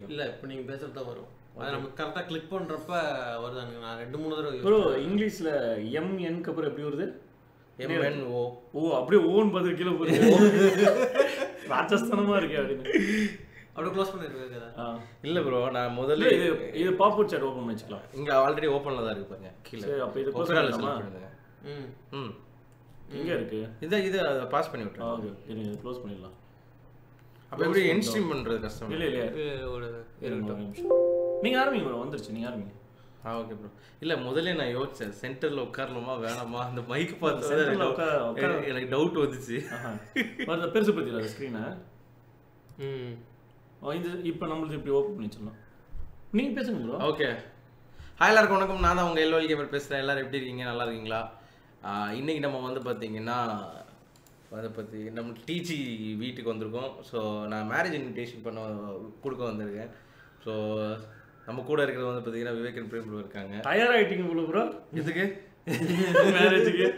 இல்ல இப்போ நீங்க பேசுறது தான் வரும் அது நம்ம கரெக்டா கிளிக் பண்றப்ப வருதாங்க நான் ரெண்டு மூணு தடவை use ப்ரோ இங்கிலீஷ்ல எம் என்க்கு அப்புறம் எப்படி வருது எம்என்ஓ ஓ அப்படியே ஓன் பதில் கீழே போகுது ராஜஸ்தானமா இருக்கு அப்படின்னு அப்படியே க்ளோஸ் பண்ணிருக்காங்க ஆ. இல்ல ப்ரோ நான் இல்ல முதல்ல இது இது பாப்போட் சாட் ஓபன் பண்ணி வச்சுக்கலாம் இங்க ஆல்ரெடி ஓப்பன்ல தான் இருக்கு பாருங்க கீழ சரி அப்ப இது க்ளோஸ் ஒப்பேரால பண்ணலாமா select பண்ணுங்க ம் ம் எங்க இருக்கு இதை இது பாஸ் பண்ணி ஆ விட்டுருங்க ஓகே இருங்க இது க்ளோஸ் பண்ணிடலாம் அப்ப எப்படி என் ஸ்ட்ரீம் பண்றது கஷ்டம் இல்ல இல்ல இது ஒரு இருங்க ஒரு நிமிஷம் நீங்க ஆரம்பிங்க ப்ரோ வந்துருச்சு நீங்க ஆரம்பிங்க ஆ ஓகே ப்ரோ இல்ல முதல்ல நான் யோசிச்சேன் சென்டர்ல உட்காரலாமா வேணாமா அந்த மைக் பார்த்து Centerல எனக்கு உட்கார- உட்கார- எனக்கு டவுட் வந்துச்சு ஆஹா வருது பெருசு பத்திரா ஸ்க்ரீனை ம் இது இப்போ நம்மளுக்கு இப்படி ஓப்பன் பண்ணி வச்சிடலாம் நீங்க பேசுங்க ப்ரோ ஓகே ஹாய் எல்லாருக்கும் வணக்கம் நான் தான் உங்கள் எல்ஓல் கேமர் பேசுகிறேன் எல்லாரும் எப்படி இருக்கீங்க நல்லா இருக்கீங்களா ஆஹ் இன்னைக்கு நம்ம வந்து பார்த்தீங்கன்னா அதை பற்றி நம்ம டிஜி வீட்டுக்கு வந்திருக்கோம் ஸோ நான் மேரேஜ் இன்விடேஷன் பண்ண கொடுக்க வந்திருக்கேன் ஸோ நம்ம கூட இருக்கிறது வந்து பார்த்தீங்கன்னா விவேகன் பிரேம் bro இருக்காங்க டயர் ஆயிட்டீங்க போல ப்ரோ இதுக்கு மேரேஜுக்கு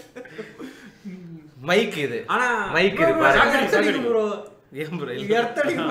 மைக் இது ஆனா மைக் இது பாருங்க ப்ரோ ஏன் ப்ரோ எர்த்தடிக்கும்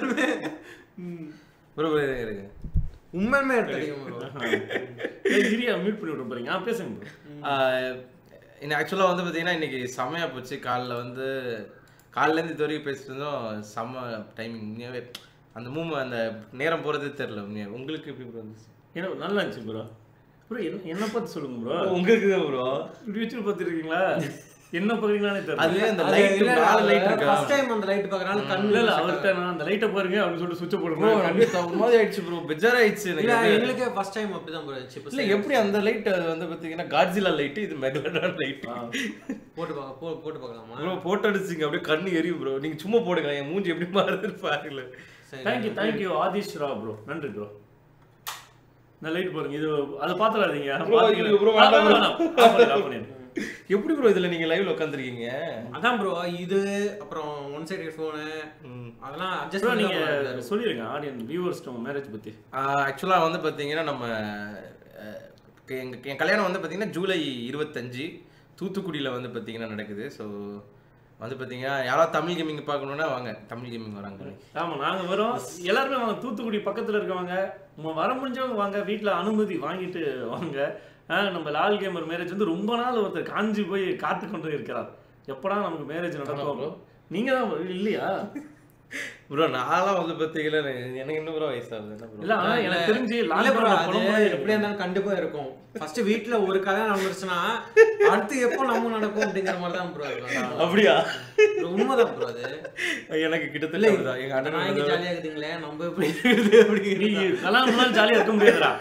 ப்ரோ இருக்கு உண்மையுமே எர்த்தடிக்கும் ப்ரோ இரியா மியூட் பண்ணி விட்டு போறீங்க ஆ பேசுங்க ப்ரோ இன்னும் ஆக்சுவலாக வந்து பார்த்தீங்கன்னா இன்னைக்கு செம்மையா போச்சு காலைல வந்து காலையிலேருந்து இது வரைக்கும் பேசிட்டு இருந்தோம் செம்ம டைமிங் உண்மையாவே அந்த மூம அந்த நேரம் போகிறதே தெரில உண்மையாக உங்களுக்கு எப்படி ப்ரோ இருந்துச்சு எனக்கு நல்லா இருந்துச்சு ப்ரோ ப்ரோ என்ன என்ன பார்த்து சொல்லுங்க ப்ரோ உங்களுக்கு தான் ப்ரோ இப்படி வச்சுட்டு பார்த்துருக்கீங்களா என்ன பார்க்குறீங்களானே தெரியல அதுவே அந்த லைட் நாலு லைட் இருக்கா ஃபர்ஸ்ட் டைம் அந்த லைட் பார்க்கறனால கண்ணு இல்ல இல்ல அவர்கிட்ட நான் அந்த லைட்டை பாருங்க அப்படின்னு சொல்லிட்டு சுவிட்சை ப்ரோ போடுங்க அப்படியே தப்பு மாதிரி ஆயிடுச்சு ப்ரோ பெஜார் ஆயிடுச்சு இல்ல எனக்கு எங்களுக்கே ஃபர்ஸ்ட் டைம் அப்படிதான் ப்ரோ இருந்துச்சு இல்லை எப்படி அந்த லைட் வந்து பார்த்தீங்கன்னா காட்ஜிலா லைட்டு இது மெகலடான் லைட் போட்டு பார்க்க போ- போட்டு பார்க்கலாமா ப்ரோ போட்டோ அடிச்சிங்க அப்படியே கண்ணு எரியும் ப்ரோ நீங்க சும்மா போடுங்க என் மூஞ்சி எப்படி மாறுதுன்னு பாருங்களேன் சரி தேங்க்யூ தேங்க்யூ ஆதிஷ் ரா ப்ரோ நன்றி ப்ரோ இந்த லைட் பாருங்க இது அதை பார்த்துடாதீங்க Bro, ஐயோ, bro, வேண்டாம், bro. பண்ணிடுங்க எப்படி ப்ரோ இதுல நீங்க லைவ்ல உட்காந்துருக்கீங்க அதான் ப்ரோ இது அப்புறம் ஒன் சைடு ஃபோனு அதெல்லாம் அட்ஜஸ்ட் ப்ரோ பண்ணி நீங்க சொல்லிருங்க ஆடியன்ஸ் வியூவர்ஸ் உங்க மேரேஜ் பத்தி ஆக்சுவலாக வந்து பார்த்தீங்கன்னா நம்ம அஹ், எங்க என் கல்யாணம் வந்து பார்த்தீங்கன்னா ஜூலை இருபத்தஞ்சு தூத்துக்குடியில் வந்து பார்த்தீங்கன்னா நடக்குது ஸோ வந்து பார்த்தீங்கன்னா யாராவது தமிழ் கேமிங் பார்க்கணுன்னா வாங்க தமிழ் கேமிங் வராங்க ஆமா நாங்க வரோம் எல்லாருமே வாங்க தூத்துக்குடி பக்கத்துல இருக்கவங்க ம- வர முடிஞ்சவங்க வாங்க வீட்ல அனுமதி வாங்கிட்டு வாங்க ஆ, நம்ம லால் கேமர் மேரேஜ் வந்து ரொம்ப நாள் ஒருத்தர் காஞ்சி போய் காத்து கொண்டு இருக்கிறார் எப்படா நமக்கு மேரேஜ் நடக்கும் நீங்க தான் bro, இல்லையா ப்ரோ நான்லாம் வந்து பார்த்தீங்கன்னா எனக்கு இன்னும் ப்ரோ வயசாகுது என்ன ப்ரோ இல்ல ஆனா எனக்கு தெரிஞ்சு இல்ல லால் ப்ரோ கேமர் அது புலம்புறதே எப்படியா இருந்தாலும் கண்டிப்பா இருக்கும் ஃபர்ஸ்ட் வீட்ல ஒரு கதை நடந்துருச்சுன்னா அடுத்து எப்போ நம்ம நடக்கும் அப்படிங்கிற மாதிரி தான் ப்ரோ இருக்கும் அப்படியா Bro, உண்மைதான் ப்ரோ அது எனக்கு கிட்டத்தட்ட அப்படிதான். எங்க அண்ணன் நான் வந்து- இங்க ஜாலியா இருக்குதுங்களே நம்ம எப்படி இருக்குது நீ அப்படிங்கிறது கல்யாணம் பண்ணாலும் ஜாலியா இருக்க முடியாதுடா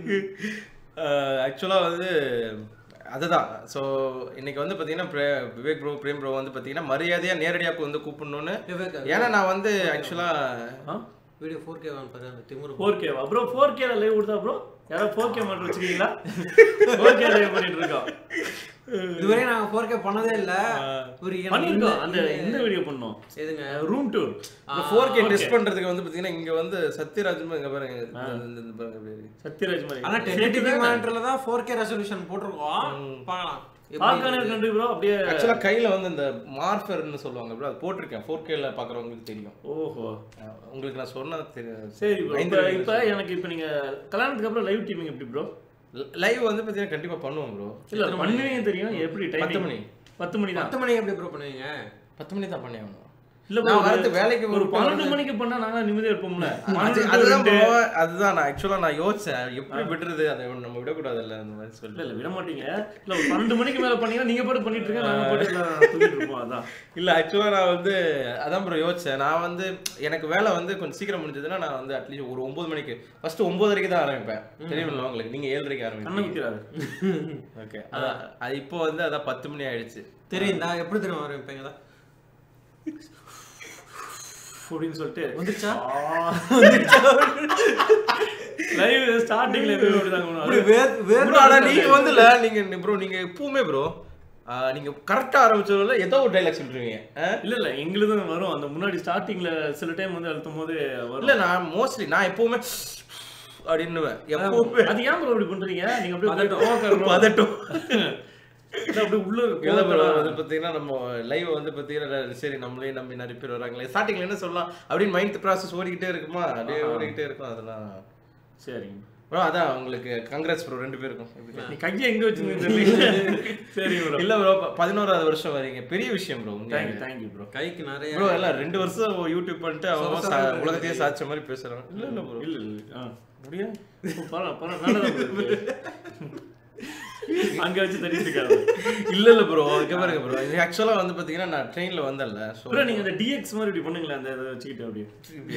ஆக்சுவலாக வந்து அதுதான் ஸோ இன்னைக்கு வந்து பார்த்தீங்கன்னா பிரே- விவேக் ப்ரோ பிரேம் ப்ரோ வந்து பார்த்தீங்கன்னா மரியாதையாக நேரடியாக வந்து கூப்பிடணும்னு ஏன்னா நான் வந்து ஆக்சுவலாக வீடியோ ஃபோர் கே வாங்க பாரு அந்த திமுரு ஃபோர் கேவா ப்ரோ ஃபோர் கேல லைவ் கொடுத்தா ப்ரோ யாராவது ஃபோர் கே மட்டும் வச்சுக்கீங்களா ஃபோர் கே லைவ் பண்ணிட்டு இருக்கோம் இதுவரை நாங்க ஃபோர் கே பண்ணதே இல்ல ஒரு எனக்கு பண்ணிருக்கோம் அந்த இந்த- இந்த வீடியோ பண்ணோம் எதுங்க ரூம் டூர் இந்த ஃபோர் கே டெஸ்ட் பண்ணுறதுக்கு வந்து பார்த்தீங்கன்னா இங்கே வந்து சத்யராஜ் இங்கே பாருங்க இந்த- இந்த- இந்த பாருங்க எப்படி இருக்கு. சத்யராஜ் மாதிரி ஆனா டென்டிவி மானிட்டர்ல தான் ஃபோர் கே ரெசல்யூஷன் போட்டிருக்கோம் பார்க்கலாம் எப்படி பார்க்கானே இருக்குது. கண்ட்ரி ப்ரோ அப்படியே ஆக்சுவலாக கையில் வந்து இந்த மார்ஃபர்னு சொல்லுவாங்க bro, அது போட்டிருக்கேன் ஃபோர் கேல பார்க்குறவங்களுக்கு தெரியும் ஓஹோ அஹ் உங்களுக்கு நான் சொன்னது தெரியும் சரி ப்ரோ இப்போ இப்போ எனக்கு இப்போ நீங்க கல்யாணத்துக்கு அப்புறம் லைவ் டீமிங் எப்படி ப்ரோ லைவ் வந்து பார்த்தீங்கன்னா கண்டிப்பாக பண்ணுவோம் ப்ரோ இல்ல பண்ணுவீங்க தெரியும் எப்படி டைம் பத்து மணி. பத்து மணி தான் பத்து மணிக்கு எப்படி ப்ரோ பண்ணுவீங்க பத்து மணி தான் பண்ணி ஆகணும் இல்ல bro, நான் ஒரு- வரது வேலைக்கு ஒரு ஒரு பன்னெண்டு மணிக்கு பண்ணா நாங்க நிம்மதியா இருப்போம்ல அது பன்னெண்டு to அதுதான் ரெண்டு. bro, அதுதான் நான் ஆக்சுவலா நான் யோசிச்சேன் எப்படி விடுறது அதை நம்ம விடக்கூடாதுல்ல அந்த மாதிரி இல்ல சொல்லி இல்ல விட மாட்டீங்க இல்ல ஒரு பன்னெண்டு மணிக்கு மேல பண்ணீங்கன்னா நீங்க பாட்டு பண்ணிட்டு இருக்க நாங்க பாட்டு எல்லாம் தூங்கிட்டு இருப்போம் அதான் இல்ல ஆக்சுவலா நான் வந்து அதான் ப்ரோ யோசிச்சேன் நான் வந்து எனக்கு வேலை வந்து கொஞ்சம் சீக்கிரம் முடிஞ்சதுன்னா நான் வந்து அட்லீஸ்ட் ஒரு ஒன்பது மணிக்கு ஃபர்ஸ்ட் ஒன்பதரைக்கு தான் ஆரம்பிப்பேன் தெரியுமில்ல உங்களுக்கு நீங்க ஏழரைக்கு கண்ணை ஆரம்பிப்பீங்க குத்திராரு ஓகே அதான் அது இப்போ வந்து அதான் பத்து மணி ஆயிடுச்சு தெரியுதா எப்படி தெரியும் ஆரம்பிப்பீங்க தான் அப்படின்னு சொல்லிட்டு வந்துருச்சா லைவ் ஸ்டார்டிங்ல எப்படி அப்படிதாங்க அப்படி வேர் வேர் Bro, ஆனா நீங்க வந்துல நீங்க ப்ரோ நீங்க எப்பவுமே ப்ரோ நீங்க கரெக்டா ஆரம்பிச்சதுல ஏதோ ஒரு டைலாக் சொல்றீங்க ஆ? இல்ல இல்ல எங்களுது வரும் அந்த முன்னாடி ஸ்டார்டிங்ல சில டைம் வந்து அழுத்தும் போது வரும் இல்ல நான் மோஸ்ட்லி நான் எப்பவுமே அப்படின்னுவேன் எப்பவுமே அது ஏன் bro இப்படி பண்றீங்க நீங்க அப்படியே கோவக்காரமா- பதட்டம் இல்ல அப்படி உள்ள இல்ல bro, கோவத்துல- அது பாத்தீங்கன்னா நம்ம லைவ் வந்து பாத்தீங்கன்னா சரி நம்மளே நம்பி நிறைய பேர் வராங்களே ஸ்டார்டிங்ல என்ன சொல்லலாம் அப்படின்னு மைண்ட் ப்ராசஸ் ஓடிக்கிட்டே இருக்குமா அப்படியே ஆஹா. ஓடிக்கிட்டே இருக்கும் அதெல்லாம் சரிங்க ப்ரோ அதான் உங்களுக்கு கங்க்ராட்ஸ் ப்ரோ ரெண்டு பேருக்கும் எப்படி? நீ கையை எங்க வச்சிருந்தீங்க சரி ப்ரோ இல்ல ப்ரோ பதினோராவது வருஷம் வரீங்க பெரிய விஷயம் ப்ரோ தேங்க்யூ தேங்க்யூ ப்ரோ கைக்கு நிறைய ப்ரோ எல்லாம் ரெண்டு வருஷம் யூடியூப் பண்ணிட்டு அவன் சொர சா- சொரன்னு உலகத்தையே சாதிச்ச மாதிரி பேசுறான் இல்ல இல்ல ப்ரோ இல்ல இல்ல ஆ முடியும் பரவாயில்ல பரவாயில்ல நல்லதா bro இருக்கு. அங்க வச்சு தட்டிட்டு இருக்காரு இல்ல இல்ல ப்ரோ இங்க பாருங்க ப்ரோ இது ஆக்சுவலா வந்து பாத்தீங்கன்னா நான் ட்ரெயின்ல வந்தேன்ல ஸோ ப்ரோ நீங்க அந்த டிஎக்ஸ் மாதிரி இப்படி பண்ணுங்களேன் அந்த இதை வச்சுக்கிட்டு அப்படியே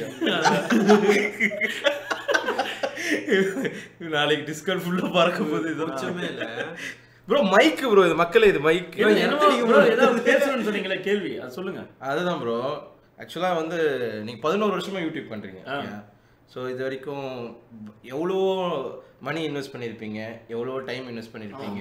நாளைக்கு டிஸ்கவுண்ட் ஃபுல்லா பறக்க போகுது இது பிரச்சனை இல்ல ப்ரோ மைக் ப்ரோ இது மக்களே இது மைக் இல்ல, என்னமோ bro, ஏதாவது பேசணும்னு சொன்னீங்களே கேள்வி அது சொல்லுங்க அதுதான் ப்ரோ ஆக்சுவலாக வந்து நீங்கள் பதினோரு வருஷமா யூடியூப் பண்ணுறீங்க ஆ. ஸோ இது வரைக்கும் எவ்வளோ மணி இன்வெஸ்ட் பண்ணியிருப்பீங்க எவ்வளோ டைம் இன்வெஸ்ட் பண்ணியிருப்பீங்க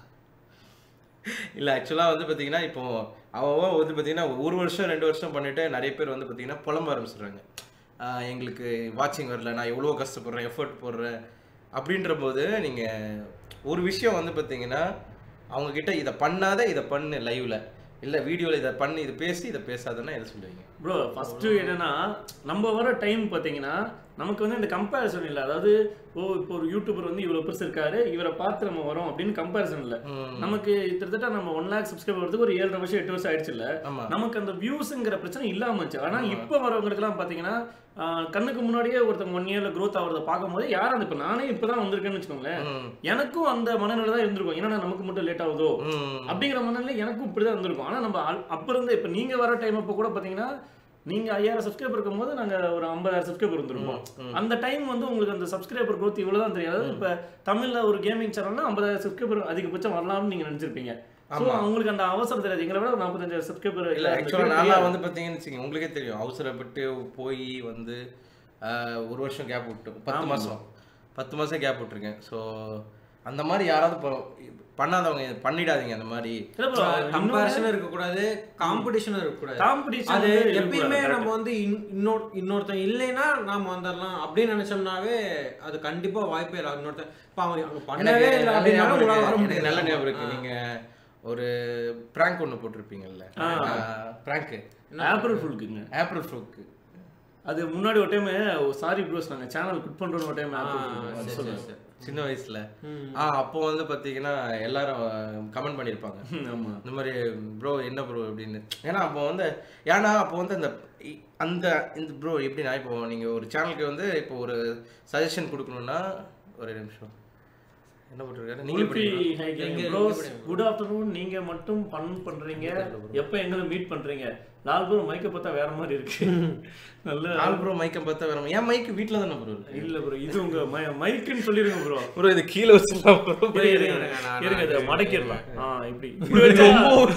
இல்லை ஆக்சுவலாக வந்து பார்த்தீங்கன்னா இப்போ அவன் வந்து பார்த்தீங்கன்னா ஒரு வருஷம் ரெண்டு வருஷம் பண்ணிட்டு நிறைய பேர் வந்து பார்த்தீங்கன்னா புலம்ப ஆரம்பிச்சிடுறாங்க ஆஹ் எங்களுக்கு வாட்சிங் வரல நான் எவ்வளோ கஷ்டப்படுறேன் எஃபர்ட் போடுறேன் அப்படின்ற போது நீங்கள் ஒரு விஷயம் வந்து பார்த்தீங்கன்னா அவங்கக்கிட்ட இதை பண்ணாத இதை பண்ணு லைவ்ல இல்லை வீடியோவில் இதை பண்ணு இதை பேசி இதை பேசாதன்னா எதை சொல்லுவீங்க ப்ரோ ஃபர்ஸ்ட் என்னன்னா நம்ம வர டைம் பார்த்தீங்கன்னா நமக்கு வந்து இந்த கம்பேரிசன் இல்லை அதாவது ஓ இப்போ ஒரு யூடியூபர் வந்து இவ்வளோ பெருசு இருக்காரு இவரை பார்த்து நம்ம வரோம் அப்படின்னு கம்பேரிசன் இல்லை ம். நமக்கு கிட்டத்தட்ட நம்ம ஒன் லேக் சப்ஸ்கிரைபர் வரதுக்கு ஒரு ஏழரை வருஷம் எட்டு வருஷம் ஆயிடுச்சு இல்ல ஆமா நமக்கு அந்த வியூஸுங்கிற பிரச்சனை இல்லாம இருந்துச்சு ஆனா இப்போ வரவங்களுக்குலாம் பாத்தீங்கன்னா ஆஹ், கண்ணுக்கு முன்னாடியே ஒருத்தவங்க ஒன் இயர்ல growth ஆகிறத பார்க்கும்போது யாரும் அந்த இப்போ நானே இப்பதான் வந்திருக்கேன்னு வச்சுக்கோங்களேன் ம். எனக்கும் அந்த மனநிலை தான் இருந்திருக்கும் ஏன்னா நமக்கு மட்டும் லேட் ஆகுதோ ம். அப்படிங்கிற மனநிலை எனக்கும் இப்படிதான் இருந்திருக்கும் ஆனா நம்ம அல்- அப்ப இருந்த இப்ப நீங்க வர டைம் அப்போ கூட பாத்தீங்கன்னா நீங்க ஐயாயிரம் சப்ஸ்கிரைபர் இருக்கும்போது நாங்க ஒரு ஐம்பதாயிரம் சப்ஸ்கிரைபர் இருந்திருப்போம் ம். அந்த டைம் வந்து உங்களுக்கு அந்த சப்ஸ்கிரைபர் growth இவ்வளவுதான் தெரியாது அதாவது இப்ப தமிழ்ல ஒரு கேமிங் சேனல்னா ஐம்பதாயிரம் சப்ஸ்கிரைபர் அதிகபட்சம் வரலாம்னு நீங்க நினைச்சிருப்பீங்க ஸோ ஆமா. அவங்களுக்கு அந்த அவசரம் தெரியாது எங்களை விட ஒரு நாற்பத்தஞ்சாயிரம் சப்ஸ்கிரைபர் இல்ல ஆக்சுவலாக நல்லா வந்து பார்த்தீங்கன்னு வச்சுக்கோங்க உங்களுக்கே தெரியும் அவசரப்பட்டு போய் வந்து ஆஹ், ஒரு வருஷம் கேப் விட்டு பத்து ஆமா. மாசம் பத்து மாசம் கேப் விட்டுருக்கேன் ஸோ அந்த மாதிரி யாராவது இப்போ பண்ணாதவங்க இது பண்ணிடாதீங்க அந்த மாதிரி கம்பேரிஷனும் இருக்கக்கூடாது காம்படிஷனும் இருக்கக்கூடாது காம்படிஷன் அது எப்பயுமே நம்ம வந்து இன்- இன்னொரு இன்னொருத்தன் இல்லைன்னா நாம வந்துடலாம் அப்படின்னு நினைச்சோம்னாவே அது கண்டிப்பா வாய்ப்பே இல்லை இன்னொருத்தன் இப்ப அவன் அங்க பண்ணவே எனக்கு இல்லை நல்ல அப்படின்னா ஞாபகம் உங்களால வர இருக்கு. எனக்கு முடியாது நல்ல ஞாபகம் இருக்கு நீங்க ஒரு பிராங்க் ஒன்று போட்டிருப்பீங்கல்ல ஆ. பிராங்க் ஏப்ரல் ஃபுல்க்குங்க ஏப்ரல் ஃப்ரூக்கு அது முன்னாடி ஒரு டைம் சாரி ப்ரோஸ் நாங்க சேனல் குட் பண்றோம் ஒரு டைம் ஆ, ஏப்ரல் சரி, சொல்லுங்க சரி, சரி. சின்ன வயசுல ம். ஆ அப்போ வந்து பார்த்தீங்கன்னா எல்லாரும் கமெண்ட் பண்ணியிருப்பாங்க ஆமா இந்த மாதிரி ப்ரோ என்ன ப்ரோ அப்படின்னு ஏன்னா அப்போ வந்து ஏன்னா அப்போ வந்து அந்த இ- அந்த இந்த ப்ரோ எப்படின்னா இப்போ நீங்கள் ஒரு சேனலுக்கு வந்து இப்போ ஒரு சஜஷன் கொடுக்கணும்னா ஒரு நிமிஷம் என்ன போட்டிருக்காரு நீங்களே உல்பி படிக்கணும். ஹைக்கிங் எங்க- ப்ரோஸ் எங்க குட் ஆஃப்டர்நூன் நீங்க மட்டும் ஃபன் பண்றீங்க எப்போ எங்களை மீட் பண்றீங்க நாலு பேரும் மைக்க பார்த்தா வேற மாதிரி இருக்கு நல்ல நாலு ப்ரோ மைக்கை பார்த்தா வேற ஏன் மைக்கு வீட்டில் தானே ப்ரோ இருக்கு இல்ல ப்ரோ இது உங்க மைக்குன்னு சொல்லிருங்க ப்ரோ ப்ரோ இது கீழே வச்சுலாம் ப்ரோ இருங்க இருங்க, இருங்க நான் இருங்க இதை நான் மடக்கிடலாம் ஆ இப்படி இப்படி வச்சா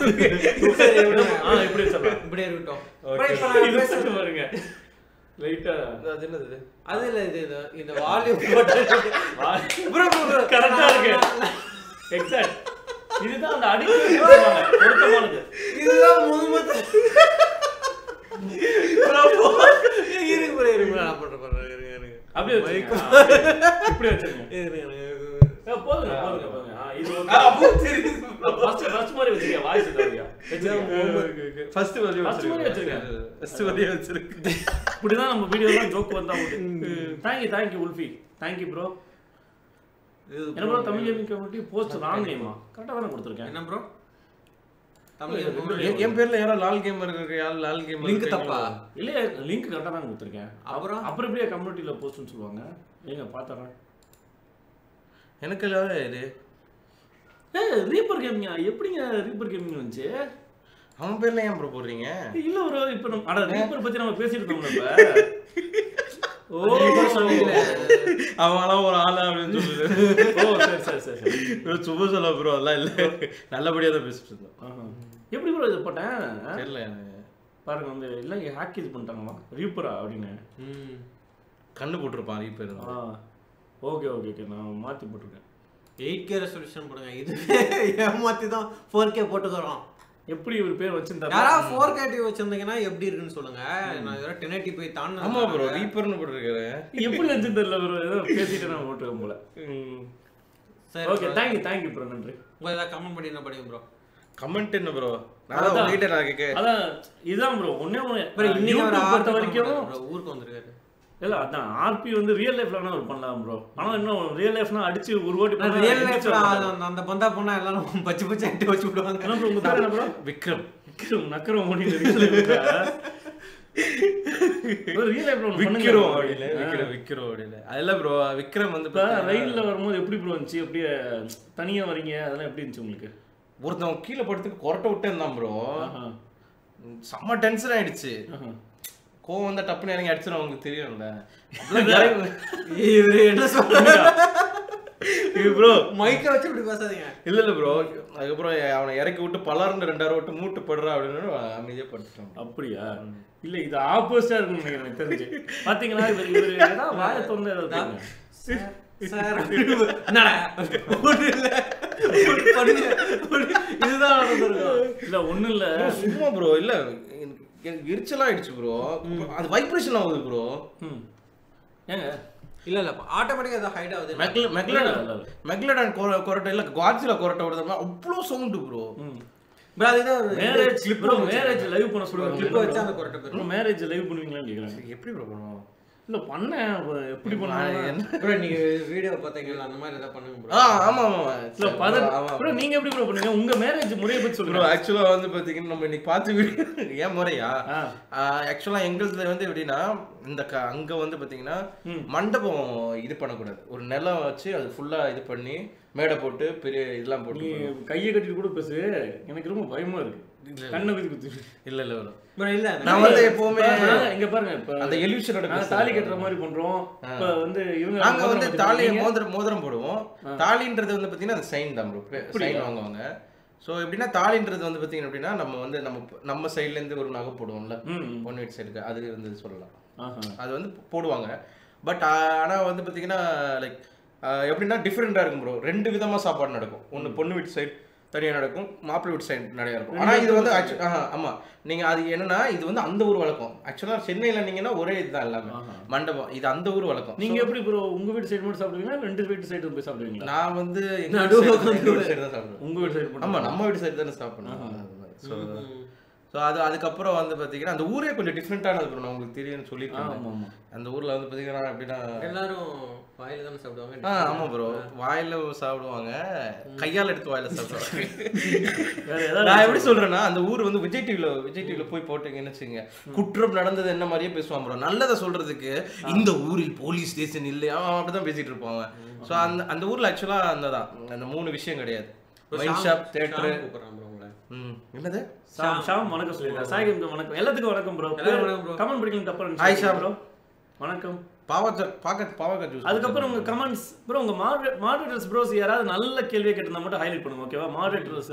சரி, விடுங்க. ஆ இப்படி வச்சிடலாம் இப்படியே இருக்கட்டும் அப்புறம் இப்ப நான் இது பேசுறது- மட்டும் பாருங்க லைட்டா அது என்னது இது? அது இல்ல இது இது இந்த வால்யூம் போட்டு bro, bro, bro. கரெக்டா இருக்கு எக்ஸாக்ட் இதுதான் அந்த அடிக்கடி சொல்லுவாங்க பொருத்தமானது இதுதான் முதுமத்து இருங்க bro, இருங்க bro, நான் பண்றேன், பண்றேன், இருங்க, இருங்க. அப்படியே வச்சுருங்க. ஆ, இப்படி வச்சிருங்க இருங்க, இருங்க. ஏ, போதுங்க போதுங்க போதுங்க ஆ, இது ஆ, okay. அப்போ தெரியுது. ஃபர்ஸ்ட் ஃபர்ஸ்ட் மாதிரி வச்சிருக்கீங்க வாய்ஸ் இதாரியா வச்சிருக்கீங்க First வரியை First வரியை வச்சிருக்கேன். வச்சிருக்கேன். First வரியை வச்சிருக்கேன். இப்படிதான் நம்ம வீடியோலாம் ஜோக் வந்தா உண்டு thank you thank you Wolfie thank you bro இது என்ன bro Tamil gaming community post wrong நேமா கரெக்டாக தானே கொடுத்துருக்கேன் என்ன ப்ரோ தமிழ் என் என் பேர்ல யாரோ லால் கேமர் இருக்கு யார் லால் கேமர் லிங்க் தப்பா இல்லையே லிங்க் கரெக்டாக தான் கொடுத்துருக்கேன் அப்புறம் அப்புறம் எப்படியே கம்யூனிட்டியில் போஸ்ட்னு சொல்லுவாங்க ஏங்க பார்த்துறேன் எனக்கு இல்லாத இது ஏ ரீப்பர் கேமிங்கா எப்படிங்க ரீப்பர் கேமிங் வந்துச்சு அவன் பேர்ல ஏன் ப்ரோ போடுறீங்க இல்ல ப்ரோ இப்போ நம்ம அட ரீப்பர் பத்தி நம்ம பேசிட்டு இருந்தோம்ல இப்ப ஓ சொன்னீங்களே. அவங்களாம் ஒரு ஆளா அப்படின்னு சொல்லுது ஓ சரி சரி சரி சரி ப்ரோ சும்மா சொல்ல ப்ரோ அதெல்லாம் இல்ல நல்லபடியா தான் பேசிட்டு இருந்தோம் ஆஹா. எப்படி ப்ரோ இது போட்டேன் ஆ? தெரியல எனக்கு பாருங்க வந்து இல்லை ஹேக் இது பண்ணிட்டாங்களா ரீப்பரா அப்படின்னு ம் கண்ணு போட்டிருப்பான் ரீ பேர் ஆ ஓகே ஓகே ஓகே நான் மாற்றி போட்டிருக்கேன் எயிட் கே ரெசல்யூஷன் போடுங்க இது ஏமாத்தி தான் ஃபோர் கே போட்டுக்கிறோம் எப்படி இவர் பேர் வச்சிருந்தாரு யாராவது ஃபோர் கே டிவி வச்சிருந்தீங்கன்னா எப்படி இருக்குன்னு சொல்லுங்க நான் இதோட டென் எயிட்டி போய் தாண்டு ஆமா ப்ரோ ரீப்பர்னு போட்டிருக்காரு எப்படி வச்சிருந்தாருல ப்ரோ ஏதோ பேசிட்டு நான் போட்டுருக்கேன் போல சரி ஓகே தேங்க்யூ தேங்க்யூ ப்ரோ நன்றி உங்க ஏதாவது கமெண்ட் பண்ணி என்ன படிங்க ப்ரோ கமெண்ட் என்ன ப்ரோ நான் தான் அதான். உங்ககிட்ட நான் கேட்க அதான் இதுதான் ப்ரோ ஒண்ணே ஒண்ணு ப்ரோ இன்னைக்கு ஒரு YouTube பொறுத்த ஆர்ட் வரைக்கும் ப்ரோ ஊருக்கு வந்திருக்காரு இல்ல அதான் ஆர்பி வந்து ரியல் லைஃப்ல வேணா அவர் பண்ணலாம் ப்ரோ ஆனா இன்னும் ரியல் லைஃப்னா அடிச்சு ஒரு ஓட்டி பண்ணா ரியல் எந்திரிச்சு லைஃப்ல வர மாட்டாரு. அந்த பந்தா பொண்ணா எல்லாரும் பச்சை பச்சை அட்டி வச்சு விடுவாங்க என்ன bro, உங்க பேர் என்ன ப்ரோ விக்ரம் விக்ரம் நக்கரம் முடியுது ரியல் லைஃப்ல ரியல் லைஃப்ல ஒண்ணு பண்ணுங்க விக்ரம் bro. அப்படின்னு விக்ரம் விக்ரம் அப்படின்னு அதெல்லாம் ப்ரோ விக்ரம் வந்து இப்ப பாத்தீங்கன்னா, ரயில்ல வரும்போது எப்படி ப்ரோ இருந்துச்சு அப்படியே தனியா வரீங்க அதெல்லாம் எப்படி இருந்துச்சு உங்களுக்கு ஒருத்தன் கீழே படுத்து கொரட்டை விட்டே இருந்தான் ப்ரோ ஆஹா, செம்ம டென்ஷன் ஆயிடுச்சு ஆஹா. கோவம் வந்தா டப்புன்னு இறங்கி அடிச்சிடும் அவங்களுக்கு தெரியும்ல அப்படிலாம் இறங்கு- இவரு என்ன சொல்றாங்க இது ப்ரோ மைக்க வச்சு இப்படி பேசாதீங்க இல்ல இல்ல ப்ரோ அதுக்கப்புறம் அவனை இறக்கி விட்டு பலார்னு ரெண்டாயிரம் விட்டு மூட்டு படுறா அப்படின்னு அமைதியா படுத்துட்டான் அப்படியா இல்ல இது ஆப்போசிட்டா இருக்கும் நினைக்கிறேன் எனக்கு தெரிஞ்சு பாத்தீங்களா இவர் இவர் ஏதாவது வாயை திறந்து ஏதாவது பேசுங்க. சார் என்னடா ஒண்ணும் இல்ல ஒண்ணும் பண்ணுங்க. ஒண்ணும் இதுதான் நடந்திருக்கும் இல்ல ஒண்ணும் இல்ல Bro, சும்மா ப்ரோ இல்ல எனக்கு எனக்கு எரிச்சலா ஆயிடுச்சு ப்ரோ அது வைப்ரேஷன் ஆகுது ப்ரோ ம். ஏங்க இல்ல இல்ல ஆட்டோமேட்டிக்கா ஏதோ ஹைட் ஆகுது மெக்லடன் இல்ல, இல்ல. மெக்லடன் கொரட்டை இல்ல குவாட்சில கொரட்டை விடுறது அவ்வளோ சவுண்டு ப்ரோ ம். bro அதுதான் ஒரு மேரேஜ் clip ப்ரோ ஒண்ணு மேரேஜ் வச்சிருக்காங்க. லைவ் பண்ண bro, சொல்லுவாங்க clip வச்சு அந்த கொரட்டை பேர் ப்ரோ மேரேஜ் லைவ் பண்ணுவீங்களான்னு கேக்குறாங்க எப்படி ப்ரோ பண்ணுவோம் இல்ல பண்ணேன் அப்ப எப்படி பண்ணாங்க ப்ரோ நீங்க வீடியோ பாத்தீங்களா அந்த மாதிரி ஏதாவது பண்ணுங்க ப்ரோ ஆ ஆமா ஆமா இல்ல பத ப்ரோ நீங்க எப்படி ப்ரோ பண்ணீங்க உங்க மேரேஜ் முறையை பத்தி ப்ரோ சொல்லுங்க ஆக்சுவலா வந்து பாத்தீங்கன்னா நம்ம இன்னைக்கு பார்த்து வீடியோ ஏன் முறையா ஆ ஆக்சுவலா எங்களுதுல வந்து எப்படின்னா இந்த க அங்க வந்து பாத்தீங்கன்னா ம். மண்டபம் இது பண்ணக்கூடாது ஒரு நிலம் வச்சு அது ஃபுல்லா இது பண்ணி மேடை போட்டு பெரிய இதெல்லாம் நீ போட்டு கையை கட்டிட்டு கூட பேசு எனக்கு ரொம்ப பயமா இருக்கு கண்ணை குத்தி குத்தி இல்ல இல்ல bro. ப்ரோ இல்ல நான் வந்து எப்பவுமே இப்ப நாங்க- இங்க பாருங்க இப்ப அந்த எலியூஷனோட நாங்க தாலி கட்டுற மாதிரி பண்றோம் இப்ப வந்து இவங்க நாங்க வந்து மோதிரம் தாலி வச்சிருக்கீங்க. மோதிரம் மோதிரம் போடுவோம் தாலின்றது வந்து பாத்தீங்கன்னா அது சைன் தான் ப்ரோ சைன் வாங்குவாங்க ஸோ எப்படின்னா தாலின்றது வந்து பாத்தீங்கன்னா அப்படின்னா நம்ம வந்து நம்ம நம்ம சைடுல இருந்து ஒரு நகை போடுவோம்ல ம் ம். பொண்ணு வீட்டு சைடுக்கு அது வந்து சொல்லலாம் ஆஹா. அது வந்து போடுவாங்க பட் ஆனால் வந்து பார்த்தீங்கன்னா லைக் எப்படின்னா டிஃப்ரெண்ட்டாக இருக்கும் ப்ரோ ரெண்டு விதமாக சாப்பாடு நடக்கும் ஒன்று பொண்ணு வீட்டு சைடு தனியாக நடக்கும் மாப்பிள்ளை வீட்டு சைடு நிறையா இருக்கும் ஆனால் இது வந்து ஆக்சுவல் ஆமாம் நீங்கள் அது என்னன்னா இது வந்து அந்த ஊர் வழக்கம் ஆக்சுவலாக சென்னையில் நீங்கன்னா ஒரே இதுதான் எல்லாமே ஆஹா. மண்டபம் இது அந்த ஊர் வழக்கம் நீங்க எப்படி ப்ரோ உங்க வீட்டு சைடு மட்டும் சாப்பிடுவீங்களா ரெண்டு வீட்டு சைடு போய் சாப்பிடுவீங்களா நான் வந்து எங்க நடுவுல வீட்டு சைடு தான் சாப்பிடுவேன் உங்க வீட்டு சைடு ஆமாம் நம்ம வீட்டு சைடு தானே சாப்பிடணும் ஸோ ஸோ அது அதுக்கப்புறம் வந்து பார்த்தீங்கன்னா அந்த ஊரே கொஞ்சம் டிஃப்ரெண்ட்டானது ப்ரோ நான் உங்களுக்கு தெரியும்னு சொல்லியிருக்கேன் ஆமா ஆமா அந்த ஊரில் வந்து பார்த்தீங்கன்னா எப்படின்னா எல்லாரும் வாயில தானே சாப்பிடுவாங்க ஆ ஆமா ப்ரோ வாயில சாப்பிடுவாங்க கையால எடுத்து வாயில சாப்பிடுவாங்க வேற ஏதாவது நான் எப்படி சொல்றேன்னா அந்த ஊர் வந்து விஜய் டிவில விஜய் டிவில போய் போட்டீங்கன்னு வச்சுங்க குற்றம் நடந்தது என்ன மாதிரியே பேசுவான் ப்ரோ நல்லதை சொல்றதுக்கு இந்த ஊரில் போலீஸ் ஸ்டேஷன் இல்லையா அவன் அப்படிதான் பேசிட்டு இருப்பாங்க ஸோ அந்த அந்த ஊர்ல ஆக்சுவலா அந்த தான் அந்த மூணு விஷயம் கிடையாது ஒயின் ஷாப் தேட்டரு கூப்பிடுறான் ப்ரோ உங்களை ம் என்னது ஷாம் ஷாம் வணக்கம் சொல்லிருக்காரு சாய்கம் வணக்கம் எல்லாத்துக்கும் வணக்கம் ப்ரோ எல்லாரும் வணக்கம் bro. கமெண்ட் படிக்கலாம் தப்பா Hi, ஷாம். ப்ரோ வணக்கம் பாவக்கா பாக்க பாவக்கா ஜூஸ் அதுக்கப்புறம் உங்க கமெண்ட்ஸ் ப்ரோ உங்க மாடரேட்டர்ஸ் ப்ரோஸ் யாராவது நல்ல கேள்வியை கேட்டிருந்தா மட்டும் ஹைலைட் பண்ணுங்க ஓகேவா மாடரேட்டர்ஸ்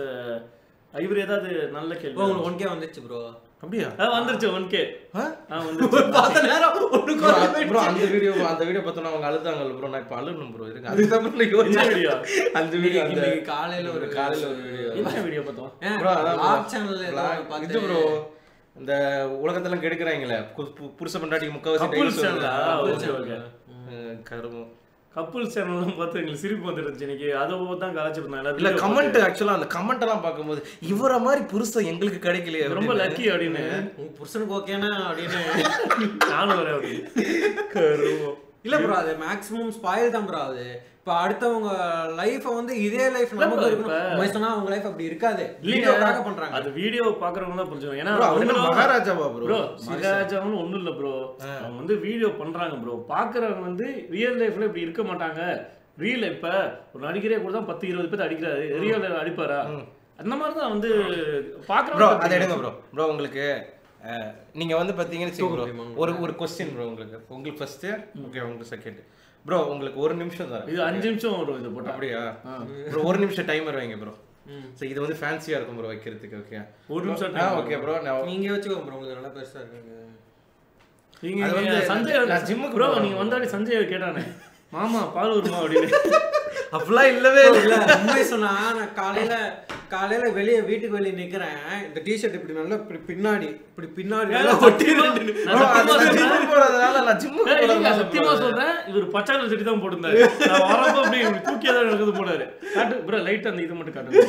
இவர் ஏதாவது நல்ல கேள்வி ப்ரோ உங்களுக்கு ஒன்கே வந்துச்சு ப்ரோ அப்படியா ஆ, வந்துருச்சு ஒன் கே ஆ? வந்துருச்சு பார்த்த நேரம் ஒண்ணுக்கு ப்ரோ அந்த வீடியோ அந்த வீடியோ பார்த்தோன்னா அவங்க அழுதாங்கல்ல ப்ரோ நான் இப்போ அழுணும் ப்ரோ இருங்க அதுதான் bro நான் யோசிச்சேன். வீடியோ அந்த வீடியோ அந்த இன்னைக்கு காலையில ஒரு காலையில ஒரு வீடியோ என்ன வீடியோ பார்த்தோம் Bro, அதான் bro. vlog channel ஏதோ Vlog- ஒண்ணு பார்த்து- இது ப்ரோ இந்த உலகத்தெல்லாம் கெடுக்குறாங்களே கு- பு- புருஷ பண்டாட்டிக்கு முக்காவாசி Couples divorce channel ஆ? வருது. Okay, okay. அஹ் கருமம் கப்புள் சேனல்லாம் பார்த்து எங்களுக்கு சிரிப்பு வந்துருந்துச்சு இன்னைக்கு அதை தான் கலாச்சிருந்தோம் எல்லாரும் இல்ல video கமெண்ட் ஆக்சுவலா அந்த கமெண்ட் எல்லாம் பார்க்கும்போது இவர மாதிரி புருஷன் எங்களுக்கு கிடைக்கலையே பார்த்து. ரொம்ப அப்படின்னு. லக்கி அப்படின்னு உங்க புருஷனுக்கு ஓகேனா அப்படின்னு நானும் வரேன் அப்படின்னு இல்ல ப்ரோ அது மேக்ஸிமம் ஸ்பாயில் தான் ப்ரோ ஆகுது இப்ப அடுத்தவங்க லைஃப வந்து இதே லைஃப் இல்ல நமக்கு bro, இருக்கணும் உண்மை சொன்னா அவங்க லைஃப் அப்படி இருக்காது இல்லைங்க வீடியோக்காக பண்றாங்க அது வீடியோ பாக்குறவங்க தான் புரிஞ்சுக்கணும் ஏன்னா Bro, அவங்க அவங்களும் மகாராஜாவா ப்ரோ ப்ரோ மகாராஜாவும் ஒண்ணும் இல்ல ப்ரோ அவங்க வந்து வீடியோ பண்றாங்க ப்ரோ பாக்குறவங்க வந்து ரியல் லைஃப்ல இப்படி இருக்க மாட்டாங்க ரியல் இப்ப ஒரு நடிகரே கூட தான் பத்து இருபது பேர் அடிக்கிறாரு ரியல் அடிப்பாரா அந்த மாதிரி தான் வந்து ப்ரோ பாக்குறவங்க அதை எடுங்க ப்ரோ ப்ரோ உங்களுக்கு அஹ், நீங்க வந்து பாத்தீங்கன்னு வச்சுக்கோங்க bro. முடியுமா? ஒரு ஒரு கொஸ்டின் ப்ரோ உங்களுக்கு உங்களுக்கு ஃபர்ஸ்ட் ஓகே உங்களுக்கு செகண்ட் ப்ரோ உங்களுக்கு ஒரு நிமிஷம் தரேன் இது அஞ்சு நிமிஷம் வரும் இது போட்டா அப்படியா ப்ரோ ஒரு நிமிஷம் டைமர் வைங்க ப்ரோ சரி இது வந்து ஃபேன்சியா இருக்கும் ப்ரோ வைக்கிறதுக்கு ஓகே ஒரு நிமிஷம் ஆ time ஓகே ப்ரோ நான் நீங்க வச்சுக்கோ ப்ரோ உங்களுக்கு நல்லா பெருசா இருக்குங்க நீங்க அது வந்து நீங்க சஞ்சய் நான் ஜிம்முக்கு ப்ரோ போறேன் நீங்க வந்தாடி சஞ்சய் கேட்டானே மாமா பால் வருமா அப்படின்னு அப்படிலாம் இல்லவே இல்ல இல்ல உண்மை சொன்னா நான் காலையில காலையில வெளிய வீட்டுக்கு வெளிய நிக்கிறேன் இந்த டிஷர்ட் இப்படி நல்லா இப்படி பின்னாடி இப்படி பின்னாடி ஏன் நல்லா சத்தியமா- ஒட்டி நான் Bro, சத்தியமா அது நான் சொல்றேன். gym போறதுனால நான் gym ஏய், இல்ல, போறதுனால சத்தியமா bro. சொல்றேன் இவர் பச்சை கலர் சட்டி தான் போட்டிருந்தாரு நான் வரப்போ அப்படி தூக்கி தான் நடக்குது போனாரு காட்டு ப்ரோ லைட் அந்த இது மட்டும் காட்டு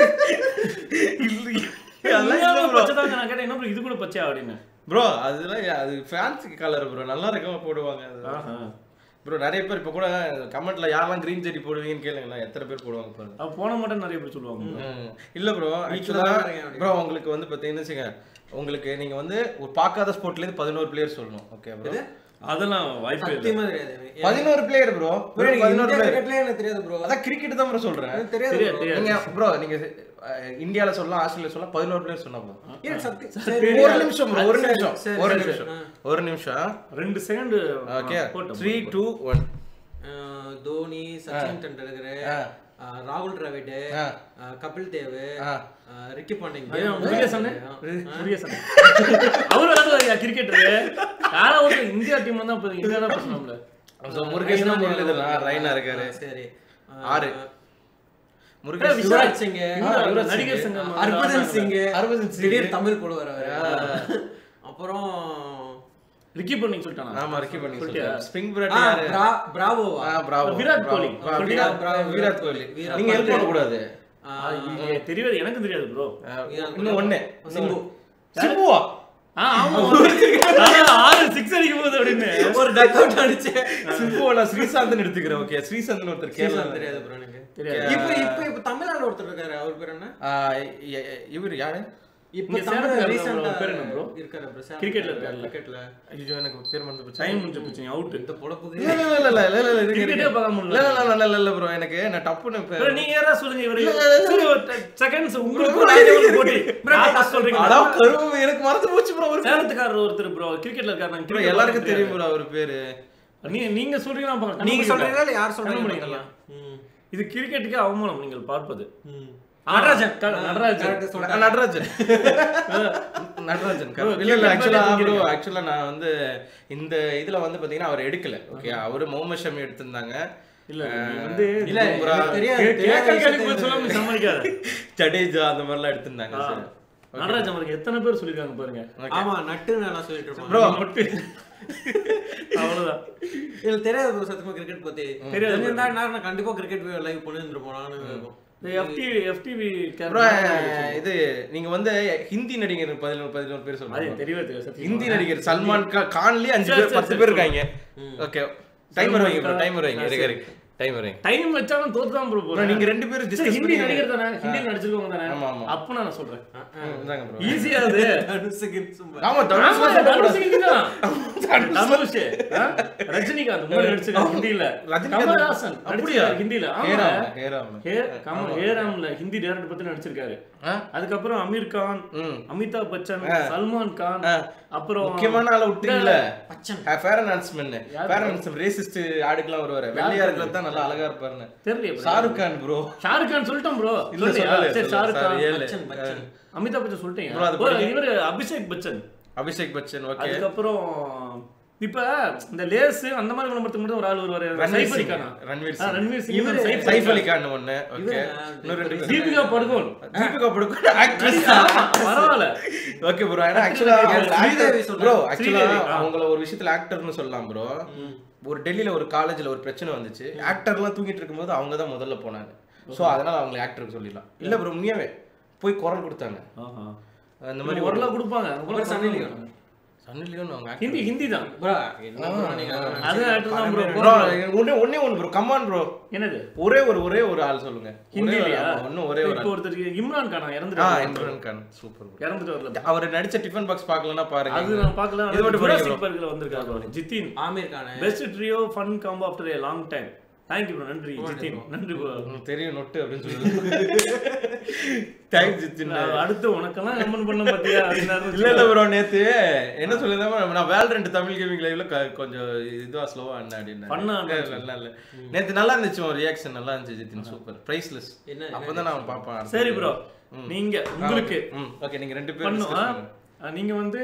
இல்லையே. அதெல்லாம் இல்ல உண்மையாவே bro. பச்சை தாங்க நான் கேட்டேன் என்ன bro இது கூட பச்சையா அப்படின்னு ப்ரோ அதெல்லாம் அது ஃபேன்சி கலர் ப்ரோ நல்லா இருக்கவங்க போடுவாங்க அது ஆஹா. ப்ரோ நிறைய பேர் இப்போ கூட கமெண்ட்ல யாரெல்லாம் கிரீன் ஜெட்டி போடுவீங்கன்னு கேளுங்களேன் எத்தனை பேர் போடுவாங்க பாருங்க அவ போன மட்டும் நிறைய பேர் சொல்லுவாங்க ம். இல்ல ப்ரோ ஆக்சுவலா தான் இருக்கேன் அப்படி. ப்ரோ உங்களுக்கு வந்து பாத்தீங்கன்னு வச்சுங்க உங்களுக்கு நீங்க வந்து ஒரு பார்க்காத ஸ்போர்ட்ல இருந்து பதினோரு பிளேயர் சொல்லணும் ஓகே ப்ரோ அதெல்லாம் வாய்ப்பே இல்லை சத்தியமா தெரியாது எனக்கு. பதினோரு பிளேயர் ப்ரோ bro, எனக்கு பதினோரு இந்தியா பிளேயர் cricketலயே எனக்கு தெரியாது ப்ரோ அதான் கிரிக்கெட் தான் ப்ரோ சொல்றேன் எனக்கு தெரியாது தெரியாது, bro. தெரியாது. நீங்க ப்ரோ நீங்க அஹ், இந்தியால சொல்லலாம் ஆஸ்திரேலியா சொல்லலாம் பதினோரு பிளேயர் சொன்னா போதும் எனக்கு சத்தி- சரி, சரி, ஒரு நிமிஷம் bro, ஒரு சரி, நிமிஷம் சரி, ஒரு சரி, நிமிஷம் ஆ. ஒரு நிமிஷம் ரெண்டு second okay three two one uh, Dhoni Sachin Tendulkar ஆ. அஹ், ராகுல் டிராவிட் ஆ. அஹ், கபில் தேவ் ஆ. அஹ், ரிக்கி பாண்டிங் முருகேசன் முருகேசன் அவரு விளையாடுவாங்க கிரிக்கெட் யாரா ஒரு இந்தியா டீம் தான் இப்ப இந்தியா தான் பேசணும்ல ஸோ முருகேஷ் முரளிதரன் ரைனா இருக்காரு சரி ஆறு அஹ், முருகேஷ் விஷால் யுவராஜ் சிங் இவரு நடிகர் சங்கம் ஹர்பஜன் சிங் ஹர்பஜன் சிங். திடீர் தமிழ் போடுவார் அவரு அப்புறம் ரிக்கி பண்ணிங் சொல்லிட்டானா ஆமா ரிக்கி பண்ணி சொல்லிட்டியா? ஸ்பிரிங் ஆ, பிராட் யாரு பிரா- பிராவோவா ஆ பிராவோ விராட் கோலி. ஆ, சொல்லிட்டியா? விராட் பிராவோ, விராட் கோலி விராட் நீங்க ஹெல்ப் கோலி. பண்ண கூடாது ஆ, இது தெரியாது எனக்கு தெரியாது ப்ரோ ஆ, விராட் இன்னும் ஒண்ணு சிம்பு சிம்புவா ஆ ஆமா அதான் ஆறு சிக்ஸ் அடிக்கும் போது அப்படின்னு ஒரு டக் அவுட் அடிச்சு சிம்புவா நான் ஸ்ரீசாந்த் எடுத்துக்கிறேன் ஓகே ஸ்ரீசாந்த் ஒருத்தர் கேரளா சீசன் தெரியாது ப்ரோ எனக்கு தெரியாது. இப்ப இப்ப இப்ப தமிழ்நாடு ஒருத்தர் இருக்காரு அவர் பேர் என்ன இவர் யாரு இப்ப இங்க தமிழ் சேலத்துல ரீசெண்டா இருக்கிறவர் பேர் என்ன bro? இருக்காரு ப்ரோ கிரிக்கெட்ல இருக்காருல்ல? கிரிக்கெட்ல ஐயோ எனக்கு பேர் மறந்து போச்சு டைம் முடிஞ்சு போச்சு அவுட் இந்த பொழப்புக்கு இல்ல இல்ல இல்ல இல்ல இல்ல இல்ல இல்ல இருங்க, கிரிக்கெட்டே இருங்க. பார்க்க இல்ல முடியல இல்ல இல்ல இல்ல இல்ல ப்ரோ எனக்கு நான் டப்புன்னு இப்ப- bro, நீங்க யாரா சொல்லுங்க இவரு சரி செகண்ட்ஸ் உங்களுக்கு நானே வந்து போட்டி நான் first சொல்றீங்க அடா கருவு எனக்கு மறந்து போச்சு ப்ரோ ஒரு சேலத்துக்காரர் ஒருத்தர் ப்ரோ கிரிக்கெட்ல இருக்காரு நாங்க bro, cricket எல்லாருக்கும் பார்க்க தெரியும் ப்ரோ அவர் பேரு தெரியாது. நீங்க நீங்க சொல்றீங்களா பார்க்க நீங்க சொல்றீங்களா இல்ல யார் சொல்றீங்க கண்டுபிடிக்கலாம். ம். இது கிரிக்கெட்டுக்கே அவமானம் நீங்கள் பார்ப்பது ம். ஆ, நடராஜன் க- நடராஜன் correct சொல்றேன். ந- நடராஜன் நடராஜன் Bro, இல்ல இல்ல cricket ஆக்சுவலா மாதிரி ப்ரோ தூங்கிருங்க. ஆக்சுவலா நான் வந்து இந்த இதுல வந்து பாத்தீங்கன்னா அவர் எடுக்கல ஓகே அவரு முகமது ஷமி எடுத்திருந்தாங்க இல்ல நீ வந்து இல்ல பும்ரா, எனக்கு தெரியாது கே- தெரியாத கேட்க கேள்வி விஷயத்தை சொல்லாம சமாளிக்காத ஜடேஜா அந்த மாதிரிலாம் எடுத்திருந்தாங்க ஆ. சார் நடராஜன் அவருக்கு எத்தனை பேர் சொல்லிருக்காங்க பாருங்க ஆமா நட்டு நல்லா சொல்லிட்டு இருப்பான் Bro. மட்டும் அவ்வளவுதான் எனக்கு தெரியாது ப்ரோ சத்தியமா கிரிக்கெட் பத்தி தெரியாது. தெரிஞ்சிருந்தா நான் கண்டிப்பா கிரிக்கெட் லைவ் பண்ணிருந்திருப்போம் நானும் இருக்கும் இந்த எஃப்டிவி எஃப்டிவி ப்ரோ இது நீங்க வந்து ஹிந்தி நடிகர் பதினோரு பதினோரு பேர் அது சொல்லுங்க தெரியவே தெரியாது சத்தியமா. ஹிந்தி நடிகர் சல்மான் கா- கான்லயே அஞ்சு சரி, பேர் சரி, பத்து சரி, பேர் சரி. இருக்காங்க ஓகே டைமர் வைங்க ப்ரோ சல்மான் டைமர் வைங்க ஆ, இருங்க சரி. இருக்கு டைமர் வைங்க டைம் வச்சாலும் தோத்து தான் ப்ரோ Bro, போறேன் நீங்க ரெண்டு பேரும் சரி, டிஸ்கஸ் ஹிந்தி பண்ணி நடிகர் தானே ஹிந்தியில் நடிச்சிருக்கவங்க தானே ஆமா, ஆமா. அப்போ நான் சொல்றேன் இந்தாங்க ப்ரோ ஈஸியா அது தனுஷுக்கு சும்மா ஆமா ஆமா, தனுஷ் தனுஷ் ஹிந்தி தான். தனுஷ், ஆ? ரஜினிகாந்த் முன்னாடி நடிச்சிருக்காரு ஹிந்தியில ரஜினிகாந்த் கமல்ஹாசன் அப்படியா? நடிச்சிருக்காரு ஹிந்தியில ஆமா ஹேராம் ஹேராம் ஹே கமல் ஹேராம்ல ஹிந்தி டேரக்டர் பத்தி நடிச்சிருக்காரு ஆ? அதுக்கப்புறம் அமீர் கான் ம் அமிதாப் பச்சன் ஆ. சல்மான் கான் ஆ. அப்புறம் முக்கியமான ஆளை விட்டீங்கல்ல பச்சன் ஃபேர் அனௌன்ஸ்மெண்ட் யாரு? ஃபேர் அனௌன்ஸ்மெண்ட் ரேசிஸ்ட் ஆடுக்கெல்லாம் வருவாரு வெள்ளையா இருக்கிறது தான் நல்லா அழகா இருப்பாருன்னு தெரியல bro. ஷாருக் கான் ப்ரோ ஷாருக் கான் சொல்லிட்டோம் ப்ரோ இல்ல சொல்லல சரி ஷாருக் கான் பச்சன் பச்சன் அமிதாப் பச்சன் சொல்லிட்டீங்க Bro, அது bro, படிக்க- இவரு அபிஷேக் பச்சன் அபிஷேக் பச்சன் ஓகே அதுக்கப்புறம் இப்ப இந்த லேஸ் அந்த மாதிரி விளம்பரத்துக்கு மட்டும் ஒரு ஆள் வருவாரு ரன்வீர் சைஃப் அலி சிங் கானா ரன்வீர் ஆ, சிங் ரன்வீர் சிங் இவரு- சைஃப் சைஃப் அலி அலி கான் ஒண்ணு ஓகே இவரு- இன்னும் ரெண்டு பேர் தீபிகா படுகோன் தீபிகா படுகோன் ஆக்ட்ரஸ் பரவாயில்ல ஓகே ப்ரோ ஏன்னா ஆக்சுவலா ஸ்ரீதேவி சொல்றேன். ப்ரோ ஆக்சுவலா ஸ்ரீதேவி, ஆ. அவங்கள ஒரு விஷயத்துல ஆக்டர்னு சொல்லலாம் ப்ரோ ஒரு டெல்லியில ஒரு காலேஜ்ல ஒரு பிரச்சனை வந்துச்சு ஆக்டர்லாம் தூங்கிட்டு இருக்கும்போது அவங்க தான் முதல்ல போனாங்க சோ அதனால அவங்களை ஆக்டருக்கு சொல்லிடலாம் இல்ல ப்ரோ உண்மையாவே போய் குரல் கொடுத்தாங்க ஆஹா. அந்த மாதிரி ஒரு லா கொடுப்பாங்க அப்புறம் சன்னி லியோன். சன்னி லியோன் அவங்க ஹிந்தி ஹிந்தி தான் ப்ரோ என்ன bro நீங்க அது actor தான் bro. ப்ரோ ஒண்ணே ஒண்ணே ஒன்று ப்ரோ கமான் ப்ரோ என்னது ஒரே ஒரு ஒரே ஒரு ஆள் சொல்லுங்க ஒரே ஒரு ஹிந்திலயா ஆமா, இன்னும் ஒரே ஒரு இப்போ ஒருத்தருக்கு இம்ரான் கானா ஆ இறந்துட்டு இம்ரான் கான் சூப்பர் ப்ரோ இறந்துட்டு வரல அவர் நடிச்ச டிஃபன் பாக்ஸ் பார்க்கலன்னா பாருங்க அது நான் பார்க்கல இது மட்டும் படிங்க ஜுராசிக் பார்க்ல வந்திருக்காரு Jithin Aamir Khan best trio fun combo after a long time thank you bro நன்றி ஜித்தின் நன்றி bro. உங்களுக்கு தெரியும் நொட்டு அப்படின்னு சொல்லுங்க தேங்க்ஸ் ஜித்தின் நான் அடுத்து உனக்கெல்லாம் கமெண்ட் பண்ண பாத்தியா அப்படின்னாரு இல்ல இல்ல ப்ரோ நேத்து என்ன சொல்லிருந்தா நான் வேல் ரெண்டு தமிழ் கேமிங் லைவ்ல கொஞ்சம் இதுவா ஸ்லோவா என்ன அப்படின்னு Fun ஆ இருந்துச்சு. நல்லா இல்ல நேத்து நல்லா இருந்துச்சு உன் ரியாக்ஷன் நல்லா இருந்துச்சு ஜித்தின் சூப்பர் பிரைஸ்லெஸ் என்ன அப்பதான் நான் பாப்பேன் அடுத்த சரி video. ப்ரோ நீங்க உங்களுக்கு ம் ஓகே நீங்க ரெண்டு பேரும் பண்ணும் discuss ஆ? பண்ணுங்க. ஆ, நீங்க வந்து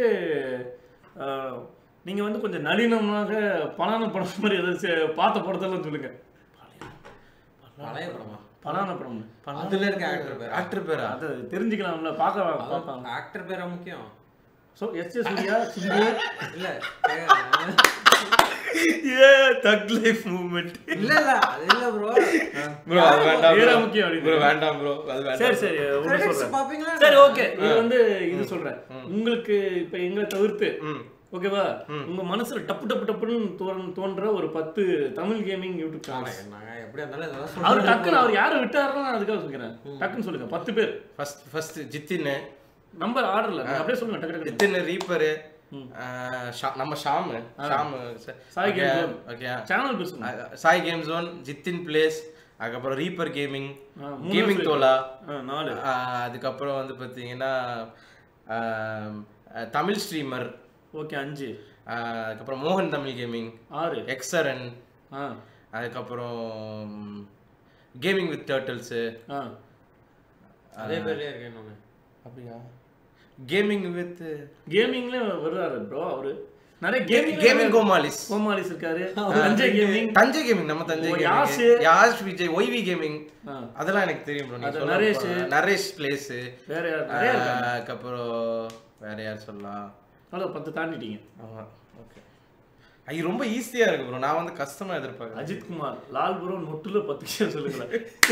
ஆ, நீங்க வந்து கொஞ்சம் நளினமாக பணான படம் மாதிரி ஏதாச்சும் பார்த்த படத்தெல்லாம் சொல்லுங்க பழைய படமா பலான படம் அதுல இருக்க ஆக்டர் பேர் ஆக்டர் பேரா அது தெரிஞ்சுக்கலாம்ல பார்க்க பார்ப்பாங்க ஆக்டர் பேரா முக்கியம் so yes yes Suriya Simbu இல்ல கேக்குறேன். ஏ தக் லைஃப் மூவ்மெண்ட் இல்ல இல்ல அது இல்ல ப்ரோ ப்ரோ அது வேண்டாம் ஏடா bro. முக்கியம் அப்படின்னு. bro வேண்டாம் ப்ரோ அது வேண்டாம் சரி சரி ஒண்ணு Credits சொல்றேன் பாப்பீங்களா சரி ஓகே இது வந்து இது சொல்றேன் உங்களுக்கு இப்ப எங்களை தவிர்த்து ம் ஓகேவா உங்க மனசுல டப்பு டப்பு டப்புன்னு தோன் தோன்ற ஒரு பத்து தமிழ் கேமிங் யூடியூப் சேனல் நாங்க எப்படியா இருந்தாலும் இதெல்லாம் அவர் சொல்றோம் டக்குன்னு அவர் யாரை விட்டாருன்னு நான் அதுக்காக சொல்கிறேன் டக்குன்னு சொல்லுங்க பத்து பேர் ஃபர்ஸ்ட் ஃபர்ஸ்ட் ஜித்தின் நம்பர் ஆர்டர்ல அப்படியே சொல்லுங்க டக்கு டக்கு ஜித்தின் ரீப்பர் நம்ம Sham Sham Sai game zone. Okay channel பேசுங்க Sai game zone Jithin plays அதுக்கப்புறம் ரீப்பர் கேமிங் ஆ, மூணு கேமிங் பேர். தோலா ஆ, நாலு ஆஹ் அதுக்கப்புறம் வந்து பார்த்தீங்கன்னா ஆஹ் அஹ் தமிழ் ஸ்ட்ரீமர் ஓகே அஞ்சு அதுக்கப்புறம் மோகன் தமிழ் கேமிங் ஆறு எக்ஸரன் ஆ அதுக்கப்புறம் கேமிங் வித் டர்ட்டில்ஸு ஆ அதே பேர்லயே இருக்கேன் இன்னொன்னு அப்படியா கேமிங் வித் கேமிங்ல வருவாரு ப்ரோ அவரு நிறைய கேமிங் கேமிங் கோமாலிஸ் கோமாலிஸ் இருக்காரு தஞ்சை கேமிங் தஞ்சை கேமிங் நம்ம தஞ்சை ஓ, gaming Yash. Yash Vijay YV gaming ஆ. அதெல்லாம் எனக்கு தெரியும் bro. நீங்க அது சொல்ல நரேஷ். போனா. நரேஷ் பிளேஸ் வேற யார் நிறைய இருக்காங்க அதுக்கப்புறம் வேற யார் சொல்லலாம் அவ்வளோ பத்து தாண்டிட்டீங்க ஆமா ஓகே ஐயோ ரொம்ப ஈஸியா இருக்கு ப்ரோ நான் வந்து கஷ்டமா எதிர்பார்க்கறேன் அஜித் குமார் லால் ப்ரோ நொட்டுல பத்து விஷயம் சொல்லுங்களேன்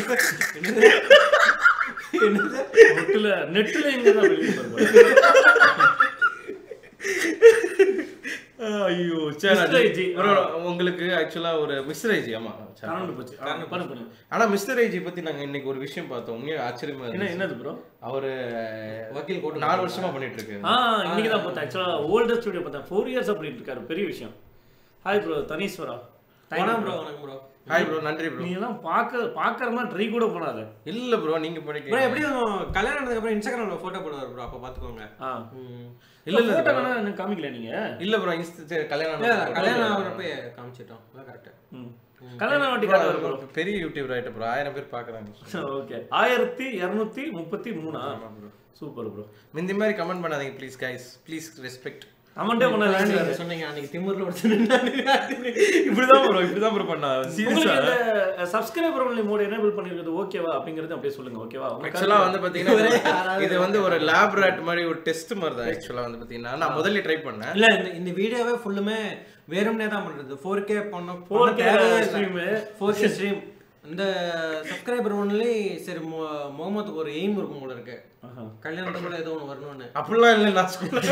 நொட்டுல நெட்டுல எங்க தான் வெளியே ஐயோ Mr. IG. ப்ரோ உங்களுக்கு ஆக்சுவலா ஒரு மிஸ்டர் ஐஜி ஆமா சரி. கரண்ட் போச்சு ஆ, பண்ணு பண்ணு ஆனா மிஸ்டர் ஐஜி பத்தி நாங்க இன்னைக்கு ஒரு விஷயம் பார்த்தோம் உண்மையா ஆச்சரியமா என்ன இருந்துச்சு என்னது ப்ரோ அவரு வக்கீல் கோட்டு நாலு வருஷமா பண்ணிட்டு இருக்கு ஆ இன்னைக்கு தான் பார்த்தேன் ஆக்சுவலா ஓல்டர் ஸ்டுடியோ பார்த்தேன் ஃபோர் இயர்ஸ் பண்ணிட்டு இருக்காரு பெரிய விஷயம் ஹாய் ப்ரோ தனீஸ்வரா வணக்கம் ப்ரோ வணக்கம் ப்ரோ ஹாய் ப்ரோ நன்றி ப்ரோ நீ எல்லாம் பார்க்க பார்க்கற மாதிரி ட்ரை கூட பண்ணாத இல்ல ப்ரோ நீங்க ப்ரோ படிக்க எப்படியும் கல்யாணம் ஆனதுக்கு அப்புறம் இன்ஸ்டாகிராம்ல போட்டோ போடுவார் ப்ரோ அப்ப பாத்துக்கோங்க ஆ ம். இல்ல இல்ல போட்டோ வேணா எனக்கு காமிக்கல நீங்க இல்ல ப்ரோ இன்ஸ்ட கல்யாணம் இல்ல, இல்ல, ஆனதுக்கு கல்யாணம் ஆகுறப்ப காமிச்சிட்டோம் அதான் கரெக்ட் ம். கல்யாணம் வாட்டி காட்டுவார் ப்ரோ அப்புறம் பெரிய யூடியூபர் ஆயிட்டு ப்ரோ ஆயிரம் பேர் பாக்குறாங்க ஓகே ஆயிரத்தி இரநூத்தி முப்பத்தி மூணா சூப்பர் ப்ரோ இந்த மாதிரி கமெண்ட் பண்ணாதீங்க ப்ளீஸ் கைஸ் ப்ளீஸ் ரெஸ்பெக்ட் கமெண்டே பண்ணல சொன்னீங்க அன்னைக்கு திமுர்ல ஒருத்தர் இப்படிதான் ப்ரோ இப்படிதான் ப்ரோ பண்ணா உங்களுக்கு இந்த சப்ஸ்கிரைபர் ஒன்லி மோட் எனேபிள் பண்ணிருக்கிறது ஓகேவா அப்படிங்கறது அப்படியே சொல்லுங்க ஓகேவா உங்க ஆக்சுவலா வந்து பாத்தீங்கன்னா இது வந்து ஒரு லேப் ராட் மாதிரி ஒரு டெஸ்ட் மாதிரி தான் ஆக்சுவலா வந்து பாத்தீங்கன்னா நான் முதல்ல ட்ரை பண்ணேன் இல்ல இந்த இந்த வீடியோவே ஃபுல்லுமே வேறும்னே தான் பண்றது ஃபோர் கே பண்ண 4K stream. Four K stream இந்த சப்ஸ்கிரைபர் ஒன்லி சரி மு- முகமதுக்கு ஒரு எய்ம் இருக்கும் போல இருக்கு ஆஹா. கல்யாணத்துக்கு கூட ஏதோ ஒன்று வரணும்னு அப்படிலாம் இல்லை நான் ஸ்கூல்ல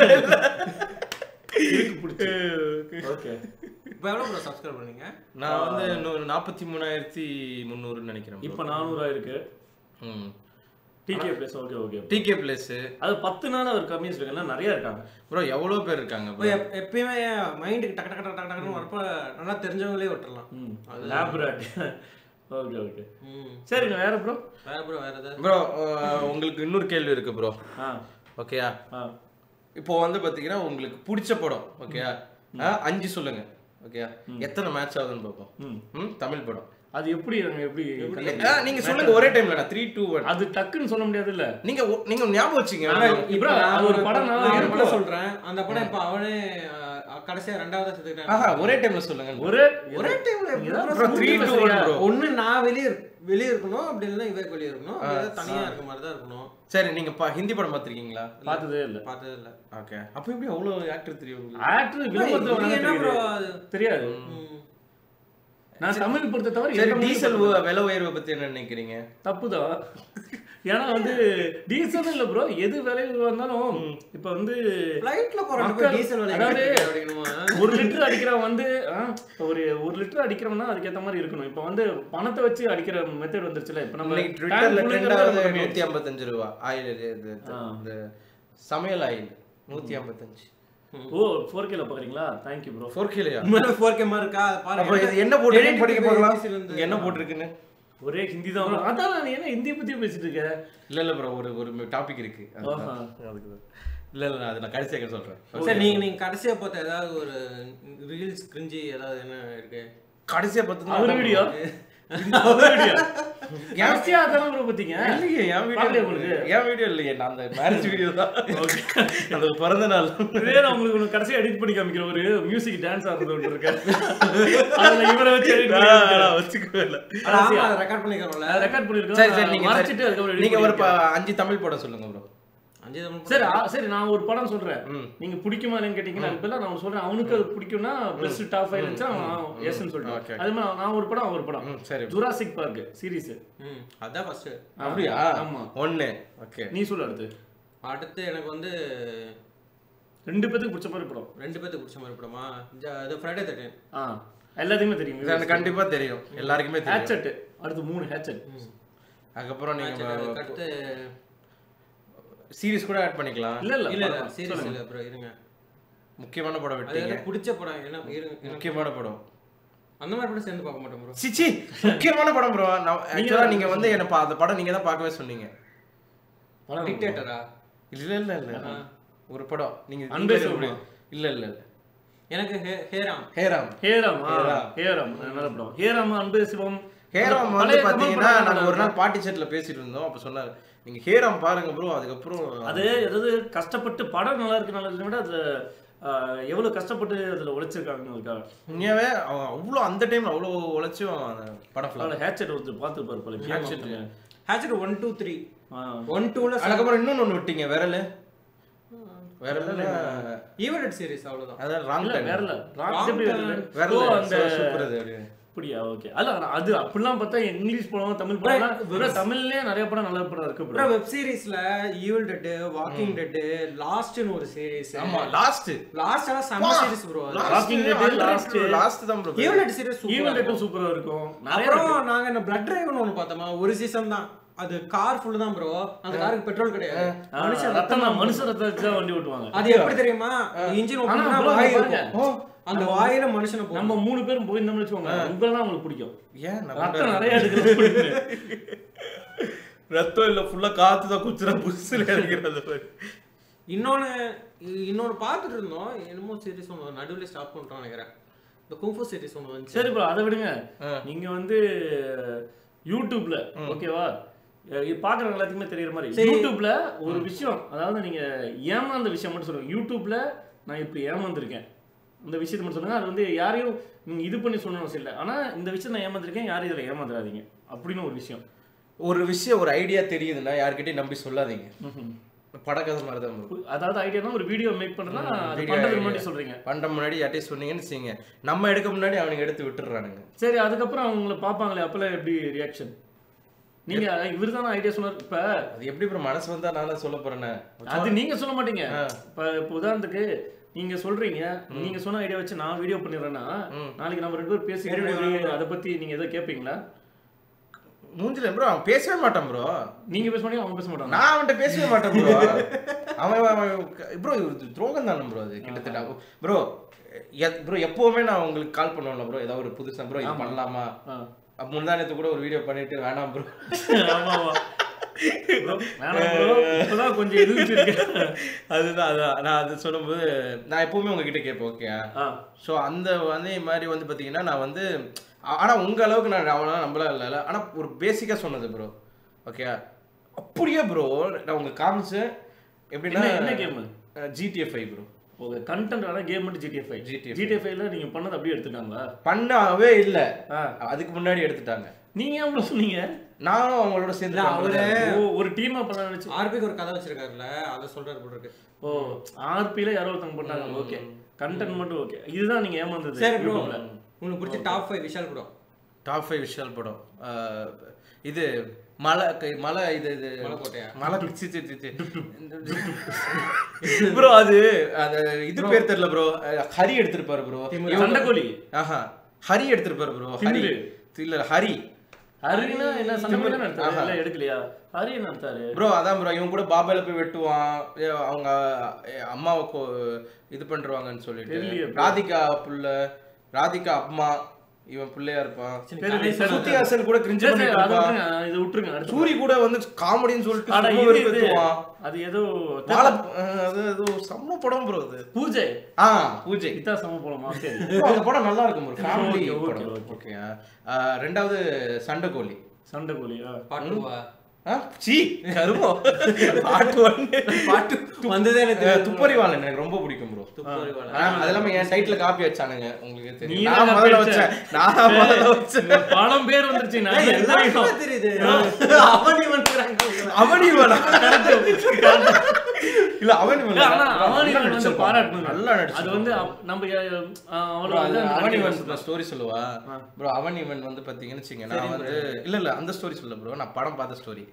இருக்கு பிடிச்சி ஓகே இப்போ எவ்வளோ ப்ரோ சப்ஸ்கிரைப் பண்ணீங்க நான் வந்து இன்னொரு நாற்பத்தி மூணாயிரத்தி முந்நூறுன்னு நினைக்கிறேன் இப்போ நானூறா இருக்கு ம் DK plus okay okay DK plus அது பத்து நாள் அவர் கம்மி இருக்காங்க நிறைய இருக்காங்க ப்ரோ எவ்வளோ பேர் இருக்காங்க இப்போ எப்- எப்பயுமே மைண்டுக்கு டக்கு டக்கு டக்கு டக்குன்னு வரப்ப நல்லா தெரிஞ்சவங்களே விட்டுறலாம் ம் லேப்ராட் ஓகே ஓகே ம் சரிங்க வேற ப்ரோ வேற ப்ரோ வேற ஏதாவது ப்ரோ உங்களுக்கு இன்னொரு கேள்வி இருக்கு ப்ரோ ஆ ஓகேயா ஆ இப்போ வந்து பாத்தீங்கன்னா உங்களுக்கு பிடிச்ச படம் ஓகேயா ஆ, அஞ்சு சொல்லுங்க ஓகேயா எத்தனை மேட்ச் ஆகுதுன்னு பார்ப்போம் ம் ம் தமிழ் படம் அது எப்படி நாங்க எப்படி ஆ, நீங்க சொல்லுங்க ஒரே டைம்ல நான் த்ரீ டூ ஒன் அது டக்குன்னு சொல்ல முடியாது இல்ல நீங்க ஒ- நீங்க ஞாபகம் வச்சுங்க இப்ப அது ஒரு படம் நான் நான் ஒரு இருக்கும். படம் சொல்றேன் அந்த படம் இப்போ அவனே அஹ், கடைசியா ரெண்டாவதா ஆஹா செத்துக்கிட்டான் ஒரே டைம்ல சொல்லுங்க ஒரே ஒரே டைம்ல Bro, three to one bro. ஒண்ணு நான் வெளியே வெளியே இருக்கணும் அப்படி இல்லைன்னா இவே வெளியே இருக்கணும் அப்படி இல்லைன்னா தனியா இருக்க மாதிரி தான் இருக்கணும் சரி நீங்க பா- ஹிந்தி படம் பார்த்திருக்கீங்களா பார்த்ததே இல்ல பார்த்தது இல்ல ஓகே அப்போ எப்படி அவ்வளோ ஆக்டர் தெரியும் உங்களுக்கு? ஆக்டர் விளம்பரத்துல இது என்ன வராங்க ப்ரோ தெரியுது. அது தெரியாது ம். நான் தமிழ் பொறுத்த தவிர சரி எந்த மொழியும் டீசல் பார்த்தது உ- விலை உயர்வை பத்தி என்ன நினைக்கிறீங்க தப்புதான் ஏன்னா வந்து டீசல் இல்ல ப்ரோ எது விலை வந்தாலும் இப்ப வந்து ஃப்ளைட்ல போறப்ப மக்கள் டீசல் விலை அதாவது ஏறிட்டு அப்படின்னுமா ஒரு லிட்டர் அடிக்கிறவன் வந்து ஆ, இப்ப ஒரு ஒரு லிட்டர் அடிக்கிறவனா அதுக்கேத்த மாதிரி இருக்கணும் இப்ப வந்து பணத்தை வச்சு அடிக்கிற மெத்தட் வந்துருச்சுல இப்ப நம்ம இன்னைக்கு ட்விட்டர்ல tank ட்ரெண்ட் புள்ளைங்கிறது ஆகுது நமக்கு நூத்தி ஐம்பத்தஞ்சு ரூபா ஆயில் இது இது- ஆ. இந்த சமையல் ஆயில் நூத்தி ஐம்பத்தஞ்சு ஓ ஃபோர் கேல பாக்குறீங்களா தேங்க்யூ ப்ரோ ஃபோர் கிலோயா உண்மையில 4K மாதிரி இருக்கா அதை அப்ப பாருங்க இது என்ன போட்டுருக்கு Edit படிக்க பண்ணி பார்க்கலாம் diesel இருந்து- இங்க என்ன போட்டிருக்குன்னு ஒரே ஹிந்தி தான் bro. அதான் நீ என்ன ஹிந்தி பத்தி பேசிட்டு இருக்க இல்ல இல்ல ப்ரோ ஒரு ஒரு டாபிக் இருக்கு அதுதான். ஆஹா. அதுக்கு தான். இல்ல இல்ல அது நான் கடைசியாக சொல்றேன் சரி நீங்க நீங்க கடைசியா பார்த்த ஏதாவது ஒரு ரீல்ஸ் கிரிஞ்சி ஏதாவது என்ன இருக்கு கடைசியா பார்த்து அவர் வீடியோ கடைசியா அதான ப்ரோ பார்த்தீங்க இல்லையே என் வீடியோ பார்க்கலையா உங்களுக்கு? என் வீடியோ இல்லையே நான் அந்த மேரேஜ் வீடியோ தான் அந்த பிறந்த நாள் இதே நான் உங்களுக்கு ஒன்று கடைசியா எடிட் பண்ணி காமிக்கிற ஒரு மியூசிக் டான்ஸ் ஆடுறது ஒன்று இருக்கு அதுல இவரை வச்சு edit பண்ணி காமிக்கிறேன். வச்சுக்கவே இல்லை ஆமா ரெக்கார்ட் பண்ணிக்கிறோம்ல நான் ரெக்கார்ட் பண்ணிருக்கேன் சரி சரி நீங்க மறைச்சிட்டு அதுக்கப்புறம் edit நீங்க ஒரு பண்ணிருக்கேன். ப- அஞ்சு தமிழ் படம் சொல்லுங்க ப்ரோ அஞ்சு தமிழ் சரி ஆ, சரி நான் ஒரு படம் சொல்றேன் ம். நீங்க பிடிக்குமா இல்லைன்னு கேட்டீங்கன்னா அதுக்கு பதிலா நான் சொல்றேன் அவனுக்கு அது பிடிக்கும்னா பெஸ்ட் டாப் ஃபைவ் வச்சா எஸ்ன்னு Okay, சொல்லிட்டு okay. அது மாதிரி நான் ஒரு படம் அவன் ஒரு படம் ம் சரி ஜுராசிக் பார்க் சீரிஸ் ம் அதான் ஃபர்ஸ்ட் அப்படியா ஆமா ஒண்ணு ஓகே நீ சொல்லு அடுத்து அடுத்து எனக்கு வந்து ரெண்டு பேத்துக்கு பிடிச்ச மாதிரி படம் ரெண்டு பேத்துக்கு பிடிச்ச மாதிரி படமா ஜ- இது ஃப்ரைடே தேர்ட்டின் ஆ எல்லாத்தையுமே தெரியும் இது எனக்கு கண்டிப்பா தெரியும் எல்லாருக்குமே தெரியும் ஹேட்செட் அடுத்து மூணு ஹேட்செட் அதுக்கப்புறம் நீங்க அடுத்து சீரிஸ் கூட ஆட் பண்ணிக்கலாம் இல்ல இல்ல இல்ல இல்ல படம். சீரியஸ் சொல்லுங்க. இல்ல அப்புறம் இருங்க முக்கியமான படம் அது விட்டீங்க எனக்கு பிடிச்ச படம் என்ன இருங்க எனக்கு முக்கியமான படம் அந்த மாதிரி படம் சேர்ந்து பார்க்க மாட்டேன் ப்ரோ சிச்சி முக்கியமான படம் ப்ரோ நான் ஆக்சுவலா நீங்க வந்து என்ன பா- அந்த படம் நீங்க தான் பார்க்கவே சொன்னீங்க படம் டிக்டேட்டரா இல்ல இல்ல இல்ல ஒரு படம் நீங்க அன்பே நீங்க சிவமா. இல்ல இல்ல இல்ல எனக்கு ஹே- ஹேராம் ஹேராம் ஹேராம் ஆ, ஹேராம். ஹேராம் நல்ல படம் ஹேராம் அன்பு சிவம் ஹேராம் அந்த வந்து பழைய கமல் பாத்தீங்கன்னா படம் நாங்க ஒரு நல்லா நாள் பாட்டி செட்ல பேசிட்டு இருந்தோம் அப்ப சொன்னாரு நீங்க ஹேராம் பாருங்க ப்ரோ அதுக்கப்புறம் அது அதாவது கஷ்டப்பட்டு படம் நல்லா இருக்கு நல்லா விட அது ஆஹ், எவ்வளவு கஷ்டப்பட்டு அதுல உழைச்சிருக்காங்க உண்மையாவே அவன் அவ்வளோ அந்த டைம்ல அவ்வளோ உழைச்சும் அந்த படம் flop. அவளை ஹேட்செட் வந்து பார்த்துருப்பாரு போல Hatchet. Hatchet one two three ஆ. ஒன் டூல அதுக்கப்புறம் இன்னொன்னு ஒண்ணு விட்டீங்க விரல் விரல் ஈவெண்ட் சீரிஸ் அவ்வளவுதான் அதான் ராங் இல்ல டைம் வேறல ராக் Wrong எப்படி turn. வருது? விரல் ஓ, அந்த சூப்பர் அது அப்படின்னு. அப்படியா ஓகே அல்ல அது அப்படிலாம் பார்த்தா இங்கிலீஷ் படம் தமிழ் படம் Bro, தமிழ்லயே நிறைய படம் நல்ல படம் இருக்கு bro. அப்புறம் வெப் சீரிஸ்ல ஈவில் டெட் வாக்கிங் டெட் லாஸ்ட்னு ஒரு சீரிஸ் ஆமா லாஸ்ட் லாஸ்ட் எல்லாம் செம்ம series bro Walking Dead, Last. Lost தான் bro Evil Dead series even டேட்டும் சூப்பரா இருக்கும் நிறைய அப்புறம் நாங்க இந்த பிளட் டிரைவ்னு ஒண்ணு பார்த்தோமா ஒரு சீசன் தான் அது கார் ஃபுல் தான் ப்ரோ அந்த காருக்கு பெட்ரோல் கிடையாது ஆ, மனுஷன் ரத்தம் தான் மனுஷ ரத்தம் வச்சு தான் வண்டி ஓட்டுவாங்க அது எப்படி தெரியுமா இன்ஜின் ஆனா ஓபன் bro, வாய் பாருங்க. இருக்கும் அந்த வாயில மனுஷனை போகும் நம்ம மூணு பேரும் போயிருந்தோம்னு வச்சுக்கோங்க உங்களை தான் உங்களுக்கு பிடிக்கும் ஏன் நம்ம ரத்தம் நிறைய எடுக்கிறது ரத்தம் இல்ல ஃபுல்லா காத்து தான் குச்சுற புதுசுல இருக்கிறது பாரு. இன்னொன்னு இ- இன்னொன்னு பார்த்துட்டு இருந்தோம் என்னமோ சீரிஸ் ஒன்று நடுவில் ஸ்டாப் பண்ணிட்டோம் நினைக்கிறேன் இந்த குங்ஃபு சீரிஸ் ஒன்று வந்துச்சு சரி ப்ரோ அதை விடுங்க ஆ. நீங்க வந்து யூடியூப்ல ஓகேவா பாக்குறவங்க எல்லாத்துக்குமே தெரியற மாதிரி சரி. யூடியூப்ல ஒரு விஷயம் அதாவது நீங்க ஏமாந்த விஷயம் மட்டும் சொல்லுங்க யூடியூப்ல நான் இப்படி ஏமாந்துருக்கேன் இந்த விஷயத்தை மட்டும் சொல்லுங்க அது வந்து யாரையும் நீங்க இது பண்ணி சொல்லணும் அவசியம் இல்லை ஆனா இந்த விஷயம் நான் ஏமாந்துருக்கேன் யாரும் இதுல ஏமாந்துடாதீங்க அப்படின்னு ஒரு விஷயம் ஒரு விஷயம் ஒரு ஐடியா தெரியுதுன்னா யார்கிட்டயும் நம்பி சொல்லாதீங்க ம்ஹும். படக்கதை மாதிரி தான் bro. அதாவது ஐடியானா ஒரு வீடியோ மேக் பண்றேன்னா அது video பண்றதுக்கு idea. முன்னாடி சொல்றீங்க பண்ற முன்னாடி யார்ட்டையும் சொன்னீங்கன்னு வச்சுங்க நம்ம எடுக்க முன்னாடி அவனுங்க எடுத்து விட்டுறானுங்க சரி அதுக்கப்புறம் அவங்கள பார்ப்பாங்களே அப்பெல்லாம் எப்படி ரியாக்ஷன் நீங்க இவர் தானே ஐடியா சொன்னார் இப்ப அது எப்படி ப்ரோ மனசு வந்தா நான் தான் சொல்ல போறேனே அது நீங்க சொல்ல மாட்டீங்க ஆ. இப்ப இப்போ உதாரணத்துக்கு நீங்க சொல்றீங்க நீங்க சொன்ன ஐடியா வச்சு நான் வீடியோ பண்ணிடுறேன்னா ம். நாளைக்கு நம்ம ரெண்டு பேரும் பேசிக்கிட்டு அதை பத்தி நீங்க எதை கேட்பீங்களா மூஞ்சில ப்ரோ அவன் பேசவே மாட்டான் ப்ரோ நீங்க பேச மாட்டீங்க அவங்க பேச மாட்டாங்க நான் அவன்கிட்ட பேசவே மாட்டேன் ப்ரோ அவன் ப்ரோ இது துரோகம் தானே ப்ரோ அது கிட்டத்தட்ட ப்ரோ ப்ரோ எப்பவுமே நான் உங்களுக்கு கால் பண்ணுவேன்ல ப்ரோ ஏதாவது ஒரு புதுசா ப்ரோ இது பண்ணலாமா ஆ. முந்தானத்து கூட ஒரு வீடியோ பண்ணிட்டு வேணாம் ப்ரோ ஆமா ஆமா Bro, வேணாம் bro. இப்பதான் கொஞ்சம் எதிர்ச்சிருக்கு அதுதான் அதான் நான் அது சொல்லும்போது நான் எப்பவுமே உங்ககிட்ட கேட்பேன் ஓகே ஆ ஸோ அந்த அதே மாதிரி வந்து பார்த்தீங்கன்னா நான் வந்து ஆ- ஆனா உங்க அளவுக்கு நான் அவனா நம்பலாம் இல்லை ஆனா ஒரு பேசிக்கா சொன்னது ப்ரோ ஓகே அப்படியே ப்ரோ நான் உங்களுக்கு காமிச்சேன் எப்படின்னா என்ன- என்ன game? GTA five bro okay content வேணா கேம் மட்டும் ஜிடிஎஃப் GTA ஜிடிஎஃப்ல நீங்க பண்ணது அப்படியே எடுத்துட்டாங்களா பண்ணவே இல்ல ஆ. அதுக்கு முன்னாடி எடுத்துட்டாங்க நீங்க ஏன் bro சொன்னீங்க நானும் அவங்களோட சேர்ந்து இல்ல, அவரு- பண்றேன். ஓ ஒரு டீமா பண்ண நினைச்சு ஆர்பிக்கு ஒரு கதை வச்சிருக்காருல்ல அதை சொல்றாரு போல இருக்கு ஓ ஆர்பில யாரோ ஒருத்தவங்க பண்ணாங்க ஓகே கண்டென்ட் மட்டும் ஓகே இதுதான் நீங்க ஏமாந்தது சரி ப்ரோ YouTubeல. உங்களுக்கு பிடிச்ச டாப் ஃபைவ் விஷால் படம் டாப் ஃபைவ் விஷால் படம் ஆஹ் இது மலை கை- மலை இது இது மலைக்கோட்டையா? மலை சி, சி, சி, சி. ப்ரோ அது அது இது பேர் தெரியல ப்ரோ ஹரி எடுத்திருப்பாரு ப்ரோ சண்டைக்கோழி ஆஹா ஹரி எடுத்திருப்பாரு ப்ரோ ஹரி திமிரு. இல்ல ஹரி ஹரினா என்ன சண்டைக்கோழி நடத்தாரு இல்ல எடுக்கலையா ஹரி என்ன நடத்தாரு ப்ரோ அதான் ப்ரோ இவன் கூட பாபால போய் வெட்டுவான் ஏ, அவங்க ஏ, அம்மாவை கொ- இது பண்றாங்கன்னு சொல்லிட்டு தெரியலையே bro. ராதிகா புள்ள ராதிகா அம்மா இவன் பிள்ளையா இருப்பான் சரி, சரி, கடைசி சரி, சுத்தி ஹாசன் கூட கிரிஞ்சு சரி, சரி, பண்ணிட்டு அதை இருப்பான் விட்டுருங்க, இதை விட்டுருங்க அடுத்து சூரி கூட வந்து காமெடின்னு சொல்லிட்டு ஆனா சும்மா இது இது வெறுப்பேத்துவான். அது ஏதோ வாழை அஹ் அது அது ஒரு செம்ம படம் ப்ரோ அது பூஜை ஆ பூஜை இத்தா சம போலமா சரி bro, அந்த படம் நல்லா இருக்கும் ஒரு ஃபேமிலி Okay, okay, படம் okay. ஓகே ரெண்டாவது சண்டைக்கோழி சண்டை கோழியா பாட்டுவா ஆ சீ கருமோ பாட்டு ஒன்று பாட்டு வந்ததே எனக்கு தெரியாது. துப்பறிவாளன் எனக்கு ரொம்ப பிடிக்கும் ப்ரோ துப்பறிவாளன். அது இல்லாம என் டைட்டில் காப்பி வச்சானுங்க உங்களுக்கு நீ தெரியும் தான் நான் copy முதல்ல அடிச்ச. வச்சேன் நான் முதல்ல வச்சேன் இந்த படம் பேர் வந்துருச்சு நான் ஏய், என்ன எல்லாருக்குமே தெரியும்? தெரியுது அவன் இவன்றாங்க அவனி வேணா இல்ல அவனி இல்ல, ஆனா அவனிவன் வந்து பாராட்டணும் நல்லா அது நடிச்சு வந்து அப்- நம்ம அஹ், அவ்வளவு அது வந்து அந்த அவன் நடிகை ஈவன் ஸ்டோரி சொல்லுவா ப்ரோ அவன் ஈவன் வந்து பாத்தீங்கன்னு வச்சுங்க நான் வந்து இல்ல இல்ல அந்த ஸ்டோரி சொல்ல ப்ரோ நான் படம் பார்த்த ஸ்டோரி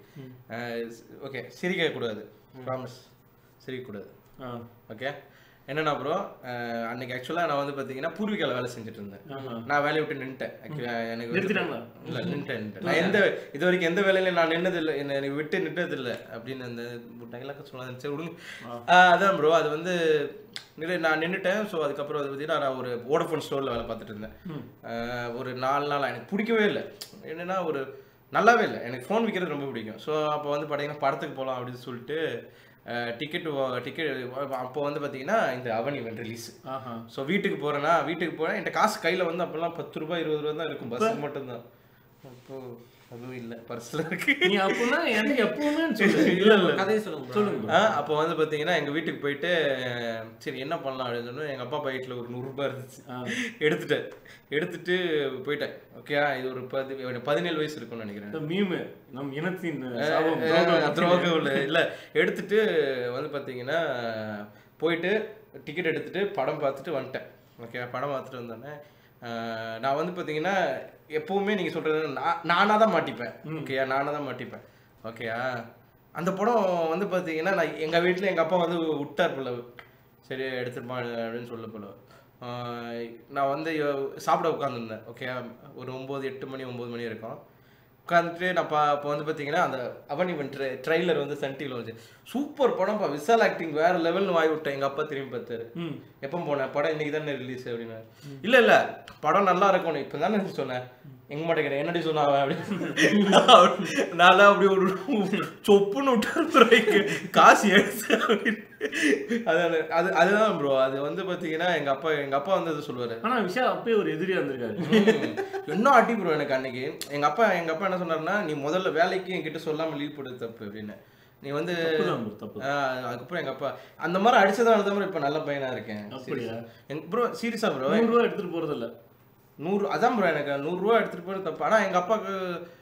ஓகே சிரிக்க கூடாது ப்ராமிஸ் சிரிக்க கூடாது ஆ, ஓகே என்னன்னா ப்ரோ அன்னைக்கு ஆக்சுவலா நான் வந்து பாத்தீங்கன்னா பூர்விகால வேலை செஞ்சுட்டு இருந்தேன் ஆஹா. நான் வேலையை விட்டு நின்ட்டேன் Actually, எனக்கு வந்து- நிறுத்திட்டாங்களா? இல்ல நின்ட்டேன் நின்ட்டேன். நான் எந்த இது வரைக்கும் எந்த வேலையில நான் நின்னது இல்லை என்ன எனக்கு விட்டு நின்றது இல்லை அப்படின்னு அந்த டைலாக் சொல்லாது சரி விடுங்க ஆ, அதான் ப்ரோ அது வந்து நிறு- நான் நின்னுட்டேன் ஸோ அதுக்கப்புறம் அதை பற்றி நான் ஒரு வோடஃபோன் ஸ்டோரில் வேலை பார்த்துட்டு இருந்தேன் ஆ, ஒரு நாலு நாள் எனக்கு பிடிக்கவே இல்லை என்னன்னா ஒரு நல்லாவே இல்லை எனக்கு ஃபோன் விற்கிறது ரொம்ப பிடிக்கும் ஸோ அப்போ வந்து பார்த்தீங்கன்னா படத்துக்கு போகலாம் அப்படின்னு சொல்லிட்டு டிக்கெட் டிக்கெட் அப்போ வந்து பார்த்தீங்கன்னா இந்த அவன் இவன் ரிலீஸ் ஆஹா. ஸோ வீட்டுக்கு போறேன்னா வீட்டுக்கு போறேன் என்கிட்ட காசு கையில வந்து அப்பெல்லாம் பத்து ரூபாய் இருபது ரூபாய் தான் இருக்கும் பஸ் மட்டும்தான் அப்போ அதுவும் இல்லை பர்ஸ்ல இருக்கு நீ அப்படின்னா எனக்கு எப்பவுமே சொல்லு இல்ல இல்ல கதையை சொல்லுங்க சொல்லுங்க ஆ, அப்போ வந்து பாத்தீங்கன்னா எங்க வீட்டுக்கு போயிட்டு அஹ், சரி என்ன பண்ணலாம் அப்படின்னு சொன்னா எங்க அப்பா பாக்கெட்ல ஒரு நூறு ரூபாய் இருந்துச்சு ஆ. எடுத்துட்டேன் எடுத்துட்டு போயிட்டேன் ஓகே இது ஒரு பதி எனக்கு பதினேழு வயசு இருக்கும்னு நினைக்கிறேன் இந்த மீம் நம் இனத்தின் சாபம், அஹ், துரோகம். துரோகம் இல்லை இல்லை எடுத்துட்டு வந்து பார்த்தீங்கன்னா போயிட்டு டிக்கெட் எடுத்துட்டு படம் பார்த்துட்டு வந்துட்டேன் ஓகே படம் பார்த்துட்டு வந்தோடனே அஹ், நான் வந்து பார்த்தீங்கன்னா எப்பவுமே நீங்கள் சொல்கிறது நான் நானாக தான் மாட்டிப்பேன் ஓகேயா நானாக தான் மாட்டிப்பேன் ஓகேயா அந்த படம் வந்து பார்த்தீங்கன்னா நான் எங்கள் வீட்டில் எங்கள் அப்பா வந்து விட்டார் போல சரி எடுத்துருப்பான் அப்படின்னு சொல்ல போல ஆஹ் நான் வந்து யோ- சாப்பிட உட்காந்துருந்தேன் ஓகே ஒரு ஒம்பது எட்டு மணி ஒம்பது மணி இருக்கும் உட்காந்துட்டு நான் பா இப்போ வந்து பார்த்தீங்கன்னா அந்த அவன் இவன் ட்ரை ட்ரைலர் வந்து சன் டிவியில் வந்துச்சு சூப்பர் படம்ப்பா விசால் ஆக்டிங் வேற லெவல்னு வாய் விட்டேன் எங்கள் அப்பா திரும்பி பார்த்தாரு ம். எப்போ போனேன் படம் இன்னைக்கு தானே ரிலீஸ் அப்படின்னு இல்ல இல்ல படம் நல்லா இருக்கும் இப்போ தானே சொன்னேன் எங்க மாட்டேங்கிறேன் என்னடி சொன்னா அவன் அப்படின்னு நான் அப்படி ஒரு சொப்புன்னு விட்டாரு காசு எடுத்து அப்படின்னு. அதான் அது அதுதான் ப்ரோ அது வந்து பாத்தீங்கன்னா எங்க அப்பா எங்க அப்பா வந்து அது சொல்லுவாரு ஆனா விஷால் அப்பயே ஒரு எதிரியா இருந்திருக்காரு ம். என்ன அடி ப்ரோ எனக்கு அன்னைக்கு எங்க அப்பா எங்க அப்பா என்ன சொன்னாருன்னா நீ முதல்ல வேலைக்கு என்கிட்ட சொல்லாம லீவ் போடுறது தப்பு அப்படின்னு நீ வந்து தப்புதான் bro, தப்பு ஆஹ் அதுக்கப்புறம் எங்க அப்பா அந்த மாதிரி அடிச்சதால தான் bro இப்ப நல்ல பையனா இருக்கேன் அப்படியா? ப்ரோ சீரியஸா ப்ரோ நூறு ரூபா எடுத்துட்டு போறது இல்ல நூறு அதான் ப்ரோ எனக்கு நூறுரூவா எடுத்துட்டு போகிறது தப்பு ஆனால் எங்கள் அப்பாவுக்கு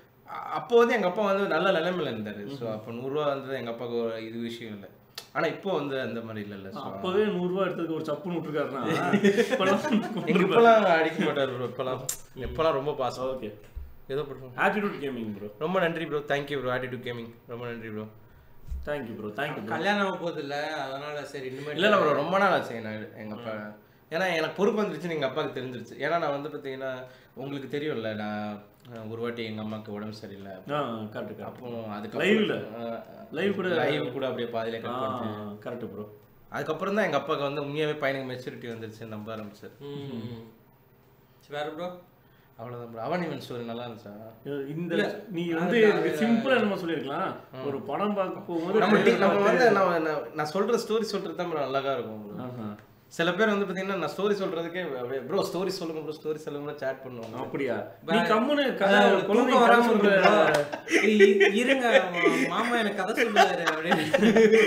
அ- அப்போ வந்து எங்கள் அப்பா வந்து நல்ல நிலைமையில இருந்தார் ஸோ அப்போ நூறுரூவா வந்து எங்கள் அப்பாவுக்கு ஒரு இது விஷயம் இல்லை ஆனால் இப்போ வந்து அந்த மாதிரி இல்லைல்ல ஸோ அப்பவே நூறு ரூபா எடுத்ததுக்கு ஒரு சப்புன்னு விட்டுருக்காருன்னா இப்பெல்லாம் எங்க இப்போலாம் அடிக்க மாட்டார் ப்ரோ இப்போலாம் இப்போலாம் ரொம்ப பாசம் ஓகே ஏதோ பண்ணுறோம் ஆட்டிடியூட் கேமிங் ப்ரோ ரொம்ப நன்றி bro thank you bro attitude gaming ரொம்ப நன்றி bro thank you bro thank you bro கல்யாணம் போகுது இல்ல அதனால சரி இனிமேல் இல்லை இல்லை ப்ரோ ரொம்ப நாள் ஆச்சு நான் எங்கள் அப்பா ஏன்னா எனக்கு பொறுப்பு வந்துருச்சுன்னு எங்கள் அப்பாவுக்கு தெரிஞ்சிருச்சு ஏன்னா நான் வந்து பார்த்தீங்கன்னா உங்களுக்கு தெரியும்ல நான் அஹ், ஒரு வாட்டி எங்கள் அம்மாவுக்கு உடம்பு சரியில்லை ஆ கரெக்ட் கரெக்ட் அப்போ Live ல? அதுக்கப்புறம் Live கூட- லைவ் கூட அப்படியே பாதியில கட் பண்ணிட்டேன் கரெக்ட் ப்ரோ அதுக்கப்புறம் தான் எங்க அப்பாவுக்கு வந்து உண்மையாவே பையனுக்கு மெச்சூரிட்டி வந்துருச்சு நம்ப ஆரம்பிச்சார் ம். சரி, வேற ப்ரோ அவ்வளவுதான் bro. அவன் இவன் ஸ்டோரி நல்லா இருந்துச்சா இந்த நீ வந்து சிம்பிளா நம்ம சொல்லிருக்கலாம் ஒரு படம் பார்க்க போகும்போது நம்ம டி- நம்ம வந்து நான் நான் நான் சொல்ற ஸ்டோரி சொல்றது தான் bro அழகா இருக்கும் bro. ஆஹா. சில பேர் வந்து பாத்தீங்கன்னா நான் ஸ்டோரி சொல்றதுக்கே அப்படியே ப்ரோ ஸ்டோரி சொல்லுங்க ப்ரோ ஸ்டோரி சொல்லுங்க சேட் பண்ணுவாங்க அப்படியா நீ கம்முன்னு கதை அதான் அவனுக்கு குழந்தைங்க தூக்கம் கதை வராம சொல்ற இருக்கும் bro. இ- இருங்க மாமா எனக்கு கதை சொல்லுவாரு அப்படின்னு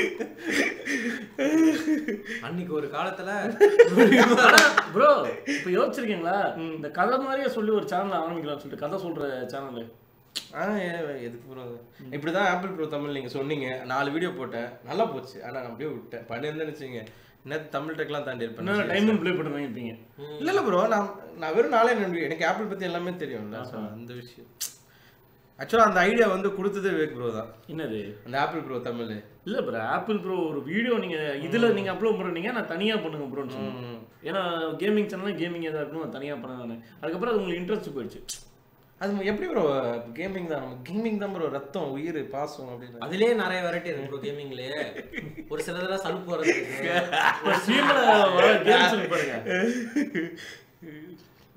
அன்னைக்கு ஒரு காலத்துல ப்ரோ இப்ப யோசிச்சிருக்கீங்களா இந்த கதை மாதிரியே சொல்லி ஒரு சேனல் ஆரம்பிக்கலாம் சொல்லிட்டு கதை சொல்ற சேனல் ஆ ஏ- எதுக்கு ப்ரோ இப்படிதான் ஆப்பிள் ப்ரோ தமிழ் நீங்க சொன்னீங்க நாலு வீடியோ போட்டேன் நல்லா போச்சு ஆனா நான் அப்படியே விட்டேன் பண்ணியிருந்தேன்னு வச்சுங்க என்ன தமிழ் டெக்லாம் தாண்டி இருப்பேன் டைம் ப்ளே பண்ணி வாங்கிப்பீங்க இல்ல இல்ல ப்ரோ நான் நான் வெறும் நாளே நன்றி எனக்கு ஆப்பிள் பத்தி எல்லாமே தெரியும்ல ஸோ அந்த விஷயம் ஆக்சுவலா அந்த ஐடியா வந்து கொடுத்ததே விவேக் ப்ரோ தான் என்னது அந்த ஆப்பிள் ப்ரோ தமிழ் இல்ல ப்ரோ ஆப்பிள் ப்ரோ ஒரு வீடியோ நீங்க இதுல நீங்க அப்லோட் பண்றீங்க நான் தனியா பண்ணுங்க ப்ரோன்னு சொன்னேன் ம். ஏன்னா கேமிங் சேனல்ல கேமிங் ஏதா இருக்கணும் நான் தனியா பண்ண நானு அதுக்கப்புறம் அது உங்களுக்கு இன்ட்ரெஸ்ட் போயிடுச்சு அது எப்படி ப்ரோ கேமிங் தான் நம்ம கேமிங் தான் ப்ரோ ரத்தம் உயிர் பாசம் அப்படின்னு அதுலயே நிறைய வெரைட்டி இருக்கு ப்ரோ கேமிங்லயே ஒரு சிலதெல்லாம் சலுப்பு வர்றது இருக்கு. இப்போ ஸ்ட்ரீம்ல வர கேம்ஸ் பாருங்க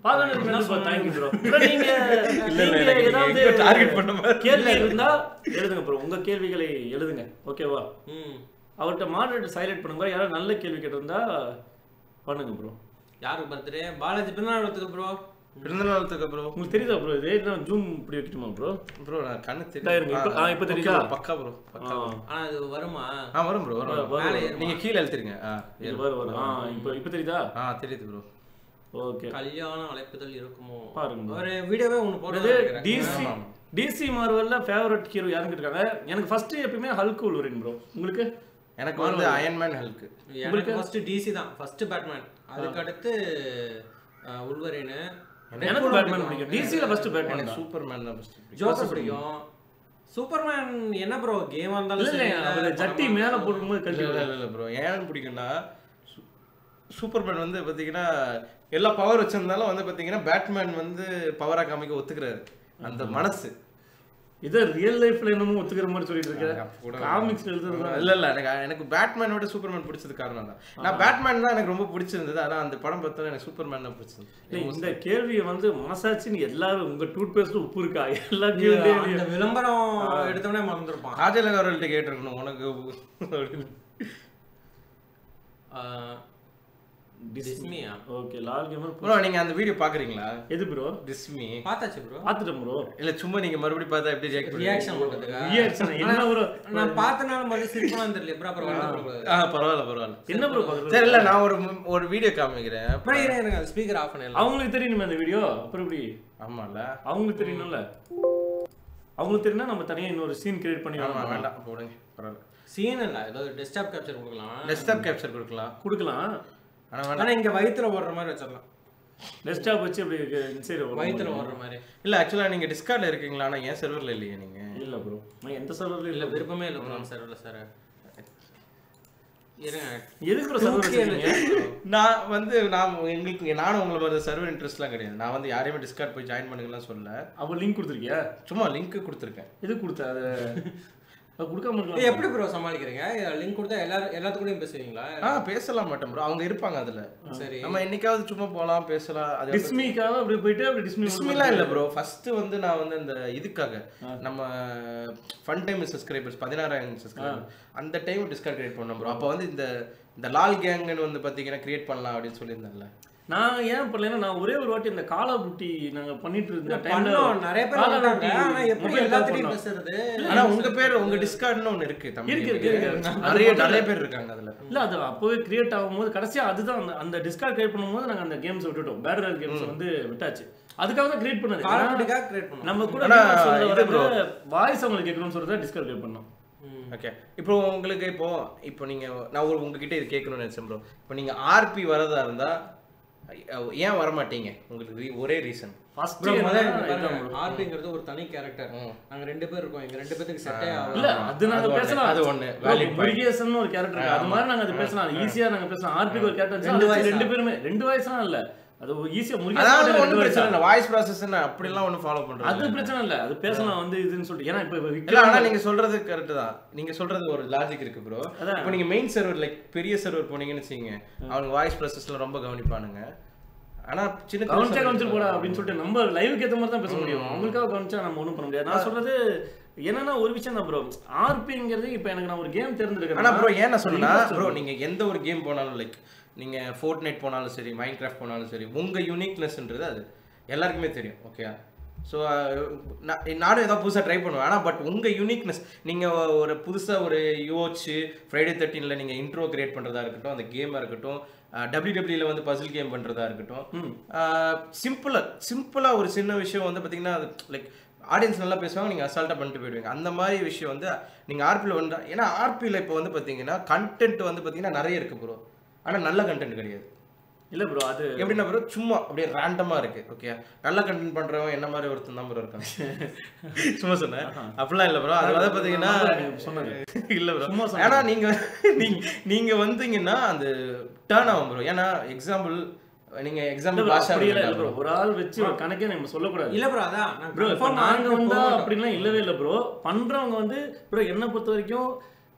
பாதாள ப்ரோ தேங்க்யூ ப்ரோ ப்ரோ நீங்க இல்ல, நீங்க எனக்கு ஏதாவது எங்கேயோ target பண்ண மாதிரி. கேள்வி இருந்தா எழுதுங்க ப்ரோ உங்க கேள்விகளை எழுதுங்க ஓகேவா ம் அவர்கிட்ட மாடரேட்டர் சைலண்ட் பண்ணுங்க யாராவது நல்ல கேள்வி கேட்டிருந்தா பண்ணுங்க ப்ரோ யாருக்கு பர்த்டே பாலாஜி பிறந்தநாள் ப்ரோ பிறந்தநாளுக்கு ப்ரோ உங்களுக்கு தெரியுதா ப்ரோ இது என்ன ஜூம் இப்படி வைக்கட்டுமா ப்ரோ ப்ரோ நான் கண்ணு இதா இருங்க. இப்ப- ஆ, இப்ப தெரியுதா? Okay bro, பக்கா ப்ரோ பக்கா ஆனா அது வருமா ஆ வரும் ப்ரோ வரும் வரும். மேலே ஏறுமா? நீங்க கீழே எழுத்துருங்க ஆ இது வரும் வரும் ஆ இப்போ இப்போ தெரியுதா ஆ தெரியுது ப்ரோ ஓகே கல்யாண அழைப்புதல் இருக்குமோ பாருங்க. ஒரு வீடியோவே ஒன்று அதாவது போடுறது டிசி ஆமா. டிசி மார்வல்ல ஃபேவரட் ஹீரோ யாருன்னு இருக்காங்க எனக்கு ஃபர்ஸ்ட் எப்பயுமே ஹல்க் உல்வரின் ப்ரோ உங்களுக்கு எனக்கு வந்து அயன்மேன் ஹல்க் எனக்கு ஃபர்ஸ்ட் டிசி தான் ஃபர்ஸ்ட் பேட்மேன் அதுக்கு அடுத்து உள்வரேனு எனக்கு பேட்மேன் பிடிக்கும் டிசில ஃபர்ஸ்ட் பேட்மேன் எனக்கு சூப்பர்மேன் தான் ஃபர்ஸ்ட் ஜோக்கர் பிடிக்கும் சூப்பர்மேன் என்ன ப்ரோ கேம் இல்ல வந்தாலும் இல்ல சரி, அவர் இல்ல, ஜட்டி படமா மேல இருந்தாலும் போடும்போது இல்ல கட்டி இல்ல இல்ல ப்ரோ ஏன் பிடிக்கும்னா சூ- சூப்பர்மேன் வந்து பாத்தீங்கன்னா எல்லா பவர் வச்சிருந்தாலும் வந்து பாத்தீங்கன்னா பேட்மேன் வந்து பவரா காமிக்க ஒத்துக்கிறாரு அந்த மனசு இதை ரியல் லைஃப்ல என்னமோ ஒத்துக்கிற மாதிரி சொல்லிட்டு அப்ப இருக்கேன் கூட- காமிக்ஸ் எழுதுறது இல்ல இல்ல எனக்கு எனக்கு பேட்மேனோட சூப்பர்மேன் பிடிச்சது காரணம் தான் நான் பேட்மேன் தான் எனக்கு ரொம்ப பிடிச்சிருந்தது ஆனா அந்த படம் பார்த்தா எனக்கு சூப்பர்மேன் தான் பிடிச்சது இல்ல, இந்த கேள்வியை வந்து மனசாட்சின்னு எல்லாரும் உங்க டூத் பேஸ்ட் உப்பு இருக்கா எல்லா அந்த கேள்வியும் விளம்பரம் எடுத்தவனே மறந்துருப்பான் காஜல் அகர்வால்கிட்ட கேட்டிருக்கணும் உனக்கு அப்படின்னு. டிஸ்மியா ஓகே லால் கேமர் ப்ரோ நீங்க அந்த வீடியோ பாக்குறீங்களா எது ப்ரோ டிஸ்மி பார்த்தாச்சு ப்ரோ பாத்துட்டேன் ப்ரோ இல்ல சும்மா நீங்க மறுபடியும் பார்த்தா எப்படி ரியாக்ட் பண்ணுவீங்க ரியாக்ஷன் பண்றதுக்கா ரியாக்ஷன் என்ன ப்ரோ நான் பார்த்தனால மாதிரி சிரிக்கலாம் தெரியல ப்ரோ அப்புறம் வந்து ஆ பரவாயில்ல பரவாயில்ல என்ன ப்ரோ பாக்குறது சரி இல்ல நான் ஒரு ஒரு வீடியோ காமிக்கிறேன் அப்புறம் இருங்க இருங்க ஸ்பீக்கர் ஆஃப் பண்ணிடலாம் அவங்களுக்கு தெரியணுமே அந்த வீடியோ அப்புறம் எப்படி ஆமால அவங்களுக்கு தெரியணும்ல அவங்களுக்கு தெரியும்னா நம்ம தனியா இன்னொரு சீன் கிரியேட் பண்ணி ஆமா வேணாம் வேண்டாம் போடுங்க பரவாயில்ல சீன் இல்ல ஏதோ டெஸ்க்டாப் கேப்சர் கொடுக்கலாம் டெஸ்க்டாப் கேப்சர் கொடுக்கலாம் கொடுக்கலாம் ஆனா வேண்டாம் ஆனா இங்க வயித்துல ஓடுற மாதிரி வச்சிடலாம் டெஸ்க்டாப் வச்சு அப்படி இன்சைடு வயித்துல ஓடுற மாதிரி இல்ல ஆக்சுவலா நீங்க டிஸ்கார்ட்ல இருக்கீங்களா ஆனா ஏன் சர்வர்ல இல்லையே நீங்க இல்ல ப்ரோ நான் எந்த சர்வர்ல இல்ல இல்ல விருப்பமே இல்ல ப்ரோ சார் இல்ல சார் இருங்க எதுக்கு ப்ரோ சர்வர் வச்சிருக்கீங்க நான் வந்து நான் எங்களுக்கு நானும் உங்களை மாதிரி சர்வர் இன்ட்ரெஸ்ட்லாம் கிடையாது நான் வந்து யாரையுமே டிஸ்கார்ட் போய் ஜாயின் பண்ணுங்கலாம் சொல்லல அப்போ லிங்க் கொடுத்துருக்கியா சும்மா லிங்க் கொடுத்துருக்கேன் எதுக்கு கொடுத்த அது அது கொடுக்காம ஏய், இருக்கலாம் எப்படி ப்ரோ சமாளிக்கிறீங்க லிங்க் கொடுத்தா எல்லாரும் எல்லாத்துக்கூடயும் பேசுவீங்களா ஆ பேசலாம் மாட்டேன் ப்ரோ அவங்க இருப்பாங்க அதுல சரி நம்ம என்னைக்காவது சும்மா போலாம் பேசலாம் அது டிஸ்மிக்காக அப்படி போயிட்டு அப்படி டிஸ்மி டிஸ்மிலாம் இல்ல ப்ரோ ஃபர்ஸ்ட் வந்து நான் வந்து இந்த இதுக்காக நம்ம ஃபன் டைம் சப்ஸ்கிரைபர்ஸ் பதினாறாயிரம் சப்ஸ்கிரைபர் அந்த டைம் டிஸ்கார்ட் கிரியேட் பண்ணோம் ப்ரோ அப்போ வந்து இந்த இந்த லால் கேங்னு வந்து பாத்தீங்கன்னா கிரியேட் பண்ணலாம் அப்படின்னு சொல்லியிருந்தேன்ல நான் ஏன் பண்ணலைன்னா நான் ஒரே ஒரு வாட்டி இந்த காலா புட்டி நாங்க பண்ணிட்டு இருந்த பண்ணோம் நிறைய பேர் காலா வந்தாங்க புட்டி ஆனா எப்படி mobile call எல்லாத்தையும் பண்ணோம். பேசுறது ஆனா உங்க பேர் உங்க டிஸ்கார்ட்னு ஒண்ணு இருக்கு தமிழ் இருக்கு, இருக்கு, இருக்கு. அது நிறைய மட்டும் நிறைய பேர் இருக்காங்க அதுல இல்ல அது அப்போவே கிரியேட் ஆகும்போது கடைசியா அதுதான் அந்த அந்த டிஸ்கார்ட் கிரியேட் பண்ணும்போது நாங்க அந்த கேம்ஸ் விட்டுட்டோம் பேட்டர் கேம்ஸ் வந்து விட்டாச்சு அதுக்காக தான் கிரியேட் பண்ணது ஏன்னா, காலப்படிக்காக கிரியேட் பண்ணோம் நம்ம கூட ஆனா, சொல்ல இது வரது வாய்ஸ் அவங்களுக்கு கேட்கணும்னு சொல்றத டிஸ்கார்ட் கிரியேட் பண்ணோம் ம். ஓகே இப்போ உங்களுக்கு இப்போ இப்போ நீங்க நான் ஒரு உங்ககிட்ட இது கேட்கணும்னு நினைச்சேன் ப்ரோ இப்போ நீங்க ஆர்பி வரதா இருந்தா அஹ், ஏன் வர மாட்டீங்க உங்களுக்கு re- ஒரே ரீசன் ஃபர்ஸ்ட் ப்ரோ முதல்ல ஆர்பிங்கிறது ஒரு தனி கேரக்டர் ம். நாங்க ரெண்டு பேர் இருக்கோம் எங்க ரெண்டு பேத்துக்கு செட்டே இல்ல ஆகும் அது நாங்க அது ஒண்ணு, பேசலாம் அது ஒண்ணு, valid point. முருகேசன் ஒரு கேரக்டர் இருக்கு அது மாதிரி நாங்க அது பேசலாம் ஈஸியா நாங்க பேசலாம் ஆர்பிக்கு ஒரு கேரக்டர் ரெண்டு ரெண்டு வயசா? ரெண்டு பேருமே ரெண்டு வயசுலாம் இல்ல அது ஈஸியா அதாவது முருகேசன் ஒன்றும் ரெண்டு பிரச்சனை வயசா இல்லை வாய்ஸ் ப்ராசஸ் அப்படிலாம் ஒன்றும் ஃபாலோ அது பண்றது பிரச்சனை இல்ல அது பேசலாம் வந்து இதுன்னு சொல்லிட்டு ஏன்னா இப்ப இல்ல விக்ரம் ஆனா நீங்க சொல்றது கரெக்ட் தான் நீங்க சொல்றது ஒரு லாஜிக் இருக்கு ப்ரோ அதான். இப்போ நீங்க மெயின் சர்வர் லைக் பெரிய சர்வர் போனீங்கன்னு வச்சுங்க அவங்க வாய்ஸ் ப்ராசஸ்ல ரொம்ப கவனிப்பானுங்க ஆனா சின்ன கவனிச்சா கவனிச்சு போடா அப்படின்னு சொல்லிட்டு நம்ம லைவுக்கு ஏத்த மாதிரி தான் பேச முடியும் அவங்களுக்காக கவனிச்சா நம்ம ஒண்ணும் பண்ண முடியாது நான் சொல்றது என்னன்னா ஒரு விஷயம் தான் ப்ரோ ஆர்பிங்கிறது இப்ப எனக்கு நான் ஒரு கேம் தேர்ந்தெடுக்கிறேன் ஆனா ப்ரோ ஏன் நான் சொன்னா ப்ரோ நீங்க எந்த ஒரு கேம் போனாலும் லைக் நீங்க ஃபோர்ட் நைட் போனாலும் சரி மைண்ட் கிராஃப்ட் போனாலும் சரி உங்க யூனிக்னஸ்ன்றது அது எல்லாருக்குமே தெரியும் ஓகே ஸோ நானும் ஏதாவது புதுசாக ட்ரை பண்ணுவேன் ஆனால் பட் உங்கள் யூனிக்னஸ் நீங்கள் ஒரு புதுசாக ஒரு யோசிச்சு ஃப்ரைடே தேர்ட்டீனில் நீங்கள் இன்ட்ரோ கிரியேட் பண்ணுறதா இருக்கட்டும் அந்த கேமாக இருக்கட்டும் டபிள்யூடபிள்யூல வந்து பசில் கேம் பண்ணுறதா இருக்கட்டும் சிம்பிளாக சிம்பிளாக ஒரு சின்ன விஷயம் வந்து பார்த்தீங்கன்னா அது லைக் ஆடியன்ஸ் நல்லா பேசுவாங்க நீங்கள் அசால்ட்டாக பண்ணிட்டு போயிடுவீங்க அந்த மாதிரி விஷயம் வந்து நீங்கள் ஆர்பியில் வந்து ஏன்னா ஆர்பியில் இப்போ வந்து பார்த்தீங்கன்னா கண்டென்ட் வந்து பார்த்தீங்கன்னா நிறைய இருக்கு ப்ரோ ஆனால் நல்ல கண்டென்ட் கிடையாது இல்ல ப்ரோ அது எப்படின்னா ப்ரோ சும்மா அப்படியே ரேண்டமாக இருக்கு ஓகே நல்ல கண்டென்ட் பண்ணுறவன் என்ன மாதிரி ஒருத்தன் தான் ப்ரோ இருக்கான் சும்மா சொன்னேன் அப்படிலாம் இல்லை ப்ரோ அது வந்து பார்த்தீங்கன்னா நீங்க சொன்னது இல்ல ப்ரோ சும்மா சொன்னேன். ஏன்னா நீங்க நீங்க நீங்க வந்தீங்கன்னா அந்த டேர்ன் ஆகும் ப்ரோ ஏன்னா எக்ஸாம்பிள் நீங்க இல்ல எக்ஸாம்பிள் bro, பாஷா அப்படி இல்ல இல்ல ப்ரோ ஒரு ஆள் வச்சு ஒரு கணக்கே நம்ம சொல்லக்கூடாது இல்ல ப்ரோ அதான் நான் ப்ரோ இப்போ confirm நாங்க ஆர்பி வந்தா போகட்டும். அப்படிலாம் இல்லவே இல்லை ப்ரோ பண்றவங்க வந்து ப்ரோ என்னை பொறுத்த வரைக்கும்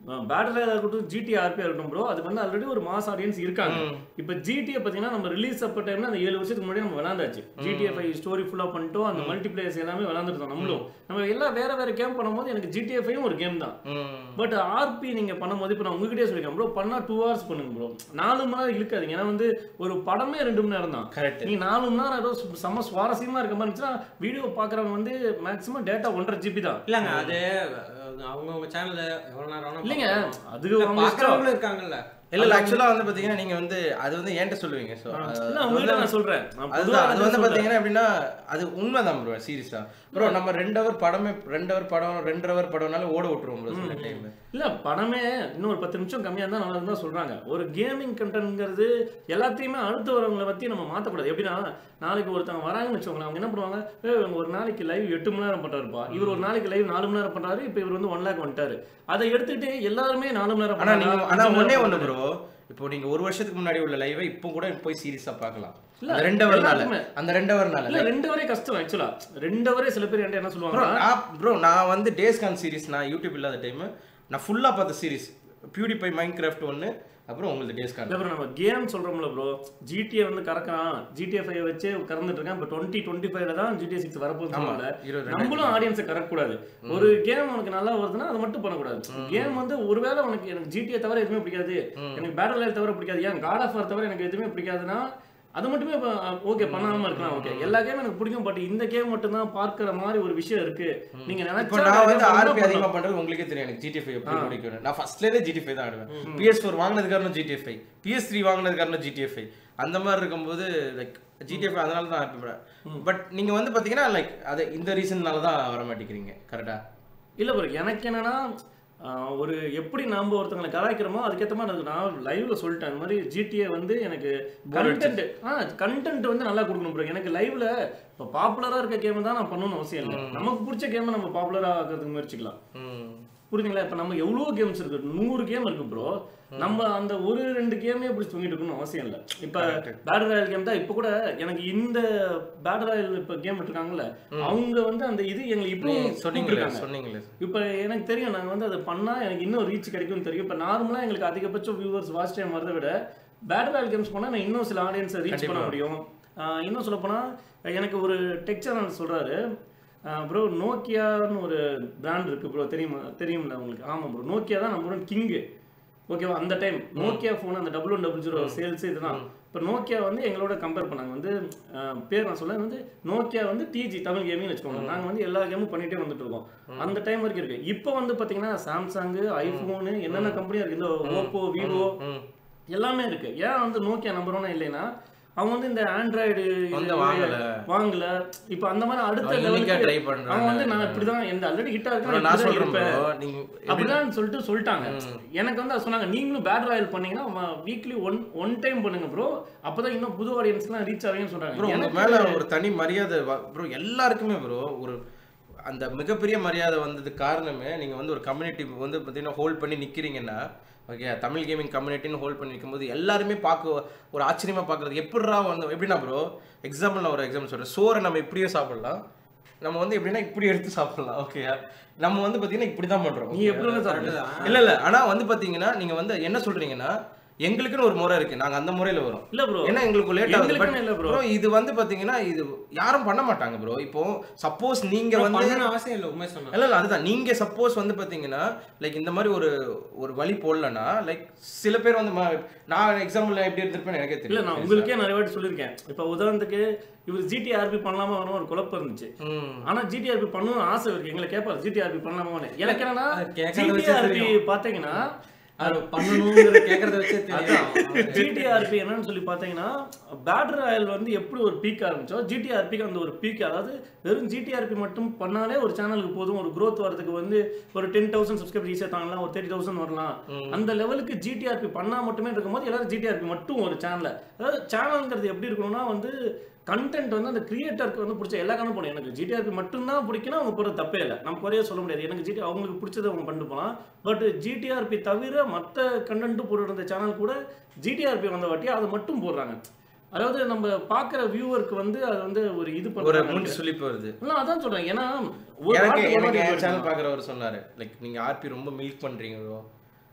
பேட்டரியாக இருக்கட்டும் ஜிடி ஆர்பியாக இருக்கட்டும் ப்ரோ அதுக்கு வந்து ஆல்ரெடி ஒரு மாஸ் ஆடியன்ஸ் இருக்காங்க இப்போ ஜிடிஏ பார்த்தீங்கன்னா நம்ம ரிலீஸ் அப்போ டைம்ல அந்த ஏழு வருஷத்துக்கு முன்னாடி நம்ம விளாண்டாச்சு ஜிடிஏ ஃபைவ் ஸ்டோரி ஃபுல்லாக பண்ணிட்டோம் அந்த மல்டி பிளேயர்ஸ் எல்லாமே விளாண்டுருந்தோம் நம்மளும் நம்ம எல்லாம் வேற வேற கேம் பண்ணும்போது எனக்கு ஜிடிஏ ஃபைவும் ஒரு கேம் தான் ம். பட் ஆர்பி நீங்க பண்ணும்போது இப்போ நான் உங்ககிட்டயே சொல்லிருக்கேன் ப்ரோ பண்ணா டூ ஹவர்ஸ் பண்ணுங்க ப்ரோ நாலு மணி நேரம் இருக்காதீங்க ஏன்னா வந்து ஒரு படமே ரெண்டு மணி நேரம் தான் Correct. நீ நாலு மணி நேரம் ஏதோ சு- செம்ம சுவாரஸ்யமா இருக்க மாதிரி இருந்துச்சுன்னா வீடியோ பாக்குறவங்க வந்து மேக்ஸிமம் டேட்டா ஒன்றரை ஜிபி தான் இல்லங்க அது அவங்கவுங்க சேனல்ல எவ்வளவு நேரம் வேணா இல்லைங்க பார்க்கலாம். அது இல்ல, அவங்க இஷ்டம். பார்க்கறவங்களும் இருக்காங்கல்ல இல்ல இல்ல ஆக்சுவலா வந்து பாத்தீங்கன்னா நீங்க வந்து அது வந்து என்கிட்ட சொல்லுவீங்க சோ இல்ல உங்ககிட்ட நான் சொல்றேன் நான் பொதுவா அதுதான் அது வந்து சொல்றேன். பாத்தீங்கன்னா எப்படின்னா அது உண்மைதான் ப்ரோ சீரியஸா ப்ரோ நம்ம ரெண்டு ஹவர் படமே ரெண்டு ஹவர் படம் ரெண்டு ஹவர் படம்னாலும் ஓட விட்டுருவோம் ப்ரோ சில டைம் இல்ல படமே இன்னும் ஒரு பத்து நிமிஷம் கம்மியா இருந்தா நல்லா இருந்தா சொல்றாங்க ஒரு கேமிங் கண்டென்ட்ங்கிறது எல்லாத்தையுமே அடுத்து வரவங்களை பத்தி நம்ம மாத்தக்கூடாது எப்படின்னா நாளைக்கு ஒருத்தவங்க வராங்கன்னு வச்சுக்கோங்களேன் அவங்க என்ன பண்ணுவாங்க "ஏய், இவங்க ஒரு நாளைக்கு லைவ் எட்டு மணி நேரம் பண்றாருப்பா இவர் ஒரு நாளைக்கு லைவ் நாலு மணி நேரம் பண்றாரு இப்போ இவர் வந்து ஒன் லேக் வந்துட்டாரு அதை எடுத்துட்டு எல்லாருமே நாலு மணி நேரம் ஆனா நீங்க பண்றாங்க, ஆனா அஞ்சு மணி ஒண்ணே நேரம் ஒண்ணு பண்றாங்க. ப்ரோ இப்போ நீங்க ஒரு வருஷத்துக்கு முன்னாடி உள்ள லைவை இப்போ கூட போய் சீரியஸா பார்க்கலாம் இல்ல, அந்த ரெண்டு ஹவர்னால எல்லாத்துக்குமே. அந்த ரெண்டு ஹவர்னால இல்ல ரெண்டு வரே கஷ்டம் ஆக்சுவலா ரெண்டு வரே சில பேர் என்கிட்ட என்ன ப்ரோ சொல்லுவாங்க நான் ப்ரோ நான் வந்து டேஸ் கான் சீரிஸ் நான் யூடியூப் இல்லாத டைம் நான் ஃபுல்லா பார்த்த சீரிஸ் பியூடிஃபை மைண்ட் கிராஃப்ட் ஒன்று அப்புறம் உங்களுக்கு டேஸ் கான் இல்ல ப்ரோ நம்ம கேம் சொல்றோம்ல ப்ரோ ஜிடிஏ வந்து கறக்கான் ஜிடிஏ ஃபைவ் வச்சு கறந்துட்டு இருக்கேன் இப்போ டுவெண்ட்டி டுவெண்ட்டி ஃபைவ்ல தான் ஜிடிஏ சிக்ஸ் வரப்போகுது ஆமா சொன்னால இருபது நம்மளும் ஆடியன்ஸை கரெக்ட் கூடாது ஒரு கேம் உனக்கு நல்லா வருதுன்னா அதை மட்டும் பண்ணக்கூடாது கேம் வந்து ஒருவேளை உனக்கு எனக்கு ஜிடிஏ தவிர எதுவுமே பிடிக்காது எனக்கு பேட்டல் லைல் தவிர பிடிக்காது ஏன் காட் ஆஃப் வார் தவிர எனக்கு எதுவுமே பிடிக்காதுன்னா அது மட்டுமே ஓகே பண்ணாம இருக்கலாம் ஓகே எல்லா கேமும் எனக்கு பிடிக்கும் பட் இந்த கேம் மட்டும் தான் பார்க்கிற மாதிரி ஒரு விஷயம் இருக்கு நீங்க இப்போ நினைச்சா நான் வந்து வேற ஆர்பி பண்ணலாம். அதிகமா பண்றது உங்களுக்கே தெரியும் எனக்கு ஜிடி ஃபைவ் எப்படி பிடிக்கும் நான் ஃபர்ஸ்ட்லேயே ஜிடி ஃபைவ் தான் ஆடுவேன் பிஎஸ் ஃபோர் வாங்கினது காரணம் ஜிடி ஃபைவ் பிஎஸ் த்ரீ வாங்கினது காரணம் ஜிடி ஃபைவ் அந்த மாதிரி இருக்கும்போது லைக் ஜிடி ஃபைவ் அதனால தான் ஆர்பி பட் நீங்க வந்து பாத்தீங்கன்னா லைக் அது இந்த ரீசன்னால தான் வர மாட்டேங்கிறீங்க கரெக்டா இல்ல ப்ரோ எனக்கு என்னன்னா ஆஹ், ஒரு எப்படி நாம ஒருத்தங்களை கலாய்க்கிறோமோ அதுக்கேற்ற மாதிரி எனக்கு நான் லைவ்ல சொல்லிட்டேன் அந்த மாதிரி ஜிடிஏ வந்து எனக்கு கண்டென்ட் ஆ கண்டென்ட் வந்து நல்லா கொடுக்கணும் ப்ரோ எனக்கு லைவ்ல இப்போ பாப்புலரா இருக்க கேம் தான் நான் பண்ணணும்னு அவசியம் இல்லை நமக்கு பிடிச்ச கேமை நம்ம பாப்புலரா ஆக்கிறதுக்கு முயற்சிக்கலாம் ம் புரியுதுங்களா இப்போ நம்ம எவ்வளோ கேம்ஸ் இருக்கு நூறு கேம் இருக்கு ப்ரோ நம்ம அந்த ஒரு ரெண்டு கேமே இப்படி தூங்கிட்டு இருக்கணும்னு அவசியம் இல்லை இப்போ பேட்டர் ராயல் கேம் தான் இப்போ கூட எனக்கு இந்த பேட்டர் ராயல் இப்போ கேம் இருக்காங்கல்ல அவங்க வந்து அந்த இது எங்களுக்கு இப்போ சொன்னீங்களே சொன்னீங்களே இப்போ எனக்கு தெரியும் நாங்கள் வந்து அதை பண்ணால் எனக்கு இன்னும் ரீச் கிடைக்கும்னு தெரியும் இப்போ நார்மலாக எங்களுக்கு அதிகபட்சம் வியூவர்ஸ் வாட்ச் டைம் வரதை விட பேட்டர் ராயல் கேம்ஸ் பண்ணால் நான் இன்னும் சில ஆடியன்ஸை ரீச் பண்ண முடியும் ஆஹ் இன்னும் சொல்லப்போனால் எனக்கு ஒரு டெக் சேனல் சொல்கிறாரு ப்ரோ நோக்கியான்னு ஒரு பிராண்ட் இருக்குது ப்ரோ தெரியுமா தெரியும்ல உங்களுக்கு ஆமாம் ப்ரோ நோக்கியா தான் நம்ம கிங்கு ஓகேவா அந்த டைம் நோக்கியா ஃபோன் அந்த double one double zero sales இதுதான் இப்போ நோக்கியா வந்து எங்களோட கம்பேர் பண்ணாங்க வந்து அஹ், பேர் நான் சொல்ல வந்து நோக்கியா வந்து டிஜி தமிழ் கேமிங் வச்சுக்கோங்க நாங்கள் வந்து எல்லா கேமும் பண்ணிட்டே வந்துட்டு இருக்கோம் அந்த டைம் வரைக்கும் இருக்கு இப்போ வந்து பார்த்தீங்கன்னா சாம்சங் ஐஃபோனு என்னென்ன கம்பெனியாக இருக்கு இந்த ஓப்போ விவோ ம் எல்லாமே இருக்கு ஏன் வந்து நோக்கியா நம்பர் ஒன்னா இல்லைன்னா அவங்க வந்து இந்த ஆண்ட்ராய்டு வந்து வாங்கல. வாங்கல இப்போ அந்த மாதிரி அடுத்த அவங்க unique ஆ லெவலுக்கு try பண்றாங்க. அவங்க வந்து நான் இப்படிதான் எந்த ஆல்ரெடி ஹிட் bro, ஆகுது நான் சொல்றேன் bro நீங்க அப்படிதான் சொல்லிட்டு சொல்லிட்டாங்க எனக்கு வந்து அது சொன்னாங்க நீங்களும் பேட் ராயல் பண்ணீங்கன்னா வீக்லி ஒன் ஒன் டைம் பண்ணுங்க ப்ரோ அப்பதான் இன்னும் புது ஆடியன்ஸ்லாம் ரீச் ஆகுங்கன்னு ப்ரோ சொல்றாங்க உங்க எனக்கு மேல ஒரு தனி மரியாதை ப்ரோ எல்லாருக்குமே ப்ரோ ஒரு அந்த மிகப்பெரிய மரியாதை வந்ததுக்கு காரணமே நீங்க வந்து ஒரு கம்யூனிட்டி வந்து பார்த்தீங்கன்னா ஹோல்ட் பண்ணி நிக்கிறீங்கன்னா ஓகே தமிழ் கேமிங் கம்யூனிட்டின்னு ஹோல்ட் பண்ணி நிற்கும்போது எல்லாருமே பார்க்க ஒரு ஆச்சரியமா பார்க்கறது எப்படிடா வந்து எப்படின்னா ப்ரோ எக்ஸாம்பிள் நான் ஒரு எக்ஸாம்பிள் சொல்றேன் சோறை நம்ம இப்படியே சாப்பிடலாம் நம்ம வந்து எப்படின்னா இப்படி எடுத்து சாப்பிடலாம் ஓகே நம்ம வந்து பார்த்தீங்கன்னா இப்படி தான் பண்றோம் நீ எப்படி வேணா சாப்பிடு. இல்ல இல்ல ஆனா வந்து பாத்தீங்கன்னா நீங்க வந்து என்ன சொல்றீங்கன்னா எங்களுக்குன்னு ஒரு முறை இருக்கு நாங்க அந்த முறையில வரோம் இல்ல ப்ரோ ஏன்னா எங்களுக்கு லேட் ஆகுது பட் எங்களுக்குன்னு இல்ல ப்ரோ ப்ரோ இது வந்து பாத்தீங்கன்னா இது யாரும் பண்ண மாட்டாங்க ப்ரோ இப்போ சப்போஸ் நீங்க வந்து பண்ணணும் அவசியம் இல்லை உண்மை சொன்னா இல்ல இல்ல அதுதான் நீங்க சப்போஸ் வந்து பாத்தீங்கன்னா லைக் இந்த மாதிரி ஒரு ஒரு வழி போடலன்னா லைக் சில பேர் வந்து ம- நான் எக்ஸாம்பிள் எப்படி எடுத்திருப்பேன்னு எனக்கே இல்ல தெரியும் நான் உங்களுக்கே நிறைய வாட்டி சொல்லியிருக்கேன் இப்போ உதாரணத்துக்கு இவர் ஜிடிஆர்பி பண்ணலாமா வேணும் ஒரு குழப்பம் இருந்துச்சு ம். ஆனா ஜிடிஆர்பி பண்ணணும்னு ஆசை இருக்கு எங்களை கேட்பாரு ஜிடிஆர்பி பண்ணலாமான்னு எனக்கு என்னன்னா அது கேட்கறத வச்சே ஜிடிஆர்பி தெரியும். பாத்தீங்கன்னா அது பண்ணணுங்கிறத கேட்கறத வச்சே தெரியும் ஜிடிஆர்பி என்னன்னு சொல்லி பார்த்தீங்கன்னா பேட்டர் ராயல் வந்து எப்படி ஒரு பீக் ஆரம்பிச்சோ ஜிடிஆர்பிக்கு அந்த ஒரு பீக் அதாவது வெறும் ஜிடிஆர்பி மட்டும் பண்ணாலே ஒரு சேனலுக்கு போதும் ஒரு growth வரதுக்கு வந்து ஒரு டென் தௌசண்ட் சப்ஸ்கிரைபர் ஈஸியாக தாங்கலாம் ஒரு தேர்ட்டி தௌசண்ட் வரலாம் அந்த லெவலுக்கு ஜிடிஆர்பி பண்ணா மட்டுமே இருக்கும்போது எல்லாரும் ஜிடிஆர்பி மட்டும் ஒரு சேனல் அதாவது சேனல்ங்கிறது எப்படி இருக்கணும்னா வந்து கண்டென்ட் வந்து அந்த கிரியேட்டருக்கு வந்து பிடிச்ச எல்லா காரணம் போடும் எனக்கு ஜிடிஆர்பி மட்டும்தான் பிடிக்கணும் அவங்க போகிறது தப்பே இல்லை நம்ம குறைய சொல்ல முடியாது எனக்கு ஜிடி அவங்களுக்கு பிடிச்சதை அவங்க பண்ணிட்டு போகலாம் பட் ஜிடிஆர்பி தவிர மற்ற கண்டென்ட்டும் போட்டுட்டு இருந்த சேனல் கூட ஜிடிஆர்பி வந்த வாட்டி அதை மட்டும் போடுறாங்க அதாவது நம்ம பார்க்குற வியூவருக்கு வந்து அது வந்து ஒரு இது ஒரு பண்ணுறாங்க மூஞ்சி சுளிப்பு வருது நான் அதான் சொல்றேன் ஏன்னா ஒரு எனக்கு வார்த்தை எனக்கு ஒரு என் வார்த்தை சேனல் பாக்குறவர் சொன்னாரு லைக் நீங்க ஆர்பி ரொம்ப மில்க் பண்றீங்க bro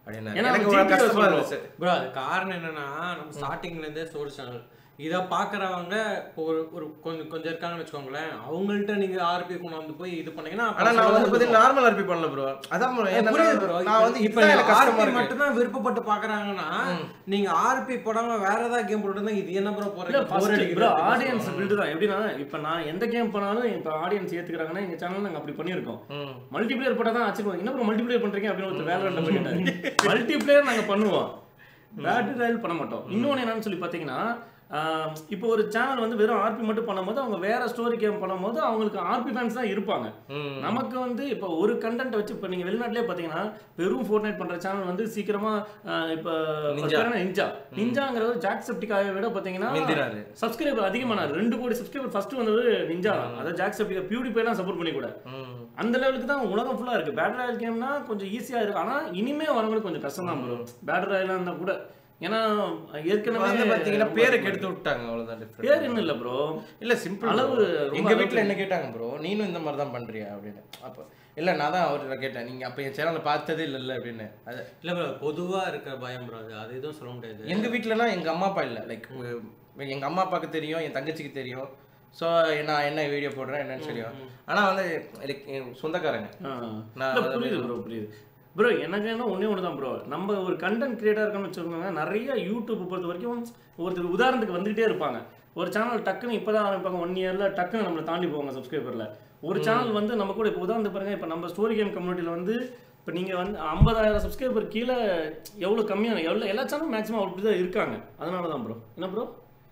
அப்படின்னு ஏன்னா எனக்கு GTA ஒரு கஷ்டமா சொல்றோம். இருந்துச்சு ப்ரோ அது காரணம் என்னன்னா நம்ம ஸ்டார்டிங்ல இருந்தே சோர்ஸ் சேனல் இதை பாக்குறவங்க இப்போ ஒரு ஒரு கொஞ்சம் கொஞ்சம் இருக்காங்கன்னு வச்சுக்கோங்களேன் அவங்கள்ட்ட நீங்க ஆர்பி கொண்டாந்து போய் இது பண்ணீங்கன்னா ஆனா நான் வந்து பாத்தீங்கன்னா நார்மல் ஆர்பி பண்ணல ப்ரோ அதான் bro, என்னன்னா, புரியுது ப்ரோ நான் வந்து இப்ப இப்ப எனக்கு கஷ்டமா ஆர்பி இருக்கு மட்டும் தான் விருப்பப்பட்டு பாக்குறாங்கன்னா நீங்க ஆர்பி போடாம வேற ஏதாவது கேம் போட்டுருந்தா இது என்ன ப்ரோ இல்ல போறீங்க Bore ஃபர்ஸ்ட் அடிக்குது ப்ரோ அப்படின்னு ஆடியன்ஸ் சொல்லுவாங்க. பில்டு தான் எப்படின்னா இப்போ நான் எந்த கேம் பண்ணாலும் இப்போ ஆடியன்ஸ் ஏத்துக்கிறாங்கன்னா எங்க சேனல் நாங்க அப்படி பண்ணியிருக்கோம் ம். மல்டிப்ளேயர் போட்டா தான் ஆச்சரியம் என்ன ப்ரோ மல்டிப்ளேயர் பண்றீங்க அப்படின்னு ஒருத்தர் வேலை ரெண்டு போயிட்டாரு மல்டிப்ளேயர் நாங்க பண்ணுவோம் பேட்டரி ராயல் பண்ண மாட்டோம் இன்னொன்னு என்னன்னு சொல்லி பாத்தீங்கன்னா ஆஹ் இப்போ ஒரு சேனல் வந்து வெறும் ஆர்பி மட்டும் பண்ணும்போது அவங்க வேற ஸ்டோரி கேம் பண்ணும்போது அவங்களுக்கு ஆர்பி ஃபேன்ஸ் தான் இருப்பாங்க ம். நமக்கு வந்து இப்போ ஒரு கண்டென்ட் வச்சு இப்போ நீங்கள் வெளிநாட்டிலே பார்த்தீங்கன்னா வெறும் ஃபோர் நைட் பண்ணுற சேனல் வந்து சீக்கிரமா ஆஹ் இப்போ Ninja. நிஞ்சா நிஞ்சாங்கிற ஒரு ஜாக் செப்டிக்காவை விட பார்த்தீங்கன்னா மிந்திராரு சப்ஸ்கிரைபர் அதிகமானார் ரெண்டு கோடி சப்ஸ்கிரைபர் ஃபர்ஸ்ட் வந்தது நிஞ்சா தான் அதாவது ஜாக் செப்டிகா பியூடி பேலாம் சப்போர்ட் பண்ணி கூட ம். அந்த லெவலுக்கு தான் உலகம் ஃபுல்லா இருக்கு பேட்டர் ராயல் கேம்னா கொஞ்சம் ஈஸியா இருக்கு ஆனா இனிமே வரவங்களுக்கு கொஞ்சம் கஷ்டம் தான் ப்ரோ பேட்டர் ராயலா இருந்தா கூட ஏன்னா இப்ப ஏற்கனவே வந்து பாத்தீங்கன்னா ரொம்ப பேரை அதிகமா கெடுத்து இருக்கு. விட்டாங்க அவ்வளவுதான் difference. பேர் என்ன இல்ல ப்ரோ இல்ல சிம்பிள் அளவு ரொம்ப எங்க அளவு வீட்ல என்ன கேட்டாங்க ப்ரோ நீனும் இந்த மாதிரி தான் பண்றியா அப்படின்னு அப்ப இல்ல நான் தான் அவர்கிட்ட கேட்டேன் நீங்க அப்ப என் சேனலை பார்த்ததே இல்ல அப்படின்னு அது இல்ல ப்ரோ பொதுவா இருக்கிற பயம் ப்ரோ அது அது எதுவும் சொல்ல முடியாது எங்க வீட்லனா எங்க அம்மா அப்பா இல்ல லைக் எங்க அம்மா அப்பாவுக்கு தெரியும் என் தங்கச்சிக்கு தெரியும் ஸோ நான் என்ன வீடியோ போடுறேன் என்னன்னு தெரியும் ஆனா வந்து like என் சொந்தக்காரங்க ஆ. நான் இல்ல, புரியுது ப்ரோ புரியுது ப்ரோ எனக்கு என்ன ஒண்ணே ஒன்று தான் ப்ரோ நம்ம ஒரு கண்டென்ட் கிரியேட்டர் இருக்கணும்னு வச்சுக்கோங்க நிறைய யூடியூப் பொறுத்த வரைக்கும் ஒருத்தர் உதாரணத்துக்கு வந்துகிட்டே இருப்பாங்க ஒரு சேனல் டக்குன்னு இப்பதான் ஆரம்பிப்பாங்க ஒன் இயர்ல டக்குன்னு நம்மளை தாண்டி போவாங்க சப்ஸ்கிரைபர்ல ஒரு சேனல் வந்து நம்ம கூட இப்போ உதாரணத்துக்கு பாருங்க இப்போ நம்ம ஸ்டோரி கேம் கம்யூனிட்டியில் வந்து இப்போ நீங்கள் வந்து ஐம்பதாயிரம் சப்ஸ்கிரைபர் கீழே எவ்வளோ கம்மியான எவ்வளோ எல்லா சேனலும் மேக்ஸிமம் அப்படி தான் இருக்காங்க அதனால தான் ப்ரோ என்ன ப்ரோ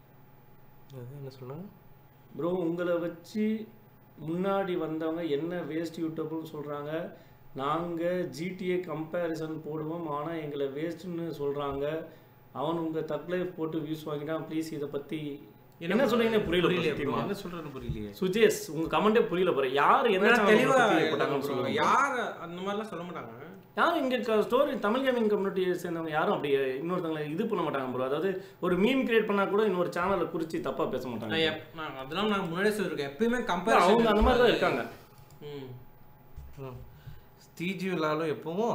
என்ன சொன்னாங்க ப்ரோ உங்களை வச்சு முன்னாடி வந்தவங்க என்ன வேஸ்ட் யூடியூப்னு சொல்கிறாங்க நாங்கள் ஜிடிஏ கம்பேரிசன் போடுவோம் ஆனால் எங்களை வேஸ்ட்டுன்னு சொல்கிறாங்க அவன் உங்கள் தக்லைஃப் போட்டு வியூஸ் வாங்கிட்டான் ப்ளீஸ் இதை பற்றி என்ன சொல்றீங்கன்னு புரியல bro புரியலையே சத்தியமா. என்ன சொல்றேன்னு புரியலையே சுஜேஷ் உங்க கமெண்டே புரியல போற யார் என்ன ஏன்னா channel தெளிவா பத்தி எழுதுங்க போட்டாங்கன்னு bro. சொல்லுங்க யார் அந்த மாதிரிலாம் சொல்ல மாட்டாங்க யாரும் இங்க ஸ்டோரி தமிழ் கேமிங் கம்யூனிட்டியை சேர்ந்தவங்க யாரும் அப்படி இன்னொருத்தவங்களை இது பண்ண மாட்டாங்க ப்ரோ அதாவது ஒரு மீம் கிரியேட் பண்ணா கூட இன்னொரு சேனலை குறிச்சு தப்பா பேச நான் மாட்டாங்க எப்- நான் அதெல்லாம் நான் முன்னாடியே சொல்லியிருக்கேன் எப்பயுமே இல்ல, கம்பேர் அவங்க அந்த மாதிரி தான் இருக்காங்க ம் ஸ்டீஜியூலாலும் எப்பவும்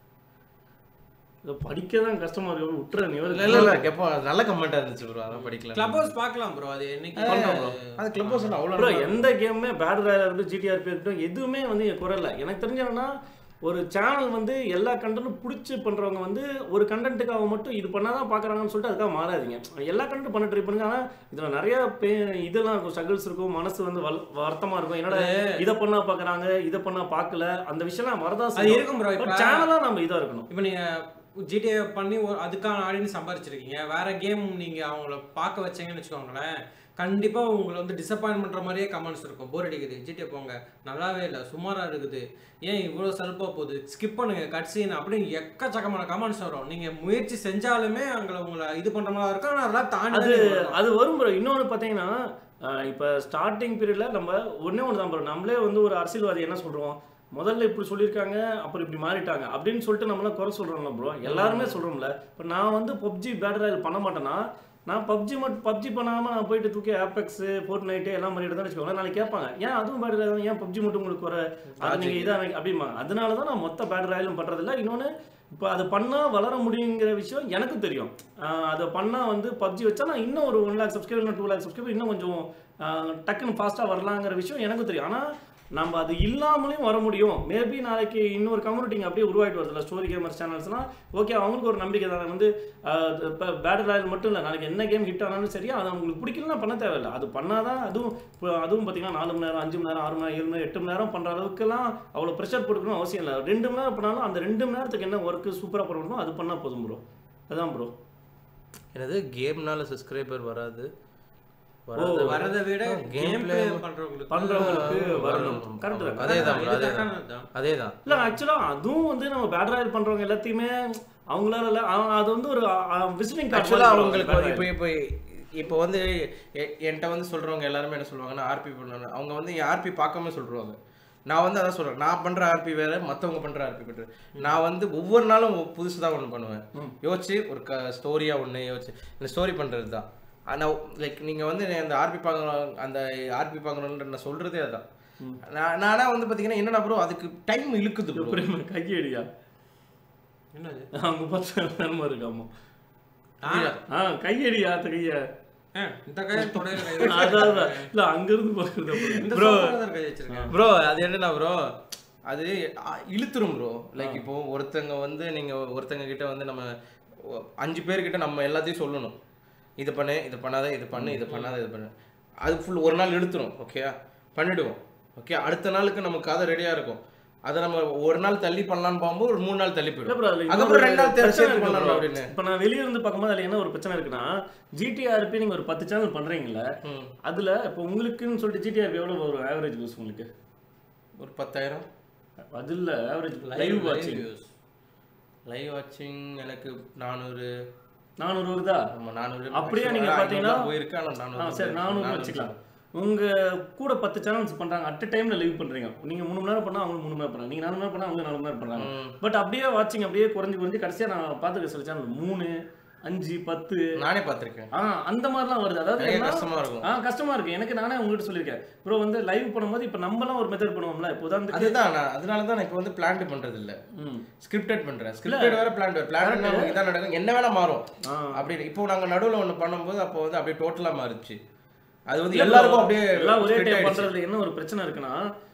இதை படிக்க தான் கஷ்டமா இருக்கு விட்டுற இல்ல நிவர்த்தி இல்ல இல்ல எப்போ நல்ல கமெண்டா இருந்துச்சு ப்ரோ அதான் படிக்கல கிளப் ஹவுஸ் பார்க்கலாம் ப்ரோ அது என்னைக்கு பண்றோம் bro. அது கிளப் ஹவுஸ் அவ்வளோ ப்ரோ எந்த கேமுமே பேட் ராயல் இருக்கட்டும் ஜிடிஆர்பி இருக்கட்டும் எதுவுமே வந்து என் குறை இல்லை எனக்கு தெரிஞ்சவனா ஒரு சேனல் வந்து எல்லா கண்டென்ட்டும் பிடிச்சி பண்றவங்க வந்து ஒரு கண்டென்ட்டுக்காக மட்டும் இது பண்ணாதான் பார்க்குறாங்கன்னு சொல்லிட்டு அதுக்காக மாறாதீங்க எல்லா கண்டென்ட் பண்ண ட்ரை பண்ணுங்க ஆனால் இதில் நிறைய பே இதெல்லாம் இருக்கும் ஸ்ட்ரகிள்ஸ் இருக்கும் மனசு வந்து வல் வருத்தமா இருக்கும் என்னடா இதை பண்ணா பார்க்குறாங்க இதை பண்ணா பார்க்கல அந்த விஷயம்லாம் வரதான் அது இருக்கும் ப்ரோ இப்போ சேனலாக நம்ம இதாக இருக்கணும் இப்போ நீங்க ஜிடிஏ பண்ணி ஒரு அதுக்கான ஆடியன்ஸ் சம்பாரிச்சிருக்கீங்க வேற கேம் நீங்க அவங்கள பார்க்க வச்சீங்கன்னு வச்சுக்கோங்களேன் கண்டிப்பா உங்களை வந்து டிசப்பாயின்ட் பண்ற மாதிரியே கமெண்ட்ஸ் இருக்கும் போர் அடிக்குது ஜிடிஏ போங்க நல்லாவே இல்லை சுமாரா இருக்குது ஏன் இவ்வளோ சலுப்பா போகுது ஸ்கிப் பண்ணுங்க கட்சீன் அப்படின்னு எக்கச்சக்கமான கமெண்ட்ஸ் வரும் நீங்க முயற்சி செஞ்சாலுமே அங்கே உங்களை இது பண்ற மாதிரி இருக்கும் ஆனால் அதெல்லாம் தாண்டி அது தான் நீங்க வரணும். அது வரும் ப்ரோ இன்னொன்று பார்த்தீங்கன்னா இப்போ ஸ்டார்டிங் பீரியடில் நம்ம ஒன்றே ஒன்று தான் ப்ரோ நம்மளே வந்து ஒரு அரசியல்வாதி என்ன சொல்கிறோம் முதல்ல இப்படி சொல்லியிருக்காங்க அப்புறம் இப்படி மாறிட்டாங்க அப்படின்னு சொல்லிட்டு நம்மளாம் குறை சொல்கிறோம்ல ப்ரோ எல்லாருமே சொல்கிறோம்ல இப்போ நான் வந்து பப்ஜி பேட்டர் ராயல் பண்ண மாட்டேன்னா நான் பப்ஜி மட்டும் பப்ஜி பண்ணாமல் நான் போயிட்டு தூக்கி ஆப்பெக்ஸ் ஃபோர்ட் நைட்டு எல்லாம் பண்ணிட்டு தான் வச்சுக்கோங்களேன் நாளைக்கு கேட்பாங்க ஏன் அதுவும் பேட்டர் ராயல் ஏன் பப்ஜி மட்டும் உங்களுக்கு குறை அது நீங்கள் இதாக அப்படிம்பாங்க அதனால தான் நான் மொத்த பேட்டர் ராயலும் பண்ணுறதில்ல இன்னொன்று இப்போ அது பண்ணால் வளர முடியுங்கிற விஷயம் எனக்கு தெரியும் ஆஹ் அதை பண்ணால் வந்து பப்ஜி வச்சா நான் இன்னும் ஒரு ஒன் லேக் சப்ஸ்கிரைபர் இல்லை டூ லேக் சப்ஸ்கிரைபர் இன்னும் கொஞ்சம் ஆஹ் டக்குன்னு ஃபாஸ்ட்டாக வரலாங்கிற விஷயம் எனக்கு தெரியும் ஆனால் நம்ம அது இல்லாமலேயும் வர முடியும் மேபி நாளைக்கு இன்னொரு கம்யூனிட்டிங்க அப்படியே உருவாயிட்டு வருதுல்ல ஸ்டோரி கேமர் சேனல்ஸ்லாம் ஓகே அவங்களுக்கு ஒரு நம்பிக்கை தானே வந்து இப்போ பேட்டர் ராயல் மட்டும் இல்லை நாளைக்கு என்ன கேம் ஹிட் ஆனாலும் சரி அதை உங்களுக்கு பிடிக்கலன்னா பண்ண தேவையில்லை அது பண்ணாதான் அதுவும் இப்போ அதுவும் பார்த்தீங்கன்னா நாலு மணி நேரம் அஞ்சு மணி நேரம் ஆறு மணி நேரம் ஏழு மணி நேரம் எட்டு மணி நேரம் பண்ணுற அளவுக்குலாம் அவ்வளோ ப்ரெஷர் கொடுக்கணும் அவசியம் இல்லை ரெண்டு மணி நேரம் பண்ணாலும் அந்த ரெண்டு மணி நேரத்துக்கு என்ன ஒர்க்கு சூப்பராக பண்ணணுமோ அது பண்ணால் போதும் ப்ரோ அதான் ப்ரோ என்னது கேம்னால சப்ஸ்கிரைபர் வராது ஓ, வரதை விட game கேம் play பிளே பண்றவங்களுக்கு பண்றவங்களுக்கு வரணும் வரணும். கரெக்ட் தான் அதேதான் bro, இது அதேதான் கரெக்டானதுதான். அதேதான் இல்ல ஆக்சுவலா அதுவும் வந்து நம்ம பேட் ராயல் பண்றவங்க எல்லாத்தையுமே அவங்களால இல்ல, அவ- அது வந்து ஒரு விசிட்டிங் ஆக்சுவலாக அவங்களுக்கு வந்து இப்போ இப்போ இப்போ வந்து எ- என்கிட்ட வந்து சொல்றவங்க எல்லாருமே என்ன சொல்லுவாங்கன்னா ஆர்பி பண்ணணும் அவங்க வந்து ஆர்பி பார்க்காம சொல்றாங்க நான் வந்து அதான் சொல்றேன் நான் பண்ற ஆர்பி வேற மத்தவங்க பண்ற ஆர்பி பண்ற நான் வந்து ஒவ்வொரு நாளும் புதுசு தான் ஒன்று பண்ணுவேன் யோசிச்சு ஒரு க ஸ்டோரியா ஒன்று யோசிச்சு இந்த ஸ்டோரி பண்றது தான் ஆனால் லைக் நீங்க வந்து அந்த ஆர்பி பார்க்கணும் அந்த ஆர்பி பார்க்கணுன்ற நான் சொல்றதே அதான் நான் நானா வந்து பாத்தீங்கன்னா என்னடா ப்ரோ அதுக்கு டைம் இழுக்குது ப்ரோ கையடியா என்னது அங்க பார்த்தா நன்மை இருக்காமா ஆ, ஆ கையடி ஆத்த கைய ஆ, இந்த கையை தொடையில கை வச்சு. அதான் அதான். இல்ல அங்க இருந்து பாக்குறது இந்த Bro. sofa தான் கை வச்சிருக்கேன் ப்ரோ அது என்னன்னா ப்ரோ அது அ, இழுத்துரும் ப்ரோ லைக் இப்போ ஒருத்தங்க வந்து நீங்க ஒருத்தங்க கிட்ட வந்து நம்ம ஒ- அஞ்சு பேர்கிட்ட நம்ம எல்லாத்தையும் சொல்லணும் இது பண்ணு இது பண்ணாத இது பண்ணு இது பண்ணாத இது பண்ணு அது ஃபுல் ஒரு நாள் இழுத்துரும் ஓகே பண்ணிடுவோம் ஓகே அடுத்த நாளுக்கு நம்ம கதை ரெடியா இருக்கும் அதை நம்ம ஒரு நாள் தள்ளி பண்ணலாம்னு பார்க்கும்போது ஒரு மூணு நாள் தள்ளி இல்ல போயிடும் bro, அதுல அதுக்கப்புறம் இன்னொரு ரெண்டு நாள் தேர்ச்சி பிரச்சனை சேர்த்து இருக்கு பண்ணலாம் bro. அப்படின்னு இப்ப நான் வெளிய இருந்து பார்க்கும்போது அதுல என்ன ஒரு பிரச்சனை இருக்குன்னா ஜிடிஆர்பி நீங்க ஒரு பத்து சேனல் பண்றீங்கல்ல ம். அதுல இப்போ உங்களுக்குன்னு சொல்லிட்டு ஜிடிஆர்பி எவ்வளவு வரும் ஆவரேஜ் வியூஸ் உங்களுக்கு ஒரு பத்தாயிரம் அது இல்ல ஆவரேஜ் Live- லைவ் live வாட்சிங் views. லைவ் வாட்சிங் எனக்கு நானூறு நானூறு வருதா ஆமா நானூறு அப்படியே நீங்க Actually, பாத்தீங்கன்னா- ஐநூறு தான் போயிருக்கு ஆனா ஆ நானூறு சரி நானூறு வச்சுக்கலாம் உங்க கூட பத்து சேனல்ஸ் பண்றாங்க அட் டைம்ல லைவ் பண்றீங்க நீங்க மூணு மணி நேரம் பண்ணா அவங்க மூணு மணி நேரம் பண்ணாங்க நீங்க நாலு மணி நேரம் பண்ணா அவங்க நாலு மணி நேரம் பண்றாங்க ம். பட் அப்படியே வாட்சிங் அப்படியே குறைஞ்சு குறைஞ்சு கடைசியா நான் பார்த்துக்க சில சேனல் மூணு அஞ்சு பத்து நானே பார்த்திருக்கேன் ஆ அந்த மாதிரிலாம் வருது அதாவது நிறைய என்ன- கஷ்டமா இருக்கும் ஆ கஷ்டமா இருக்கு எனக்கு நானே உங்ககிட்ட சொல்லியிருக்கேன் ப்ரோ வந்து லைவ் பண்ணும்போது இப்போ நம்மலாம் ஒரு மெத்தட் பண்ணுவோம்ல இப்போ உதாரணத்துக்கு அதுதான் நான் அதனால தான் நான் இப்போ வந்து பிளான் பண்றது இல்ல ம் ஸ்கிரிப்டட் பண்றேன் ஸ்கிரிப்டட் வேற பிளான் வேற பிளான் இதான் நடக்கும் என்ன வேணா மாறும் ஆ அப்படி இப்போ நாங்க நடுவுல ஒண்ணு பண்ணும்போது அப்போ வந்து அப்படியே டோட்டலா மாறுச்சு அது வந்து இல்ல bro, எல்லாருக்கும் அப்படியே எல்லாம் ஒரே spread டைம் ஆயிடுச்சு. பண்றதுல என்ன ஒரு பிரச்சனை இருக்குன்னா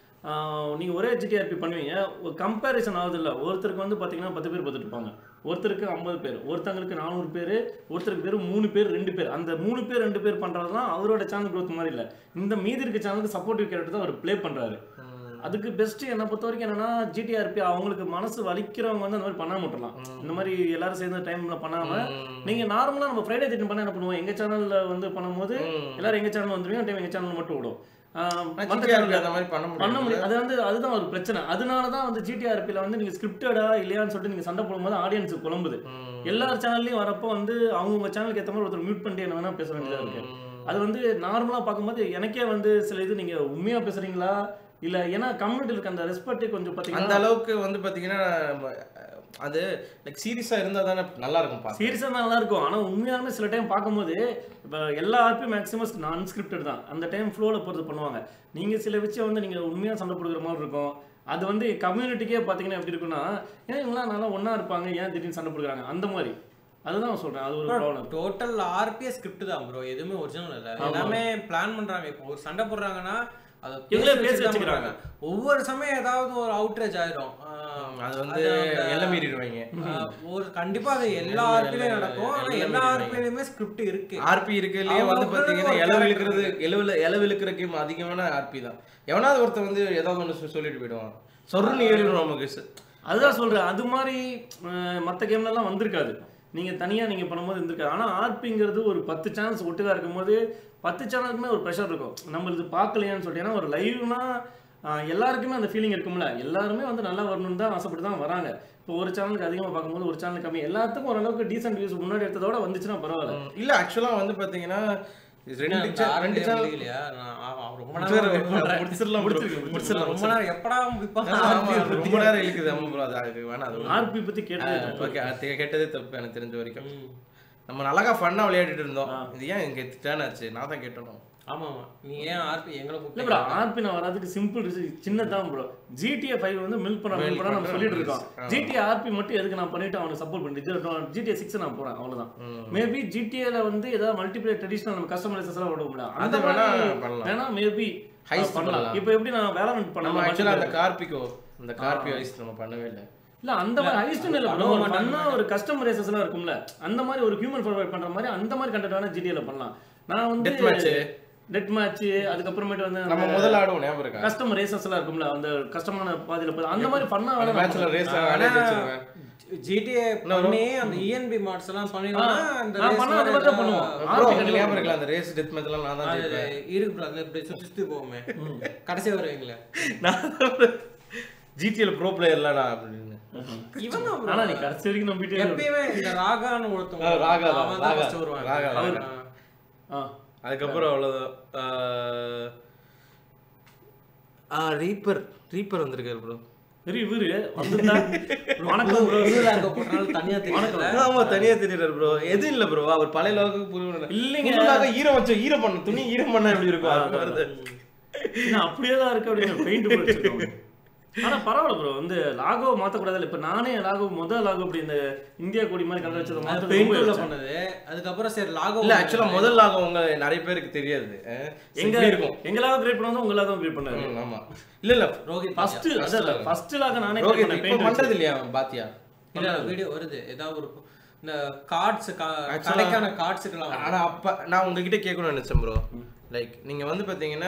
ஆஹ் நீங்க ஒரே ஜிடிஆர்பி பண்ணுவீங்க ஒரு கம்பேரிசன் ஆகுது இல்ல ஒருத்தருக்கு வந்து பாத்தீங்கன்னா பத்து பேர் பார்த்துட்டு இருப்பாங்க ஒருத்தருக்கு ஐம்பது பேர் ஒருத்தங்களுக்கு நானூறு பேர் ஒருத்தருக்கு பேர் மூணு பேர் ரெண்டு பேர் அந்த மூணு பேர் ரெண்டு பேர் பண்றதுலாம் அவரோட சேனல் growth மாதிரி இல்ல இந்த மீதி இருக்க சேனலுக்கு சப்போர்ட்டிவ் கேரக்டர் தான் அவர் ப்ளே பண்றாரு ம். அதுக்கு பெஸ்ட் என்னை பொறுத்த வரைக்கும் என்னன்னா ஜிடிஆர்பி அவங்களுக்கு மனசு வலிக்கிறவங்க வந்து அந்த மாதிரி பண்ணாம விட்டுறலாம் இந்த மாதிரி எல்லாரும் சேர்ந்த டைம்ல பண்ணாம ம். நீங்க நார்மலா நம்ம ஃப்ரைடே திட்டம் பண்ண என்ன பண்ணுவோம் எங்க சேனல்ல வந்து பண்ணும்போது ம். எல்லாரும் எங்க சேனல் வந்துருவீங்க டைம் எங்க சேனல் மட்டும் விடும் ஆஹ் ஆனா மத்த GTR channel ல அந்த மாதிரி பண்ண பண்ண முடியும் முடியும் அது வந்து அதுதான் ஒரு பிரச்சனை அதனால தான் வந்து ஜிடிஆர்பியில் வந்து நீங்க ஸ்கிரிப்டடா இல்லையான்னு சொல்லிட்டு நீங்க சண்டை போடும்போது ஆடியன்ஸ் குழம்புது ம். எல்லா சேனல்லையும் வரப்போ வந்து அவங்கவுங்க சேனலுக்கு ஏற்ற மாதிரி ஒருத்தர் மியூட் பண்ணிட்டு என்ன வேணா பேச வேண்டியதா இருக்கு அது வந்து நார்மலா பார்க்கும்போது எனக்கே வந்து சில இது நீங்க உண்மையா பேசுறீங்களா இல்ல ஏன்னா கம்யூனிட்டியில் இருக்க அந்த ரெஸ்பெக்டே கொஞ்சம் அந்த பாத்தீங்கன்னா அளவுக்கு வந்து பாத்தீங்கன்னா நம்ம, அது லைக் சீரியஸா இருந்தா தானே நல்லா இருக்கும் பாக்க சீரியஸாக தான் நல்லா இருக்கும் ஆனால் உண்மையாலுமே சில டைம் பார்க்கும்போது இப்போ எல்லா ஆர்பி மேக்ஸிமம் நான் அன்ஸ்கிரிப்டட் தான் அந்த டைம் ஃப்ளோவில் பொறுத்து பண்ணுவாங்க நீங்கள் சில விஷயம் வந்து நீங்கள் உண்மையாக சண்டை போடுக்கிற மாதிரி இருக்கும் அது வந்து கம்யூனிட்டிக்கே பார்த்தீங்கன்னா எப்படி இருக்குன்னா ஏன் இவங்களாம் நல்லா ஒன்றா இருப்பாங்க ஏன் திடீர்னு சண்டை போடுறாங்க அந்த மாதிரி அதுதான் சொல்கிறேன் அது ஒரு ப்ராப்ளம் டோட்டல் ஆர்பிஎஸ் ஸ்கிரிப்ட் தான் ப்ரோ எதுவுமே ஒரிஜினல் இல்ல எல்லாமே பிளான் பண்றாங்க இப்போ ஒரு சண்டை போடுறாங்கன்னா அதை இவங்களே பேசி பேசி வச்சு தான் வச்சுக்கிறாங்க. பண்றாங்க. ஒவ்வொரு சமயம் ஏதாவது ஒரு அவுட்ரேஜ் ஆயிரும் ஆஹ் அது வந்து அந்த- எல்லாம் மீறிடுவாங்க ஆஹ் ஒரு கண்டிப்பா அது எல்லா ஆர்பிலையும் நடக்கும் ஆனா எல்லா ஆர்பிலையுமே ஸ்கிரிப்ட் இருக்கு ஆர்பி இருக்குல்லயே அவங்க வந்து பாத்தீங்கன்னா ஒரு எலவு character இழுக்கிறது எலவுல எலவு இழுக்கிற கேம் அதிகமான ஆர்பி தான் எவனாவது ஒருத்தன் வந்து ஏதாவது ஒன்று சொல்லிட்டு போயிடுவான் சொருன்னு ஏறிடும் நமக்கு ச- அதுதான் சொல்கிறேன் அது மாதிரி மற்ற கேம்லலாம் வந்திருக்காது நீங்கள் தனியாக நீங்கள் பண்ணும்போது இருந்திருக்காது ஆனால் ஆர்பிங்கிறது ஒரு பத்து சேனல்ஸ் ஒட்டுக்கா இருக்கும்போது பத்து சேனலுக்குமே ஒரு ப்ரெஷர் இருக்கும் நம்மளுது பார்க்கலையான்னு சொல்லிட்டு ஏன்னா ஒரு லைவ்னா எல்லாருக்குமே அந்த ஃபீலிங் இருக்கும்ல எல்லாருமே வந்து நல்லா வரணும்னு தான் ஆசைப்பட்டு தான் வராங்க இப்போ ஒரு சேனலுக்கு அதிகமாக பார்க்கும்போது ஒரு சேனல் கம்மி எல்லாத்துக்கும் ஓரளவுக்கு டீசென்ட் வியூஸ் முன்னாடி எடுத்ததோட வந்துச்சுன்னா பரவாயில்ல ம், இல்ல ஆக்சுவலா வந்து பாத்தீங்கன்னா இது ரெண்டு அந்த cha- ரெண்டு RPM சேனல் இல்லையா? நான் ஆ- ரொம்ப நேரம் wait பண்றேன். முடிச்சிடலாம் முடிச்சிருங்க, முடிச்சிடலாம் ரொம்ப நேரம் எப்படா முடிப்பாங்க ஆமா, அது ரொம்ப நேரம் இழுக்குது ஆமா bro, அது அதுக்கு வேணாம் அது ஆர்பி பத்தி கேட்டது தப்பு. ஓகே அது கேட்டதே தப்பு எனக்கு தெரிஞ்ச வரைக்கும் ம். நம்ம அழகா ஃபன்னா விளையாடிட்டு இருந்தோம் இது ஏன் இங்க டேர்ன் ஆச்சு நான் தான் கேட்டணும் ஆமா ஆமா நீ ஏன் ஆர்பி எங்களை இல்ல கூப்பிட்டு ப்ரோ ஆர்பி நான் வராதுக்கு சிம்பிள் சின்னதான் ப்ரோ ஜிடிஏ ஃபைவ் வந்து மில்க் பண்ண மில்க் பண்ண நம்ம சொல்லிட்டு இருக்கோம் ஜிடிஏ ஆர்பி மட்டும் எதுக்கு நான் பண்ணிட்டு அவனுக்கு சப்போர்ட் பண்ணிட்டு ஜிடிஏ சிக்ஸ் நான் போறேன் அவ்வளவுதான் மேபி ஜிடிஏல வந்து ஏதாவது மல்டிபிளேயர் ட்ரெடிஷனல் நம்ம கஸ்டமரைசஸ் எல்லாம் விட முடியல அந்த அது வேணா மாதிரி பண்ணலாம். வேணா மேபி Heist பண்ணலாம் பண்ணலாம். இப்போ எப்படி நான் வேலமெண்ட் நம்ம பண்ணலாம் ஆக்சுவலா அந்த கார்பிகோ அந்த கார்பி ஐஸ் நம்ம பண்ணவே இல்லை இல்ல அந்த மாதிரி ஹைஸ்ட் இல்ல பண்ண ப்ரோ மாட்டாங்க. பண்ணா ஒரு கஸ்டமர் ரேசஸ் எல்லாம் இருக்கும்ல அந்த மாதிரி ஒரு ஹியூமன் ஃபார்வர்ட் பண்ற மாதிரி அந்த மாதிரி கண்டென்ட் வேணா ஜிடிஏல பண்ணலாம் நான் வந்து Death match. டெட் மேட்ச் அதுக்கப்புறமேட்டு வந்து நம்ம முதல்ல ஆடுவோம் ஞாபகம் இருக்கா கஸ்டமர் ரேசஸ் எல்லாம் இருக்கும்ல அந்த கஷ்டமான பாதையில போய் அந்த மாதிரி பண்ணா அந்த வேணா மேட்ச்ல ரேஸ் வச்சிருவேன் ஜிடிஏ பண்ணி அந்த இஎன்பி மார்ட்ஸ் எல்லாம் பண்ணினா அந்த நான் race பண்ணா அது மாதிரி மாதிரி தான் பண்ணுவோம். ஏதாவது- ப்ரோ RP உங்களுக்கு கண்டிப்பா ஞாபகம் இருக்கல அந்த ரேஸ் டெத் மேட்ச்லாம் நான் தான் அது ஜெயிப்பேன் இருக்கு bro, அது இப்படி சுத்தி சுத்தி போகுமே கடைசி வருவீங்களே ஜிடிஎல் ப்ரோ பிளேயர்லடா அப்படின்னு இவன் தான் bro. ஆனா நீ கடைசி வரைக்கும் நம்பிட்டே இரு. எப்பயுமே இந்த ராகான்னு ஆ, ஒருத்தவங்க ராகா தான், அவன் தான் ராகா. first வருவான். ராகா, அவரு- ராகா. ஆ. அதுக்கப்புறம் அவ்வளோதான் ஆ ரீப்பர் ரீப்பர் வந்திருக்காரு ப்ரோ சரி இவரு வந்திருந்தா வணக்கம் ப்ரோ ஊர்ல இருக்க போட்டனால தனியா தெரியல ஆமா தனியா தெரியுறாரு ப்ரோ எது இல்ல ப்ரோ அவர் பழைய லோகத்துக்கு புரிய இல்லைங்க. புதுலாக ஈரம் வச்ச ஈரம் பண்ண துணி ஈரம் பண்ணா எப்படி இருக்கும் அது வருது அப்படியே தான் இருக்கு அப்படின்னு பெயிண்ட் போட்டு ஆனா பரவாயில்ல ப்ரோ வந்து லாகோ மாத்தக்கூடாது இப்ப நானே லாகோ முதல் லாகோ அப்படி இந்த இந்தியா கொடி மாதிரி கலர் வச்சதை அது மாத்த பெயிண்ட் ரொம்ப உள்ள யோசிச்சேன். பண்ணது அதுக்கப்புறம் சரி லாகோ இல்ல ஆக்சுவலா முதல் லாகம் உங்க நிறைய பேருக்கு தெரியாது அஹ், எங்க எப்படி இருக்கும் எங்க லாகோ கிரியேட் பண்ணாலும் உங்க லாகோ கிரியேட் பண்ணாரு ம், ஆமா இல்ல இல்ல ரோஹித் ஃபர்ஸ்ட் அதான் ஃபர்ஸ்ட் லாகோ நானே create ரோஹித் பண்ணேன் இப்போ paint வச்சு. பண்றது இல்லையா பாத்தியா இல்ல வீடியோ வருது ஏதாவது ஒரு இந்த கார்ட்ஸ் Actually- கடைக்கான கார்ட்ஸுக்கெல்லாம் ஆனா அப்ப நான் உங்ககிட்ட கேட்கணும்னு நினைச்சேன் ப்ரோ லைக் நீங்க வந்து பாத்தீங்கன்னா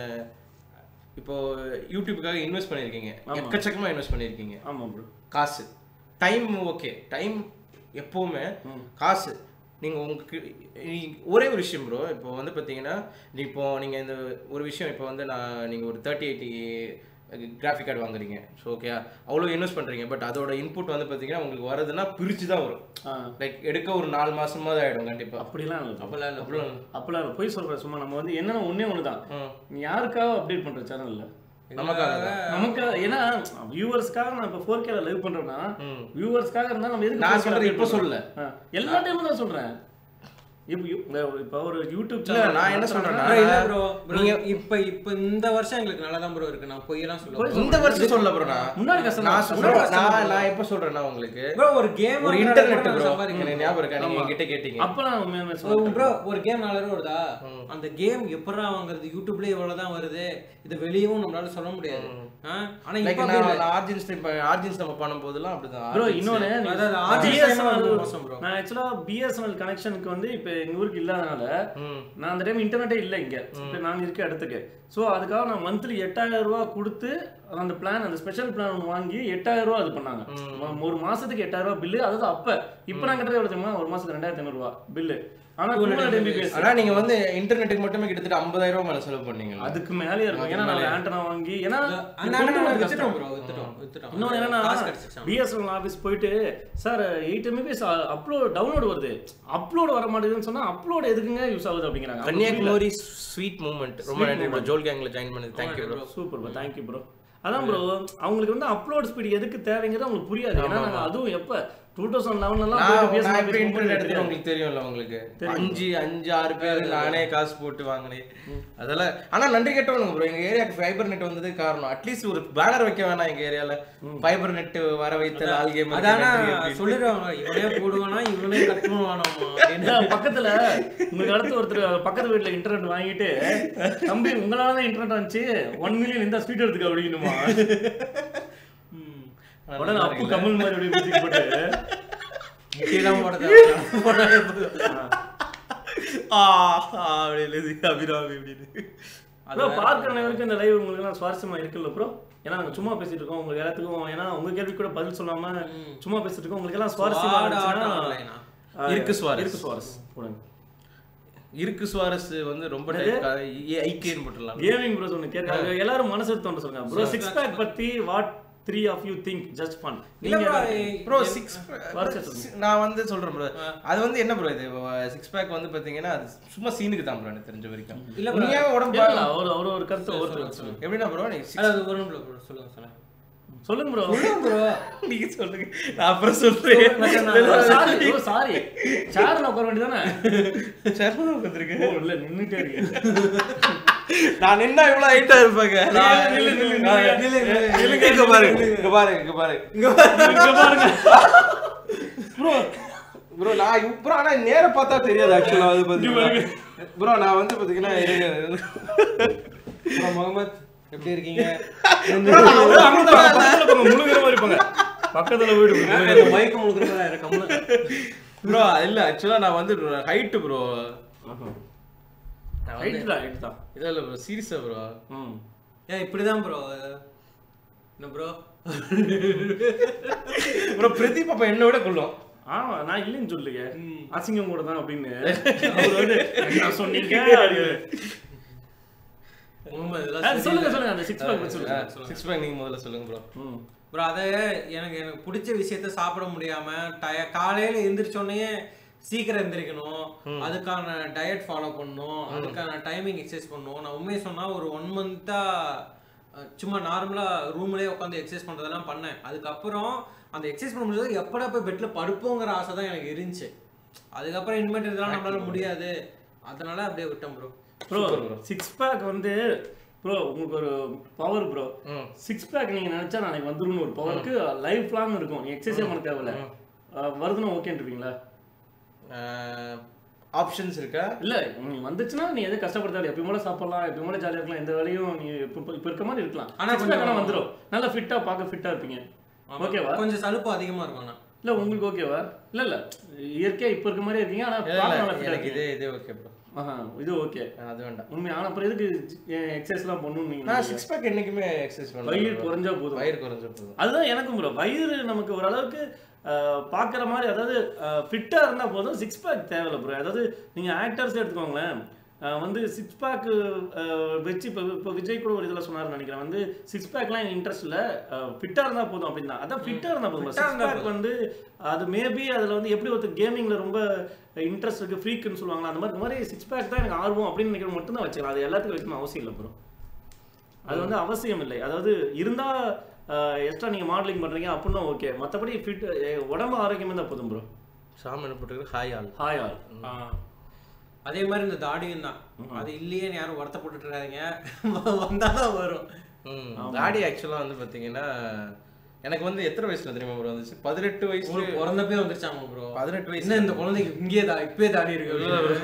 இப்போ யூடியூப்புக்காக இன்வெஸ்ட் பண்ணிருக்கீங்க ஆமா. எக்கச்சக்கமா இன்வெஸ்ட் பண்ணிருக்கீங்க ஆமா ப்ரோ காசு டைம் ஓகே டைம் எப்பவுமே காசு நீங்க உங்களுக்கு நீ- ஒரே ஒரு விஷயம் ப்ரோ இப்போ வந்து பாத்தீங்கன்னா நீ இப்போ நீங்க இந்த ஒரு விஷயம் இப்போ வந்து நான் நீங்க ஒரு தேர்ட்டி எயிட்டி கிராஃபிக் கார்டு வாங்குறீங்க ஸோ ஓகே அவ்வளோ இன்வெஸ்ட் பண்றீங்க பட் அதோட இன்புட் வந்து பாத்தீங்கன்னா உங்களுக்கு வருதுன்னா பிரிச்சு தான் வரும் ஆ, லைக் எடுக்க ஒரு நாலு மாசமா தான் ஆயிடும் கண்டிப்பா அப்படிலாம் இல்லை அப்பெல்லாம் இல்ல அவ்வளோ அப்பெல்லாம் இல்லை போய் சொல்றேன் சும்மா நம்ம வந்து என்னன்னா ஒண்ணே ஒண்ணுதான் ம். நீ யாருக்காக அப்டேட் பண்ற சேனல்ல நமக்காக தான். நமக்கு ஏன்னா வியூவர்ஸ்க்காக நான் இப்போ ஃபோர் கேல லைவ் பண்றேன்னா ம். வியூவர்ஸ்க்காக இருந்தா நம்ம எதுக்கு நான் 4K ல சொல்றது update இப்போ பண்றோம்? சொல்லல ஆ, எல்லா டைமும் தான் சொல்றேன் இப்போ யூ- இப்போ ஒரு யூடியூப் இல்ல, நான் என்ன சொல்றேன்னா, bro, இல்ல ப்ரோ நீங்க- இப்ப இப்ப இந்த வருஷம் எங்களுக்கு நல்லா தான் ப்ரோ இருக்கு நான் பொய்யெல்லாம் சொல்லுவேன் இந்த வருஷம் சொல்ல ப்ரோ நான் முன்னாடி கஷ்டம் நான் தான். சொல்றேன் நான் நான் எப்போ சொல்றேன்னா உங்களுக்கு ப்ரோ ஒரு கேம் ஒரு இன்டர்நெட் ப்ரோ எனக்கு ஞாபகம் இருக்கா நீங்க என்கிட்ட கேட்டீங்க அப்ப நான் உண்மையாலுமே சொல்றேன் ப்ரோ ஒரு கேம் நாலு ரூபா வருதா அந்த கேம் எப்படா வாங்குறது யூடியூப்லயே இவ்வளவுதான் வருது இது வெளியவும் நம்மளால சொல்ல முடியாது ஆ? ஆனா லைக் இப்ப அப்படி நான் இல்ல. ஆர்ஜின்ஸ் இப்போ ஆர்ஜின்ஸ் நம்ம பண்ணும்போதெல்லாம் அப்படிதான் ப்ரோ Origins. இன்னொன்னு நீ அதாவது ஆர்ஜின்ஸ் BSNL டைம் ரொம்ப மோசம் bro. நான் ஆக்சுவலா பிஎஸ்என்எல் கனெக்ஷனுக்கு வந்து இப்போ எங்க ஊருக்கு இல்லாதனால ம். நான் அந்த டைம் இன்டர்நெட்டே இல்லை இங்க இப்போ நான் இருக்க இடத்துக்கு ஸோ அதுக்காக நான் மந்த்லி எட்டாயிரம் ரூபா கொடுத்து அந்த பிளான் அந்த ஸ்பெஷல் பிளான் ஒன்று வாங்கி எட்டாயிரம் ரூபா இது பண்ணாங்க ம- ஒரு மாசத்துக்கு எட்டாயிரம் ரூபா பில்லு அதாவது அப்ப இப்போ நான் கட்டுறது எவ்வளவு தெரியுமா ஒரு மாசத்துக்கு ரெண்டாயிரத்தி ஐநூறுவா பில்லு ஆனா டூ ஹண்ட்ரட் எம்பிபிஎஸ் ஆனா நீங்க வந்து இன்டர்நெட்டுக்கு மட்டுமே கிட்டத்தட்ட 50000 ரூபாய் மேல செலவு பண்ணீங்க அதுக்கு மேலேயே இருக்கும் ஏன்னா நான் ஆண்டனா வாங்கி ஏன்னா அந்த கொண்டு அண்ணனை வரது வித்துட்டோம் கஷ்டம். ப்ரோ வித்துட்டோம் வித்துட்டோம் இன்னொன்று என்னன்னா காசு கிடைச்சிச்சு பிஎஸ்என்எல் ஆஃபீஸ் போயிட்டு sir eight MBPS upload download வருது அப்லோட் வர மாட்டேங்குதுன்னு சொன்னா அப்லோட் எதுக்குங்க யூஸ் ஆகுது அப்படிங்கிறாங்க கன்னியாகுமரி ஸ்வீட் மூமெண்ட் ரொம்ப நன்றி ப்ரோ ஜோல் கேங்ல ஜாயின் பண்ணது thank you bro super bro thank you bro அதான் ப்ரோ அவங்களுக்கு வந்து அப்லோட் ஸ்பீடு எதுக்கு தேவைங்கிறது அவங்களுக்கு புரியாது ஏன்னா நாங்க அதுவும் எப்ப டூ தௌசண்ட் லெவன்லாம் நான் நான் இப்போ இன்டர்நெட் எடுத்து உங்களுக்கு தெரியும்ல உங்களுக்கு அஞ்சு அஞ்சு ஆறு பேர் நானே காசு போட்டு வாங்கினேன் அதெல்லாம் ஆனா நன்றி கெட்டவனுங்க ப்ரோ எங்க ஏரியாக்கு ஃபைபர் நெட் வந்தது காரணம் அட்லீஸ்ட் ஒரு பேனர் வைக்க வேணாம் எங்க ஏரியால ஃபைபர் நெட் வர வைத்த ஆல் கேம் அதானா சொல்லிடுவாங்க இவனே போடுவானா இவனே கட் பண்ணுவானாமா அப்படின்னு ஏன்னா பக்கத்துல உங்களுக்கு அடுத்து ஒருத்தர் பக்கத்து வீட்டுல இன்டர்நெட் வாங்கிட்டு தம்பி உங்களால தான் இன்டர்நெட் வந்துச்சு ஒன் மில்லியன் இந்த ஸ்பீட் எடுத்துக்க அப்படின்னுமா உடனே அப்பு கமல் மாதிரி அப்படியே music போட்டு முக்கியெல்லாம் போட தேவை போடாதே போதும். அபிராமி அப்படின்னு ப்ரோ பார்க்குற அனைவருக்கும் இந்த லைவ் உங்களுக்கு எல்லாம் சுவாரஸ்யமா இருக்குல்ல ப்ரோ ஏன்னா நாங்க சும்மா பேசிட்டு இருக்கோம் உங்களுக்கு எல்லாத்துக்கும் ஏன்னா உங்க கேள்வி கூட பதில் சொல்லாம சும்மா பேசிட்டு இருக்கோம் உங்களுக்கு எல்லாம் சுவாரஸ்யமா சுவாட ஆட்டம் இருந்துச்சுன்னா வரலைனா. ஆ, இருக்கு சுவாரஸ். இருக்கு சுவாரஸ் போடுங்க இருக்கு சுவாரஸ் வந்து ரொம்ப டைப் ஐக்கியன்னு போட்டுடலாம் கேமிங் ப்ரோஸ் ஒன்று கேட்காங்க எல்லாரும் மனசு தோன்ற சொல்லுங்க ப்ரோ சிக்ஸ் பேக் பத்தி what three of you think just fun இல்ல bro, ப்ரோ சிக்ஸ் வருஷத்துக்கு. நான் வந்து சொல்றேன் ப்ரோ அது வந்து என்ன ப்ரோ இது சிக்ஸ் பேக் வந்து பாத்தீங்கன்னா அது சும்மா சீனுக்கு தான் ப்ரோ எனக்கு தெரிஞ்ச வரைக்கும் இல்ல bro. நீங்க உடம்பு அவர் அவர் ஒரு கருத்து ஒருத்தர் சொல்லுங்க எப்படின்னா ப்ரோ நீங்க six- அதாவது ஒரு நிமிஷம் bro, சொல்லுங்க சொல்லுங்க சொல்லுங்க ப்ரோ bro. நீங்க சொல்லுங்க நான் அப்புறம் சொல்றேன் சாரி சாரி சேர்ல உட்கார வேண்டியதானே சர்மா வந்திருக்கு ஓ இல்ல நின்னுட்டே இருக்கேன் நான் நின்னா இவ்வளவு ஹைட்டா இருப்பாங்க நான் நில்லு, நில்லு, நான் நில்லு, நில்லு, நில்லுங்க, இங்க பாருங்க இங்க பாருங்க இங்க பாருங்க இங்க பாருங்க ப்ரோ ப்ரோ நான் இவ்- ப்ரோ ஆனா நேர பார்த்தா தெரியாது ஆக்சுவலா அது பாத்தீங்கன்னா ப்ரோ நான் வந்து பாத்தீங்கன்னா இருங்க. bro, முகமது எப்படி இருக்கீங்க பக்கத்துல போங்க முழுகிற மாதிரி போங்க பக்கத்துல போயிட்டு மைக்கு முழுக்கிறதா இருக்கம்ல ப்ரோ இல்ல ஆக்சுவலா நான் வந்து ஹைட் ப்ரோ ஹைட் தான் ஹைட் தான் இல்ல இல்ல ப்ரோ சீரியஸா ப்ரோ ம் ஏன் இப்படிதான் ப்ரோ என்ன ப்ரோ ப்ரோ பிரதீப் அப்ப என்ன விட கொள்ளும் ஆமா நான் இல்லைன்னு சொல்லுங்க அசிங்கம் கூட தான் அப்படின்னு அவர் வந்து என்ன சொன்னீங்க அப்படின்னு. முகமது ஆ, இதெல்லாம் சொல்லுங்க சொல்லுங்க அந்த சிக்ஸ் பேக் பத்தி சொல்லுங்க சிக்ஸ் பேக் நீங்க முதல்ல சொல்லுங்க ப்ரோ ம் ப்ரோ அதை எனக்கு எனக்கு பிடிச்ச விஷயத்த சாப்பிட முடியாம டய காலையில எந்திரிச்சோடனே சீக்கிரம் எந்திரிக்கணும் அதுக்கான டயட் ஃபாலோ பண்ணணும் அதுக்கான டைமிங் எக்ஸசைஸ் பண்ணணும் நான் உண்மையை சொன்னா ஒரு ஒன் மந்த்தா சும்மா நார்மலா ரூம்லயே உட்காந்து எக்ஸசைஸ் பண்றதெல்லாம் பண்ணேன் அதுக்கப்புறம் அந்த எக்ஸசைஸ் பண்ண முடியாது எப்படா போய் பெட்ல படுப்போங்கிற ஆசை தான் எனக்கு இருந்துச்சு அதுக்கப்புறம் இனிமேட்டு இதெல்லாம் நம்மளால முடியாது அதனால அப்படியே விட்டேன் ப்ரோ ப்ரோ சிக்ஸ் பேக் வந்து ப்ரோ உங்களுக்கு ஒரு பவர் ப்ரோ ம் சிக்ஸ் பேக் நீங்க நினைச்சா நாளைக்கு வந்துரும்னு ஒரு பவருக்கு லைஃப் லாங் இருக்கும் நீ எக்ஸசைஸ் பண்ண தேவையில்ல அஹ் வருதுன்னா ஓகேன்றீங்களா ஆப்ஷன்ஸ் இருக்கா இல்ல நீ வந்துச்சுன்னா நீ எதுவும் கஷ்டப்படுத்தாது எப்பயும் போல சாப்பிடலாம் எப்பயும் போல ஜாலியா இருக்கலாம் எந்த வேலையும் நீ இப்போ இப்போ இருக்க மாதிரி இருக்கலாம் ஆனா ஆனா கொஞ்சம் கொஞ்சம் வந்துரும் நல்லா ஃபிட்டா பார்க்க ஃபிட்டா இருப்பீங்க ஆமா. ஓகேவா கொஞ்சம் சலுப்பு அதிகமா இருக்கும் ஆனா இல்ல உங்களுக்கு ஓகேவா இல்ல இல்ல இயற்கையா இப்ப இருக்க மாதிரி இருக்கீங்க ஆனா இல்ல, பார்க்க இல்ல, நல்லா ஃபிட்டா எனக்கு இருக்கீங்க இதே இதே ஓகே ப்ரோ ஆஹா, இது ஓகே அது வேண்டாம் உண்மை ஆனா அப்புறம் எதுக்கு எக்ஸசைஸ்லாம் பண்ணணும் நீங்க நான் சிக்ஸ் பேக் என்னைக்குமே எக்ஸசைஸ் வயிறு பண்ணுவேன் குறைஞ்சா போதும் வயிறு குறைஞ்ச போதும் அதுதான் எனக்கும் ப்ரோ வயிறு நமக்கு ஓரளவுக்கு அஹ், பார்க்குற மாதிரி அதாவது ஃபிட்டாக இருந்தால் போதும் சிக்ஸ் பேக் தேவையில்ல ப்ரோ அதாவது நீங்கள் ஆக்டர்ஸ் எடுத்துக்கோங்களேன் அஹ், வந்து சிக்ஸ் பேக்கு வச்சு இப்போ இப்போ விஜய் கூட ஒரு இதில் சொன்னார்னு நினைக்கிறேன் வந்து சிக்ஸ் பேக்லாம் எனக்கு இன்ட்ரெஸ்ட் இல்லை ஃபிட்டாக இருந்தால் போதும் அப்படின்னா அதான் ஃபிட்டாக இருந்தால் போதும் Fit ஆ சிக்ஸ் இருந்தா பேக் வந்து அது மேபி அதில் வந்து எப்படி ஒருத்தர் கேமிங்கில் ரொம்ப இன்ட்ரெஸ்ட் இருக்குது ஃப்ரீக்குன்னு சொல்லுவாங்களா அந்த மாதிரி இந்த மாதிரி சிக்ஸ் பேக் தான் எனக்கு ஆர்வம் அப்படின்னு நினைக்கிற மட்டும்தான் வச்சுக்கலாம் அது எல்லாத்துக்கும் வைக்கணும் அவசியம் இல்லை ப்ரோ அது வந்து அவசியம் இல்லை அதாவது இருந்தா எக்ஸ்ட்ரா நீங்க மாடலிங் பண்றீங்க அப்படின்னா ஓகே மத்தபடி ஃபிட் உடம்பு ஆரோக்கியமா இருந்தா போதும் ப்ரோ சாமி என்ன போட்டுருக்கு ஹாய் ஆள் ஹாய் ஆல் ஆ. அதே மாதிரி இந்த தாடியும் தான் அது இல்லையேன்னு யாரும் வருத்தப்பட்டுட்டு இருக்காதீங்க வந்தாதான் வரும் ம் தாடி ஆக்சுவலாக வந்து பார்த்தீங்கன்னா எனக்கு வந்து எத்தனை வயசுல தெரியுமா ப்ரோ வந்துச்சு பதினெட்டு வயசு உங்களுக்கு பிறந்தப்பே வந்துருச்சாங்க ப்ரோ பதினெட்டு வயசு என்ன இந்த குழந்தைக்கு இங்கேயே தா இப்பயே தாடி இருக்கு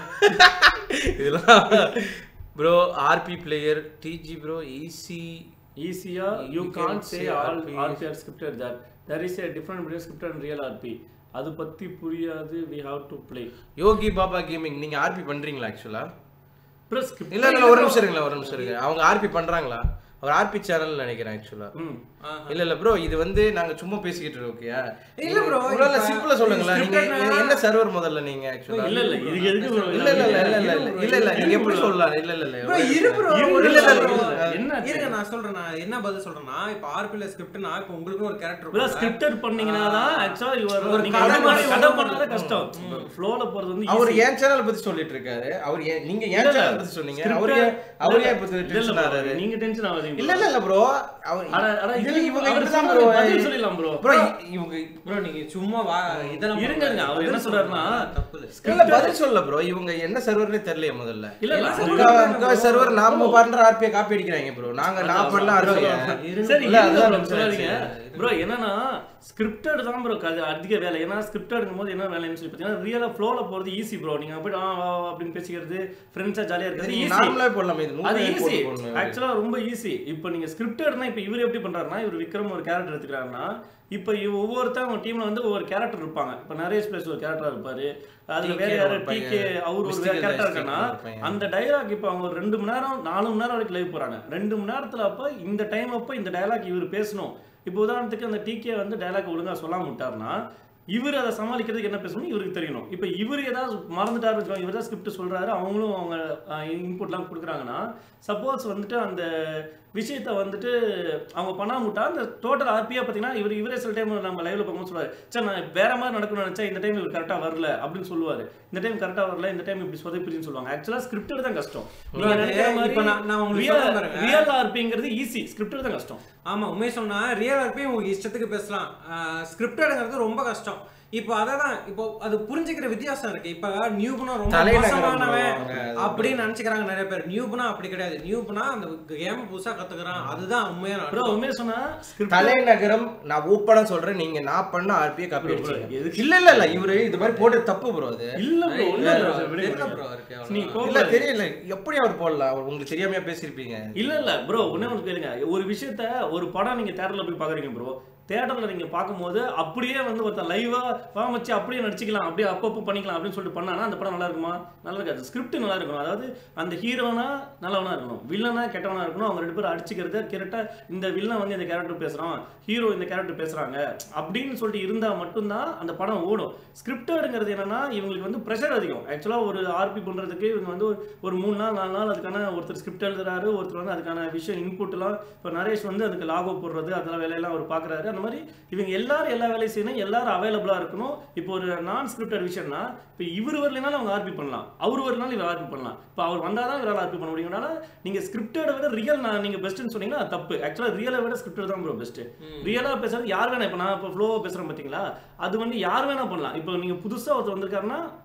இதெல்லாம் bro RP player TG bro easy ஈஸியா you You can can say say all RP. RP are scripted that there is a different between scripted and real RP அது பத்தி புரியாது we have to play Yogi Baba gaming நீங்க RP பண்றீங்களா actually plus இல்ல இல்ல ஒரு நிமிஷம் இருங்களா ஒரு நிமிஷம் இருங்க அவங்க ஆர்பி பண்றாங்களா அவர் ஆர்பி சேனல் நினைக்கிறேன் ஆக்சுவலா ம் இல்ல இல்ல ப்ரோ இது வந்து நாங்க சும்மா பேசிக்கிட்டு இருக்கோம் ஓகேயா இல்ல bro, இல்ல இப்ப சிம்பிளா சொல்லுங்களேன் நீங்க scripted-னா- என்ன சர்வர் முதல்ல நீங்க ஆக்சுவலா இல்ல இல்ல இதுக்கு எதுக்கு bro? இல்ல இல்ல இல்ல இல்ல இல்ல இல்ல இல்ல இல்ல நீங்க எப்படி சொல்லலாம் இல்ல இல்ல Bro, இல்ல இரு bro. இரு ஒரு இல்ல, இல்ல, நிமிஷம் இல்ல, bro. இல்ல. என்ன இருங்க நான் சொல்றேன் நான் என்ன பதில் சொல்றேன்னா இப்ப ஆர்பில ஸ்கிரிப்ட்னா இப்ப உங்களுக்கு ஒரு கேரக்டர் ப்ளஸ் ஸ்கிரிப்டட் பண்ணீங்கன்னா தான் ஆக்சுவலா யுவர் ஒரு நீங்க கதை கதை மாதிரி கதை ஒரு பண்ணாத கஷ்டம் ஃப்ளோல போறது வந்து அவர் easy. ஏன் சேனல் பத்தி சொல்லிட்டு இருக்காரு அவர் ஏன் நீங்க ஏன் இல்ல, இல்ல. சேனல் பத்தி சொன்னீங்க Scripted- அவர் ஏன் அவர் இல்ல, ஏன் பத்தி இல்ல, இல்ல டென்ஷன் bro. ஆறாரு நீங்க டென்ஷன் ஆகாதீங்க இல்ல இல்ல இல்ல ப்ரோ அவர் அட அட இதுல இது இவங்க அவர் இப்படிதான் சொன்னது bro பதில் சொல்லிடலாம் ப்ரோ ப்ரோ இவங்க ப்ரோ நீங்க சும்மா வா இதெல்லாம் இருங்க, இருங்க. அவர் என்ன சொல்றாருன்னா, தப்பு இல்ல பதில் சொல்ல ப்ரோ இவங்க என்ன சர்வர்னே தெரியலையே முதல்ல இல்ல இல்ல என்ன முக்கா முக்கா சர்வர் நாம பண்ற ஆர்பியை காப்பி அடிக்கிறாங்க ப்ரோ நாங்க நான் பண்ண ஆர்பியை சரி இல்ல, இல்ல அதுதான் bro, சொல்லாதீங்க சரி. ப்ரோ என்னன்னா ஸ்கிரிப்டட் தான் ப்ரோ அது அதிக வேலை ஏன்னா ஸ்கிரிப்டடுங்கும் போது என்ன வேலைன்னு சொல்லி பார்த்தீங்கன்னா ரியலா ஃப்ளோல போறது ஈஸி ப்ரோ நீங்க போய் ஆ வா வா அப்படின்னு பேசிக்கிறது ஃப்ரெண்ட்ஸா ஜாலியா இருக்கிறது ஈஸி நார்மலா போடலாம் இது அது நூறு ஈஸி போட்டு போடணும். ஆக்சுவலா ரொம்ப ஈஸி இப்போ நீங்க ஸ்கிரிப்டட்னா இப்போ இவர் எப்படி பண்றாருன்னா இவர் விக்ரம் ஒரு கேரக்டர் எடுத்துக்கிறாருன்னா இப்போ இவ ஒவ்வொருத்தவங்க டீம்ல வந்து ஒவ்வொரு கேரக்டர் இருப்பாங்க இப்போ நரேஷ் பிளேஸ் ஒரு கேரக்டரா இருப்பாரு அதுல வேற TK யாரு ஒரு பையன், டிகே அவர் ஒரு Mystical கேரக்டர் Dice இருக்குன்னா ஒரு பையன். அந்த டைலாக் இப்போ அவங்க ஒரு ரெண்டு மணி நேரம் நாலு மணி நேரம் வரைக்கும் லைவ் போறாங்க ரெண்டு மணி நேரத்துல அப்போ இந்த டைம் அப்போ இந்த டைலாக் இவர் பேசணும் இப்போ உதாரணத்துக்கு அந்த டிகே வந்து டைலாக் ஒழுங்கா சொல்லாம விட்டாருன்னா இவர் அதை சமாளிக்கிறதுக்கு என்ன பேசணும் இவருக்கு தெரியணும் இப்போ இவர் ஏதாவது மறந்துட்டாரு வச்சுக்கோங்க இவர் தான் ஸ்கிரிப்ட் சொல்றாரு அவங்களும் அவங்க இன்புட்லாம் கொடுக்குறாங்கன்னா சப்போஸ் வந்துட்டு அந்த விஷயத்த வந்துட்டு அவங்க பண்ணாம விட்டா அந்த டோட்டல் ஆர்பியா பார்த்தீங்கன்னா இவர் இவரே சில டைம் நம்ம லைவ்ல பார்க்கும்போது சொல்லுவாரு சார் நான் வேற மாதிரி நடக்கணும்னு நினைச்சா இந்த டைம் இவர் கரெக்டாக வரல அப்படின்னு சொல்லுவாரு இந்த டைம் கரெக்டாக வரல இந்த டைம் இப்படி சொதப்பிரின்னு சொல்லுவாங்க ஆக்சுவலாக ஸ்கிரிப்டட் தான் கஷ்டம் Bro, அது இப்ப நான் நான் உங்களுக்கு சொல்றேன் பாருங்க. ரியல் ஆர்பிங்கிறது ஈஸி ஸ்கிரிப்டட் தான் கஷ்டம் ஆமா உண்மையை சொன்னா ரியல் ஆர்பியும் உங்க இஷ்டத்துக்கு பேசலாம் ஸ்கிரிப்டடுங்கிறது ரொம்ப கஷ்டம் இப்போ அதான் இப்போ அது புரிஞ்சுக்கிற வித்தியாசம் இருக்கு இப்ப நியூபுனா ரொம்ப தலைநகரம் மோசமானவன் bro, அவங்க அது அப்படின்னு நினைச்சுக்கிறாங்க நிறைய பேர் நியூபுனா அப்படி கிடையாது நியூபுனா அந்த கேம் புதுசா கத்துக்கிறான் அதுதான் உண்மையான ப்ரோ அர்த்தம். உண்மையை சொன்னா script- தலைநகரம் நான் ஓப்பனா சொல்றேன் நீங்க நான் பண்ண ஆர்பியை காப்பி Bro, bro, அடிச்சீங்க எதுக்கு? இல்ல இல்ல இல்ல இவரு இது மாதிரி போட்டு தப்பு ப்ரோ அது இல்ல ப்ரோ இல்ல இல்ல bro, bro, விடுங்க, தெரியல விடுங்க. bro இருக்கு நீ அவ்வளவுதான். கோ- இல்ல தெரியல எப்படி அவர் போடலாம் அவர் உங்களுக்கு தெரியாமையா பேசியிருப்பீங்க இல்ல இல்ல ப்ரோ ஒண்ணே ஒன்று கேளுங்க ஒரு விஷயத்த ஒரு படம் நீங்க தேட்டர்ல போய் பாக்குறீங்க ப்ரோ தேட்டர்ல நீங்க பார்க்கும்போது அப்படியே வந்து ஒருத்தன் லைவா காமிச்சு அப்படியே நடிச்சுக்கலாம் அப்படியே அப்பப்போ பண்ணிக்கலாம் அப்படின்னு சொல்லிட்டு பண்ணானா அந்த படம் நல்லா இருக்குமா நல்லா இருக்காது ஸ்கிரிப்ட் நல்லா இருக்கணும் அதாவது அந்த ஹீரோனா நல்லவனா இருக்கணும் வில்லனா கெட்டவனா இருக்கணும் அவங்க ரெண்டு பேரும் அடிச்சுக்கிறது கரெக்டா இந்த வில்லன் வந்து இந்த கேரக்டர் பேசுறான் ஹீரோ இந்த கேரக்டர் பேசுறாங்க அப்படின்னு சொல்லிட்டு இருந்தா மட்டும்தான் அந்த படம் ஓடும் ஸ்கிரிப்டடுங்கிறது என்னன்னா இவங்களுக்கு வந்து ப்ரெஷர் அதிகம் ஆக்சுவலா ஒரு ஆர்பி பண்றதுக்கு இவங்க வந்து ஒரு- ஒரு மூணு நாள் நாலு நாள் அதுக்கான ஒருத்தர் ஸ்கிரிப்ட் எழுதுறாரு ஒருத்தர் வந்து அதுக்கான விஷயம் இன்புட் எல்லாம் இப்போ நரேஷ் வந்து அதுக்கு லாகோ போடுறது அதெல்லாம் வேலையெல்லாம் அவர் பார்க்குறாரு அந்த மாதிரி இவங்க எல்லாரும் எல்லா வேலையும் செய்யணும் எல்லாரும் அவைலபிளாக இருக்கணும் இப்போ ஒரு நான் ஸ்கிரிப்டட் விஷயம்னா இப்போ இவர் வரலைனாலும் அவங்க ஆர்பி பண்ணலாம் அவர் வரனாலும் இவர் ஆர்பி பண்ணலாம் இப்போ அவர் வந்தால் தான் இவரால் ஆர்பி பண்ண முடியும்னால நீங்கள் ஸ்கிரிப்டடை விட ரியல் நான் நீங்கள் பெஸ்ட்டுன்னு சொன்னீங்கன்னா அது தப்பு ஆக்சுவலாக ரியலை விட ஸ்கிரிப்டட் தான் ப்ரோ பெஸ்ட்டு ரியலாக பேசுறது யார் வேணா இப்போ நான் இப்போ ஃப்ளோவாக பேசுகிறேன் பார்த்தீங்களா அது வந்து யார் வேணா பண்ணலாம் இப்போ நீங்கள் புதுசாக ஒருத்தர் வந்திருக்காருன்னா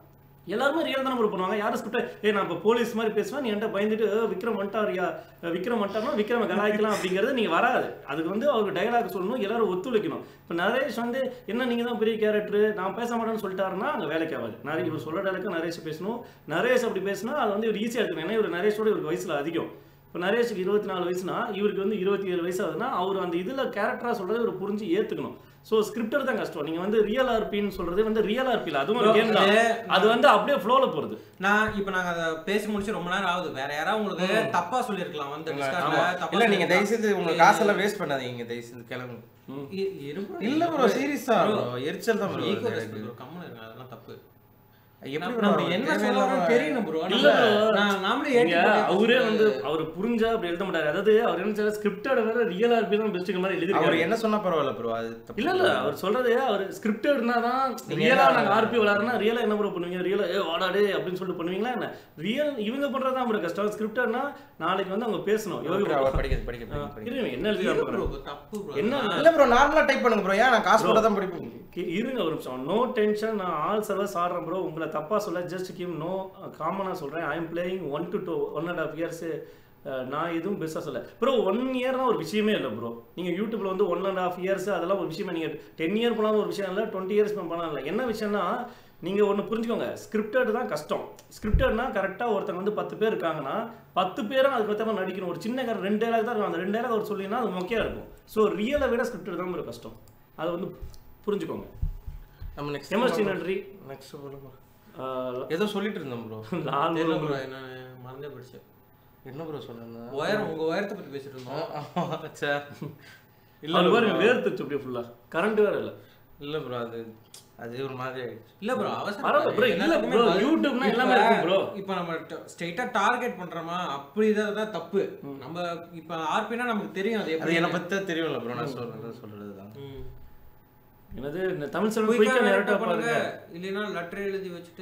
எல்லாருமே ரியல் தானே ப்ரோ பண்ணுவாங்க யாரும் ஸ்கிரிப்ட் ஏ நான் இப்போ போலீஸ் மாதிரி பேசுவேன் நீ என்கிட்ட பயந்துட்டு "ஏ, விக்ரம் வந்துட்டாரியா விக்ரம் வந்துட்டார்னா விக்ரம கலாய்க்கலாம் அப்படிங்கிறது நீங்க வராது அதுக்கு வந்து அவருக்கு டயலாக் சொல்லணும் எல்லாரும் ஒத்துழைக்கணும் இப்போ நரேஷ் வந்து என்ன நீங்க தான் பெரிய கேரக்டர் நான் பேச மாட்டேன்னு சொல்லிட்டாருன்னா அங்கே வேலைக்கு ஆகாது நிறைய இவர் சொல்ற டயலாக்கு நரேஷ் பேசணும் நரேஷ் அப்படி பேசினா அது வந்து இவர் ஈஸியாக எடுக்கணும் ஏன்னா இவர் நரேஷோட இவருக்கு வயசுல அதிகம் இப்போ நரேஷுக்கு இருபத்தி நாலு வயசுனா இவருக்கு வந்து இருபத்தி ஏழு வயசு ஆகுதுன்னா அவர் அந்த இதில் கேரக்டராக சொல்றது இவர் புரிஞ்சு ஏற்றுக்கணும் ஸோ ஸ்கிரிப்டர் தான் கஷ்டம் நீங்கள் வந்து ரியல் ஆர்பின்னு சொல்றது வந்து ரியல் ஆர்பியில் அதுவும் ஒரு கேம் தான் அது வந்து அப்படியே ஃப்ளோவில் போகிறது நான் இப்போ நாங்க அதை பேசி முடிச்சு ரொம்ப நேரம் ஆகுது வேற யாராவது உங்களுக்கு தப்பா சொல்லியிருக்கலாம் வந்து ஆமா. Discordல தப்பா இல்ல நீங்க தயவு சொல்லியிருக்கலாம். செய்து உங்க காசெல்லாம் வேஸ்ட் பண்ணாதீங்க தயவு செய்து கிளம்பு இ- இரு bro. இல்ல ப்ரோ சீரியஸா ப்ரோ எரிச்சல் தான் ப்ரோ Ego respect bro. கம்முனு இருங்க, அதெல்லாம் தப்பு எப்படி நம்ம- bro நம்ம என்ன சொல்ல வரோம்னு தெரியணும் bro. இல்ல நம்ம- bro. நான் நாமளே நீங்க ஏத்தி அவரே போட்டு வந்து அவர் புரிஞ்சா அப்படி எழுத மாட்டாரு அதாவது அவர் என்ன செய்யறாரு ஸ்கிரிப்டோட வேற ரியல் ஆர்பி தான் பெஸ்ட் மாதிரி அவர் எழுதிருக்காரு என்ன சொன்னா பரவாயில்ல ப்ரோ அது தப்பு இல்ல இல்ல அவர் சொல்றது அவர் ஸ்கிரிப்டட்னா தான் நீங்க ரியலா என்ன- நாங்க ஆர்பி விளையாடுறோம் ரியலா என்ன ப்ரோ பண்ணுவீங்க ரியலா ஏ வாடாடே அப்படின்னு சொல்லிட்டு பண்ணுவீங்களா என்ன ரியல் இவங்க பண்றது தான் ப்ரோ கஷ்டம் ஸ்கிரிப்டட்னா நாளைக்கு வந்து அவங்க பேசணும் யோகி bro, அவர் படிக்கிறது படிக்க ஆ, படிக்க இருங்க என்ன இரு எழுதி bro, தப்பு bro. என்ன? இல்ல ப்ரோ நார்மலா டைப் பண்ணுங்க ப்ரோ ஏன் நான் காசு போட தான் படிப்பேன் இருங்க ஒரு நிமிஷம் நோ டென்ஷன் நான் ஆல் சர்வஸ் ஆடுறேன் ப்ரோ உங்களை தப்பா சொல்ல ஜஸ்ட் கிம் நோ காமனா சொல்றேன் I am playing one to two one and half years நான் எதுவும் பெருசாக சொல்ல ப்ரோ ஒன் இயர் தான் ஒரு விஷயமே இல்லை ப்ரோ நீங்கள் யூடியூப்ல வந்து ஒன் அண்ட் ஆஃப் இயர்ஸ் அதெல்லாம் ஒரு விஷயமே நீங்கள் டென் இயர் போனாலும் ஒரு விஷயம் இல்லை டுவெண்ட்டி இயர்ஸ் போனாலும் இல்லை என்ன விஷயம்னா நீங்கள் ஒன்று புரிஞ்சுக்கோங்க ஸ்கிரிப்டட் தான் கஷ்டம் ஸ்கிரிப்டட்னா கரெக்டாக ஒருத்தங்க வந்து பத்து பேர் இருக்காங்கன்னா பத்து பேரும் அதுக்கு ஏற்ற மாதிரி நடிக்கணும் ஒரு சின்ன கார ரெண்டு டேலாக் தான் இருக்கும் அந்த ரெண்டு டேலாக் அவர் சொல்லினா அது மொக்கையாக இருக்கும் ஸோ ரியலை விட ஸ்கிரிப்டட் தான் bro கஷ்டம் அதை வந்து புரிஞ்சுக்கோங்க நம்ம நெக்ஸ்ட் எம்எஸ்டி நன்றி நெக்ஸ்ட் சொல்லுங்க ஆஹ் ஏதோ சொல்லிட்டு இருந்தோம் ப்ரோ லால் தெரியல bro, நான் மறந்தே போயிடுச்சு. என்ன ப்ரோ சொன்னேன் உயரம் உங்க உயரத்தை பத்தி பேசிட்டு இருந்தோம் சார் இல்ல பாருங்க வேர்த்துச்சு அப்படியே ஃபுல்லா கரண்ட் வேற இல்ல இல்ல ப்ரோ அது அது ஒரு மாதிரி ஆயிடுச்சு இல்ல ப்ரோ அவசரம் பரவாயில்ல bro, இல்ல bro, யூடியூப்னா எல்லாமே இருக்கும் bro. இப்போ நம்ம ஸ்ட்ரைட்டா டார்கெட் பண்றோமா அப்படி தான் தான் தப்பு நம்ம இப்போ ஆர்பினா நமக்கு தெரியும் அது அது எப்படி என்னை பத்தி தான் தெரியும்ல ப்ரோ நான் சொல்றது சொல்றது தான் ம். என்னது இந்த தமிழ் செல்வம் Quick ஆ குயிக்கா நேரட்டா narrate பாருங்க பண்ணுங்க. இல்லைன்னா லெட்டர் எழுதி வச்சுட்டு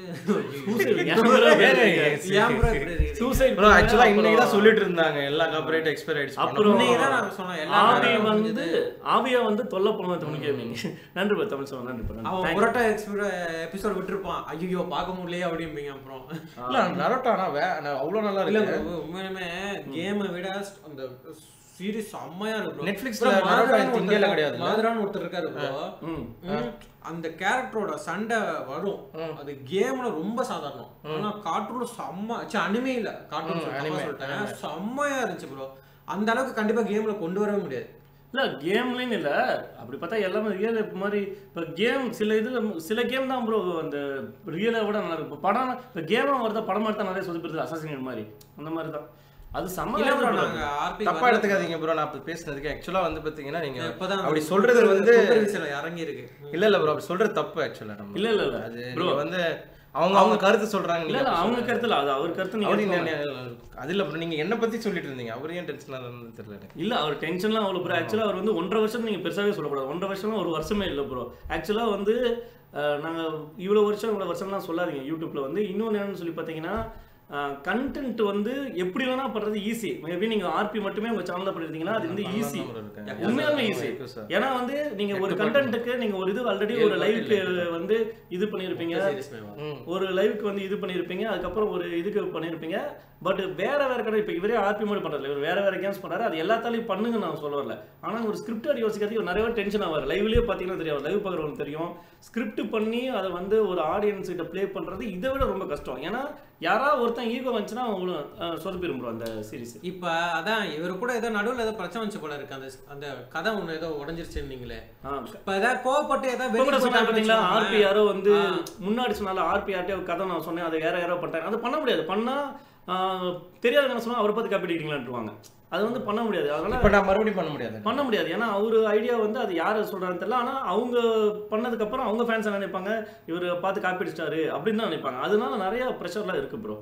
சூசைட் ஏன் bro இப்படி இருக்குது? சூசைட் ப்ரோ ஆக்சுவலா இன்னைக்கு தான் சொல்லிட்டு இருந்தாங்க எல்லா காப்பரேட் எக்ஸ்பைர் ஆயிடுச்சு அப்புறம் இன்னைக்கு தான் நான் சொன்னேன் எல்லா ஆவி நேரமும் வந்து முடிஞ்சது. ஆவியா வந்து தொல்லை பண்ணுவோம் தமிழ் கேமிங் நன்றி bro, தமிழ் செல்வம் நன்றி bro. அவன் Thank you. புரோட்டா எபிசோட் விட்டுருப்பான் ஐயோ பார்க்க முடியலையே அப்படிம்பீங்க அப்புறம் இல்ல நரோட்டானா வே நான் அவ்வளவு நல்லா இல்ல இருக்கு bro, உண்மையுமே கேமை விட அந்த சீரிஸ் செம்மையா இருக்கு bro. Netflixல bro, Naruto மாதுரான்னு எனக்கு ஒருத்தர் இந்தியால கிடையாதுல்ல? மாதுரான்னு ஒருத்தர் இருக்காரு bro. ம். ம். அந்த கேரக்டரோட சண்டை வரும் அது கேம்ல ரொம்ப சாதாரணம் ஆனா கார்ட்டூன்ல செம்ம ச்சே அனிமே இல்ல கார்ட்டூன் anime, சொல்லிட்டேன் செம்மையா இருந்துச்சு ப்ரோ அந்த அளவுக்கு கண்டிப்பா கேம்ல கொண்டு வரவே முடியாது இல்ல கேம்லன்னு இல்ல அப்படி பார்த்தா எல்லாமே ரியல் மாதிரி இப்போ கேம் சில இதுல சில கேம் தான் ப்ரோ அந்த ரியலை விட நல்லா இருக்கும் இப்போ படம் இப்போ கேமாக வருதா படம் மாதிரி தான் நிறைய சொதிப்பிடுது அசாசின் மாதிரி அந்த மாதிரி தான் அது செம்ம இல்ல ப்ரோ bro. நாங்க ஆர்பி தப்பா எடுத்துக்காதீங்க ப்ரோ நான் இப்ப பேசுனதுக்கு ஆக்சுவலா வந்து பாத்தீங்கன்னா நீங்க இப்பதான் அப்படி சொல்றது வந்து இறங்கி இருக்கு இல்ல இல்ல ப்ரோ அப்படி சொல்றது தப்பு ஆக்சுவலா நம்ம இல்ல இல்ல இல்ல அது ப்ரோ நீங்க வந்து அவங்க அவங்க கருத்து சொல்றாங்க இல்ல நீங்க இல்ல அப்படி அவங்க சொல்றீங்க. கருத்து இல்ல அது அவர் கருத்து நீங்க அவரு எடுத்துக்கோங்க. என்ன- அது இல்ல bro நீங்க என்ன பத்தி சொல்லிட்டு இருந்தீங்க அவரு ஏன் டென்ஷனா இருந்தது தெரியல எனக்கு. இல்ல அவர் டென்ஷன்லாம் அவ்வளோ ப்ரோ ஆக்சுவலாக அவர் வந்து ஒன்றரை வருஷம் நீங்க பெருசாவே சொல்லக்கூடாது ஒன்றரை வருஷம்லாம் ஒரு வருஷமே இல்லை ப்ரோ ஆக்சுவலா வந்து அஹ், நாங்க இவ்வளவு வருஷம் இவ்வளவு வருஷம்லாம் சொல்லாதீங்க யூடியூப்ல வந்து இன்னொன்று என்னன்னு சொல்லி பார்த்தீங்கன்னா கண்டென்ட் வந்து எப்படி வேணா பண்றது ஈஸி மேபி நீங்க ஆர்பி மட்டுமே உங்க சேனல்ல பண்ணிருந்தீங்கன்னா அது வந்து ஈஸி bro இருக்கேன். உண்மையாலுமே ஈஸி Thank you, sir. ஏன்னா வந்து நீங்க ஒரு கண்டென்ட்டுக்கு நீங்க ஒரு இது ஆல்ரெடி ஒரு லைவ்க்கு வந்து இது பண்ணியிருப்பீங்க ம். ஒரு லைவுக்கு வந்து இது பண்ணியிருப்பீங்க அதுக்கப்புறம் ஒரு இதுக்கு பண்ணியிருப்பீங்க பட் வேற வேற கடை இப்போ இவரே ஆர்பி மாதிரி பண்றாரு இவர் வேற வேற கேம்ஸ் பண்றாரு அது எல்லாத்தாலையும் பண்ணுங்க நான் சொல்ல வரல ஆனா ஒரு ஸ்கிரிப்ட் யோசிக்கிறதுக்கு இவர் நிறைய டென்ஷன் ஆவார் லைவ்லயே பார்த்தீங்கன்னா தெரியும் லைவ் பார்க்குறவங்களுக்கு தெரியும் ஸ்கிரிப்ட் பண்ணி அதை வந்து ஒரு ஆடியன்ஸ் கிட்ட ப்ளே பண்றது இதை விட ரொம்ப கஷ்டம் ஏன்னா யாராவது ஒருத்தன் ஈகோ வந்துச்சுன்னா அவங்களும் சொதப்பிடும் bro அந்த சீரிஸ் இப்ப அதான் இவரு கூட ஏதோ நடுவுல ஏதோ பிரச்சனை வந்துச்சு போல இருக்கு அந்த அந்த கதை ஒண்ணு ஏதோ உடஞ்சிருச்சுன்னு நீங்களே இப்ப ஏதாவது கோவப்பட்டு ஏதாவது இப்போ கூட வெளிய சொன்னாங்க போயிட்டாங்கன்னு பார்த்தீங்களா ஆர்பி வச்சுக்கோங்களேன். யாரோ வந்து ஆ. முன்னாடி சொன்னால ஆர்பி யார்ட்டே ஒரு கதை நான் சொன்னேன் அதை யாரோ யாரோ பண்ணிட்டாங்க அது பண்ண முடியாது பண்ணா ஆஹ், தெரியாத என்ன சொன்னா அவரை பார்த்து காப்பி அடிக்கிறீங்களான்ட்டுருவாங்க அது வந்து பண்ண முடியாது அதனால இப்ப நான் மறுபடியும் பண்ண முடியாது பண்ண முடியாது ஏன்னா அவர் ஐடியா வந்து அது யார் சொல்றாருன்னு தெரியல ஆனா அவங்க பண்ணதுக்கு அப்புறம் அவங்க ஃபேன்ஸ் என்ன நினைப்பாங்க இவர் பார்த்து காப்பி அடிச்சிட்டாரு அப்படின்னு தான் நினைப்பாங்க அதனால நிறைய ப்ரெஷர்லாம் இருக்கு ப்ரோ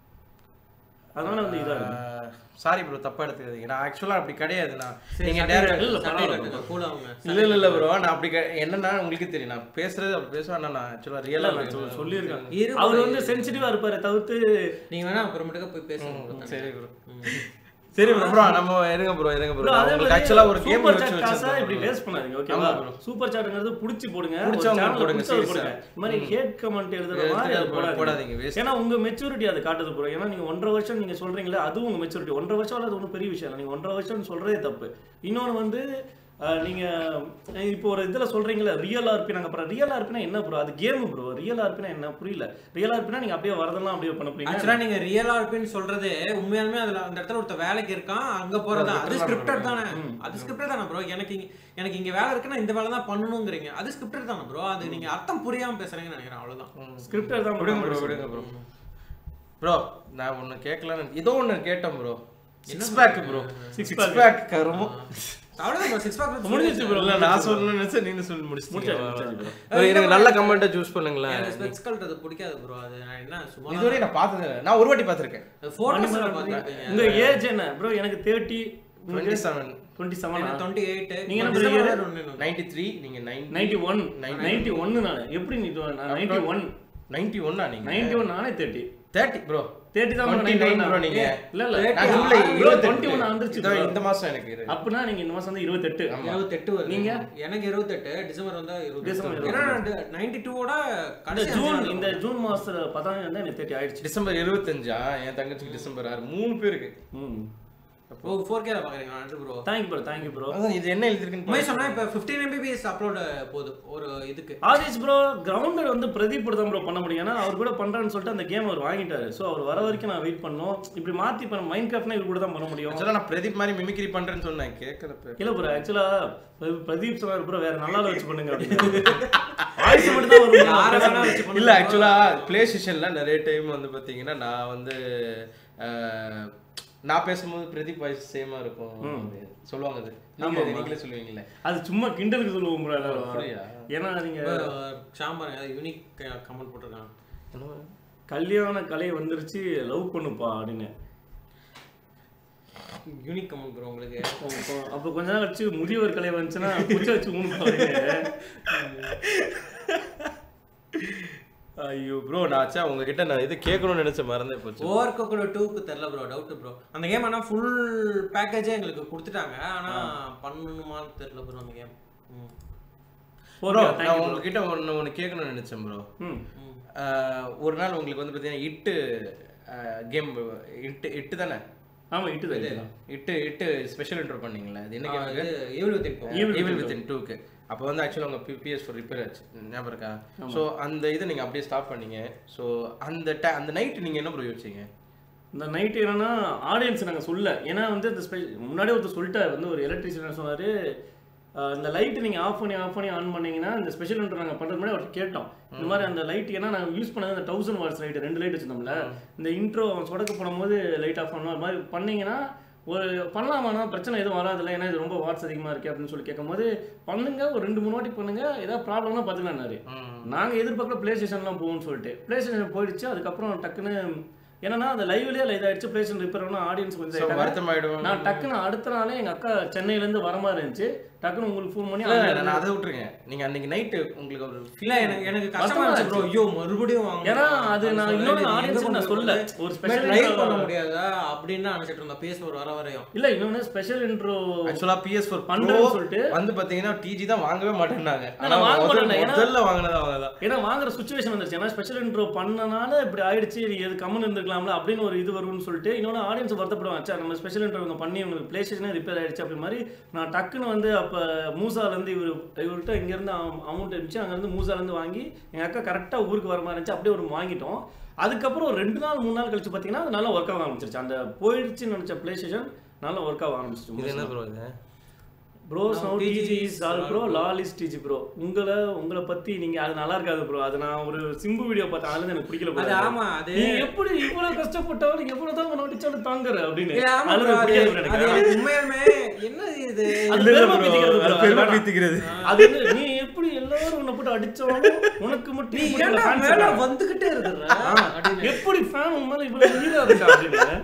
அதனால வந்து இதா இருக்கு சாரி ப்ரோ தப்பா எடுத்துக்காதீங்க நான் ஆக்சுவலா அப்படி கிடையாது நான் சரி, நீங்க சட்டை டேரக்ட் கட்டுங்க, இல்ல, சட்டை பரவாயில்ல. கட்டுங்க, cool ஆகுங்க. இல்ல இல்ல இல்ல ப்ரோ நான் அப்படி கெ- என்னன்னா உங்களுக்கு தெரியும் நான் பேசுறது அப்படி பேசுவேன் ஆனா நான் ஆக்சுவலா ரியலா சொ- சொல்லியிருக்காங்க இரு அவர் bro, வந்து சென்சிட்டிவா இருப்பாரு தவிர்த்து நீங்க வேணா அப்புறமேட்டுக்கு போய் பேசுங்க bro. சரி ப்ரோ ம். சரி ப்ரோ ப்ரோ நம்ம இருங்க ப்ரோ இருங்க ப்ரோ Bro, அதே உங்களுக்கு மாதிரி ஆக்சுவலா ஒரு கேம் super வச்சு chat காசை இப்படி வச்சிருக்கேன் waste பண்ணாதீங்க, okay ஆமா வா? bro. super chatங்கிறது புடிச்சு போடுங்க. ஒரு புடிச்சவங்க channel ல போடுங்க, புடிச்சதை serious-ஆ. போடுங்க. இந்த மாதிரி hate comment எழுதுற மாதிரி அது போடாதீங்க போடாதீங்க. waste. ஏன்னா உங்க மெச்சூரிட்டி அது காட்டுது ப்ரோ ஏன்னா நீங்க ஒன்றரை வருஷம் நீங்க சொல்றீங்களே அதுவும் உங்க மெச்சூரிட்டி ஒன்றரை வருஷம் அது ஒன்றும் பெரிய விஷயம் இல்லை நீங்க ஒன்றரை வருஷம் சொல்றதே தப்பு இன்னொன்று வந்து அஹ், நீங்க அஹ், இப்போ ஒரு இதுல சொல்றீங்களே ரியல் ஆர்பி நாங்க அப்புறம் ரியல் ஆர்பினா என்ன ப்ரோ அது கேம் ப்ரோ ரியல் ஆர்பினா என்ன புரியல ரியல் ஆர்பினா நீங்க அப்படியே வரதெல்லாம் அப்படியே பண்ண போறீங்க ஆக்சுவலா நீங்க ரியலா இருப்பேன்னு சொல்றது உண்மையாலுமே அதுல அந்த இடத்துல ஒருத்த வேலைக்கு இருக்கான் அங்க போறது அது ஸ்கிரிப்டட் தானே அது ஸ்கிரிப்டட் தானே ப்ரோ எனக்கு இங்க எனக்கு இங்க வேலை இருக்குன்னா இந்த வேலை தான் பண்ணணுங்கிறீங்க அது ஸ்கிரிப்டட் தானே ப்ரோ அது நீங்க அர்த்தம் புரியாம பேசுறீங்கன்னு நினைக்கிறேன் அவ்வளவுதான் ஸ்கிரிப்டர் தான் விடுங்க ப்ரோ விடுங்க ப்ரோ ப்ரோ நான் ஒன்னு கேட்கலான்னு ஏதோ ஒன்னு கேட்டேன் bro six pack bro Six six pack. Pack கருமோ அவ்வளவுதான் ப்ரோ சிக்ஸ் பேக் முடிஞ்சிச்சு bro. இல்ல நான் சொல்லணும்னு நினைச்சேன் நீங்க சொல்லி முடிச்சாச்சு, முடிச்சிட்டீங்க முடிச்சாச்சு bro. bro, எனக்கு நல்ல கமெண்ட்டை சூஸ் பண்ணுங்களேன் எனக்கு ஸ்பெக்ஸ் கழட்டது பிடிக்காது ப்ரோ அது நான் என்ன சும்மா இதுவரை நான் பார்த்தது இல்ல. நான் ஒரு வாட்டி பார்த்திருக்கேன் போட்டோஸ்ல உங்க பாத்துருக்கீங்க ஏஜ் என்ன ப்ரோ எனக்கு thirty twenty seven twenty seven twenty eight நீங்க என்ன bro year? நைன்டி த்ரீ நீங்க நைன் நைன்டி ஒன் நைன்டி ஒன்னு நான் எப்படி நீ நைன்டி ஒன் நைன்டி ஒன்னா நீங்க நைன்டி ஒன் நானே தேர்ட்டி தேர்ட்டி ப்ரோ தேர்ட்டி தான் 29 bro நீங்க. இல்ல இல்ல நான் ஜூலை bro, இருபத்தெட்டு 21 வந்துருச்சு இதோ bro. இந்த மாசம் எனக்கு இருக்கு. அப்படின்னா நீங்க இந்த மாசம் வந்து இருபத்தெட்டு இருபத்தெட்டு வருது நீங்க? எனக்கு இருபத்தெட்டு டிசம்பர் வந்தா டிசம்பர் இருபது ஏன்னா நைன்டி டூவோட இந்த கடைசி ஜூன் அஞ்சு இந்த ஜூன் மாசத்துல பத்தாம் வந்து எனக்கு தேர்ட்டி ஆயிடுச்சு டிசம்பர் இருபத்தஞ்சா என் தங்கச்சிக்கு டிசம்பர் ஆறு மூணு பேருக்கு ம் ஓ ஃபோர் கேல பாக்குறீங்க நன்றி bro thank you bro thank you bro அதான் இது என்ன எழுதிருக்குன்னு உண்மையை சொன்னா இப்ப 15 mbps அப்லோட் போகுது ஒரு இதுக்கு ஆதிஷ் ப்ரோ கிரவுண்டர் வந்து பிரதீப் தான் ப்ரோ பண்ண முடியும் ஏன்னா அவர் கூட பண்றேன்னு சொல்லிட்டு அந்த கேம் அவர் வாங்கிட்டாரு ஸோ அவர் வர வரைக்கும் நான் வெயிட் பண்ணோம் இப்படி மாத்தி பண்ண மைண்ட் கிராஃப்ட்னா இவர் கூட தான் பண்ண முடியும் ஆக்சுவலா நான் பிரதீப் மாதிரி மிமிக்ரி பண்றேன்னு சொன்னேன் கேட்கல இல்ல ப்ரோ ஆக்சுவலா பிரதீப் சொன்னார் ப்ரோ வேற நல்லா வச்சு பண்ணுங்க அப்படின்னு வாய்ஸ் மட்டும் தான் வரும் யாரை வேணா வச்சு இல்ல ஆக்சுவலா பிளே ஸ்டேஷன்ல நிறைய டைம் வந்து பாத்தீங்கன்னா நான் வந்து அஹ், நான் பேசும்போது பிரதீப் வாய்ஸ் சேமா இருக்கும் அப்படின்னு சொல்லுவாங்க அது நீங்க நீங்களே சொல்லுவீங்களே அது சும்மா கிண்டலுக்கு சொல்லுவோம் ப்ரோ எல்லாரும் அப்படியா? ஏன்னா நீங்க ஷாம்பர் யூனிக் கமெண்ட் போட்டிருக்காங்க என்ன? கல்யாண கலை வந்துருச்சு லவ் பண்ணுப்பா அப்படின்னு யூனிக் கமெண்ட் ப்ரோ உங்களுக்கு அப்போ- அப்போ கொஞ்ச நாள் கழிச்சு முதியவர் கலை வந்துச்சுன்னா குச்ச வச்சு ஊனுப்பா அப்படின்னு ஐயோ ப்ரோ நான் ஆச்சா உங்ககிட்ட நான் இது கேட்கணும்னு நினைச்ச மறந்தே போச்சு ஓவர் கோக்கோட டூக்கு தெரியல ப்ரோ டவுட் ப்ரோ அந்த கேம் ஆனா ஃபுல் பேக்கேஜே எங்களுக்கு கொடுத்துட்டாங்க ஆனா பண்ணணுமான்னு தெரியல ப்ரோ அந்த கேம் ப்ரோ ஓகே நான் உங்ககிட்ட ஒன்று ஒன்று கேட்கணும்னு நினைச்சேன் ப்ரோ ம் ஒரு நாள் உங்களுக்கு வந்து பார்த்தீங்கன்னா இட்டு கேம் இட்டு இட்டு தானே ஆமா இட்டு தான் இட்டு இட்டு ஸ்பெஷல் இன்ட்ரோ பண்ணீங்களே அது என்ன கேம் இது ஈவில் வித் இப்போ Evil ஈவில் வித் இன் டூக்கு அப்போ வந்து ஆக்சுவலாக உங்கள் பிஎஸ் ஃபோர் ரிப்பேர் ஆச்சு ஞாபகம் இருக்கா ஸோ அந்த இதை நீங்கள் அப்படியே ஸ்டாப் பண்ணீங்க ஸோ அந்த டை அந்த நைட் நீங்கள் என்ன ப்ரோ யோசிச்சீங்க இந்த நைட் என்னன்னா ஆடியன்ஸ் நாங்கள் சொல்ல ஏன்னா வந்து இந்த ஸ்பெ முன்னாடியே ஒருத்தர் சொல்லிட்டார் வந்து ஒரு எலக்ட்ரிஷியன் சொன்னார் இந்த லைட் நீங்கள் ஆஃப் பண்ணி ஆஃப் பண்ணி ஆன் பண்ணீங்கன்னா இந்த ஸ்பெஷல் இன்டர் நாங்கள் பண்ணுறது முன்னாடி அவர்கிட்ட கேட்டோம் இந்த மாதிரி அந்த லைட் ஏன்னா நாங்கள் யூஸ் பண்ணது அந்த தௌசண்ட் வாட்ஸ் லைட் ரெண்டு லைட் வச்சிருந்தோம்ல இந்த இன்ட்ரோ சொடக்க போடும்போது லைட் ஆஃப் பண்ணணும் அது மாதிரி பண்ணீங்கன்னா ஒரு பண்ணலாமாண்ணா பிரச்சனை எதுவும் வராதுல்ல ஏன்னா இது ரொம்ப வாட்ஸ் அதிகமாக இருக்கு அப்படின்னு சொல்லி கேட்கும்போது பண்ணுங்க ஒரு ரெண்டு மூணு வாட்டி பண்ணுங்க ஏதாவது ப்ராப்ளம்னா பார்த்துக்கலாம்னாரு நாங்கள் எதிர்பார்க்கல ப்ளே ஸ்டேஷன்லாம் போகும்னு சொல்லிட்டு ப்ளே ஸ்டேஷன் போயிடுச்சு அதுக்கப்புறம் டக்குன்னு என்னன்னா அந்த லைவ்லயே இதாயிடுச்சு ப்ளே ஸ்டேஷன் ரிப்பேர் ஆனா ஆடியன்ஸ் கொஞ்சம் ஸோ இதாயிட்டாங்க. வருத்தம் ஆயிடும் நான் டக்குன்னு அடுத்த நாளே எங்க அக்கா சென்னையில இருந்து வர மாதிரி இருந்துச்சு டக்குன்னு உங்களுக்கு ஃபோன் பண்ணி இல்ல, அங்க இல்ல, இருந்து- நான் அதை விட்டுருங்க நீங்க அன்னைக்கு நைட்டு உங்களுக்கு ஒரு இல்ல எனக்கு எனக்கு கஷ்டமா இருந்துச்சு ப்ரோ ஐயோ மறுபடியும் வாங்கணும். ஏன்னா அது நான் அது இன்னொன்னு சொல்ல, audience எங்க நான் கொண்டு சொல்ல. போறது? ஒரு இந்த special மாதிரி try intro- பண்ண முடியாதா அப்படின்னு நினைச்சிட்டு இருந்தேன் PS4 வர வரையும் இல்ல இன்னொன்னு special intro actually PS four பண்றேன்னு சொல்லிட்டு வந்து பாத்தீங்கன்னா டிஜி தான் வாங்கவே மாட்டேன்னாங்க நான் ஆனா வாங்க முதல்ல மாட்டேன், ஏன்னா- முதல்ல வாங்கினது அவங்க தான் ஏன்னா வாங்குற சுச்சுவேஷன் வந்துருச்சு ஏன்னா ஸ்பெஷல் இன்ட்ரோ பண்ணனால இப்படி ஆயிடுச்சு நீ எது கம்மன் இருந்திருக்கலாம்ல அப்படின்னு ஒரு இது வரும்னு சொல்லிட்டு இன்னொன்று ஆடியன்ஸ் வருத்தப்படுவாங்க சார் நம்ம ஸ்பெஷல் இன்ட்ரோ இவங்க பண்ணி உங்களுக்கு பிளே ஸ்டேஷனே ரிப்பேர் ஆயிடுச்சு அப்படி மாதிரி நான் டக்குன்னு வந்து அப்போ மூசாலேருந்து இவர் இவர்கிட்ட இங்கேருந்து அமௌண்ட் இருந்துச்சு அங்கேருந்து மூசாலேருந்து வாங்கி எங்கள் அக்கா கரெக்டாக ஊருக்கு வர மாதிரி இருந்துச்சு அப்படியே ஒரு வாங்கிட்டோம் அதுக்கப்புறம் ஒரு ரெண்டு நாள் மூணு நாள் கழிச்சு பார்த்தீங்கன்னா அது நல்லா ஒர்க் ஆக ஆரம்பிச்சிருச்சு அந்த போயிடுச்சுன்னு நினச்ச பிளே ஸ்டேஷன் நல்லா ஒர்க் ஆக இது ஆரம்பிச்சிச்சு என்ன ப்ரோ இது bro No, no TG TG is is all all bro pro. Lal is TG bro உங்களை உங்களை பத்தி நீங்க அது நல்லா இருக்காது ப்ரோ அது நான் ஒரு சிம்பு வீடியோ பார்த்தேன் அதுல எனக்கு பிடிக்கல bro. அது ஆமா அது நீ எப்படி இவ்வளவு கஷ்டப்பட்டாலும் நீங்க எவ்வளவு தான் உன்னை அடிச்சாலும் தாங்குற அப்படின்னு ஏ, ஆமா அதுல bro, எனக்கு அது பிடிக்கல bro அது எனக்கு. எனக்கு உண்மையாலுமே என்ன இது அது பெருமை பீத்திக்கிறது bro, அது அது பெருமை வேணாம். பீத்திக்கிறது. அது வந்து நீ எப்படி எல்லாரும் உன்னை போட்டு அடிச்சாலும் உனக்கு மட்டும் நீ பிடிக்கல ஏன்டா fans மேல இருக்காங்க. வந்துகிட்டே இருக்கிற அப்படின்னு எப்படி ஃபேன் உன் மேல இவ்வளவு உயிரா இருக்கா அப்படின்னு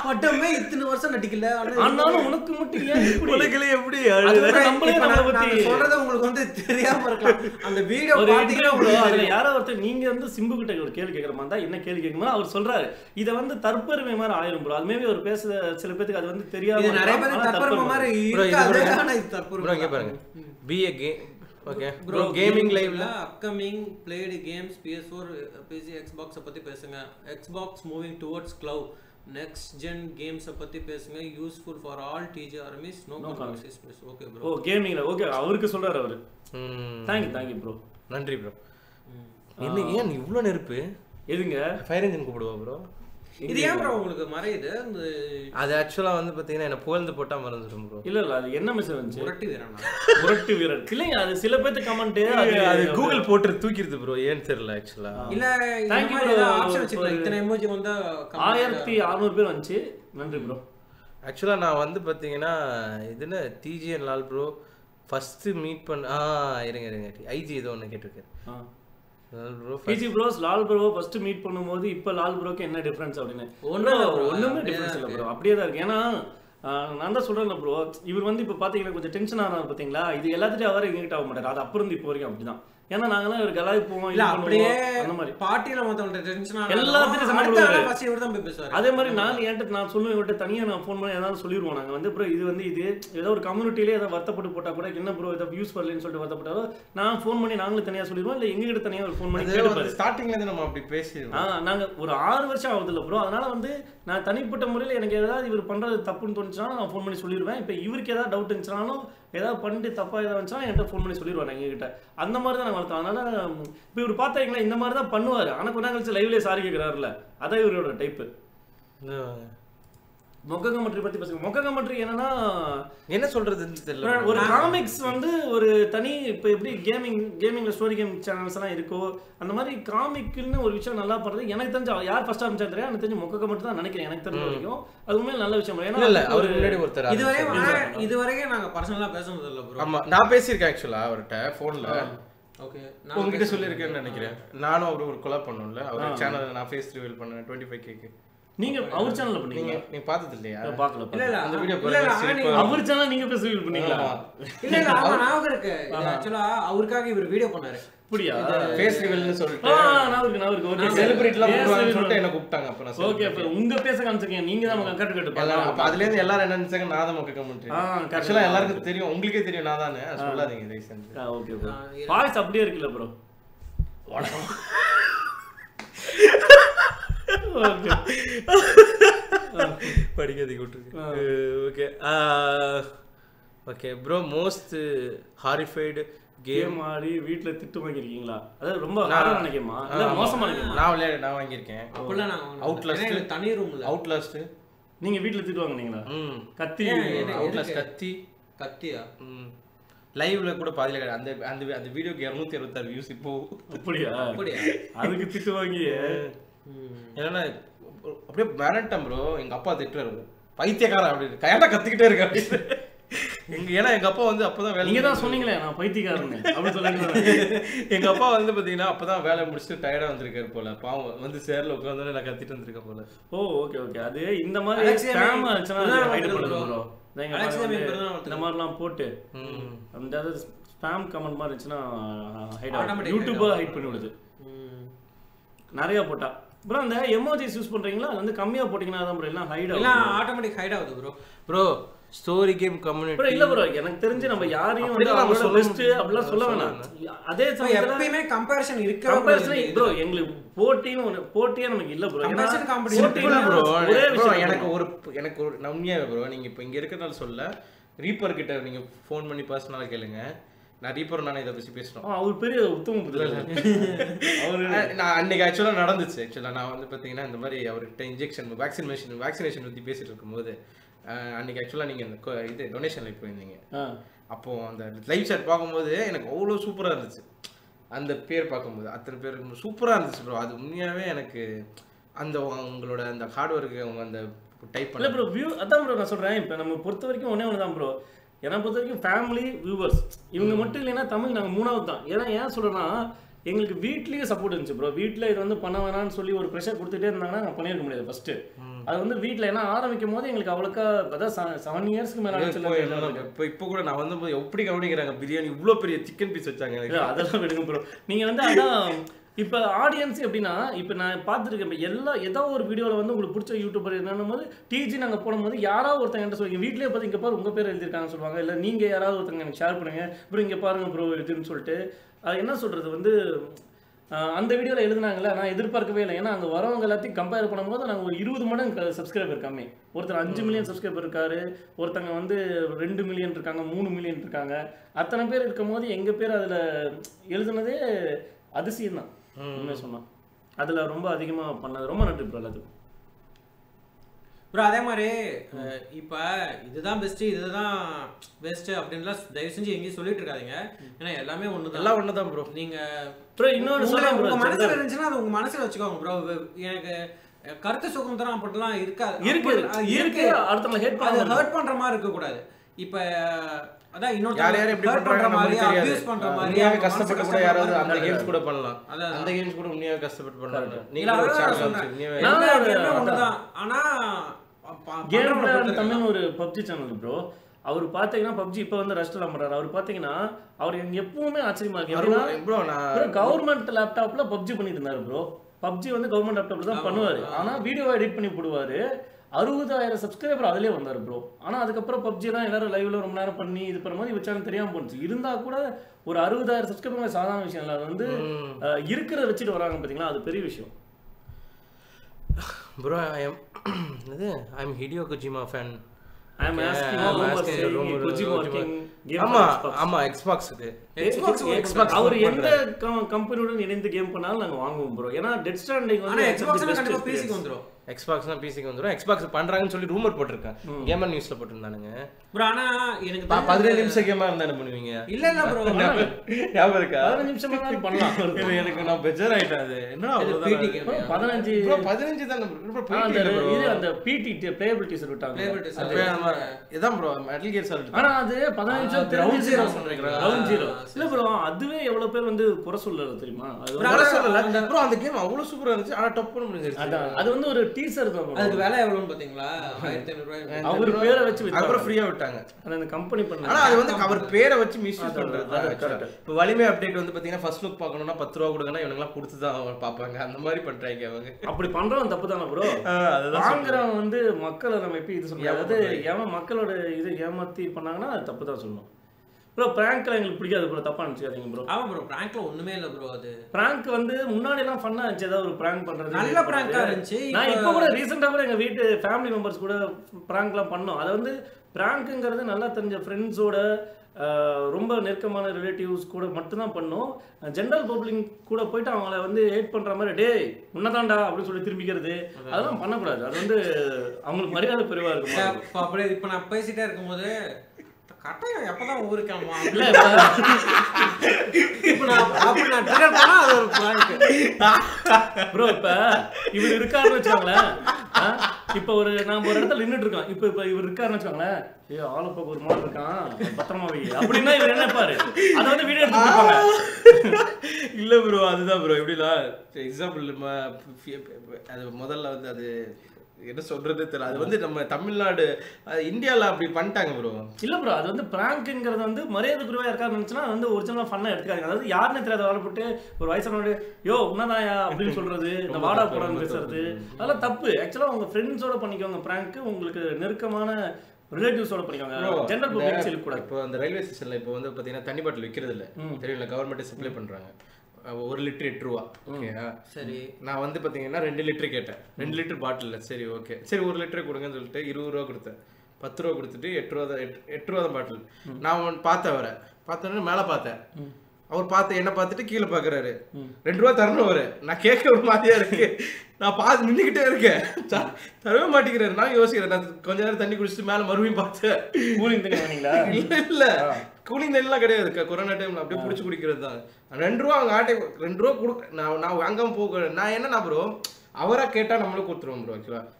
படமே இத்தனை வருஷம் நடிக்கல ஆனா ஆனாலும் உனக்கு மட்டும் ஏன் இப்படி? உலகிலே எப்படி அது அழுது? வேற நம்மளே இப்ப நம்மளை நான் பத்தி நான் சொல்றது உங்களுக்கு வந்து தெரியாம இருக்கலாம் அந்த வீடியோ ஒரு பாத்தீங்கன்னா interview bro, உங்களுக்கு அதுல தெரியும். யாரோ ஒருத்தர் நீங்க வந்து சிம்பு கிட்ட ஒரு கேள்வி கேட்கற மாதிரி தான் என்ன கேள்வி கேட்கும்போது அவர் சொல்றாரு இத வந்து தற்பெருமை மாதிரி ஆயிரும் ப்ரோ அது மேபி ஒரு பேச சில பேருக்கு அது வந்து தெரியாம இது நிறைய இருக்கலாம். பேர் ஆனா தற்பெருமை தற்பெருமை. மாதிரி Bro, இது இருக்காது bro. ஆனா இது தற்பெருமை ப்ரோ இங்க தான். பாருங்க பி ஏ game okay bro bro gaming லைவ்ல upcoming played games PS4 PC எக்ஸ்பாக்ஸை பத்தி பேசுங்க Xbox moving towards cloud next gen கேம்ஸை பத்தி பேசுங்க useful for all DG armies no conversation okay bro oh கேமிங்ல ஓகே அவருக்கு சொல்றாரு அவரு ம், தேங்க்யூ தேங்க்யூ ப்ரோ நன்றி ப்ரோ என்ன ஏன் இவ்ளோ நெருப்பு எதுங்க ஃபயர் இன்ஜின் கூப்பிடுவா ப்ரோ இது ஏன் ப்ரோ உங்களுக்கு மறையுது இந்த அது ஆக்சுவலா வந்து பாத்தீங்கன்னா என்ன புகழ்ந்து போட்டா மறந்துடும் ப்ரோ இல்ல இல்ல அது என்ன மெசேஜ் வந்துச்சு முரட்டி வீரனா முரட்டு வீரர் இல்லைங்க அது சில பேர்த்து கமெண்ட் அது கூகுள் போட்டு தூக்கிடுது ப்ரோ ஏன்னு தெரியல ஆக்சுவலா இல்ல இந்த Thank you மாதிரி bro. ஏதாவது ஆப்ஷன் வச்சுக்கலாம் ஒரு- இத்தனை எமோஜி வந்து ஆயிரத்தி அறுநூறு பேர் வந்துச்சு நன்றி ப்ரோ ஆக்சுவலா நான் வந்து பாத்தீங்கன்னா இதுல டிஜிஎன் லால் ப்ரோ ஃபர்ஸ்ட் மீட் பண்ண ஆ இருங்க இருங்க ஐஜி ஏதோ ஒன்று கேட்டிருக்கேன் Lal bro PG bros Lal bro first meet பண்ணும்போது இப்போ லால் ப்ரோக்கு என்ன டிஃபரன்ஸ் அப்படின்னு ஒண்ணும் இல்ல bro. ஒண்ணுமே அப்படியே டிஃபரன்ஸ் தான் இல்லை இருக்கு. ப்ரோ அப்படியே தான் இருக்கு ஏன்னா ஆஹ், நான் தான் சொல்றேன்ல ப்ரோ இவர் வந்து இப்போ பார்த்தீங்கன்னா கொஞ்சம் டென்ஷன் ஆனார் பார்த்தீங்களா இது எல்லாத்துட்டும் அவர் எங்ககிட்ட ஆக மாட்டார் அது அப்புறம் இருந்து இப்போ வரைக்கும் அப்படிதான் ஏன்னா நாங்களாம் இவர் கலாய்ப்போம் இல்ல இது அப்படியே பண்ணுவோம், அந்த மாதிரி பார்ட்டியில மத்தவங்க டென்ஷன் எல்லாத்துக்கும் சண்டை போடுவாரு. ஃபர்ஸ்ட் இவர் தான் போய் பேசுவாரு அதே மாதிரி நான் என்கிட்ட நான் சொல்லுவேன் இவர்கிட்ட தனியாக நான் ஃபோன் பண்ணி ஏதாவது சொல்லிடுவோம் நாங்கள் வந்து ப்ரோ இது வந்து இது ஏதோ ஒரு கம்யூனிட்டிலே ஏதாவது வருத்தப்பட்டு போட்டால் கூட என்ன ப்ரோ இதை யூஸ் பண்ணலன்னு சொல்லிட்டு வருத்தப்பட்டாலும் நான் ஃபோன் பண்ணி நாங்களும் தனியாக சொல்லிடுவோம் இல்லை எங்ககிட்ட தனியாக ஒரு ஃபோன் பண்ணி கேட்டுப்பாரு ஸ்டார்டிங்ல இருந்து நம்ம அப்படி பேசிடுவோம் ஆ நாங்க ஒரு ஆறு வருஷம் ஆகுது இல்லை ப்ரோ அதனால வந்து நான் தனிப்பட்ட முறையில் எனக்கு ஏதாவது இவர் பண்றது தப்புன்னு தோணுச்சுன்னா நான் ஃபோன் பண்ணி சொல்லிடுவேன் இப்போ இவருக்கு ஏதாவது டவுட் இருந்துச்சுனாலும் ஏதாவது பண்ணிட்டு தப்பா ஏதாவது இருந்துச்சுன்னா என்கிட்ட ஃபோன் பண்ணி சொல்லிடுவாங்க எங்ககிட்ட அந்த மாதிரி தான் நாங்கள் வளர்த்தோம் அதனால இப்போ இவர் பார்த்தீங்களா இந்த மாதிரி தான் பண்ணுவார் ஆனால் கொஞ்ச நாள் கழிச்சு லைவ்லேயே சாரி கேட்குறாருல அதான் இவரோட டைப்பு மொக்க கமெண்ட்ரி பற்றி பேசுங்க மொக்க கமெண்ட்ரி என்னன்னா என்ன சொல்றதுன்னு தெரியல ஒரு காமிக்ஸ் வந்து ஒரு தனி இப்போ எப்படி கேமிங் கேமிங்ல ஸ்டோரி கேம் சேனல்ஸ் எல்லாம் இருக்கோ அந்த மாதிரி காமிக்னு ஒரு விஷயம் நல்லா பண்றது எனக்கு தெரிஞ்ச யார் ஃபர்ஸ்ட் ஆரம்பிச்சா தெரியாது எனக்கு தெரிஞ்சு மொக்க மட்டும் தான் நினைக்கிறேன் எனக்கு தெரிஞ்ச வரைக்கும் அது உண்மையில நல்ல விஷயம் இல்ல இல்ல ஏன்னா ஒரு அவருக்கு முன்னாடி ஒருத்தர் இதுவரையும் ஆரம்பிச்சாரு. ஆனா, இதுவரைக்கும் நாங்க பர்சனலா பேசுனது இல்ல ப்ரோ ஆமா நான் பேசியிருக்கேன் ஆக்சுவலா அவர்கிட்ட போன்ல ஓகே உங்ககிட்ட சொல்லியிருக்கேன்னு நினைக்கிறேன் நானும் அவரு ஒரு கொலை பண்ணோம்ல அவர் சேனல் நான் ஃபேஸ் ரிவீல் பண்ணேன் டுவெண்ட்டி ஃபைவ் கேக்கு நீங்க அவர் சேனல்ல பண்ணீங்க நீங்க நீங்க பார்த்தது இல்லையா பார்க்கல இல்ல இல்ல அந்த வீடியோ இல்ல, இல்ல, ஆனா நீங்க- அவர் சேனல் நீங்க பேச feel பண்ணீங்களா ஆமா. இல்ல இல்ல ஆமா ஞாபகம் இருக்கு ஆக்சுவலா அவருக்காக இவர் வீடியோ பண்ணாரு அப்படியா ஃபேஸ் ரிவீல்னு சொல்லிட்டு ஆ நான் இருக்கு நான் இருக்கு ஓகே செலிபிரிட்டிலாம் பண்ணுவாங்கன்னு சொல்லிட்டு என்ன கூப்பிட்டாங்க அப்ப நான் ஓகே அப்ப உங்க பேச காமிச்சிருக்கீங்க நீங்க தான் கட்டு கட்டு எல்லாம் பாக்கலாம் அப்ப அதுல இருந்து எல்லாரும் என்ன நினைச்சாங்க நான் தான் மொக்க கமெண்ட் ஆ correct. ஆக்சுவலா எல்லாருக்கும் தெரியும் உங்களுக்கே தெரியும் நான் தானே அது சொல்லாதீங்க ரீசன் ஆ ஓகே ப்ரோ வாய்ஸ் அப்படியே இருக்குல்ல ப்ரோ ஓகே படிக்காதீங்க விட்டுருக்கு okay okay bro most horrified game game ஆடி வீட்ல திட்டு வாங்கிருக்கீங்களா அதாவது ரொம்ப ஹாரா நினைக்குமா இல்ல மோசமா நினைக்குமா நான் விளையாடு நான் வாங்கியிருக்கேன் அப்பெல்லாம் நாங்க Outlast. ஏன்னா எங்களுக்கு தனி ரூம்ல அவுட்லாஸ்ட் நீங்க வீட்ல திட்டு வாங்குனீங்களா ம் கத்தி அவுட்லாஸ்ட் கத்தி கத்தியா ம் லைவ்ல கூட பாதியில கிடையாது. அந்த அந்த அந்த வீடியோக்கு இரநூத்தி அறுபத்தாறு வியூஸ் இப்போ அப்படியா அப்படியா அதுக்கு திட்டு வாங்கி ம். என்னன்னா அப்படியே மிரட்டேன் ப்ரோ எங்க அப்பா திட்டுறாரு பைத்தியக்காரன் அப்படின்னு கையாண்டா கத்திக்கிட்டே இருக்க அப்படின்னு எங்க ஏன்னா எங்க அப்பா வந்து அப்பதான் வேலை நீங்க தான் சொன்னீங்களே நான் பைத்தியக்காரன்னு அப்படி சொல்லுங்க எங்க அப்பா வந்து பாத்தீங்கன்னா அப்பதான் வேலை முடிச்சுட்டு டயர்டா வந்திருக்காரு போல பாவம் வந்து சேர்ல உட்காந்து நான் கத்திட்டு வந்திருக்கேன் போல ஓ ஓகே ஓகே அது இந்த மாதிரி Alexia ஸ்பேம் May- ஆச்சுன்னா பிறந்தநாள் ஹைட் வாழ்த்துக்கள் பண்ணுங்க bro. ப்ரோ நீங்க Alexia பாருங்க May வந்து பிறந்தநாள் வாழ்த்துக்கள். இந்த மாதிரிலாம் போட்டு ம். அந்த ஸ்பேம் கமெண்ட் மாதிரி இருந்துச்சுன்னா hide Automatic YouTube hide hide பண்ணி விடுது ம். நிறைய போட்டா ப்ரோ அந்த எமோஜிஸ் யூஸ் பண்றீங்களா அது வந்து கம்மியா போட்டீங்கன்னா தான் ப்ரோ எல்லாம் ஹைட் எல்லாம் ஆகும் ஆட்டோமேட்டிக் ஹைட் ஆகுது bro bro story game bro community இல்ல ப்ரோ எனக்கு தெரிஞ்சு நம்ம யாரையும் வந்து அப்படிலாம் நம்ம அவங்களோட சொல்ல பெஸ்ட் முடியாது. அப்படிலாம் சொல்ல வேணாம் அதே சமயத்துல எப்பயுமே கம்பேரிசன் இருக்கவே கம்பேரிசன் ப்ரோ எங்களுக்கு போட்டின்னு ஒண்ணு போட்டியே நமக்கு இல்ல ப்ரோ Comparison competition போட்டினா ப்ரோ ஒரே விஷயம் எனக்கு ஒரு எனக்கு ஒரு நம்பியா ப்ரோ நீங்க இப்போ இங்க இருக்கிறதால சொல்ல ரீப்பர் கிட்ட நீங்க ஃபோன் பண்ணி பர்சனலா கேளுங்க நான் ரீப்பர் நானே இதை பத்தி பேசுறோம் அவர் பெரிய உத்தம புத்திரர் அவரு நான் அன்னைக்கு ஆக்சுவலாக நடந்துச்சு ஆக்சுவலாக நான் வந்து பார்த்தீங்கன்னா இந்த மாதிரி அவர்கிட்ட இன்ஜெக்ஷன் வேக்சினேஷன் வேக்சினேஷன் பற்றி பேசிட்டு இருக்கும்போது அஹ், அன்னைக்கு ஆக்சுவலாக நீங்கள் இந்த கொ- இது டொனேஷனில் போயிருந்தீங்க ஆ. அப்போ அந்த லைவ் சாட் பார்க்கும்போது எனக்கு அவ்வளோ சூப்பராக இருந்துச்சு அந்த பேர் பார்க்கும்போது அத்தனை பேர் சூப்பராக இருந்துச்சு ப்ரோ அது உண்மையாகவே எனக்கு அந்த உங்களோட அந்த ஹார்ட் ஒர்க்கு அவங்க அந்த டைப் இல்ல பண்ண ப்ரோ வியூ அதான் ப்ரோ நான் சொல்றேன் இப்போ நம்ம பொறுத்த வரைக்கும் ஒண்ணே ஒன்று தான் ப்ரோ என்னை பொறுத்த வரைக்கும் ஃபேமிலி வியூவர்ஸ் இவங்க மட்டும் இல்லைன்னா தமிழ் நாங்கள் மூணாவது தான் ஏன்னா ஏன் சொல்றேன்னா எங்களுக்கு வீட்லயே சப்போர்ட் இருந்துச்சு ப்ரோ வீட்டில் இது வந்து பண்ண வேணாம்னு சொல்லி ஒரு ப்ரெஷர் கொடுத்துட்டே இருந்தாங்கன்னா நான் பண்ணியிருக்க முடியாது ஃபர்ஸ்ட் அது வந்து வீட்ல ஏன்னா ஆரம்பிக்கும் போது எங்களுக்கு அவ்வளோக்கா அதான் செவன் இயர்ஸ்க்கு மேல ஆச்சுல்ல இப்போ இந்த என்ன- இப்போ இப்போ கூட நான் வந்து போய் எப்படி கவனிக்கிறாங்க பிரியாணி இவ்வளோ பெரிய சிக்கன் பீஸ் வச்சாங்க எனக்கு இல்ல, அதெல்லாம் விடுங்க ப்ரோ நீங்க வந்து அதான் இப்போ ஆடியன்ஸ் எப்படின்னா இப்போ நான் பார்த்துருக்கேன் இப்போ எல்லா ஏதோ ஒரு வீடியோவில் வந்து உங்களுக்கு பிடிச்ச யூடியூபர் என்னன்னும் போது டிஜி நாங்கள் போடும்போது யாராவது ஒருத்தங்க என்கிட்ட சொல்லுங்க வீட்லயே பார்த்து இங்கே பாரு உங்கள் பேர் எழுதியிருக்காங்கன்னு சொல்லுவாங்க இல்லை நீங்கள் யாராவது ஒருத்தங்க எனக்கு ஷேர் பண்ணுங்க ப்ரோ இங்கே பாருங்க ப்ரோ இதுன்னு சொல்லிட்டு அது என்ன சொல்கிறது வந்து ஆஹ் அந்த வீடியோவில் எழுதுனாங்களே நான் எதிர்பார்க்கவே இல்லை ஏன்னா அங்கே வரவங்க எல்லாத்தையும் கம்பேர் பண்ணும்போது நாங்கள் ஒரு இருபது மடங்கு சப்ஸ்கிரைபர் கம்மி ஒருத்தர் அஞ்சு மில்லியன் சப்ஸ்கிரைபர் இருக்காரு ஒருத்தங்க வந்து ரெண்டு மில்லியன் இருக்காங்க மூணு மில்லியன் இருக்காங்க அத்தனை பேர் இருக்கும்போது எங்கள் பேர் அதில் எழுதுனதே அதிசயம் தான் உண்மை சொன்னா அதில் ரொம்ப அதிகமாக பண்ணது ரொம்ப நன்றி ப்ரோ எல்லாத்துக்கும் ப்ரோ அதே மாதிரி அஹ், இப்ப இதுதான் பெஸ்ட் இதுதான் பெஸ்ட் அப்படின்லாம் தயவு செஞ்சு எங்கேயும் சொல்லிட்டு இருக்காதீங்க ஏன்னா எல்லாமே ஒண்ணுதான் எல்லாம் ஒன்று தான் ப்ரோ நீங்க ப்ரோ இன்னொன்று உங்களை- சொல்கிறேன் உங்க ப்ரோ மனசுல இருந்துச்சுன்னா அது உங்க மனசுல வச்சுக்கோங்க ப்ரோ எனக்கு அஹ், கருத்து சுதந்திரம் அப்படிலாம் இருக்காது இருக்கு அப்படி- அஹ், இருக்கு அடுத்தவங்க ஹேட் அது பண்ண ஹர்ட் பண்ற மாதிரி இருக்க கூடாது இப்ப அதான் இன்னொரு யார் யார் எப்படி hurt பண்றாங்க பண்ற மாதிரி நமக்கு தெரியாது அபியூஸ் பண்ற மாதிரி உண்மையாவே அவங்க மனசு கஷ்டப்பட்டு கூட கஷ்டப்படுற யாராவது மாதிரி அந்த இருக்காது. கேம்ஸ் கூட பண்ணலாம் அதான் அந்த கேம்ஸ் கூட உண்மையாவே கஷ்டப்பட்டு பண்ணலாம் இல்ல, நீங்க ஒரு அதான் channel சொன்னேன். வச்சு உண்மையாவே நான் எல்லா ஒரு- கேமுமே அதான். ஒண்ணுதான் ஆனா ப- ப- கேம் பண்றவங்க பிளேயர் பொறுத்து தமிழ் ஒரு பப்ஜி சேனல் ப்ரோ அவர் பார்த்தீங்கன்னா பப்ஜி இப்போ வந்து ரஷ்டில் பண்றாரு அவர் பார்த்தீங்கன்னா அவர் எனக்கு எப்பவுமே ஆச்சரியமா இருக்கு எப்படின்னா ப்ரோ நான் கவர்மெண்ட் லேப்டாப்ல பப்ஜி பண்ணிட்டு இருந்தாரு ப்ரோ பப்ஜி வந்து கவர்மெண்ட் லேப்டாப்ல தான் ஆமா, பண்ணுவாரு ஆமா. ஆனா வீடியோ எடிட் பண்ணி போடுவாரு அறுபதாயிரம் சப்ஸ்கிரைபர் அதிலே வந்தாரு ப்ரோ ஆனா அதுக்கப்புறம் பப்ஜி எல்லாம் எல்லாரும் லைவ்ல ரொம்ப நேரம் பண்ணி இது பண்ணும்போது இவச்சாலும் தெரியாம போணுச்சு இருந்தா கூட ஒரு அறுபதாயிரம் சப்ஸ்கிரைபர் சாதாரண விஷயம் இல்லை அது வந்து ம். அஹ், இருக்கிறத வச்சுட்டு வராங்க பாத்தீங்களா அது பெரிய விஷயம் ப்ரோ ஐ எம் இது I am Hideo Kojima fan I am asking I'm all asking saying ரொம்ப- Kojima ரொம்ப- working game ஆமா for Xbox. ஆமா எக்ஸ்பாக்ஸுக்கு Xbox work Xbox அவர் work எந்த பண்றாரு. கம்பெனியுடன் இணைந்து கேம் பண்ணாலும் நாங்க வாங்குவோம் ப்ரோ ஏன்னா டெட் ஸ்டாண்டிங் ஆனா வந்து எக்ஸ்பாக்ஸ் best கண்டிப்பா experience. பிசிக்கு வந்துரும் எக்ஸ்பாக்ஸ் தான் பிசிக்கு வந்துடும் எக்ஸ்பாக்ஸ் பண்றாங்கன்னு சொல்லி ரூமர் போட்டிருக்கேன் கேமர் நியூஸ்ல போட்டிருந்தானுங்க ப்ரோ ஆனா எனக்கு ப- தெரிஞ்ச- பதினேழு நிமிஷம் கேமா இருந்தா என்ன பண்ணுவீங்க இல்ல இல்ல ப்ரோ ஞாபகம் இருக்கா பதினஞ்சு நிமிஷம் தான் பண்ணலாம் இது எனக்கு நான் பெஜர் ஆயிட்டேன் அது என்னடா இது அவ்வளவுதான் PT அது? game. bro, பதினஞ்சு bro, பதினஞ்சு தானே bro. bro, ஆ, அந்த PT இல்ல bro. இது அந்த பிடி பிளேபிள் டீசர் விட்டாங்க Playable teaser. அப்ப நம்ம- இதான் ப்ரோ மெட்டல் கியர் சால்ட் ஆனா அது பதினஞ்சு ஆ, நிமிஷம் ground தெரிஞ்சு zero சொல்றீங்களா சொல்றீங்களா? ரவுண்ட் ஜீரோ ஆ, இல்ல ப்ரோ அதுவே எவ்வளவு பேர் வந்து குறை சொல்லல தெரியுமா அது வந்து- Bro, சொல்லல அந்த- ப்ரோ அந்த கேம் அவ்வளவு சூப்பரா இருந்துச்சு ஆனா டப் பண்ண முடிஞ்சிருச்சு அதான் அது வந்து ஒரு டீசர் தான் bro. அதுக்கு விலை எவ்வளவுன்னு பாத்தீங்களா ஆயிரத்தி ஐநூறு ரூபாய் அவர் பேரை வச்சு வித்தாங்க. அப்புறம் ஃப்ரீயா விட்டாங்க அது அந்த கம்பெனி பண்ண ஆனா அது வந்து அவர் பேரை வச்சு மிஸ்யூஸ் அதான், பண்றது அதான், தான் correct. actually. இப்ப வலிமை அப்டேட் வந்து பாத்தீங்கன்னா ஃபர்ஸ்ட் லுக் பார்க்கணும்னா பத்து ரூபா கொடுங்கன்னா இவனுங்கலாம் கொடுத்து தான் அவங்க பார்ப்பாங்க அந்த மாதிரி பண்றாங்க அவங்க அப்படி பண்றவன் தப்பு தானே ப்ரோ அதுதான் வாங்குறவன் வந்து மக்களை நம்ம எப்படி இது சொல்றது அதாவது ஏமாத்துறாங்க. ஏமா மக்களோட இது ஏமாத்தி பண்ணாங்கன்னா அது தப்பு தான் சொல்லணும் ப்ரோ பிராங்க்ல எங்களுக்கு பிடிக்காது ப்ரோ தப்பா நினச்சிக்காதீங்க ப்ரோ ஆமா ப்ரோ பிராங்க்ல ஒண்ணுமே இல்ல ப்ரோ அது பிராங்க் வந்து முன்னாடி எல்லாம் ஃபன்னா இருந்துச்சு ஏதாவது ஒரு பிராங்க் பண்றது நல்ல இது prank-ஆ பண்றது. இருந்துச்சு. நான் இப்ப- இப்போ கூட ரீசெண்டாக கூட எங்க வீட்டு ஃபேமிலி மெம்பர்ஸ் கூட பிராங்க்லாம் பண்ணோம் அது வந்து பிராங்க்குங்கிறது நல்லா தெரிஞ்ச ஃப்ரெண்ட்ஸோட ரொம்ப நெருக்கமான ரிலேட்டிவ்ஸ் கூட மட்டும்தான் பண்ணோம் ஜென்ரல் பப்ளிக் கூட போயிட்டு அவங்கள வந்து ஹேட் பண்ற மாதிரி டேய் உன்னதாண்டா அப்படின்னு சொல்லி திரும்பிக்கிறது அதெல்லாம் பண்ணக்கூடாது அது வந்து அவங்களுக்கு மரியாதை குறைவா இருக்குமா இப்ப அப்படியே இப்ப நான் பேசிட்டே இருக்கும்போது கட்டாயம் எப்பதான் ஊருக்கு ஆமா இல்ல இப்ப நான் அப்படி நான் ட்ரிகர் பண்ணா அது ஒரு பிராங்க் ப்ரோ இப்ப இவர் இருக்காருன்னு வச்சுக்கோங்களேன் ஆ, இப்ப ஒரு நாம ஒரு இடத்துல நின்னுட்டு இருக்கோம் இப்ப இப்ப இவர் இருக்காருன்னு வச்சுக்கோங்களேன் ஏ ஆளு பக்கம் ஒரு மாதிரி இருக்கான் பத்திரமா வை அப்படின்னா இவர் என்ன பாரு அதை வந்து வீடியோ எடுத்து கொடுப்பாங்க இல்ல ப்ரோ அதுதான் ப்ரோ எப்படிலாம் எக்ஸாம்பிள் அது முதல்ல வந்து அது என்ன சொல்றது தெரியல அது வந்து நம்ம தமிழ்நாடு அது இந்தியால அப்படி பண்ணிட்டாங்க ப்ரோ இல்ல ப்ரோ அது வந்து பிராங்க்ங்கிறது வந்து மரியாதை குருவா இருக்காரு நினைச்சுன்னா அது வந்து ஒரிஜினலா ஃபன்னா எடுத்துக்காங்க அதாவது யாருன்னு தெரியாத வாழ போட்டு ஒரு வயசானோட யோ உன்னதாயா அப்படின்னு சொல்றது இந்த வாடா தப்பு, போடான்னு ரொம்ப பேசுறது தப்பு. அதெல்லாம் தப்பு ஆக்சுவலா உங்க ஃப்ரெண்ட்ஸோட பண்ணிக்கோங்க பிராங்க் உங்களுக்கு நெருக்கமான ரிலேட்டிவ்ஸோட பண்ணிக்கோங்க ஜென்ரல் பப்ளிக் சொல்லக்கூடாது இப்போ அந்த ரயில்வே ஸ்டேஷன்ல இப்போ வந்து பாத்தீங்கன்னா தண்ணி பாட்டில் விற்கிறது இல்ல ம். தெரியல கவர்மெண்ட் சப்ளை பண்றாங்க அஹ் ஒரு லிட்டர் எட்டு ரூபா ஓகேயா சரி நான் வந்து பாத்தீங்கன்னா ரெண்டு லிட்டர் கேட்டேன் ரெண்டு லிட்டர் பாட்டில் சரி ஓகே சரி ஒரு லிட்டர் கொடுங்கன்னு சொல்லிட்டு இருபது ரூபா கொடுத்தேன் பத்து ரூபா கொடுத்துட்டு எட்டு ரூபா தான் எட்டு எட்டு ரூபா தான் பாட்டில் நான் ஒன்று பார்த்தேன் அவரை பார்த்தோன்னே மேலே பார்த்தேன் அவர் பார்த்து என்ன பார்த்துட்டு கீழே பார்க்குறாரு ரெண்டு ரூபா தரணும் அவரு நான் கேட்க ஒரு மாதிரியா இருக்கு நான் பார்த்து நின்றுக்கிட்டே இருக்கேன் த- தரவே மாட்டேங்கிறாரு நான் யோசிக்கிறேன் நான் கொஞ்ச நேரம் தண்ணி குடிச்சிட்டு மேலே மறுபடியும் பார்த்தேன் கூலிங் தண்ணி வாங்கினீங்களா இல்ல இல்ல கூலிங் தண்ணிலாம் கிடையாது க- கொரோனா டைம்ல அப்படியே புடிச்சு குடிக்கிறது தான் ரெண்டு ரூபா அவங்க ஆட்டை ரெண்டு ரூபா கொடு நான் நான் வாங்காம போக நான் என்ன ப்ரோ அவரா கேட்டா நம்மளும் கொடுத்துருவோம் ப்ரோ ஆக்சுவலா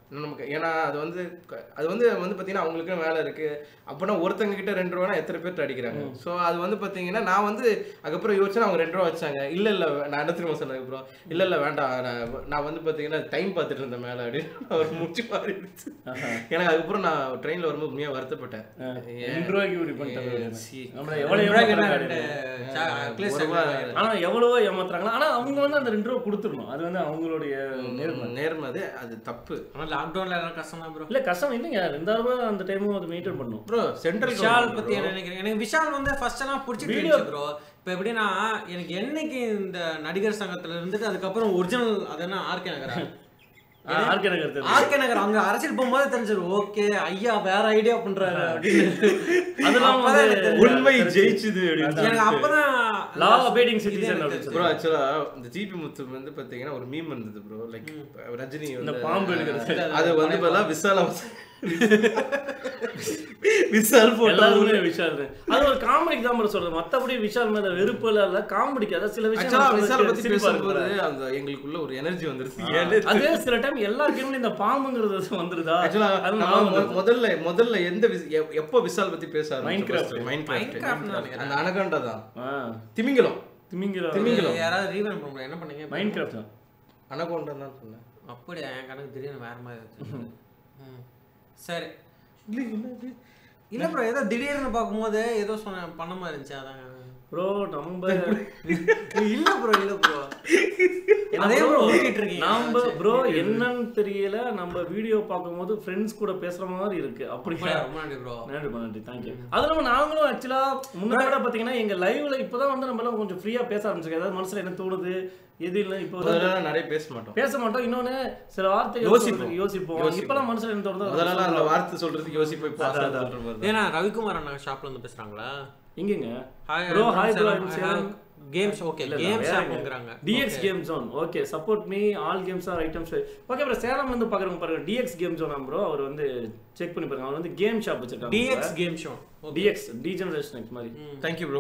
நமக்கு ஏன்னா அது வந்து க- அது வந்து வந்து பார்த்தீங்கன்னா அவங்களுக்கும் வேலை இருக்கு அப்போனா ஒருத்தங்க கிட்ட ரெண்டு ரூபானா எத்தனை பேர்ட்ட அடிக்கிறாங்க ஸோ அது வந்து பார்த்தீங்கன்னா நான் வந்து அதுக்கப்புறம் யோசிச்சா அவங்க ரெண்டு ரூபா வச்சாங்க இல்லை இல்லை நான் என்ன திரும்ப சொன்னேன் அப்புறம் இல்லை இல்லை வேண்டாம் நான் நான் வந்து பார்த்தீங்கன்னா டைம் பார்த்துட்டு இருந்தேன் மேலே அப்படின்னு அவர் முடிச்சு மாறிடுச்சு எனக்கு அதுக்கப்புறம் நான் ட்ரெயினில் வரும்போது உண்மையாக வருத்தப்பட்டேன் ரெண்டு ரூபாய்க்கு இப்படி பண்ணிட்டாங்க ஏன் சி. நம்மள எவ்வளவு ரெண்டு ரூபாய்க்கு என்ன ஏமாத்துறாங்க ரெண்டு சா- place ஒரு ரூபா ஆனா எவ்வளவோ ஏமாத்துறாங்களா ஆனா அவங்க வந்து அந்த ரெண்டு ரூபா கொடுத்துடணும் அது வந்து அவங்களுடைய நேர்மை நேர்மை அது அது தப்பு ஆனா லாக்டவுன்ல எல்லாம் கஷ்டம் தான் ப்ரோ இல்ல கஷ்டம் இல்லைங்க ரெண்டாயிரம் ரூபாய் அந்த டைமும் அதை மெயின்டைன் பண்ணும் ப்ரோ சென்ட்ரல் விஷால் பத்தி என்ன நினைக்கிறீங்க எனக்கு விஷால் வந்து ஃபர்ஸ்ட் எல்லாம் பிடிச்சிட்டு Video- இருந்துச்சு ப்ரோ இப்போ எப்படின்னா எனக்கு என்னைக்கு இந்த நடிகர் சங்கத்துல இருந்துட்டு அதுக்கப்புறம் ஒரிஜினல் அது என்ன ஆர்கே நகரா ஆர்கே நகர் தெரியும். ஆர்கே நகர் அங்க அரசியல் போகும்போது தெரிஞ்சிரு ஓகே ஐயா வேற ஐடியா பண்றாரு அப்படின்னு அதெல்லாம் அப்பதான் வந்து எனக்கு தெரிஞ்சது. உண்மை ஜெயிச்சுது அப்படின்னு எனக்கு அப்பதான் Law abiding citizen இது எனக்கு அப்படின்னு ப்ரோ ஆக்சுவலா இந்த ஜிபி முத்து வந்து பாத்தீங்கன்னா ஒரு மீம் இருந்தது ப்ரோ லைக் ரஜினி இந்த வந்து பாம்பு எடுக்கிறது அது வந்து பதிலா விசால விசால் போட்டோ எல்லாருமே விஷால் தான். அது ஒரு காமெடிக்கு தான் bro சொல்றது மத்தபடி விஷால் மேல வெறுப்பு எல்லாம் இல்ல காமெடிக்கு அதாவது சில ஆக்சுவலா விசால் விஷயம் பத்தி சிரிப்பா இருக்கும் பேசும்போது அந்த எங்களுக்குள்ள ஒரு எனர்ஜி வந்துருச்சு ஏன்னு அதே சில டைம் எல்லா கேம்லயும் இந்த பாம்புங்கிறது வந்துருதா ஆக்சுவலா அது நம்ம ஞாபகம் மொ- வருது. முதல்ல முதல்ல எந்த vis- எ- எப்போ விசால் பத்தி பேச Minecraft. மைண்ட் Minecraft னு நினைக்கிறேன். அந்த அனகண்டா தான் ஆ, திமிங்கலம் திமிங்கிலம் திமிங்கலம். யாராவது ரீவன் பண்ண முடியும் என்ன பண்ணீங்க மைண்ட் கிராஃப்ட் தான் அனகோண்டா தான் சொன்னேன் அப்படியா என் கணக்கு திடீர்னு வேற மாதிரி இருந்துச்சு. ம். சரி இல்ல ப்ரோ ஏதோ திடீர்னு பார்க்கும்போது ஏதோ சொன்ன பண்ண மாதிரி இருந்துச்சு அதான் ப்ரோ நம்ம இல்ல ப்ரோ இல்ல ப்ரோ அதே ப்ரோ ஊட்டிட்டு இருக்கீங்க நாம ப்ரோ என்னன்னு தெரியல நம்ம வீடியோ பார்க்கும்போது ஃப்ரெண்ட்ஸ் கூட பேசுற மாதிரி இருக்கு அப்படி அப்படியா? ரொம்ப நன்றி ப்ரோ நன்றி நன்றி தேங்க்யூ அது இல்லாம நாங்களும் ஆக்சுவலா முன்னாடி விட பாத்தீங்கன்னா எங்க லைவ்ல இப்பதான் வந்து நம்ம எல்லாம் கொஞ்சம் ஃப்ரீயா பேச ஆரம்பிச்சிருக்கோம் ஏதாவது மனசுல என்ன தோணுது எது இல்லை இப்போ வந்து முதல்ல நிறைய பேச மாட்டோம் பேச மாட்டோம் இன்னொன்னு சில வார்த்தைகள் யோசிப்போம். சொல்றதுக்கு யோசிப்போம் யோசிப்போம். இப்பெல்லாம் மனசுல என்ன தோணுதோ அதை முதல்ல அந்த சொல்றோம். வார்த்தை சொல்றதுக்கு யோசிப்போம் இப்போ அதான், அசால்ட்டா அதான். சொல்ற மாதிரி தான். ஏன்னா ரவிக்குமார் அண்ணா ஷாப்ல இருந்து பேசுறாங்களா எங்கேங்க hi Bro, hi bro, I'm Sam. Games okay இல்ல, இல்ல, கேம் வேற ஷாப்ங்கறாங்க DX game zone okay support me all games are items okay bro Salem வந்து பாக்குறவங்க பாருங்க டிஎக்ஸ் கேம் ஜோன் ப்ரோ அவர் வந்து செக் பண்ணி பாருங்க அவர் வந்து கேம் ஷாப் வச்சிருக்காங்க DX game show DX D generation X மாதிரி Thank you bro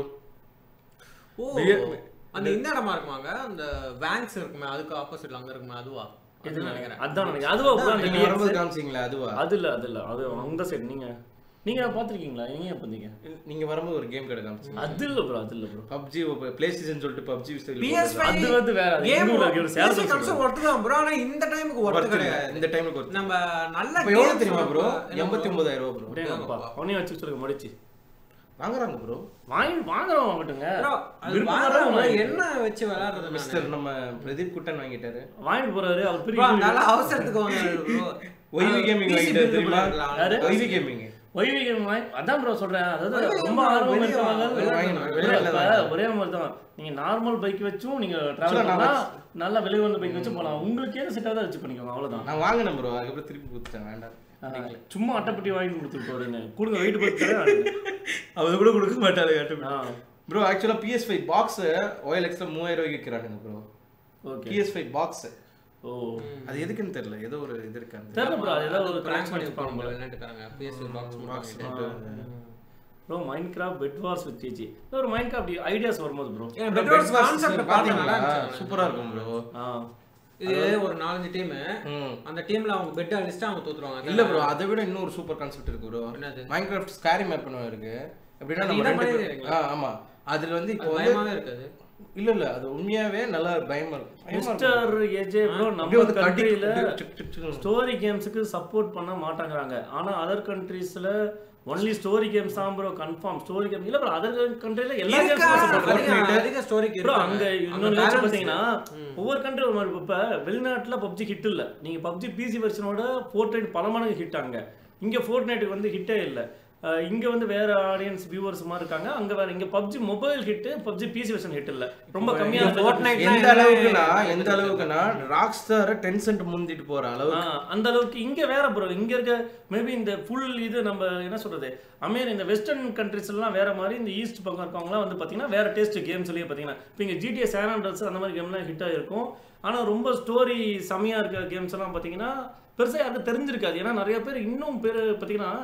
ஓ DX அந்த இந்த இடமா இருக்குமாங்க அந்த வேங்க்ஸ் இருக்குமே அதுக்கு ஆப்போசிட்ல அங்க இருக்குமே அதுவா அது நினைக்கிறேன் அதான் நினைக்கிறேன் அதுவா ப்ரோ அந்த நீங்க DX வரும்போது காமிச்சீங்களா அதுவா அது இல்ல அது இல்ல அது அந்த சைடு நீங்க நீங்க பாத்திருக்கீங்களா நீங்க பார்த்தீங்க நீங்க வரும்போது ஒரு கேம் கடை காமிச்சீங்க அது இல்ல ப்ரோ அது இல்ல ப்ரோ பப்ஜி பிளே ஸ்டேஷன் சொல்லிட்டு பப்ஜி PS5 அது வந்து வேற அது கேம் இன்னொரு game, சேலத்துல PS5 கன்சோல் ஒர்த்து தான் ப்ரோ ஆனா இந்த டைமுக்கு ஒர்த்து கிடையாது இந்த டைமுக்கு ஒரு நம்ம நல்ல இப்போ எவ்வளவு games தெரியுமா ப்ரோ என்ன எண்பத்தி ஒன்பதாயிரம் ரூபா ப்ரோ அப்படியே அப்பா அவனையும் வச்சு சொல்லுங்க முடிச்சு வாங்குறாங்க ப்ரோ வாங்கி வாங்குறோம் வாங்கட்டுங்க bro, அது விருப்பம் வாங்குறவங்க வராம என்ன வச்சு விளையாடுறது நானு? மிஸ்டர் நம்ம பிரதீப் குட்டன் வாங்கிட்டாரு வாங்கிட்டு போறாரு அவர் bro, பெரிய நல்ல அவசரத்துக்கு வாங்குறாரு bro. ஒய்வி கேமிங் PC வாங்கிட்டாரு build தெரியுமா பண்ணிருக்கலாம். யாரு? ஒய்வி கேமிங் ஒய்வி கேம் வாங்கி அதான் ப்ரோ சொல்றேன் அதாவது ஒய்வி ரொம்ப game ஆர்வம் வெளிய இருக்கவங்க வெளிய வாங்கணும். இல்ல, வெளிய இப்ப வாங்கணும். ஒரே மாதிரி தான் நீங்க நார்மல் பைக் வச்சும் நீங்க டிராவல் Actually, நான் பண்ணா நல்லா வெளிய வந்த பைக் வச்சு போலாம் உங்களுக்கு ஏது செட் ஆகுதா வச்சு பண்ணிக்கோங்க அவ்வளவுதான் நான் வாங்கினேன் ப்ரோ அதுக்கப்புறம் திருப்பி கொடுத்துட்டேன் வேண்டாம் ஆஹ், சும்மா அட்டைப்பட்டி வாங்கி கொடுத்துட்டு போறீங்க கொடுங்க வெயிட் பத்தி தரேன் அவர் கூட கொடுக்க மாட்டாரு ஆ ப்ரோ ஆக்சுவலாக பிஎஸ் ஃபைவ் பாக்ஸ் ஓஎல்எக்ஸ்ல மூவாயிரம் ரூபாய்க்கு விற்கிறானுங்க bro okay PS five box oh அது எதுக்குன்னு தெரியல ஏதோ ஒரு இது இருக்காங்க தெரியல ப்ரோ அது ஏதாவது ஒரு prank கனெக்ஷன் பண்ணி வச்சுப்பாங்க வைப்பாங்க விளையாட்டுக்காரங்க. PS box பாக்ஸ் மட்டும். Bro Minecraft bed wars with GG ஒரு மைண்ட் கிராஃப்ட் ஐடியாஸ் வரும்போது ப்ரோ ஏன் Bed Wars concept பார்த்தா நல்லா இருந்துச்சு. சூப்பரா இருக்கும் ப்ரோ ஆ இது ஒரு நாலஞ்சு டீம் ம் அந்த டீம்ல அவங்க பெட் அடிச்சுட்டு அவங்க தோத்துருவாங்க இல்ல ப்ரோ அதை விட இன்னொரு சூப்பர் கான்செப்ட் இருக்கு ப்ரோ என்னது? மைன்கிராஃப்ட் ஸ்கேரி மேப் இருக்கு எப்படின்னா அது நம்ம இதை ரெண்டு மாதிரி பேர்- இருக்கீங்களா? ஆ ஆமா அதுல வந்து இப்போ அது வந்து பயமாவே இருக்காது இல்ல இல்ல அது உண்மையாவே நல்லா பயமா இருக்கும் பயமா இருக்கும். மிஸ்டர் ஏஜே ப்ரோ அப்படியே நம்ம வந்து கடி- கண்ட்ரியில டிக் டிக் டிக் ஸ்டோரி கேம்ஸுக்கு சப்போர்ட் பண்ண மாட்டாங்கறாங்க ஆனா அதர் கண்ட்ரீஸ்ல ஒன்லி ஸ்டோரி கேம்ஸ் தான் ப்ரோ கன்ஃபார்ம் ஸ்டோரி கேம் இல்ல ப்ரோ அதர் கண்ட்ரில எல்லா இருக்கா? கேம்ஸும் சப்போர்ட் அதிக- பண்ணுறாங்க அதிக ஸ்டோரிக்கு ப்ரோ இருக்காங்க. அங்க அங்க இன்னொரு வச்சு balance. பாத்தீங்கன்னா ஒவ்வொரு கண்ட்ரி ஒரு மாதிரி இப்ப வெளிநாட்டுல பப்ஜி ஹிட் இல்ல நீங்க பப்ஜி பிசி வெர்ஷனோட ஃபோர்ட்நைட் பல மடங்கு ஹிட் அங்க இங்க ஃபோர்ட்நைட்டுக்கு வந்து ஹிட்டே இல்ல அஹ் இங்க வந்து வேற ஆடியன்ஸ் வியூவர்ஸ் மாதிரி இருக்காங்க அங்க வேற இங்க PUBG mobile hit PUBG PC version hit இல்ல ரொம்ப கம்மியா இங்க Fortnite எந்த என்ன- அளவுக்குன்னா எந்த அளவுக்குன்னா ராக் ஸ்டார் டென் சென்ட் முந்திட்டு போற அளவுக்கு ஆ, அந்த அளவுக்கு இங்க வேற ப்ரோ இங்க இருக்க மேபி இந்த ஃபுல் இது நம்ம என்ன சொல்றது அமெரி இந்த வெஸ்டர்ன் கண்ட்ரிஸ் எல்லாம் வேற மாதிரி இந்த ஈஸ்ட் பக்கம் இருக்கவங்கலாம் வந்து பாத்தீங்கன்னா வேற டேஸ்ட் கேம்ஸ்லயே பாத்தீங்கன்னா இப்போ இங்க ஜிடிஎஸ் சேனல்ஸ் அந்த மாதிரி கேம்லாம் ஹிட் ஆயிருக்கும் ஆனா ரொம்ப ஸ்டோரி செமையா இருக்க கேம்ஸ் எல்லாம் பாத்தீங்கன்னா பெருசா யாருக்கும் தெரிஞ்சிருக்காது ஏன்னா நிறைய பேர் இன்னும் பேர் பாத்தீங்கன்னா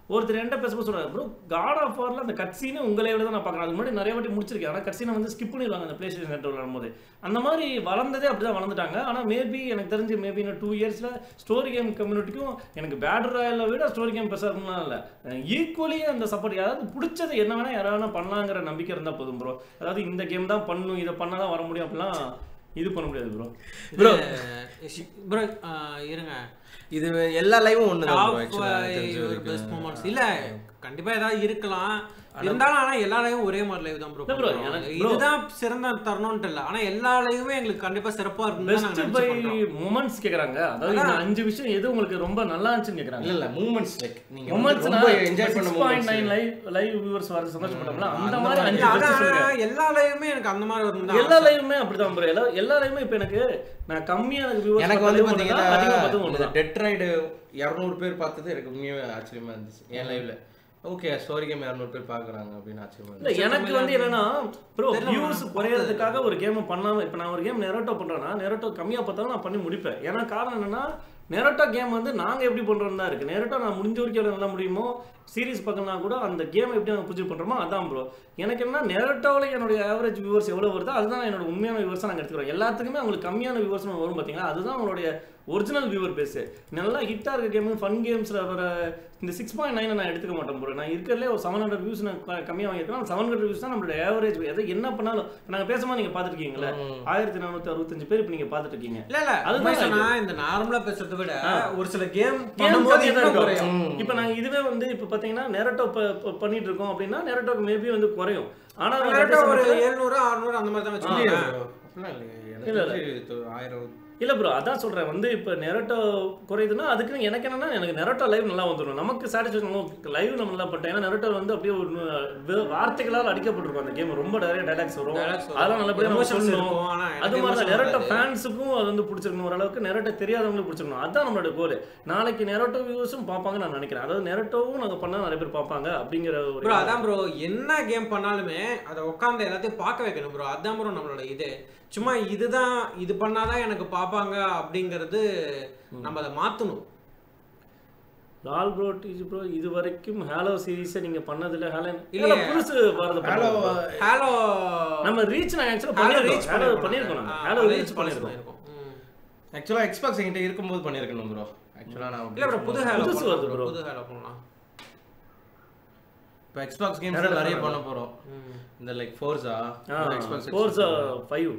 ஒருத்தர் என்கிட்ட பேசும்போது சொல்றாரு ப்ரோ காட் ஆஃப் வார்ல அந்த கட்சீனு உங்களை விட தான் நான் பார்க்குறேன் அது முன்னாடி நிறைய வாட்டி முடிச்சிருக்கேன் ஆனால் கட்சீனை வந்து ஸ்கிப் பண்ணிடுவாங்க அந்த பிளே ஸ்டேஷன் நெட் விளாடும்போது அந்த மாதிரி வளர்ந்ததே அப்படி தான் வளர்ந்துட்டாங்க ஆனால் மேபி எனக்கு தெரிஞ்சு மேபி இன்னும் டூ இயர்ஸில் ஸ்டோரி கேம் கம்யூனிட்டிக்கும் எனக்கு பேட்டர் ராயலை விட ஸ்டோரி கேம் பெருசாக இருக்கும்லாம் இல்லை ஈக்குவலி அந்த சப்போர்ட் யாராவது பிடிச்சது என்ன வேணா யாராவது வேணா பண்ணலாங்கிற நம்பிக்கை இருந்தால் போதும் ப்ரோ அதாவது இந்த கேம் தான் பண்ணணும் இதை பண்ணால் தான் வர முடியும் அப்படிலாம் இது பண்ண முடியாது ப்ரோ ப்ரோ ப்ரோ இருங்க இது எல்லா லைவும் ஒன்று தான் டாப் ஆக்சுவலாக தெரிஞ்ச ஒரு வரைக்கும் பெஸ்ட் மூமெண்ட்ஸ் இல்ல கண்டிப்பா ஏதாவது இருக்கலாம் இருந்தாலும் ஆனா எல்லா லைவும் ஒரே மாதிரி லைவ் தான் ப்ரோ இல்ல bro, எனக்கு bro- இதுதான் சிறந்த தருணம்னு இல்ல ஆனா எல்லா லைவுமே எங்களுக்கு கண்டிப்பா சிறப்பா இருக்கும் பெஸ்ட் பை மூமெண்ட்ஸ் கேக்குறாங்க அதாவது இந்த அஞ்சு விஷயம் எது உங்களுக்கு ரொம்ப நல்லா இருந்துச்சுன்னு கேக்குறாங்க இல்ல இல்ல மூமெண்ட்ஸ் லைக் நீங்க வந்து மூமெண்ட்ஸ்னா ரொம்ப என்ஜாய் பண்ண six point moments nine live live viewers வர சந்தோஷப்பட்டோம்ல அந்த அந்த மாதிரி மாதிரி அஞ்சு best சொல்லுங்க எல்லா லைவுமே எனக்கு அந்த மாதிரி வரும் எல்லா லைவுமே அப்படிதான் ப்ரோ எல்லா எல்லா லைவுமே இப்போ எனக்கு நான் கம்மியா எனக்கு வியூவர்ஸ் எனக்கு வந்து பாத்தீங்கன்னா அதிகமா பார்த்தது ஒன்று இந்த டெட் ரைடு இரநூறு பேர் பார்த்தது எனக்கு உண்மையாவே ஆச்சரியமா இருந்துச்சு என் லைவ்ல ஓகே ஸ்டோரி கேம் இரநூறு பேர் பாக்குறாங்க அப்படின்னு ஆச்சரியமா இல்ல இருந்துச்சு எனக்கு வந்து என்னன்னா ப்ரோ தெரியல, வியூஸ் நான் குறையறதுக்காக ஒரு கேம் பண்ணாம இப்போ நான் ஒரு கேம் நெரோட்டோ பண்றேன்னா நெரோட்டோ கம்மியா பார்த்தாலும் நான் பண்ணி முடிப்பேன் ஏன்னா காரணம் என்னன்னா நெரோட்டோ கேம் வந்து நாங்க எப்படி பண்றோம் தான் இருக்கு நெரோட்டோ நான் முடிஞ்ச வரைக்கும் எவ்வளவு நல்லா முடியுமோ சீரிஸ் பார்க்கணும்னா கூட அந்த கேம் எப்படி நாங்கள் புரிஞ்சு பண்றோமோ அதான் ப்ரோ எனக்கு என்ன நெரோட்டோவில் என்னுடைய ஆவரேஜ் வியூவர்ஸ் எவ்வளவு வருதோ அதுதான் என்னோட உண்மையான வியூவர்ஸாக நாங்கள் எடுத்துக்கிறோம் எல்லாத்துக்குமே அவங்களுக்கு கம்மியான வியூவர்ஸ் வரும் பார்த்தீங்களா அதுதான் அவங்களுடைய ஒரிஜினல் வியூவர் பேஸ் நல்லா ஹிட்டாக இருக்க கேம் ஃபன் கேம்ஸில் வர இந்த சிக்ஸ் பாயிண்ட் நைனை நான் எடுத்துக்க மாட்டேன் ப்ரோ நான் இருக்கிறதுலே ஒரு செவன் ஹண்ட்ரட் வியூஸ் நான் க- கம்மியாக வாங்கியிருக்கேன் செவன் ஹண்ட்ரட் வியூஸ் தான் நம்மளோட ஆவரேஜ் எதை என்ன பண்ணாலும் நாங்கள் பேசும்போது நீங்கள் பார்த்துருக்கீங்களே ஆயிரத்தி நானூற்றி அறுபத்தஞ்சு பேர் இப்போ நீங்கள் பார்த்துட்டு இருக்கீங்க இல்ல இல்ல அதுதான் அதுதான் சொன்னா இந்த நார்மலா பேசுறதை விட ஒரு சில கேம் கேம் பண்ணும்போது கம்மியா தான் இன்னும் இருக்கும். குறையும் இப்போ நாங்க இதுவே வந்து இப்போ பார்த்தீங்கன்னா நெரட்டோ பண்ணிட்டு இருக்கோம் அப்படின்னா நெரட்டோக்கு மேபி வந்து குறையும் ஆனா வந்து கரெக்டா அதே ஒரு சமயத்துல- எழுநூறு அறுநூறு அந்த மாதிரி தான் இல்லையே வச்சுக்கோங்க bro. அப்படிலாம் இல்லையே. எனக்கு இல்ல, இல்ல. தெரிஞ்சு ஆயிரம் இல்ல ப்ரோ அதான் சொல்றேன் வந்து இப்போ நெரட்டோ குறையுதுன்னா அதுக்கு எனக்கு என்னன்னா எனக்கு நெரட்டோ லைவ் நல்லா வந்துடும் நமக்கு சாட்டிஸ்ஃபேக்ஷன் லைவ் நம்ம நல்லா பட்டேன் ஏன்னா நெரட்டோ வந்து அப்படியே ஒரு நு- வே- வார்த்தைகளால் அடிக்கப்பட்டிருக்கும் அந்த கேம் ரொம்ப நிறைய டைலாக்ஸ் வரும் Dialogues வரும். அதெல்லாம் நல்லபடியா நம்ம Emotions சொல்லணும் இருக்கும். ஆனா எனக்கு அது மாதிரி தான் emotion நெரட்டோ வராது. ஃபேன்ஸுக்கும் அது வந்து பிடிச்சிருக்கணும் ஓரளவுக்கு நெரட்டோ தெரியாதவங்களுக்கு பிடிச்சிருக்கணும் அதான் நம்மளோட கோல் நாளைக்கு நெரட்டோ வியூஸும் பார்ப்பாங்க நான் நினைக்கிறேன் அதாவது நெரட்டோவும் நாங்க பண்ணா நிறைய பேர் பார்ப்பாங்க அப்படிங்கிற ஒரு ப்ரோ அதான் ப்ரோ என்ன கேம் பண்ணாலுமே அதை உட்காந்து எல்லாத்தையும் பார்க்க வைக்கணும் ப்ரோ அதான் ப்ரோ நம்மளோட இது சும்மா இதுதான் இது பண்ணாதான் எனக்கு பார்ப்பாங்க அப்படிங்கிறது நம்ம அதை மாத்தணும் லால் ப்ரோ டிஜி ப்ரோ இது வரைக்கும் ஹேலோ சீரிஸை நீங்க பண்ணதில்ல ஹேலோ இல்லையே. இல்ல புதுசு வரது ஹலோ ஹலோ நம்ம ரீச் நான் ஆக்சுவலா ஹலோ பண்ணிருக்கோம் ரீச் ஹேலோ பண்ணிருக்கோம் நாங்க ஹேலோ ரீச் பண்ணிருக்கோம் ஆக்சுவலா எக்ஸ்பாக்ஸ் என்கிட்ட இருக்கும்போது பண்ணியிருக்கணும் ப்ரோ ஆக்சுவலா நான் இல்ல ப்ரோ புது ஹேலோ புதுசு வருது bro. புது ஹேலோ பண்ணலாம் இப்போ எக்ஸ்பாக்ஸ் கேம்ஸ் நிறைய நிறைய பண்ணலாம். பண்ண போறோம் இந்த like Forza Xbox Forza five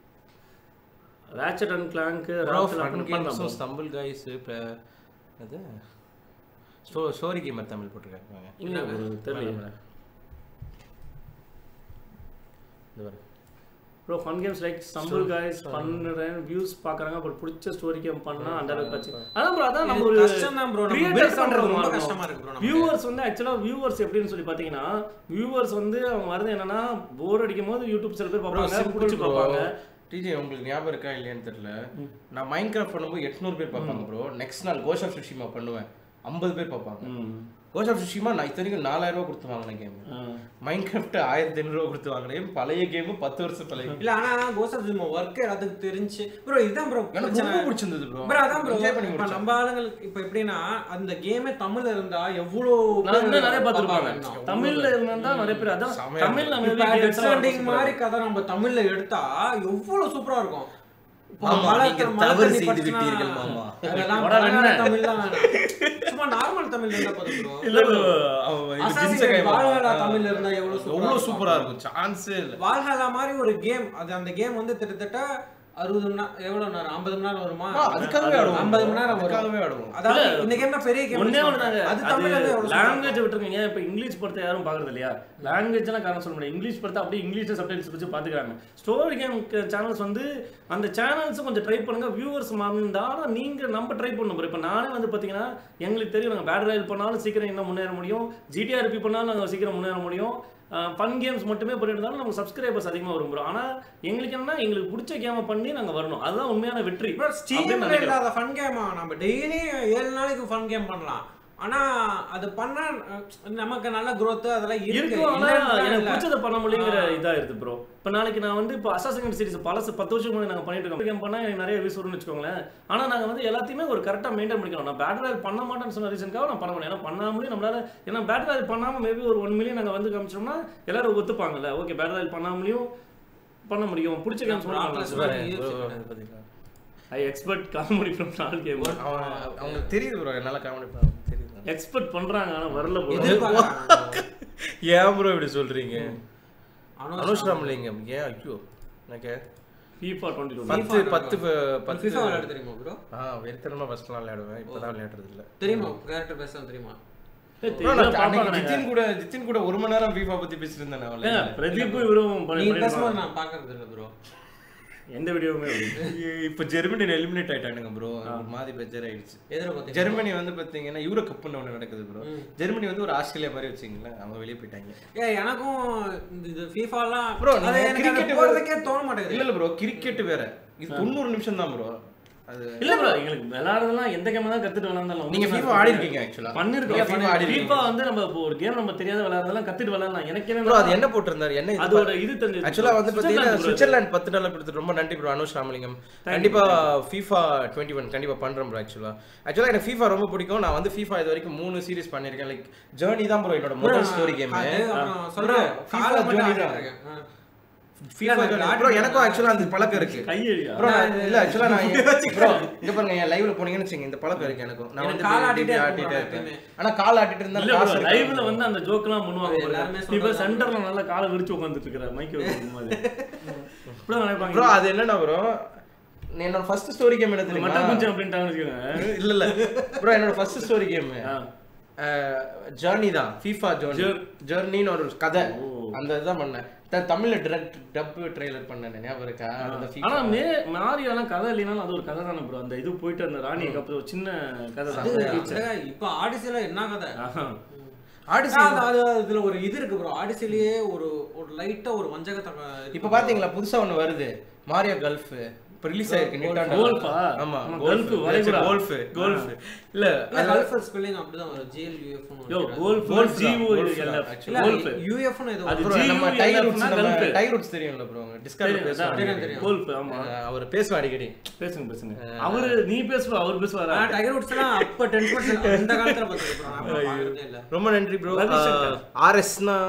Ratchet and Clank bro fun கேம்ஸும் ஸ்டம்பிள் கைஸ் அது ஸ்டோ ஸ்டோரி கேமர் தமிழ் போட்டிருக்காங்க இல்ல bro, தெரியல இந்த பாரு. Bro fun games like Stumble Guys பண்ணுறேன் வியூஸ் பார்க்கறாங்க அப்புறம் பிடிச்ச ஸ்டோரி கேம் பண்ணா அந்த அளவுக்கு பிரச்சனை அதான் ப்ரோ அதான் நம்ம ஒரு கஷ்டம் தான் ப்ரோ நம்ம creators பில்ட் பண்றது பண்றது ரொம்ப மாறணும். கஷ்டமா இருக்கு ப்ரோ வியூவர்ஸ் வந்து ஆக்சுவலாக வியூவர்ஸ் எப்படின்னு சொல்லி பார்த்தீங்கன்னா வியூவர்ஸ் வந்து அவங்க வரது என்னன்னா போர் அடிக்கும் போது யூடியூப் சில பேர் பார்ப்பாங்க simple பிடிச்சி bro. பார்ப்பாங்க டிஜே உங்களுக்கு ஞாபகம் இருக்கா இல்லையான்னு தெரியல நான் மைண்ட் கிராஃப்ட் பண்ணும்போது எட்நூறு பேர் பார்ப்பாங்க ப்ரோ நெக்ஸ்ட் நாள் கோஷ் ஆஃப் சுஷிமா பண்ணுவேன் ஐம்பது பேர் பார்ப்பாங்க ம். கோஷ் ஆஃப் சுஷிமா நான் இத்தனைக்கும் நாலாயிரம் ரூபா கொடுத்து வாங்கின கேம் ஆ. மைண்ட் கிராஃப்ட் ஆயிரத்தி ஐநூறு ரூபா கொடுத்து வாங்கினேன் பழைய கேம் பத்து வருஷம் பழைய game. இல்ல ஆனா கோசப் ஜிம் ஒர்க் எல்லாத்துக்கும் தெரிஞ்சு ப்ரோ இதுதான் ப்ரோ எனக்கு ரொம்ப பிடிச்சிருந்தது ப்ரோ ப்ரோ அதான் ப்ரோ என்ஜாய் பண்ணி இப்ப முடிச்சேன் நம்ம ஆளுங்களுக்கு இப்ப எப்படின்னா அந்த கேமே தமிழ்ல இருந்தா எவ்வளவு நான் இன்னும் பேர் நிறைய பார்த்துருப்பாங்க பார்ப்பாங்க. தமிழ்ல இருந்தா நிறைய பேர் அதான் செமையா தமிழ்ல இப்ப maybe Death games எல்லாம் Stranding super ஆ மாதிரி கதை நம்ம தமிழ்ல எடுத்தா எவ்வளவு சூப்பரா இருக்கும் இப்போ ஆமா, மலை நீங்க மலை தவறு தண்ணி செய்து பட்டுச்சுன்னா, விட்டீர்கள் மாமா. அதெல்லாம் போடா பலகார வெண்ணெ. தமிழ் தான் வேணாம். சும்மா நார்மல் தமிழ் இருந்தா போதும் bro. இல்ல bro. அவன் இது Assassin's ஜின்சை Creed கைமா. Valhalla தமிழ்ல இருந்தா எவ்வளவு சூப்பரா எவ்வளவு இருக்கும். சூப்பரா இருக்கும் சான்ஸே இல்ல வால்ஹாலா மாதிரி ஒரு கேம் அது அந்த கேம் வந்து கிட்டத்தட்ட அறுபது மணி நேரம் எவ்வளவு நேரம் ஐம்பது மணி நேரம் வருமா ஆ, அதுக்காகவே ஆடுவோம் ஐம்பது மணி நேரம் வரும் அதுக்காகவே ஆடுவோம் அதாவது இல்ல. இந்த கேம் தான் பெரிய கேம் ஒண்ணே ஒண்ணு தாங்க அது அது தமிழ்ல இருந்து எவ்வளவு லாங்குவேஜ் விட்டுருங்க ஏன் இப்போ இங்கிலீஷ் படத்தை யாரும் பார்க்கறது இல்லையா லாங்குவேஜ் எல்லாம் காரணம் சொல்ல முடியாது இங்கிலீஷ் படத்தை அப்படியே இங்கிலீஷ்ல சப்டைல்ஸ் வச்சு பார்த்துக்கிறாங்க ஸ்டோரி கேம் சேனல்ஸ் வந்து அந்த சேனல்ஸும் கொஞ்சம் ட்ரை பண்ணுங்க வியூவர்ஸ் மாறினா ஆனால் நீங்க நம்ம ட்ரை பண்ணணும் bro. இப்போ நானே வந்து பார்த்தீங்கன்னா எங்களுக்கு தெரியும் நாங்கள் பேட் ராயல் பண்ணாலும் சீக்கிரம் இன்னும் முன்னேற முடியும் ஜிடிஆர்பி பண்ணாலும் நாங்கள் சீக்கிரம் முன்னேற முடியும் ஃபன் கேம்ஸ் மட்டுமே பண்ணிட்டு இருந்தாலும் நமக்கு சப்ஸ்கிரைபர்ஸ் அதிகமாக வரும் bro. ஆனா எங்களுக்கு என்னன்னா எங்களுக்கு பிடிச்ச கேமை பண்ணி நாங்க வரணும் அதுதான் உண்மையான வெற்றி ப்ரோ அப்படின்னு ஸ்டீம்ல நினைக்கிறேன். இல்லாத ஃபன் கேமா நம்ம டெய்லி ஏழு நாளைக்கு ஃபன் கேம் பண்ணலாம் ஆனா அது பண்ணா அஹ், நமக்கு நல்ல growth அதெல்லாம் இருக்கு இருக்கும் ஆனா இல்லைன்னு எனக்கு இல்ல. பிடிச்சத பண்ண முடியுங்கிற இதாயிருது ப்ரோ இப்போ நாளைக்கு நான் வந்து இப்போ அசாசன் சீரிஸ் பழசு பத்து வருஷம் முன்னாடி நாங்கள் பண்ணிட்டு இருக்கோம் கேம் பண்ணா எனக்கு நிறைய வியூஸ் வரும்னு வச்சுக்கோங்களேன் ஆனா நாங்க வந்து எல்லாத்தையுமே ஒரு கரெக்டா மெயின்டைன் பண்ணிக்கணும் நான் பேட் ராயல் பண்ண மாட்டேன்னு சொன்ன ரீசனுக்காக நான் பண்ண முடியும் ஏன்னா பண்ணாமலே நம்மளால ஏன்னா பேட் ராயல் பண்ணாம மேபி ஒரு ஒன் மில்லியன் நாங்க வந்து காமிச்சோம்னா எல்லாரும் ஒத்துப்பாங்கல்ல ஓகே பேட் ராயல் பண்ணாமலையும் பண்ண முடியும் பிடிச்ச கேம்ஸ் Rock பண்ணலாம் Clash பாரு, UFC bro, கிடையாது. அது பாத்தீங்களா? ஐ எக்ஸ்பர்ட் காமெடி ஃப்ரம் நாள் கேம் அவன் அவங்களுக்கு தெரியுது ப்ரோ நல்லா காமெடி பண்ண தெரியுது எக்ஸ்பெக்ட் பண்றாங்க ஆனா வரல bro. எதிர்பார்க்கறாங்க. ஏன் ப்ரோ இப்படி சொல்றீங்க அனுஷ் அனுஷ் ராமலிங்கம் ஏன் ஐயோ எனக்கு FIFA 22 பத்து பத்து ப- பத்து FIFA விளையாட தெரியுமா ப்ரோ ஆ வெறித்தனமா ஃபர்ஸ்ட்லாம் விளையாடுவேன் இப்பதான் விளையாடுறது இல்ல தெரியுமா கேரக்டர் பேச தெரியுமா ஏய், bro, நான் தெரியல, அன்னைக்கு பாப்பாங்க. ஜித்தின் கூட ஜித்தின் கூட ஒரு மணி நேரம் FIFA பத்தி பேசிட்டு இருந்தேன் நான் ஏங்க, online ல. பிரதீப் இவரும் பண்ணி- நீ பண்ணிருக்காங்க. பேசும்போது நான் பாக்குறது இல்ல ப்ரோ எந்த வீடியோவுமே வருது. இப்ப ஜெர்மனி எலிமினேட் ஆயிட்டானுங்க ப்ரோ ஒரு மாதிரி பெஜர் ஆயிடுச்சு எதிர பாத்தீங்க ஜெர்மனி வந்து பாத்தீங்கன்னா யூரோ கப்னு ஒண்ணு நடக்குது ப்ரோ ஜெர்மனி வந்து ஒரு ஆஸ்திரேலியா மாதிரி வச்சுங்களேன் அவங்க வெளியே போயிட்டாங்க ஏ எனக்கும் இந்த- இது ஃபீஃபாலாம் Bro, அது நீங்க எனக்கு அது cricket போறதுக்கே தோண இல்ல மாட்டேங்குது இல்ல ப்ரோ கிரிக்கெட் வேற இது தொண்ணூறு நிமிஷம் தான் ப்ரோ அது இல்ல bro, எங்களுக்கு விளையாடுறதெல்லாம் எந்த game தான் கத்துட்டு விளையாண்டாலும் நீங்க FIFA ஆடி இருக்கீங்க ஆக்சுவலா பண்ணிருக்கோம். FIFA ஆடி இருக்கீங்க FIFA வந்து நம்ம இப்போ ஒரு game நம்ம தெரியாத விளையாடுறதெல்லாம் கத்துட்டு விளையாடலாம். எனக்கு ப்ரோ என்னன்னா, அது என்ன போட்டிருந்தாரு என்ன இது அதோட இது தெரிஞ்சது. ஆக்சுவலா வந்து பாத்தீங்கன்னா சுவிட்சர்லாந்து bro. சுவிட்சர்லாந்து பத்து டாலர் கொடுத்து ரொம்ப நன்றி ப்ரோ அனுஷ் ராமலிங்கம் கண்டிப்பா FIFA டுவெண்ட்டி ஒன் கண்டிப்பா பண்றேன் ப்ரோ ஆக்சுவலா ஆக்சுவலா எனக்கு FIFA ரொம்ப பிடிக்கும் நான் வந்து FIFA இது வரைக்கும் மூணு சீரிஸ் பண்ணிருக்கேன் லைக் ஜேர்னி தான் ப்ரோ என்னோட முதல் ஸ்டோரி கேம் அது அப்புறம் சொல்றேன் FIFA காலை மட்டும் journey ஆடிட்டு தான். இருக்கேன். ஆ. FIFA ப்ரோ எனக்கும் ஆக்சுவலா அந்த பழக்கம் இருக்கு கையெழுதியா? ப்ரோ இல்ல ஆக்சுவலா நான் ப்ரோ இங்க பாருங்க என் லைவ்ல போனீங்கன்னு வச்சுங்க இந்த பழக்கம் இருக்கு எனக்கும் நான் எனக்கு வந்து கால் இப்படி ஆட்டிட்டே இப்படி இருக்கும் ஆட்டிட்டே bro, இருப்பேன் ஆனா கால் ஆட்டிட்டு இருந்தா இல்ல bro, காசு இருக்காது. live ல வந்து அந்த joke எல்லாம் பண்ணுவாங்க அது பாருங்க. எல்லாருமே நீ இப்ப சொல்றது center ல நல்லா காலை விரிச்சு உட்கார்ந்துட்டு இருக்கிற, mic ல இருக்கும்போது. இப்படிதான் நினைப்பாங்க. ப்ரோ அது என்னன்னா ப்ரோ என்னோட ஃபர்ஸ்ட் ஸ்டோரி கேம் என்ன இந்த தெரியுமா மட்டன் குஞ்சு அப்படின்ட்டாங்கன்னு வச்சுக்கோங்க. இல்ல இல்ல ப்ரோ என்னோட ஃபர்ஸ்ட் ஸ்டோரி கேம் ஆ. ஜர்னி தான் ஃபீஃபா ஜர்னி Jour- ஜர்னின்னு ஒரு கதை ஓ. அந்த இதுதான் பண்ணேன் த- தமிழ்ல டிரெக்ட் டப் ட்ரெய்லர் பண்ணேன் ஞாபகம் இருக்கா அந்த FIFA. ஆனா மே மாரியாலாம் கதை இல்லைனாலும் அது ஒரு கதை தானே ப்ரோ அந்த இது போயிட்டு அந்த ராணி கப்பு ஒரு சின்ன கதை அது தான் அந்த- இப்ப ஆடிசில என்ன கதை ஆஹா. ஆடிசி அது- அது இதுல ஒரு இது இருக்கு ப்ரோ ஆடிசிலேயே ஒரு ஒரு லைட்டா ஒரு வஞ்சகத்தை க- இப்ப பாத்தீங்களா புதுசா ஒண்ணு வருது மாரியோ கல்ஃப் இப்ப ரிலீஸ் ஆயிருக்கு Nintendo. கோல்ஃபா? ஆமா ஆமா, கோல்ஃப் golf, வளைகுடா. கோல்ஃப் கோல்ஃப் இல்ல இல்ல கல்ஃப் ஸ்பெல்லிங் அப்படிதான் வரும் ஜிஎல்யூஎஃப் யோ கோல்ஃப் Golf ஜி தான், ஓ golf எல் தான், எஃப் actually. கோல்ஃப் யூஎஃப்னு ஏதோ அது வரும். Bro, G நம்ம U டை L F ரூட்ஸ் னா நம்ம golf. டை ரூட்ஸ் தெரியும்ல ப்ரோ டிஸ்கவர் தெரியும், பேசுவாங்க தெரியும், தெரியும். கோல்ஃப் ஆமா அவர் பேசுவார் அடிக்கடி பேசுங்க பேசுங்க அவரு நீ பேசுவா அவர் பேசுவாரா ஆனா டைகர் வுட்ஸ் எல்லாம் அப்ப டென் பர்சன்ட் அந்த காலத்துல பார்த்துருக்கோம் நான் அப்ப பார்த்ததே இல்ல ரொம்ப நன்றி ப்ரோ ரவிசங்கர். ஆர்எஸ்னா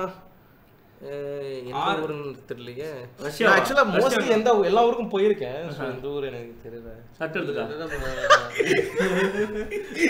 எந்த R- ஊருன்னு தெரியலையே ரஷ்யா நான் ஆக்சுவலா மோஸ்ட்லி எந்த ஊ- எல்லா ஊருக்கும் போயிருக்கேன் So, இந்த ஊர் எனக்கு தெரியல சட்டை எடுத்துக்கா அதுதான் bro.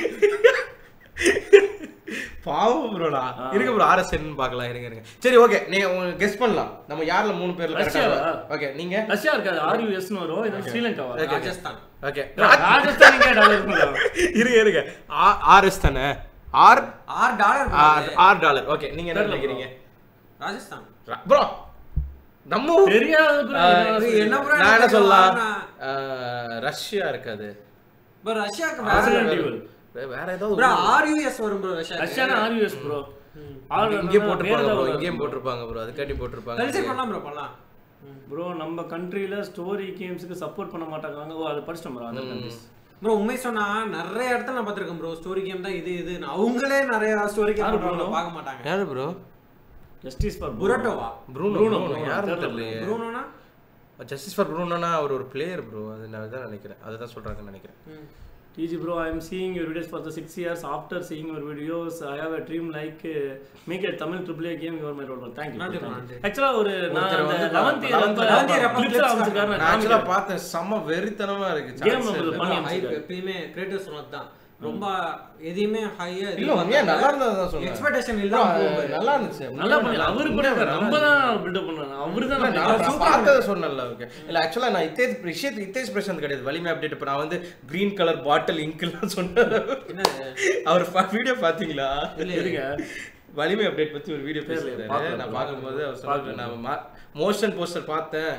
பாவம் ப்ரோடா இருங்க ப்ரோ ஆர்எஸ் என்னன்னு பார்க்கலாம் இருங்க இருங்க சரி ஓகே நீங்க உங்களுக்கு கெஸ் பண்ணலாம் நம்ம யார்ல மூணு பேர்ல ரஷ்யாவா? ஓகே நீங்க ரஷ்யா இருக்காது ஆர்யூஎஸ்னு வரும் இது ஸ்ரீலங்காவா ராஜஸ்தான் ஓகே ராஜஸ்தான் இங்கே டாலர் இருக்குதா? இருங்க இருங்க ஆர்எஸ் தானே ஆர் ஆறு டாலர் ஆர் டாலர் ஓகே நீங்க என்ன தெரியல நினைக்கிறீங்க ராஜஸ்தான் ப்ரோ நம்ம ஊர் தெரியாத bro, ஆ, என்ன இது என்ன bro நான் என்ன எனக்கு சொல்லலாம் நான்- ஆ, ரஷ்யா இருக்காது bro ரஷ்யாக்கு Resident வேற Evil. வே- வேற ஏதாவது bro ஊரு. ஆர்யூஎஸ் வரும் ப்ரோ ரஷ்யா ரஷ்யானா ஆர்யூஎஸ் ப்ரோ இங்கே போட்டிருப்பாங்க ப்ரோ இங்கேயும் போட்டிருப்பாங்க ப்ரோ அதுக்காட்டி போட்டிருப்பாங்க கல்ச்சர் பண்ணலாம் ப்ரோ பண்ணலாம் ப்ரோ நம்ம கண்ட்ரில ஸ்டோரி கேம்ஸ்க்கு சப்போர்ட் பண்ண மாட்டாங்க ஓ அது படிச்சிட்டோம் ப்ரோ அதர் கண்ட்ரிஸ் ப்ரோ உண்மை சொன்னா நிறைய இடத்துல நான் பார்த்திருக்கேன் ப்ரோ ஸ்டோரி கேம் தான் இது இது அவங்களே நிறைய ஸ்டோரி கேம் யாரு பண்றவங்க bro? பார்க்க மாட்டாங்க யாரு ப்ரோ ஜஸ்டிஸ் ஃபார் புரோட்டோவா ப்ரூனோ Bruno, ப்ரூனோ Bruno, யாருன்னு தெரியல. தெரியலையே ப்ரூனோனா ஜஸ்டிஸ் ஃபார் ப்ரூனோனா அவர் ஒரு பிளேயர் ப்ரோ அது நான் தான் நினைக்கிறேன் அதுதான் சொல்றாங்கன்னு நினைக்கிறேன் TG bro, I am seeing your videos for the six years. After seeing your videos, I have a dream like uh, make a Tamil AAA game. You are my role model. Thank you. நன்றி, Thank you. நன்றி. Actually, ஒரு நான் ஒருத்தர் அந்த வந்து 11th year 11th அப்ப year அப்ப clips clips அமைச்சிருக்காரு, நான் நான் ஆக்சுவலா காமிக்கிறேன். பார்த்தேன் செம்ம வெறித்தனமா இருக்கு Game chance நம்மளுக்கு இல்ல. பண்ணி ஹைப் அமைச்சிருக்காரு. எப்பயுமே கிரியேட்டர் சொன்னது தான் ரொம்ப எதையுமே ஹையா இல்ல உண்மையா நல்லா இருந்ததுதான் சொன்னேன் எக்ஸ்பெக்டேஷன் bro, இல்லாம அது போகுது. நல்லா இருந்துச்சு நல்லா பண்ணல அவரு கூட இல்ல, நம்ம தான் பில்டப் பண்ணோம் அவரு தான் இல்ல, நம்ம நான் நான் பார்த்ததை சொன்னேன்ல, okay. இல்ல, actually நான் இத்தேஜ் விஷயத்து- இத்தேஜ் பிரசாந்த் கிடையாது. வலிமை update. இப்ப நான் வந்து green color bottle ink எல்லாம் சொன்னேன். என்னது அவர் பா- video பாத்தீங்களா? இல்ல இருங்க வலிமை update பத்தி ஒரு video தெரியல, பேசியிருந்தாரு. பார்க்கல, நான் பார்க்கும்போது அவர் சொன்னாரு, பார்க்கல. நான் மா- motion poster பார்த்தேன்.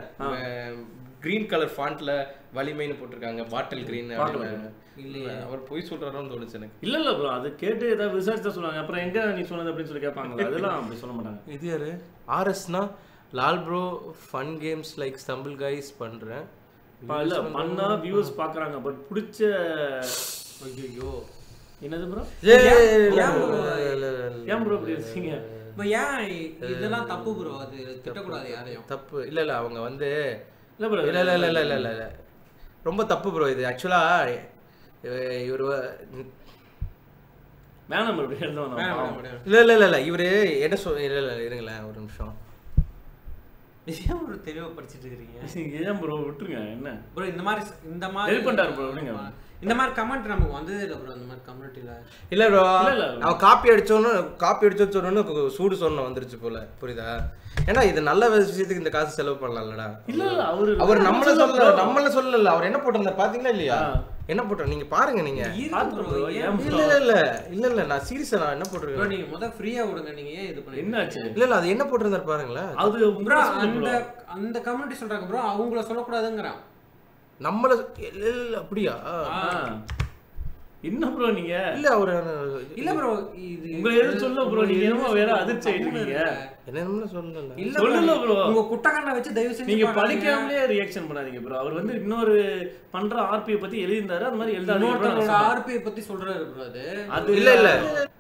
green color fontல வலிமைன்னு போட்டிருக்காங்க பாட்டில் கிரீன் பார்க்கல. இல்லையே அவர் பொய் சொல்றாரோன்னு தோணுச்சு எனக்கு இல்ல இல்ல ப்ரோ அது கேட்டு ஏதாவது விசாரிச்சா சொல்லுவாங்க அப்புறம் எங்க நீ சொன்னது அப்படின்னு சொல்லி கேட்பாங்க அதெல்லாம் அப்படி சொல்ல மாட்டாங்க இது யாரு ஆர்எஸ்னா Lal bro fun games like Stumble Guys பண்றேன் ப- இல்ல பண்ணா வியூஸ் பாக்குறாங்க பட் பிடிச்ச ஐயோ என்னது ப்ரோ ஏய், ஏன் இல்ல, bro? இல்ல, இல்ல, இல்ல. ஏன் ப்ரோ இப்படி இருக்கீங்க இப்போ ஏன் இதெல்லாம் தப்பு ப்ரோ அது திட்டக்கூடாது யாரையும் தப்பு இல்ல இல்ல அவங்க வந்து இல்ல ப்ரோ இல்ல இல்ல இல்ல இல்ல இல்ல இல்ல இல்ல ரொம்ப தப்பு ப்ரோ இது ஆக்சுவலா இவர் வேணாம் ப்ரோ இப்படி எழுத வேணாம், வேணாம் வேணாம், வேணாம். இல்ல இல்ல இல்ல இல்ல இவரு என்ன சொல் இல்ல இல்ல இருங்களேன் ஒரு நிமிஷம் ஏன் ப்ரோ தெளிவா படிச்சிட்டு இருக்கீங்க ஏன் ப்ரோ விட்டுருங்க என்ன ப்ரோ இந்த மாதிரி இந்த மாதிரி Help பண்ணிட்டாரு bro, விடுங்க. இந்த மாதிரி கமெண்ட் நமக்கு வந்ததே இல்லை ப்ரோ இந்த மாதிரி கம்யூனிட்டியில இல்ல ப்ரோ இல்ல, இல்ல. அவன் காப்பி அடிச்சோன்னு காப்பி அடிச்சோன்னு சொன்னோன்னு சூடு சொன்ன வந்துருச்சு போல புரியுதா ஏன்னா இது நல்ல விஷயத்துக்கு இந்த காசு செலவு பண்ணலாம்லடா இல்ல இல்ல அவரு அவர் நம்மள சொல்ல சொல்ல நம்மள சொல்லல அவர் என்ன போட்டிருந்தார் பாத்தீங்களா இல்லையா ஆ. என்ன போட்டார் நீங்க பாருங்க நீங்க இருக்கு பாத்து bro, bro, ஏன் ஏன் இல்ல இல்ல இல்ல இல்ல இல்ல நான் சீரியஸா நான் என்ன ப்ரோ போட்டிருக்கேன் நீங்க முத ஃப்ரீயா விடுங்க நீங்க ஏன் இது பண்ணி என்னாச்சு இல்ல இல்ல அது என்ன போட்டிருந்தார் பாருங்களேன் அது ப்ரோ உங்க அந்த அந்த கம்யூனிட்டி சொல்றாங்க ப்ரோ அவங்கள சொல்லக்கூடாதுங்கிறான் நம்மள இல்ல இல்ல அப்படியா ஆ. என்ன ப்ரோ நீங்க இல்ல அவரு இல்ல ப்ரோ இது உங்களை எதுவும் சொல்ல bro, நீங்க என்னமோ வேற அதிர்ச்சி ஆயிட்டு இருக்கீங்க. என்ன சொல்லல இல்ல சொல்லல bro bro. உங்க குட்டக்கண்ணை வச்சு தயவு செஞ்சு நீங்க பாக்காதீங்க. படிக்காமலே ரியாக்ஷன் பண்ணாதீங்க ப்ரோ அவர் வந்து இன்னொரு பண்ற ஆர்பியை பத்தி எழுதியிருந்தாரு அந்த மாதிரி இன்னொருத்தவங்களோட எழுதாதீங்க ஆர்பிஐ பத்தி சொல்றாரு ப்ரோ அது அது இல்ல இல்ல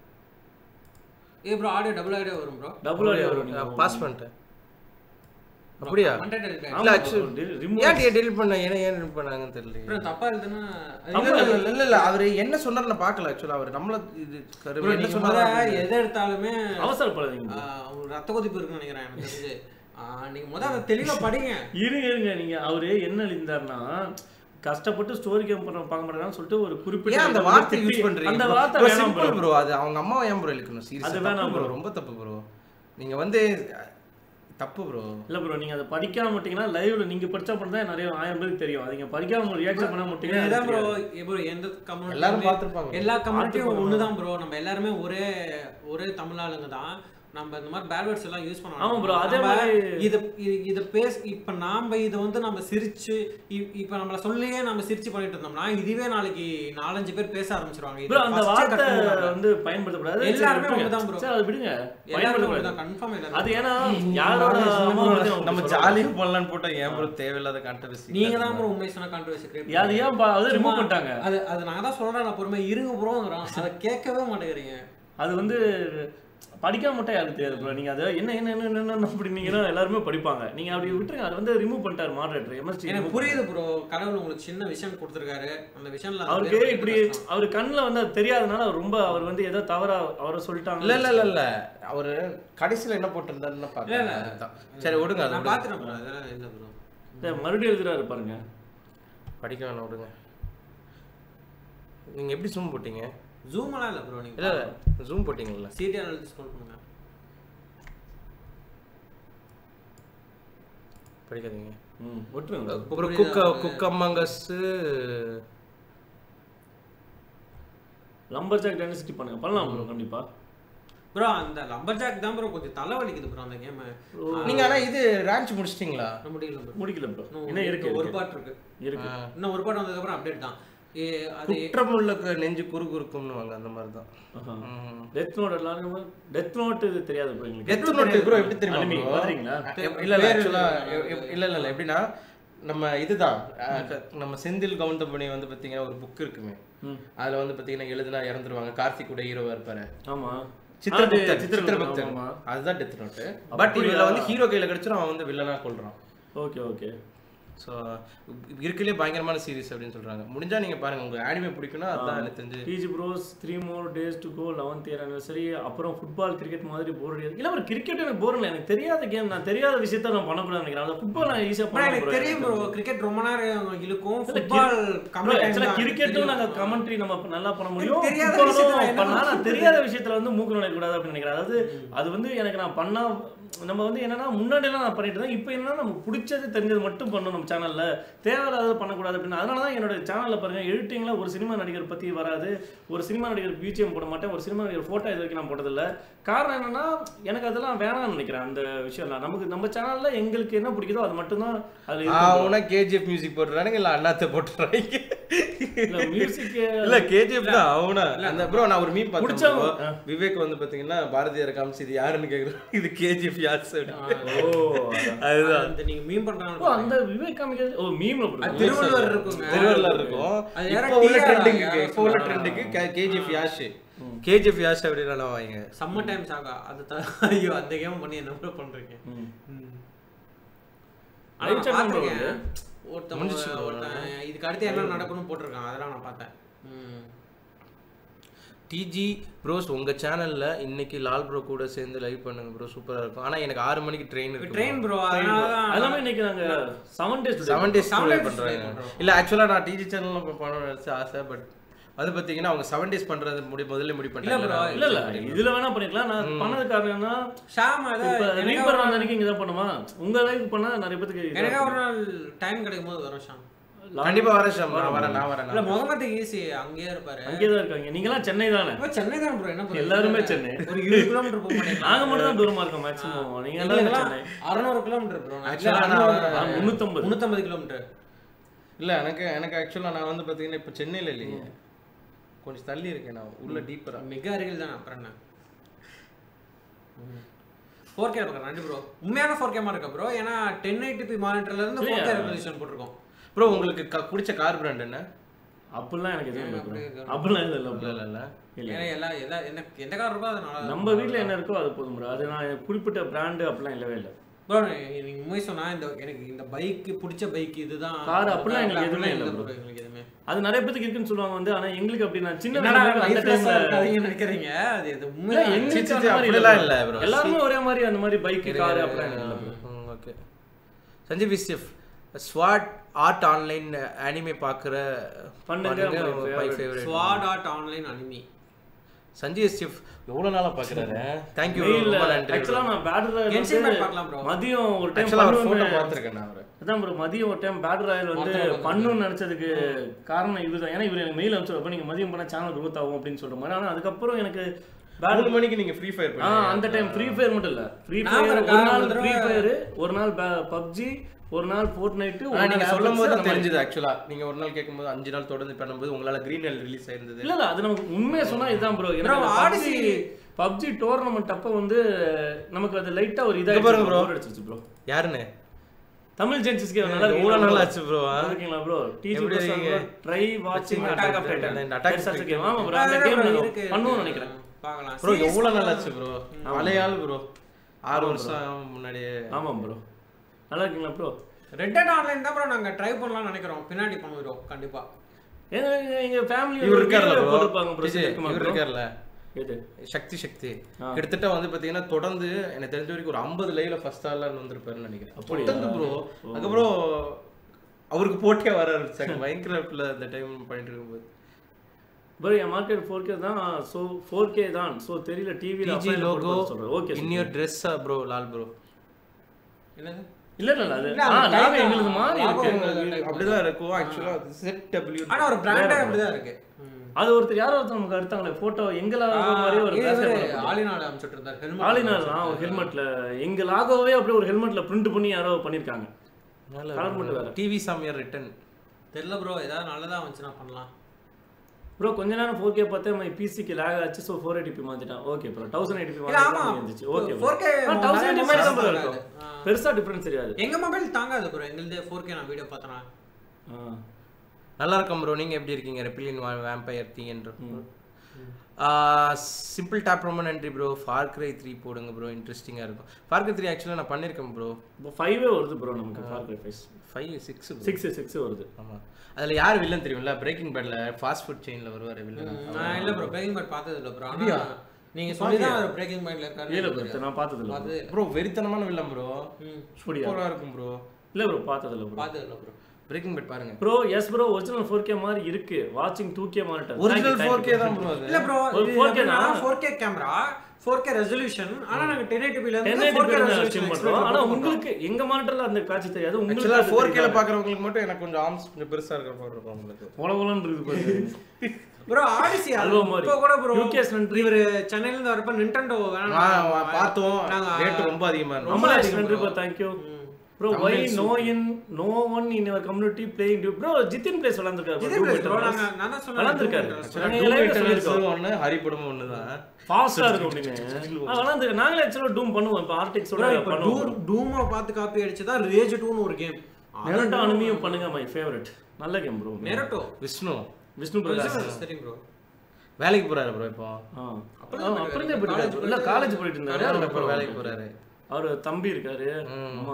ஏ ப்ரோ ஆடியோ டபுள் ஆடியோ வரும் ப்ரோ டபுள் ஆடியோ வரும் நீங்க பாஸ் பண்ணிட்டேன் அப்படியா கண்டென்ட் இருக்கு ஆமா இல்ல, bro, actually- de- remove- ஏன் டெலிட் பண்ண ஏன் ஏன் delete பண்ணாங்கன்னு தெரியல ப்ரோ தப்பா இருக்குதுன்னா இல்ல இல்ல இல்ல, இல்ல இல்ல அவரு என்ன சொன்னாரு நான் பார்க்கல ஆக்சுவலா அவர் நம்மள இது கரு- ப்ரோ என்ன நீங்க முத சொன்னாரு எதை எடுத்தாலுமே அவசரப்படாதீங்க bro. ஆஹ், உங்களுக்கு ரத்த கொதிப்பு இருக்குன்னு நினைக்கிறேன் எனக்கு தெரிஞ்சு ஆஹ், நீங்க முத அதை தெளிவா படிங்க இருங்க இருங்க நீங்க அவரு என்ன எழுதினார்னா கஷ்டப்பட்டு ஸ்டோரி கேம் பண்ண பார்க்க மாட்டேங்கிறான்னு சொல்லிட்டு ஒரு குறிப்பிட்ட ஏன் அந்த இடத்துல வார்த்தை திட்டி- யூஸ் பண்றீங்க அந்த bro? வார்த்தை bro, வேணாம் simple bro. bro அது அவங்க அம்மாவை ஏன் ப்ரோ இழுக்கணும் அது சீரியஸ் வேணாம் வேணாம் ப்ரோ bro. ரொம்ப தப்பு ப்ரோ நீங்க வந்து தப்பு ப்ரோ இல்ல ப்ரோ நீங்க அதை படிக்காம மாட்டீங்கன்னா லைவ்ல நீங்க படிச்சா மட்டும் தான் நிறைய ஆயிரம் பேருக்கு தெரியும் அது நீங்க படிக்காம ரியாக்ஷன் பண்ண மாட்டீங்கன்னா இதுதான் எனக்கு ப்ரோ தெரியாது. ப்ரோ எந்த கம்யூனிட்டி எல்லாரும் பார்த்திருப்பாங்க. எல்லா கம்யூனிட்டியும் பார்த்திருப்பாங்க. ஒண்ணுதான் ப்ரோ நம்ம எல்லாருமே ஒரே ஒரே தமிழ் ஆளுங்க தான் நம்ம இந்த மாதிரி பேட் வேர்ட்ஸ் எல்லாம் யூஸ் பண்ணலாம் ஆமா bro, அதே நம்ம மாதிரி- இத இ- இத பேச இப்ப நாம இத வந்து நம்ம சிரிச்சு இ- இப்ப நம்மள சொல்லியே நம்ம சிரிச்சு பண்ணிட்டு இருந்தோம்னா இதுவே நாளைக்கு நாலஞ்சு பேர் பேச ஆரம்பிச்சிருவாங்க இத ப்ரோ அந்த first ஏ cut வார்த்தை பண்ணிடலாம். வந்து பயன்படுத்தக்கூடாது சரி, எல்லாருமே விட்டுருங்க. ஒண்ணுதான் bro. சரி, அது விடுங்க எல்லாருமே பயன்படுத்தக்கூடாது ஒண்ணுதான், confirm எல்லாருமே. அது ஏன்னா யாரோட அம்மாவை பத்தி அவங்க நம்ம சொல்றாங்க. ஜாலியா பண்ணலாம்னு போட்டா ஏன் ப்ரோ தேவையில்லாத கான்ட்ரவர்சி நீங்க தான் ப்ரோ உண்மை சொன்னா கான்ட்ரவர்சி கிரியேட் அது ஏன் பா- அதை ரிமூவ் பண்ணிட்டாங்க அது அது நான் தான் சொல்றேன் நான் பொறுமை இருங்க ப்ரோங்கிறோம் அதை கேட்கவே மாட்டேங்கிறீங்க அது வந்து படிக்காம மட்டும் யாருக்கு தெரியாது ப்ரோ நீங்க அதை என்ன என்ன என்ன என்ன என்ன அப்படின்னீங்கன்னா எல்லாருமே படிப்பாங்க நீங்க அப்படி விட்டுருங்க அது வந்து ரிமூவ் பண்ணிட்டாரு மாடரேட்டர் எம்எஸ்டி எனக்கு புரியுது ப்ரோ கடவுள் உங்களுக்கு சின்ன விஷயம் கொடுத்துருக்காரு அந்த விஷயம்ல அந்த அவருக்கு பேர் இப்படி கஷ்டம். அவர் கண்ணுல வந்து அது தெரியாதனால அவர் ரொம்ப அவர் வந்து ஏதோ தவறா அவரை சொல்லிட்டாங்க இல்ல இல்ல இல்ல இல்ல அவரு கடைசில என்ன போட்டிருந்தாருன்னு பாக்கல அதுதான். சரி விடுங்க அது நான் விடுங்க. பாத்துறேன் ப்ரோ அதெல்லாம் இல்ல ப்ரோ இல்ல, மறுபடியும் எழுதுறாரு பாருங்க படிக்க வேணாம் விடுங்க நீங்க எப்படி ஜூம் போட்டீங்க ஜூம் எல்லாம் இல்ல ப்ரோ இல்ல நீங்க இல்ல ஜூம் போட்டீங்கல்ல சிடிஆர் எழுதி ஸ்க்ரோல் பண்ணுங்க படிக்காதீங்க ம் விட்டுருங்க அப்புறம் குக்க குக் அம்மங்கஸ் லம்பர் ஜாக் டென்சிட்டி பண்ணுங்க பண்ணலாம் ப்ரோ கண்டிப்பா ப்ரோ அந்த லம்பர் ஜாக் தான் ப்ரோ கொஞ்சம் தலை வலிக்குது ப்ரோ அந்த கேம் நீங்க ஆனா இது ரேஞ்ச் முடிச்சிட்டீங்களா முடியல ப்ரோ முடிக்கல ப்ரோ இன்னும் இன்னும் இருக்கு ஒரு இருக்கு. பாட்டு இருக்கு இருக்கு இன்னும் ஒரு பாட்டு வந்ததுக்கு அப்புறம் அப்டேட் தான் ஏ, அது குற்றமுள்ள நெஞ்சு குறு குறுக்கும்னு வாங்க அந்த மாதிரி தான் டெத் நோட் எல்லாரும் டெத் நோட் இது தெரியாது ப்ரோ எங்களுக்கு கெத்து நோட்டு ப்ரோ எப்படி தெரியுமா Anime, bro? பாத்தீங்களா? எப்- இல்ல இல்ல ஆக்சுவலா இல்ல இல்ல இல்ல எப்படின்னா நம்ம இதுதான் அஹ், க- நம்ம செந்தில் கவுண்டமணி வந்து பாத்தீங்கன்னா ஒரு புக் இருக்குமே ம். அதுல வந்து பாத்தீங்கன்னா எழுதுனா இறந்துருவாங்க கார்த்திக் கூட ஹீரோவா இருப்பாரு ஆமா சித்திரபக்தர் அது சித்திரபக்தர், சித்திரபக்தர் ஆமா. அதுதான் டெத் நோட்டு பட் இதுல வந்து ஹீரோ கையில கிடைச்சிரும் அவன் வந்து வில்லனா கொள்றான் ஓகே ஓகே ஸோ இருக்கலே பயங்கரமான சீரிஸ் அப்படின்னு சொல்றாங்க முடிஞ்சா நீங்க பாருங்க உங்களுக்கு ஆனிமே பிடிக்கும்னா அதான் எனக்கு தெரிஞ்சு PG bros three more days to go eleventh year anniversary அப்புறம் ஃபுட்பால் கிரிக்கெட் மாதிரி போர் அடியாது இல்லை ஒரு கிரிக்கெட் எனக்கு போர் இல்லை எனக்கு தெரியாத கேம் நான் தெரியாத விஷயத்த நான் பண்ணக்கூடாது நினைக்கிறேன் அந்த ஃபுட்பால் நான் ஈஸியாக ப்ரோ எனக்கு பண்ண தெரியும் ப்ரோ கிரிக்கெட் ரொம்ப நேரம் இழுக்கும் இல்ல, ஃபுட்பால் கம்மி டைம் ஆக்சுவலாக தான் கிரிக்கெட்டும் நாங்க கமெண்ட்ரி நம்ம நல்லா பண்ண முடியும் எனக்கு தெரியாத football-ம் விஷயத்துல என்ன பண்ணலாம் நான் தெரியாத விஷயத்துல வந்து மூக்கு நுழையக்கூடாது அப்படின்னு நினைக்கிறேன் அதாவது அது வந்து எனக்கு நான் பண்ணா நம்ம வந்து என்னன்னா முன்னாடிலாம் நான் பண்ணிட்டு இருந்தேன் இப்போ என்னன்னா நமக்கு பிடிச்சது தெரிஞ்சது மட்டும் பண்ணணும் நம்ம சேனல்ல தேவையில்லாதது பண்ணக்கூடாது அப்படின்னு அதனால தான் என்னோட சேனல்ல பாருங்க எடிட்டிங்ல ஒரு சினிமா நடிகர் பத்தி வராது ஒரு சினிமா நடிகர் பிஜிஎம் போட மாட்டேன் ஒரு சினிமா நடிகர் போட்டோ இது வரைக்கும் நான் போட்டதில்ல காரணம் என்னன்னா எனக்கு அதெல்லாம் வேணாம்னு நினைக்கிறேன் அந்த விஷயம்லாம் நமக்கு நம்ம சேனல்ல எங்களுக்கு என்ன பிடிக்குதோ அது மட்டும்தான் அதுல இருக்கும். அவனா கேஜிஎஃப் மியூசிக் போட்டுறானுங்க இல்ல அண்ணாத்த போட்டுறாங்க இல்ல மியூசிக் இல்ல கேஜிஎஃப் தான் அவனா அந்த ப்ரோ நான் ஒரு மீம் பார்த்தேன் பிடிச்சவங்க. bro. விவேக் வந்து பாத்தீங்கன்னா பாரதியார் காமிச்சு இது யாருன்னு கேக்குறேன் இது கேஜிஎஃப் யாஸ் ஓ அதான். அதுதான். அந்த நீங்க மீன் ஓ பண்றாங்க அந்த விவேக் காமிக்கிறது ஓ மீம்ல அது போடுறது திருவள்ளுவர் இருக்குங்க திருவள்ளுவர் இருக்கும் அது யாரோ இப்போ உள்ள TR ட்ரெண்டுக்கு யாரோ இப்போ உள்ள சொன்னாங்க. ட்ரெண்டுக்கு கேஜிஎஃப் யாஷ் கேஜிஎஃப் யாஷ் அப்படின்னு வாங்க சம்மர் டைம் சாகா அது த- ஐயோ அந்த கேம் பண்ணி என்ன bro பண்றீங்க ம். ம். Live ஆனா chat நான் தான் bro பார்த்திருக்கேன். ஒருத்தன் முடிஞ்சிச்சு bro. ஒருத்தன் இதுக்கு அடுத்து என்ன நடக்கும்னு போட்டிருக்கான் அதெல்லாம் நான் பார்த்தேன் ம். டிஜி ப்ரோஸ் உங்க சேனல்ல இன்னைக்கு லால் ப்ரோ கூட சேர்ந்து லைவ் பண்ணுங்க ப்ரோ சூப்பரா இருக்கும் ஆனா எனக்கு ஆறு மணிக்கு ட்ரெயின் இருக்கு ட்ரெயின் ப்ரோ அதனால தான் எல்லாமே இன்னைக்கு நாங்க seven days seven days Seven play days பண்றாங்க play பண்றோம். இல்ல ஆக்சுவலா நான் டிஜி சேனல்ல பண்ணணும்னு நினைச்ச ஆசை பட் அது பாத்தீங்கன்னா அவங்க செவன் டேஸ் பண்றது முடி முதல்ல முடி இல்ல bro, பண்ணிட்டாங்க இல்ல இல்ல இதுல வேணா பண்ணிக்கலாம் நான் பண்ணது காரணம் என்ன ஷாம் அதை இப்ப எனக்கே ரீபர் ஒரு வந்த நாள் அன்னைக்கு இங்க தான் பண்ணுமா உங்க லைஃப் பண்ணா நிறைய பேத்துக்கு இதா எனக்கே ஒரு இருக்கும். நாள் டைம் கிடைக்கும் போது வரும் ஷாம் கண்டிப்பா வரேன் ஷாம் நான் வரேன் நான் வரேன் இல்ல நான் முகமது ஈஸி அங்கேயே இருப்பாரு அங்கேயே தான் இருக்காங்க நீங்க எல்லாம் சென்னை தானே அப்ப சென்னை தான் ப்ரோ என்ன bro? எல்லாருமே சென்னை. ஒரு இருபது கிலோமீட்டர் போக மாட்டேங்க நாங்க மட்டும் தான் தூரமா இருக்கோம் மேக்ஸிமம் நீங்க எல்லாரும் சென்னை அறுநூறு கிலோமீட்டர் ப்ரோ Actually, நான் ஆ, முன்னூத்தம்பது முன்னூத்தம்பது கிலோமீட்டர் இல்ல எனக்கு எனக்கு ஆக்சுவலா நான் வந்து பாத்தீங்கன்னா இப்போ சென்னையில இல்லையே கொஞ்சம் தள்ளி இருக்கேன் நான் உள்ள டீப்பரா மிக அருகில் தான் அப்புறம் என்ன ஃபோர் கே பார்க்குறேன் நன்றி ப்ரோ உண்மையான ஃபோர் கேமா இருக்கா ப்ரோ ஏன்னா டென் எயிட்டி மானிட்டர்ல இருந்து ஃபோர் கே ரெவல்யூஷன் போட்டிருக்கோம் ப்ரோ உங்களுக்கு க- பிடிச்ச கார் பிராண்ட் என்ன அப்படிலாம் எனக்கு எதுவும் இல்லை அப்படி bro. இருக்கு. அப்படிலாம் இல்லை இல்ல இல்லை இல்ல இல்ல இல்லை ஏன்னா எல்லா எல்லா என்ன எந்த கார் இருக்கோ அது நல்லா நம்ம வீட்ல என்ன இருக்கோ அது போதும் bro அது நான் குறிப்பிட்ட பிராண்டு அப்படிலாம் இல்லவே இல்லை ப்ரோ நீங்க உண்மை சொன்னா இந்த எனக்கு இந்த பைக் பிடிச்ச பைக் இதுதான் Car அப்படிலாம் எங்களுக்கு எதுவுமே இல்ல இல்ல bro. bro எங்களுக்கு எதுவுமே அது நிறைய பேத்துக்கு இருக்குன்னு சொல்லுவாங்க வந்து ஆனா எங்களுக்கு அப்படி நான் சின்ன என்னடா வயசுல அந்த lifeless ஆ டைம்ல இருக்காதீங்கன்னு நினைக்கிறீங்க அது இது இல்ல, உண்மையா எங்களுக்கு சி, சி, அந்த மாதிரி அப்படிலாம் இல்ல இல்ல bro. bro. எல்லாருமே ஒரே மாதிரி அந்த மாதிரி பைக் கார் அப்படிலாம் இல்லை bro. ஓகே சஞ்சய் விஸ்டிஃப் ஸ்வாட் ஆர்ட் ஆன்லைன் அனிமே பார்க்குற பண்ணுங்க, my my favorite. Favourite sword art online anime Sanjay ஸ்டிஃப் எவ்வளோ நாளாக பார்க்குறாரு தேங்க்யூ Mail ல ரொம்ப நன்றி actually நான் battle royale Genshin வந்து Impact பார்க்கலாம் bro. மதியம் ஒரு டைம் ஆக்சுவலாக ஒரு ஃபோட்டோ பண்ணுவேன் பார்த்துருக்கேன் நான் அவரை அதான் ப்ரோ மதியம் ஒரு டைம் பேட்டர் ராயல் வந்து மொத்தம் பண்ணணும்னு நினைச்சதுக்கு காரணம் இதுதான் ஏன்னா இவர் எனக்கு மெயில் அனுப்பிச்சு நீங்க மதியம் பண்ண சேனல் growth ஆகும் அப்படின்னு சொல்ற மாதிரி ஆனா அதுக்கப்புறம் எனக்கு மூணு battle- மணிக்கு நீங்கள் ஃப்ரீ ஃபயர் ஆ அந்த டைம் ஃப்ரீ ஃபயர் மட்டும் இல்ல ஃப்ரீ நான் ஃபயர் ஒரு ஒரு நாள் ஒரு ஃப்ரீ தடவை- ஃபயர் ஒரு நாள் பப்ஜி ஒரு நாள் ஃபோர்ட் நைட்டு ஆனால் நீங்கள் சொல்லும் போது தான் தெரிஞ்சது ஆக்சுவலாக நீங்கள் ஒரு நாள் கேட்கும்போது அஞ்சு நாள் தொடர்ந்து பண்ணும்போது உங்களால் க்ரீன் ஹெல் ரிலீஸ் ஆயிருந்தது இல்ல இல்ல அது நமக்கு உண்மையை சொன்னா இதுதான் ப்ரோ Bro, எனக்கு Odyssey- பப்ஜி பப்ஜி டோர்னமெண்ட் அப்ப வந்து நமக்கு அது லைட்டா ஒரு இதா இங்க பாருங்க bro. அடிச்சிச்சு ப்ரோ யாருன்னு தமிழ் ஜென்சிஸ்க்கு நல்லா எவ்வளோ நாள் ஆச்சு ப்ரோ இருக்கீங்களா ப்ரோ டிஜி எப்படி இருக்கீங்க? ட்ரை வாட்சிங் Attack attack of of Titan. Titan இந்த Attack of அட்டாக் Titan. ஆமா ப்ரோ அந்த கேம் பண்ணுவோம் நினைக்கிறேன் பார்க்கலாம் ப்ரோ Series எவ்வளோ நாள் பார்க்கலாம். ஆச்சு ப்ரோ பழைய ஆள் ப்ரோ ஆறு வருஷம் முன்னாடியே ஆமா ப்ரோ நல்லா இருக்கீங்களா ப்ரோ ரெட் டெட் ஆன்லைன் தான் ப்ரோ நாங்க ட்ரை பண்ணலாம்னு நினைக்கிறோம் பின்னாடி பண்ணுவோம் கண்டிப்பா எங்க எங்க- எங்க ஃபேமிலி இவர் இருக்கார்ல ப்ரோ போட்டுருப்பாங்க ப்ரோ இவர் இருக்கார்ல எது சக்தி சக்தி ஆ. கிட்டத்தட்ட வந்து பாத்தீங்கன்னா தொடர்ந்து எனக்கு தெரிஞ்ச வரைக்கும் ஒரு ஐம்பது லைவ்ல ஃபர்ஸ்ட் ஆள்லாம் வந்திருப்பாருன்னு நினைக்கிறேன் அப்படியா? தொடர்ந்து ப்ரோ அதுக்கப்புறம் அவருக்கு போட்டே வர ஆரம்பிச்சாங்க மைன்கிராஃப்ட்ல அந்த டைம் பண்ணிட்டு இருக்கும்போது ப்ரோ என் மார்க்கெட் ஃபோர் கே தான் ஸோ ஃபோர் கே தான் ஸோ தெரியல டிவியில் டிஜி லோகோ சொல்கிறேன் ஓகே இன் யுவர் ட்ரெஸ்ஸா ப்ரோ லால் ப்ரோ என்னது இல்ல இல்ல இல்ல அது இல்ல, ஆ அந்த நாங்க type எங்களுக்கு மாறி logo இருக்கு உங்களுக்கு அப்படிதான் இருக்கும் ஆக்சுவலா செட் டபிள்யூ ஆனா ஒரு பிராண்டே அப்படிதான் இருக்கு ம். அது ஒருத்தர் யாரோ ஒருத்தர் நமக்கு எடுத்தாங்களே போட்டோ எங்க ஆ, லாகோ மாதிரி ஒரு இது basket இவரு பண்ண photo. ஆலினால அனுப்பிச்சுட்டு இருந்தார் helmet ஆளினார் தான் ஒரு ஹெல்மெட்ல எங்க லாகோவே அப்படியே ஒரு ஹெல்மெட்ல பிரிண்ட் பண்ணி யாரோ பண்ணிருக்காங்க Colour மட்டும் வேற. டிவி சாமியார் ரிட்டன் தெரியல ப்ரோ ஏதாவது நல்லதா வந்துச்சுன்னா பண்ணலாம் ப்ரோ கொஞ்ச நேரம் ஃபோர் கே பார்த்தேன் my பிசிக்கு லேக் ஆச்சு ஸோ ஃபோர் எயிட்டி மாத்திட்டான் ஓகே ப்ரோ தௌசண்ட் எயிட்டி இல்ல ஆமா இருந்துச்சு okay 4K thousand eighty mobile தான் bro தாங்காது. இருக்கும் ஆ. பெருசா டிஃபரன்ஸ் தெரியாது எங்க மொபைல் தாங்காது ப்ரோ எங்களுது 4K நான் வீடியோ பார்த்தனா ஆ. நல்லா இருக்கும் ப்ரோ நீங்க எப்படி இருக்கீங்க ரெப்பிலியன் வேம்பயர் தீன்ற சிம்பிள் டேப் ரொம்ப நன்றி ப்ரோ ஃபார் கிரை த்ரீ போடுங்க ப்ரோ இன்ட்ரெஸ்டிங்காக இருக்கும் ஃபார் கிரை த்ரீ ஆக்சுவலாக நான் பண்ணியிருக்கேன் ப்ரோ இப்போ ஃபைவே வருது ப்ரோ நமக்கு ஃபார் கே ஃபைஸ் ஃபைவ் சிக்ஸ் சிக்ஸ் சிக்ஸ் வருது ஆமாம் அதில் யார் வில்லன் தெரியும்ல பிரேக்கிங் பேட்ல ஃபாஸ்ட் ஃபுட் செயினில் வருவார் வில்லன் நான் இல்ல ப்ரோ பிரேக்கிங் பேட் பார்த்தது இல்ல ப்ரோ ஆனா நீங்க சொல்லி தான் அவர் பிரேக்கிங் பேட்ல இருக்காரு இல்ல ப்ரோ நான் பார்த்தது இல்லை பார்த்தது இல்ல ப்ரோ வெறித்தனமான வில்லன் ப்ரோ ம் ஸ்டுடியோ சூப்பராக இருக்கும் ப்ரோ இல்ல ப்ரோ பார்த்தது இல்லை ப்ரோ பார்த்தது இல்ல ப்ரோ பிரேக்கிங் பேட் பாருங்க bro yes bro original four K மாதிரி இருக்கு வாட்சிங் two K monitor original four K தான் ப்ரோ அது இல்ல ப்ரோ ஒரு 4K இது தான். 4K கேமரா 4K ரெசல்யூஷன் ஆனா நாங்க 1080p ல டென் இருந்து 4K ஸ்ட்ரீம் ரெசல்யூஷன் பண்றோம் ஆனா உங்களுக்கு எங்க மானிட்டர்ல அந்த காட்சி தெரியாது ஆக்சுவலாக உங்களுக்கு ஃபோர் கேல பார்க்குறவங்களுக்கு மட்டும் எனக்கு கொஞ்சம் ஆர்ம்ஸ் கொஞ்சம் பெருசாக இருக்கிற மாதிரி இருக்கும் உங்களுக்கு உலகம் இருக்கு பாருங்க ப்ரோ ஆடிசி அல்வா மாதிரி. இப்போ கூட ப்ரோ UK's நன்றி. இவரு சென்னையில இருந்து வரப்ப நிண்டெண்டோ ஆ, பார்த்தோம் நாங்க ரேட் ரொம்ப அதிகமாக இருக்கும் ரொம்ப நன்றி ப்ரோ தேங்க்யூ ப்ரோ Thumbnail வை super. No in no one in your community playing tube bro Jithin plays விளாண்டுருக்காரு ஜிதின் பிளேஸ் bro, நாங்க- நான் தான் சொன்னேன், விளாண்டுருக்காரு Doom Eternals. நாங்க Doom எல்லாரும் Eternals சொல்லியிருக்கோம் ஒண்ணு ஹரிப்படமும் ஒண்ணுதான் ஃபாஸ்டா இருக்கும் அப்படின்னு ஆ, விளாண்டுருக்கேன் நாங்களே ஆக்சுவலாக டூம் பண்ணுவோம் இப்போ ஆர்டிக்ஸோட bro, இப்ப பண்ணுவோம் Doom- Doom அ பார்த்து காப்பி அடிச்சதா ரேஜ் டூன்னு ஒரு கேம் நெரட்டோ அனுமியும் பண்ணுங்க மை ஃபேவரட் நல்ல game bro Naruto Vishnu Vishnu Prakash தெரியும் ப்ரோ வேலைக்கு போறாரு ப்ரோ இப்போ ஆ அப்படிதான் ஆ, அப்படிதான் போயிட்டு போயிட்டு college இல்ல போயிட்டு காலேஜ் போயிட்டு இருந்தாரு இப்போ அதுக்கப்புறம் வேலைக்கு போறாரு அவர் தம்பி இருக்காரு ம். ஆமா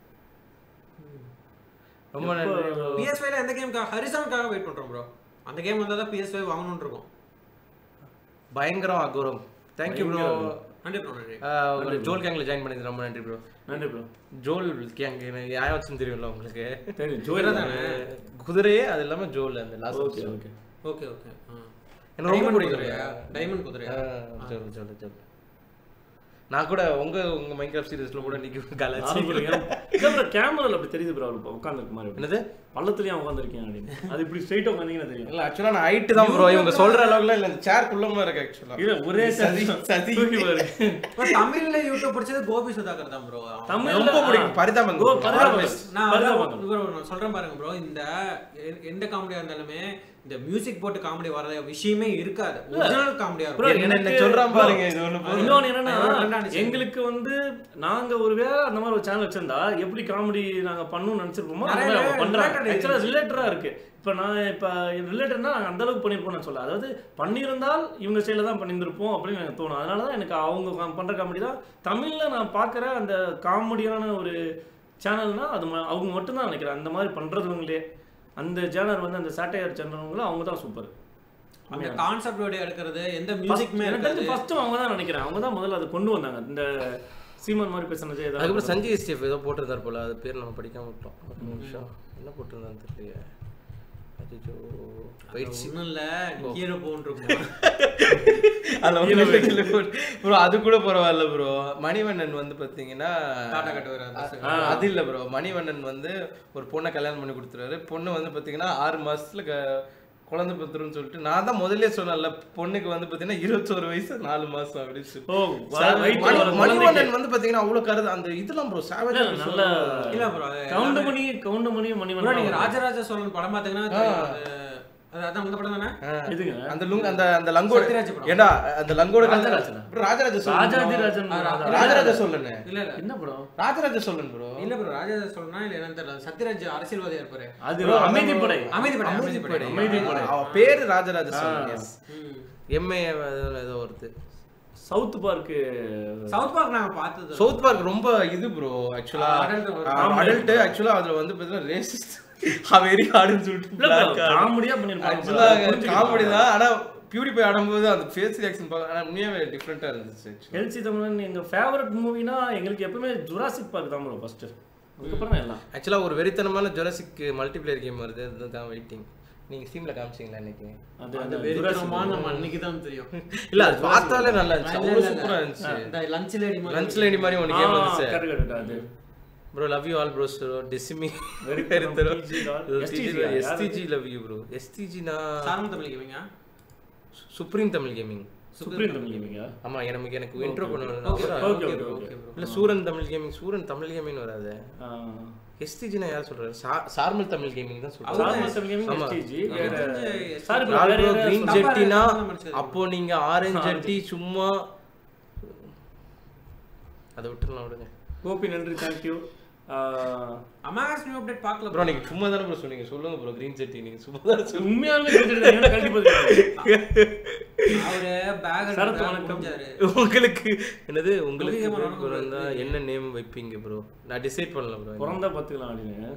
ரொம்ப நன்றி bro. PS5 ல எந்த கேமுக்காக ஹரிசானுக்காக வெயிட் பண்றோம் ப்ரோ அந்த கேம் வந்தா தான் PS5 வாங்கணும்னு இருக்கும் பயங்கரம் அகோரம் தேங்க்யூ ப்ரோ நன்றி ப்ரோ நன்றி ஒரு ஜோல் கேங்ல ஜாயின் பண்ணது ரொம்ப நன்றி ப்ரோ நன்றி ப்ரோ ஜோல் கேங் யாராச்சும் தெரியும்ல உங்களுக்கு சரி ஜோயிரா தானே குதிரையே அது இல்லாம ஜோல் அந்த okay last okay okay okay எனக்கு ரொம்ப டைமண்ட் பிடிக்கும் குதிரையா டைமண்ட் குதிரையா ஜோல் ஜோல் ஜோல் நான் கூட உங்க உங்க மைக்ராஃப்ட் சீரிஸ்ல கூட இன்னைக்கு கலாச்சி கேமரால அப்படி தெரியுது ப்ரோ உட்காந்துருக்க மாதிரி என்னது பள்ளத்துலயும் உட்காந்துருக்கேன் அப்படின்னு அது இப்படி ஸ்ட்ரைட்டா உட்காந்தீங்கன்னா தெரியும் இல்ல ஆக்சுவலா நான் ஹைட் தான் ப்ரோ இவங்க சொல்ற அளவுக்குலாம் இல்ல இந்த சேர் குள்ளமா இருக்கு ஆக்சுவலா இல்ல ஒரே சதி சதி தூக்கி பாரு Bro, தமிழ்ல யூடியூப் படிச்சது கோபி சுதாகர் தான் ப்ரோ தமிழ்ல ரொம்ப பிடிக்கும் பரிதாபம் கோ, பரிதாபம். நான் பரிதாபம். அதான் bro, நான் சொல்றேன் பாருங்க ப்ரோ இந்த எ- எந்த காமெடியா இருந்தாலுமே இந்த மியூசிக் போட்டு காமெடி வர விஷயமே இருக்காது ஒரிஜினல் காமெடியா Bro, இருக்கும் என்ன எனக்கு- சொல்றான் பாருங்க இது ஒண்ணு போதும். இன்னொன்னு என்னன்னா அது ரெண்டாம் நிச்சயம். எங்களுக்கு வந்து நாங்க ஒருவேளை அந்த மாதிரி ஒரு சேனல் வச்சிருந்தா எப்படி காமெடி நாங்க பண்ணணும்னு நினைச்சிருப்போமோ அந்த நிறைய மாதிரி அவங்க பண்றாங்க related ஆக்சுவலா ரிலேட்டடா இருக்கு இப்ப நான் இப்ப ரிலேட்டட்னா நாங்க அந்த அளவுக்கு பண்ணிருப்போம் நான் சொல்ல அதாவது பண்ணியிருந்தால் இவங்க ஸ்டைல தான் பண்ணியிருந்திருப்போம் அப்படின்னு எனக்கு தோணும் அதனால தான் எனக்கு அவங்க கா- பண்ற காமெடி தான் தமிழ்ல நான் பார்க்குற அந்த காமெடியான ஒரு சேனல்னா அது ம- அவங்க மட்டும் தான் நினைக்கிறேன் அந்த மாதிரி பண்றதுங்களே அந்த சேனல் வந்து அந்த சாட்டையர் சேனலுங்களும் அவங்க தான் சூப்பர் அந்த கான்செப்ட் வீடியோ எடுக்கிறது எந்த மியூசிக்குமே எனக்கு இருக்காது தெரிஞ்சு ஃபர்ஸ்ட் அவங்க தான் நினைக்கிறேன் அவங்க தான் முதல்ல அதை கொண்டு வந்தாங்க இந்த சீமான் மாதிரி பேசுனது ஏதாவது அதுக்கப்புறம் சஞ்சய் எஸ்டிஎஃப் ஏதோ போட்டிருந்தார் போல அது பேர் நம்ம படிக்காம விட்டோம் ஒரு நிமிஷம் என்ன போட்டிருந்தான்னு தெரியலையே அச்சோ போயிடுச்சு ஒண்ணும் இல்ல நீ கீழே போன்றிருக்கும் ப்ரோ அது கூட பரவாயில்ல ப்ரோ மணிவண்ணன் வந்து பாத்தீங்கன்னா டாடா கட்டுவார் அந்த அ- அது இல்ல ப்ரோ மணிவண்ணன் வந்து ஒரு பொண்ணை கல்யாணம் பண்ணி கொடுத்துருவாரு பொண்ணு வந்து பாத்தீங்கன்னா ஆறு மாசத்துல க- குழந்தை பெற்றுருன்னு சொல்லிட்டு நான் தான் முதல்ல சொன்னேன்ல பொண்ணுக்கு வந்து பாத்தீங்கன்னா இருபத்தோரு வயசு நாலு மாசம் அப்படின்னு சொல்லி ஓ சா- வயித்துல மணி- ஒரு குழந்தைக்கு மணிவண்ணன் வந்து பாத்தீங்கன்னா அவ்வளவு கருது அந்த இதெல்லாம் ப்ரோ சாவேஜ் இல்ல, நல்ல இல்ல bro Goundamani Goundamani bro Manivannan நீங்க ராஜராஜ சோழன் படம் பாத்தீங்கன்னா தெரியும். அது- அது அதான் அந்த படம் தானே எதுங்க அந்த லுங் அந்த அந்த லங்கோட சத்யராஜ் படம். ஏண்டா அந்த லங்கோட ராஜராஜனா? Bro Rajaraja Chola Rajadhi bro. ராஜன் ஆ, ராஜா. ராஜராஜ சோழன் இல்ல இல்ல என்ன படம் ராஜராஜ சோழன் ப்ரோ இல்ல ப்ரோ ராஜராஜ சோழனா இல்ல என்னன்னு தெரியல சத்யராஜ் அரசியல்வாதியா இருப்பாரு அது Bro, அமைதி அதான் படை அமைதி படை அமைதி படை அமைதி படை. அவ பேரு ராஜராஜ சோழன் ஆ. எஸ் ம். எம்ஏ ஏதோ வருது சவுத் பார்க்கு சவுத் பார்க் நாங்க பார்த்தது சவுத் பார்க் ரொம்ப இது ப்ரோ ஆக்சுவலா Adult ஒரு அடல்ட் ஆக்சுவலா அதுல வந்து பாத்தீங்கன்னா ரேசிஸ்ட் வெரி ஹார்டுன்னு சொல்லிட்டு காமெடியா பண்ணிருப்பாங்க ஆக்சுவலா காமெடி தான் ஆனா பியூரிஃபை ஆடும்போது அந்த ஃபேஸ் ரியாக்ஷன் பார்க்க ஆனா உண்மையாவே டிஃப்ரெண்டா இருந்துச்சு actually. ஹெல்சி தமிழன் எங்க ஃபேவரட் மூவினா எங்களுக்கு எப்பவுமே ஜுராசிக் பார்க் தான் ப்ரோ ஃபர்ஸ்ட் அதுக்கப்புறம் தான் எல்லாம் ஆக்சுவலா ஒரு வெறித்தனமான ஜொரசிக் மல்டிப்ளேயர் கேம் வருது அதுதான் வெயிட்டிங் நீங்க ஸ்டீம்ல காமிச்சீங்களா இன்னைக்கு அது அந்த அந்த வெறித்தனமான நம்ம அன்னைக்கு தான் தெரியும் இல்ல அது பார்த்தாலே நல்லா இருந்துச்சு இல்ல, அவ்வளவு இல்ல, சூப்பரா இல்ல. இருந்துச்சு இந்த லஞ்ச் லேடி லஞ்ச் லேடி மாதிரி ஒன்று கேம் வந்துச்சு கரெக்ட் கரெக்ட் அது bro love you all bro டெசிமி Very பேர் from தரும் TG doll. STG யா? எஸ்டிஜி லவ் யூ ப்ரோ எஸ்டிஜினா சாரம் தமிழ் கேமிங்க supreme Tamil gaming supreme Tamil கேமிங்க ஆமா எனக்கு எனக்கு இன்ட்ரோ ஓகே பண்ணணும் okay, okay okay, okay okay. Bro இல்ல சூரன் தமிழ் கேமிங் சூரன் தமிழ் கேமிங் வராது எஸ்டிஜினா யார் சொல்றாரு சா- சார்மல் தமிழ் கேமிங் தான் சொல்றாரு சார்மல் தமிழ் கேமிங் ஆமா. எஸ்டிஜி எனக்கு வேற தெரிஞ்சு சாரி லால் வேற ப்ரோ யாராவது கிரீன் தப்பா ஜெட்டினா இருக்கு, மன்னிச்சுக்கோங்க. அப்போ நீங்க ஆரஞ்சு ஜெட்டி சும்மா அதை விட்டுறலாம் விடுங்க கோபி நன்றி தேங்க்யூ அமாகாஸ் நியூ அப்டேட் பார்க்கல ப்ரோ நீங்க சும்மா தானே ப்ரோ சொன்னீங்க சொல்லுங்க ப்ரோ கிரீன் ஜெட்டி நீங்க சும்மா தானே சொல்லுங்க உண்மையாலுமே தெரிஞ்சிருந்தேன் கழட்டி போதும் அவரு பேக் சரத் வணக்கம். முடிஞ்சாரு உங்களுக்கு என்னது உங்களுக்கு உங்களுக்கு பேர் வணக்கம் பிறந்தா என்ன நேம் வைப்பீங்க ப்ரோ நான் டிசைட் பண்ணல ப்ரோ பிறந்தா பார்த்துக்கலாம் அப்படின்னு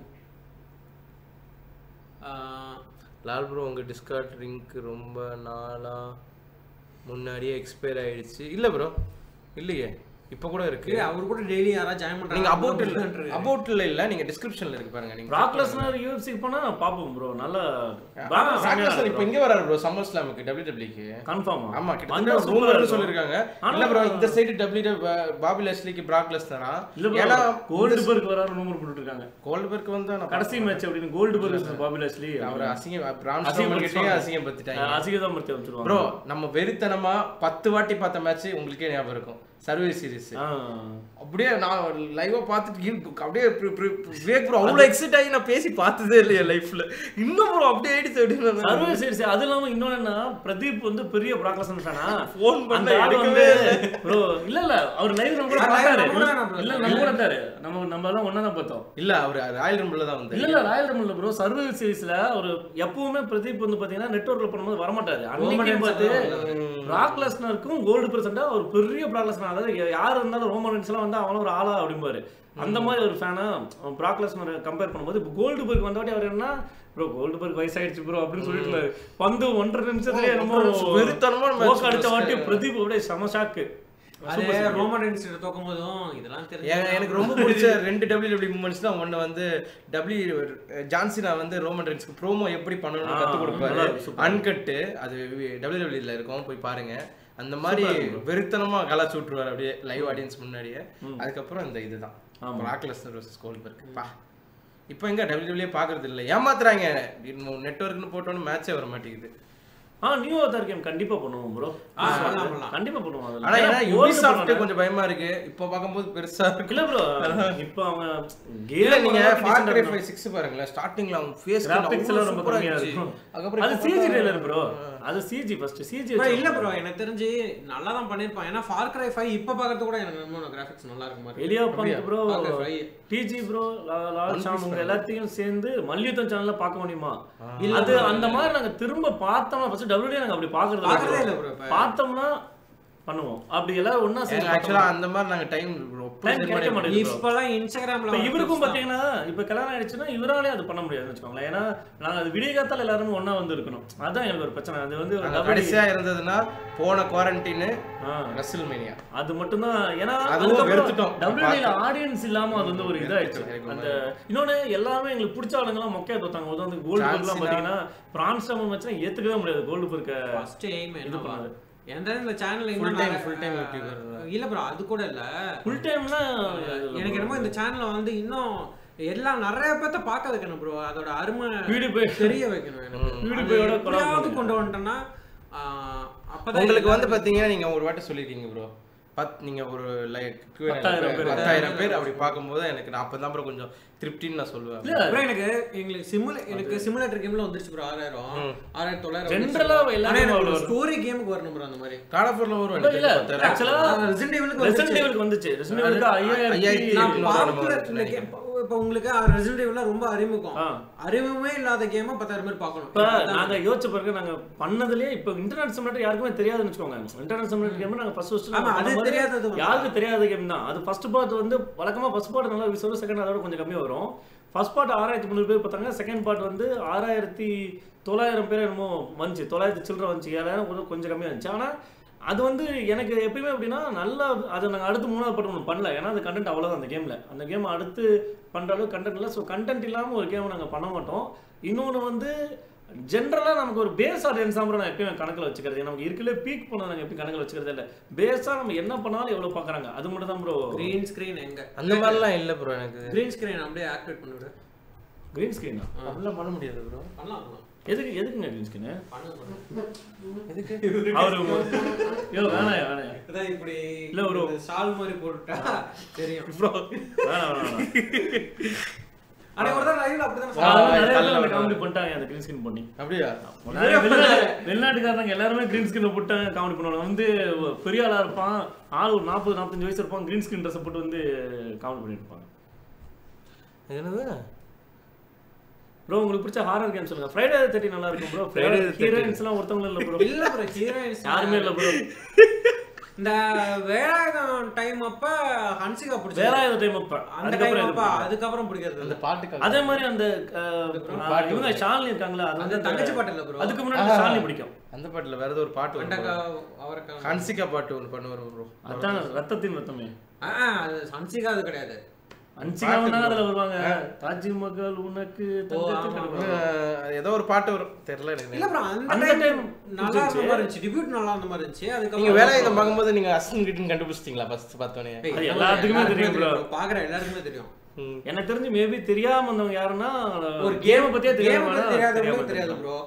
லால் ப்ரோ உங்க டிஸ்கார்ட் லிங்க் ரொம்ப நாளா முன்னாடியே எக்ஸ்பயர் ஆயிடுச்சு இல்ல ப்ரோ இல்லையே இப்போ கூட இருக்கு அவர் கூட டெய்லி யாராவது ஜாயின் பண்றாங்க நீங்க அபவுட் இல்ல அபவுட்ல இல்ல நீங்க டிஸ்கிரிப்ஷன்ல இருக்கு பாருங்க நீங்க ராக் லெஸ்னர் யூஎஃப்சிக்கு போனா நான் பாப்போம் ப்ரோ நல்ல ராக்லெஸ்னர் இப்போ இங்க வராரு ப்ரோ சம்மர் ஸ்லாமுக்கு டபிள்யூடபிள்யூக்கு கன்ஃபார்மா ஆமா கிட்டத்தட்ட ரூமர்னு சொல்லிருக்காங்க இல்ல ப்ரோ இந்த சைடு டபிள்யூ பாபி லெஸ்லிக்கு பிராக் லெஸ்னரா இல்ல ஏன்னா கோல்டு பர்க் வராரு ரூமர் போட்டுட்டு இருக்காங்க கோல்ட்பர்க் வந்து நான் கடைசி மேட்ச் அப்படின்னு கோல்டு பர்க் பாபி லெஸ்லி அவர் அசிங்க பிரான் அசிங்கம் கிட்டே அசிங்கம் படுத்திட்டாங்க அசிகதான் மர்த்தி அமைச்சிருவாங்க ப்ரோ நம்ம வெறித்தனமா பத்து வாட்டி பார்த்த மேட்ச் உங்களுக்கே ஞாபகம் இருக்கும் சர்வே சீரிஸ் ஆ. அப்படியே நான் லைவா பார்த்துட்டு இருக்கு- அப்படியே ப்ரி- ப்ரி- விவேக் ப்ரோ அவ்வளோ எக்ஸைட் ஆகி நான் பேசி பார்த்ததே இல்லையா லைஃப்ல இன்னும் ப்ரோ அப்படியே ஆயிடுச்சு அப்படின்னு சர்வே சரி சரி அது இல்லாம இன்னொன்னு என்ன பிரதீப் வந்து பெரிய ப்ராக்லசன் ஃபேனா Phone பண்ணா அந்த ஆள் வந்து எடுக்கவே ப்ரோ இல்ல இல்ல அவர் லைவ் நம்ம கூட live பார்த்தாரு நம்ம கூட நம்ம இல்ல நம்ம கூட இருந்தாரு நம்ம நம்ம எல்லாம் ஒண்ணா தான் பார்த்தோம் இல்ல அவர் ராயல் ரம்பிள் தான் இல்ல வந்து இல்ல ராயல் ரமன்ல ப்ரோ சர்வே சீரிஸ்ல ஒரு எப்பவுமே பிரதீப் வந்து பாத்தீங்கன்னா நெட்வொர்க்ல பண்ணும்போது வரமாட்டாரு அன்னைக்கு Roman பார்த்து Reigns ராக் லெஸ்னருக்கும் கோல்டு பிரசண்டா ஒரு பெரிய ப்ராக் லெஸ்னர் அதாவது யார் இருந்தாலும் ரோமன் ரென்ஸ் எல்லாம் வந்து அவனும் ஒரு ஆளா அப்படிம்பாரு அந்த மாதிரி ஒரு ஃபேனா ப்ராக் லெஸ்னர் கம்பேர் பண்ணும்போது இப்போ கோல்டு பர்க் வந்த வாட்டி அவர் என்ன ப்ரோ கோல்டு பர்க் வயசாயிடுச்சு ப்ரோ அப்படின்னு சொல்லிட்டு வந்து ஒன்றரை நிமிஷத்துலயே என்னமோ வெறித்தனமா match போக்கு அடுத்த வாட்டி முடிச்சிட்டாரு. பிரதீப் அப்படியே செம ஷாக்கு அது ரோமன் ரென்ஸ் தோக்கும் போதும் இதெல்லாம் தெரிஞ்சு ஏங்க, எனக்கு ரொம்ப பிடிச்ச ரெண்டு டபிள்யூ டபிள்யூ மூமெண்ட்ஸ் தான் ஒன்று வந்து டபிள்யூ ஜான்சினா வந்து ரோமன் ரென்ஸ்க்கு ப்ரோமோ எப்படி பண்ணணும்னு ஆ, கற்றுக் கொடுப்பாரு நல்லா இருக்கு, super. அன்கட்டு அது டபிள்யூ டபிள்யூல இருக்கும் போய் பாருங்க அந்த மாதிரி வெறித்தனமா கலாச்சு விட்டுருவாரு அப்படியே லைவ் ஆடியன்ஸ் முன்னாடியே அதுக்கப்புறம் இந்த இதுதான் ஆமா. ராக்லெஸ்னர் வர்சஸ் கோல்பர்க் பா இப்போ எங்க டபிள்யூ டபிள்யூ பார்க்கறது இல்லை ஏமாத்துறாங்க நெட்ஒர்க்னு போட்டோன்னு மேட்சே வர மாட்டேங்குது ஆ நியூ அவதார் கேம் கண்டிப்பா பண்ணுவோம் ப்ரோ ஆ, பண்ணலாம், பண்ணலாம். கண்டிப்பா பண்ணுவோம் அதுல. ஆனா ஏன்னா gold யூபிசாஃப்ட் பண்ணலாம். கொஞ்சம் பயமா இருக்கு இப்போ பார்க்கும்போது பெருசா இருக்கு இல்ல ப்ரோ இப்போ அவங்க இல்ல கேம் நீங்க நீங்க ஃபார் கிரை 5 பாருங்களேன் ஸ்டார்டிங்ல அவங்க ஃபேஸ் கிராபிக்ஸ் எல்லாம் ரொம்ப கம்மியா இருக்கும் அதுக்கப்புறம் அது இப்ப சிஜி பார்த்தா- ட்ரெய்லர் ப்ரோ அது சிஜி ஃபர்ஸ்ட் சிஜி Bro, இல்ல ப்ரோ எனக்கு தெரிஞ்சு நல்லா தான் பண்ணிருப்பான் ஏன்னா ஃபார் கிரை ஃபைவ் இப்ப பாக்குறது கூட எனக்கு ரொம்ப கிராஃபிக்ஸ் நல்லா இருக்கு மாதிரி எலியா punk bro Far Cry 5. DG bro Lal Sham உங்க எல்லாத்தையும் சேர்ந்து மல்யுத்தம் சேனல்ல பார்க்க முடியுமா இல்ல அது bro, அந்த மாதிரி நாங்க திரும்ப பார்த்தோம்னா ஃபர்ஸ்ட் டபிள்யூ நாங்க அப்படி பாக்குறது பாக்குறதே இல்ல இல்ல ப்ரோ இப்ப பார்த்தோம்னா பண்ணுவோம் அப்படி எல்லாரும் ஒண்ணா சேர்ந்து ஆக்சுவலா பார்த்தோம்னா- அந்த மாதிரி நாங்க டைம் Time கிடைக்க மாட்டேங்குது. இப்பெல்லாம் இன்ஸ்டாகிராம்ல இப்ப இவருக்கும் பாத்தீங்கன்னா இப்ப கல்யாணம் ஆயிடுச்சுன்னா இவராலே அது பண்ண முடியாதுன்னு வச்சுக்கோங்களேன் ஏன்னா நாங்க அது விடிய காத்தால எல்லாரும் ஒண்ணா வந்து இருக்கணும் அதான் எனக்கு ஒரு பிரச்சனை அது வந்து ஒரு நாங்க double- கடைசியா இருந்ததுன்னா போன குவாரண்டைன் ஆ, ரெசில்மேனியா அது மட்டும்தான் ஏன்னா அதுவும் வெறுத்துட்டோம். டபிள்யூல ஆடியன்ஸ் இல்லாம அது வந்து ஒரு இதாயிடுச்சு எனக்கு அந்த இன்னொன்னு எல்லாமே எங்களுக்கு பிடிச்ச ஆளுங்கெல்லாம் மொக்கையா தோத்தாங்க அது வந்து கோல்டு John பர்க்லாம் Cena. பாத்தீங்கன்னா பிரான்ஸ் டாமன் வச்சுனா ஏத்துக்கவே முடியாது கோல்டு பர்க்க ஃபர்ஸ்ட் எய்ம் இது என்ன பண்ணாது எந்த இந்த சேனல்ல Full time, full time YouTuber. இல்ல ப்ரோ அது கூட இல்ல ஃபுல் டைம்னா எனக்கு என்னமோ இந்த சேனல்ல வந்து இன்னும் எல்லாம் நிறைய பேர்த்த பார்க்க வைக்கணும் ப்ரோ அதோட அருமை வீடு போய் தெரிய வைக்கணும் எனக்கு வீடு அது போயோட எப்படியாவது கொலாபரேட் கொண்டு வந்துட்டோம்னா ஆஹ், அப்பதான் உங்களுக்கு வந்து எல்லாரும் பாத்தீங்கன்னா நீங்க ஒரு வாட்டி சொல்லிருக்கீங்க ப்ரோ பத் நீங்க ஒரு லைக் பத்தாயிரம் பேர். பத்தாயிரம் பேர் அப்படி பார்க்கும்போது எனக்கு நான் அப்பதான் ப்ரோ கொஞ்சம் திருப்தின்னு நான் சொல்லுவேன் இல்ல bro, எனக்கு எங்களுக்கு சிமுலே எனக்கு சிமுலேட்டர் கேம்ல வந்துருச்சு ப்ரோ ஆறாயிரம் ஆறாயிரத்தி தொள்ளாயிரம் General ஆ எல்லாமே அவ்வளவு வரும். ஸ்டோரி கேமுக்கு வரணும் ப்ரோ அந்த மாதிரி காட் ஆஃப் வரும் இல்ல, இல்ல எனக்கு பத்தாயிரம். ஆக்சுவலா ரெசிடென்ட் ஈவிலுக்கு ரெசன்ட் வந்துருச்சு டேவிலுக்கு வந்துச்சு ரெசன்ட் டேவிலுக்கு ஐயாயிரத்தி ஐயாயிரத்தி நான் இன்னொரு பாப்புலர் நம்ம இந்த கேம் இப்போ உங்களுக்கு ரெசிடென்ட் ஈவில்ல ரொம்ப அறிமுகம் ஆ. அறிமுகமே இல்லாத கேமை பத்தாயிரம் பேர் பார்க்கணும் இப்ப நாங்க யோசிச்ச பிறகு நாங்க பண்ணதுலயே இப்ப இன்டர்நெட் சிமுலேட்டர் யாருக்குமே தெரியாதுன்னு வச்சுக்கோங்க இன்டர்நெட் சிமுலேட்டர் கேம் நாங்க ஃபர்ஸ்ட் ஃபர்ஸ்ட் ஆமா, அது தெரியாதது வந்து. யாருக்கு தெரியாத கேம் தான் அது ஃபர்ஸ்ட் பார்ட் வந்து வழக்கமா ஃபர்ஸ்ட் பார்ட் நல்லா விசோட செகண்ட் அதோட கொஞ்சம் கம்மியா வரும் ஃபர்ஸ்ட் பார்ட் ஆறாயிரத்தி முந்நூறு பேர் பார்த்தாங்க செகண்ட் பார்ட் வந்து ஆறாயிரத்தி தொள்ளாயிரம் பேர் என்னமோ வந்துச்சு தொள்ளாயிரத்தி சில்லற வந்துச்சு ஏழாயிரம் கொஞ்சம் கொஞ்சம் கம்மியா இருந்துச்சு ஆனா அது வந்து எனக்கு எப்பயுமே எப்படின்னா நல்லா அதை நாங்கள் அடுத்து மூணாவது படம் ஒன்று பண்ணல ஏன்னா அந்த கண்டென்ட் அவ்வளோதான் அந்த கேமில் அந்த கேம் அடுத்து பண்ணுற அளவுக்கு கண்டென்ட் இல்லை ஸோ கண்டென்ட் இல்லாமல் ஒரு கேமை நாங்கள் பண்ண மாட்டோம் இன்னொன்று வந்து ஜென்ரலாக நமக்கு ஒரு பேஸ் ஆடியன்ஸ் தான் நான் எப்பயும் கணக்கில் வச்சுக்கிறது நமக்கு இருக்கல பீக் பண்ண நாங்கள் எப்பயும் கணக்கில் வச்சுக்கிறதே இல்லை பேஸாக நம்ம என்ன பண்ணாலும் எவ்வளோ பார்க்குறாங்க அது மட்டும் தான் ப்ரோ கிரீன் ஸ்கிரீன் எங்க அந்த மாதிரிலாம் இல்ல ப்ரோ எனக்கு கிரீன் ஸ்கிரீன் அப்படியே ஆக்டிவேட் பண்ணிவிடு க்ரீன் ஸ்க்ரீனா அப்படிலாம் பண்ண முடியாது ப்ரோ பண்ணலாம் பண்ணலாம் எதுக்கு எதுக்குங்க க்ரீன் ஸ்க்ரீனு பண்ணுங்க எதுக்கு அவரு ஐயோ வேணாயா வேணாயா இதான் இப்படி இல்ல ஒரு- இந்த ஷால் மாதிரி போட்டுட்டா தெரியும் ப்ரோ வேணாம் வேணாம் வேணாம் ஆனா ஒரு தான் லைவ்ல அப்படிதான் ஆ, சொன்னாங்க. நிறைய கல்ல பேர் அந்த விடுறாங்க. காமெடி பண்ணிட்டாங்க அந்த க்ரீன் ஸ்க்ரீன் பண்ணி அப்படியா நிறைய வெளிநாட்டு- வெளிநாட்டுக்காரங்க எல்லாருமே கிரீன் ஸ்கிரீன் போட்டு காமெடி பண்ணுவாங்க வந்து பெரிய ஆளா இருப்பான் ஆள் ஒரு நாற்பது நாற்பத்தஞ்சு வயசு இருப்பான் கிரீன் ஸ்கிரீன் ட்ரெஸ் போட்டு வந்து காமெடி பண்ணிட்டு இருப்பாங்க என்னது ப்ரோ உங்களுக்கு பிடிச்ச ஹாரர் கேம் சொல்லுங்க ஃப்ரைடே தேர்ட்டி நல்லா இருக்கும் ப்ரோ Friday the 13. ஹீரோயின்ஸ் எல்லாம் ஒருத்தவங்க இல்ல ப்ரோ இல்ல ப்ரோ ஹீரோயின்ஸ் யாருமே இல்ல ப்ரோ இந்த வேலாயுதம் டைம் அப்ப ஹன்சிகா பிடிச்சது வேலாயுத டைம் அப்ப அந்த டைம் அதுக்கப்புறம் அப்ப எதுவும் அதுக்கப்புறம் பிடிக்கிறது அந்த இல்ல. பாட்டுக்கு அதே மாதிரி அந்த அஹ், பாட்டு. இவங்க ஷாலினி இருக்காங்களா அது அந்த வந்து தங்கச்சி பாட்டு இல்ல ப்ரோ அதுக்கு முன்னாடி ஷாலினி பிடிக்கும் அந்த பாட்டுல வேற ஏதோ ஒரு பாட்டு வரும் வெண்டைக்கா bro. அவரைக்காய் ஹன்சிகா பாட்டு ஒன்று பண்ணுவார் ப்ரோ அதான் ரத்தத்தின் ரத்தமே ஆ, ஆ, அது ஹன்சிகா அது கிடையாது அன்சிகாவும் தான் அதுல வருவாங்க தாஜ்மஹால் உனக்கு தங்கத்தில் ஆமா, கிடக்கும். ஏதோ ஒரு பாட்டு வரும் தெரியல எனக்கு இல்ல ப்ரோ அந்த அந்த டைம் time நல்லா இருந்த பிடிச்சிருச்சு. மாதிரி இருந்துச்சு டிபியூட் நல்லா இருந்த மாதிரி இருந்துச்சு நீங்க அதுக்கப்புறம் வேலை இதை பார்க்கும்போது நீங்க அசன் கிட்டன் கண்டுபிடிச்சிட்டீங்களா ஃபர்ஸ்ட் பார்த்தோன்னே ஏய், அது எல்லாருக்குமே எல்லாத்துக்குமே தெரியும் bro. பாக்குற எல்லாருக்குமே தெரியும் எனக்கு தெரிஞ்சு மேபி தெரியாம வந்தவங்க யாருன்னா ஒரு கேம் பத்தியே கேம் தெரியாம தெரியாதவங்களுக்கு தெரியாது ப்ரோ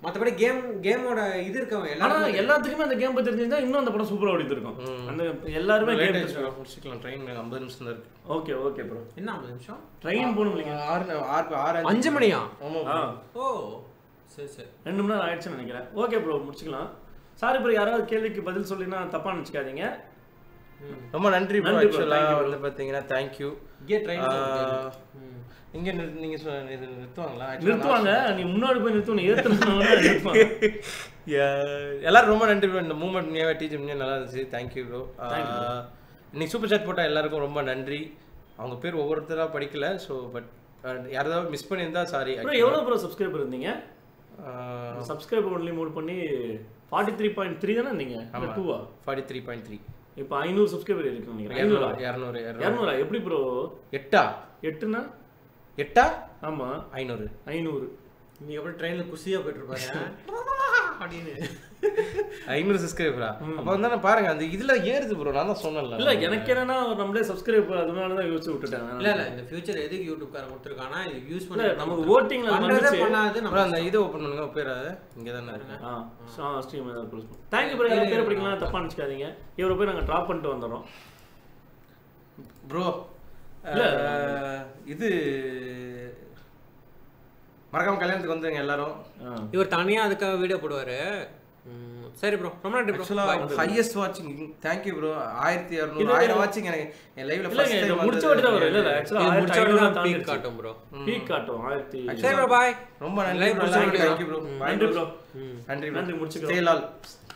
மத்தபடி கேம் கேமோட இது இருக்கவங்க ஆனா எல்லாரும் எல்லாத்துக்குமே அந்த கேம் பத்தி தெரிஞ்சிருந்தா இன்னும் அந்த படம் சூப்பரா ஓடிட்டு இருக்கும் அந்த எல்லாருமே லேட் கேம் ஆயிடுச்சு முடிச்சுக்கலாம் ட்ரெயின் ஐம்பது நிமிஷம் தான் இருக்கு ஓகே ஓகே ப்ரோ என்ன ஐம்பது நிமிஷம் ட்ரெயின் போகணும் இல்லைங்க ஆறு ஆறு ஆறு அஞ்சு மணியா ஆமா ஆ ஓ சரி சரி ரெண்டு மணி நேரம் ஆயிடுச்சுன்னு நினைக்கிறேன் ஓகே ப்ரோ முடிச்சுக்கலாம் சாரி ப்ரோ யாராவது கேள்விக்கு பதில் சொல்லினா தப்பா நினச்சிக்காதீங்க ரொம்ப நன்றி ப்ரோ நன்றி bro, ஆக்சுவலா thank you bro. வந்து பாத்தீங்கன்னா தேங்க்யூ இங்கே ட்ரெயின் இங்க நிறு- நீங்க சொ- இது நிறுத்துவாங்களா Actually, நிறுத்துவாங்க நீ முன்னாடி போய் நிறுத்தணும் ஏத்துனா நிறுத்துவாங்க Yeah. எல்லாரும் ரொம்ப நன்றி ப்ரோ இந்த மூமெண்ட் நீவே டீச்சர் நீ நல்லா இருந்துச்சு தேங்க்யூ ப்ரோ Thank you இன்னைக்கு சூப்பர் சாட் போட்ட எல்லாருக்கும் ரொம்ப நன்றி அவங்க பேர் ஒவ்வொருத்தரா படிக்கல ஸோ பட் யாராவது மிஸ் பண்ணியிருந்தா சாரி ப்ரோ எவ்வளோ ப்ரோ சப்ஸ்கிரைபர் இருந்தீங்க சப்ஸ்கிரைபர் ஒன்லி மூட் பண்ணி ஃபார்ட்டி த்ரீ பாயிண்ட் த்ரீ தானே இருந்தீங்க டூவா ஃபார்ட்டி த்ரீ பாயிண்ட் த்ரீ இப்போ ஐநூறு சப்ஸ்கிரைபர் இருக்கு நினைக்கிறேன் ஐநூறா இரநூறு இரநூறு இரநூறா எப்படி ப்ரோ எட்டா எட்டுனா எட்டா ஆமா ஐநூறு ஐநூறு நீங்க எப்படி ட்ரெயின்ல குசியா போயிட்டு இருப்பாங்க அப்படின்னு ஐநூறு சப்ஸ்கிரைபரா அப்போ வந்து நான் பாருங்க அந்த இதுல ஏறுது ப்ரோ நான் தான் சொன்னேன்ல இல்ல எனக்கு என்னன்னா நம்மளே சப்ஸ்கிரைப் அதனால தான் யோசிச்சு விட்டுட்டேன் இல்ல இல்ல இந்த ஃபியூச்சர் எதுக்கு யூடியூப் காரன் கொடுத்துருக்கானா இது யூஸ் இல்ல பண்ணி நமக்கு votingல பண்றதே வந்துச்சு. பண்ணாது ப்ரோ நம்ம அந்த இது ஓப்பன் பண்ணுங்க பேர் அது இங்கே தானே இருக்கு ஆ ஸ்ட்ரீம் ஏதாவது க்ளோஸ் பண்ணு தேங்க்யூ ப்ரோ யாரும் பேர் படிக்கலாம் தப்பா நினச்சிக்காதீங்க இவரை போய் நாங்கள் ட்ராப் பண்ணிட்டு வந்துடுறோம் ப்ரோ இல்ல. இது மறக்காம கல்யாணத்துக்கு வந்துருங்க எல்லாரும் ஆ இவர் தனியா அதுக்காக வீடியோ போடுவாரு ம், சரி ப்ரோ ரொம்ப நன்றி ப்ரோ ஆக்சுவலாக ஹையஸ்ட் வாட்சிங் தேங்க்யூ ப்ரோ ஆயிரத்தி இரநூறு இது- ஆயிரம் வாட்சிங் எனக்கு என் லைவ்ல இல்லைங்க ஃபர்ஸ்ட் இது டைம் முடிச்ச வாட்டி தான் வரும் இல்லை இல்லை ஆக்சுவலாக முடிச்ச ஆயிரத்தி உடனே ஐநூறு தான் peak தாண்டி காட்டும் ப்ரோ பீக் காட்டும் ஆயிரத்தி சரி ப்ரோ பாய் ரொம்ப நன்றி Live முடிச்ச தேங்க்யூ வாட்டி தேங்க்யூ ப்ரோ நன்றி ப்ரோ நன்றி நன்றி, ப்ரோ முடிச்சுக்கிறோம். ஸ்டே லால்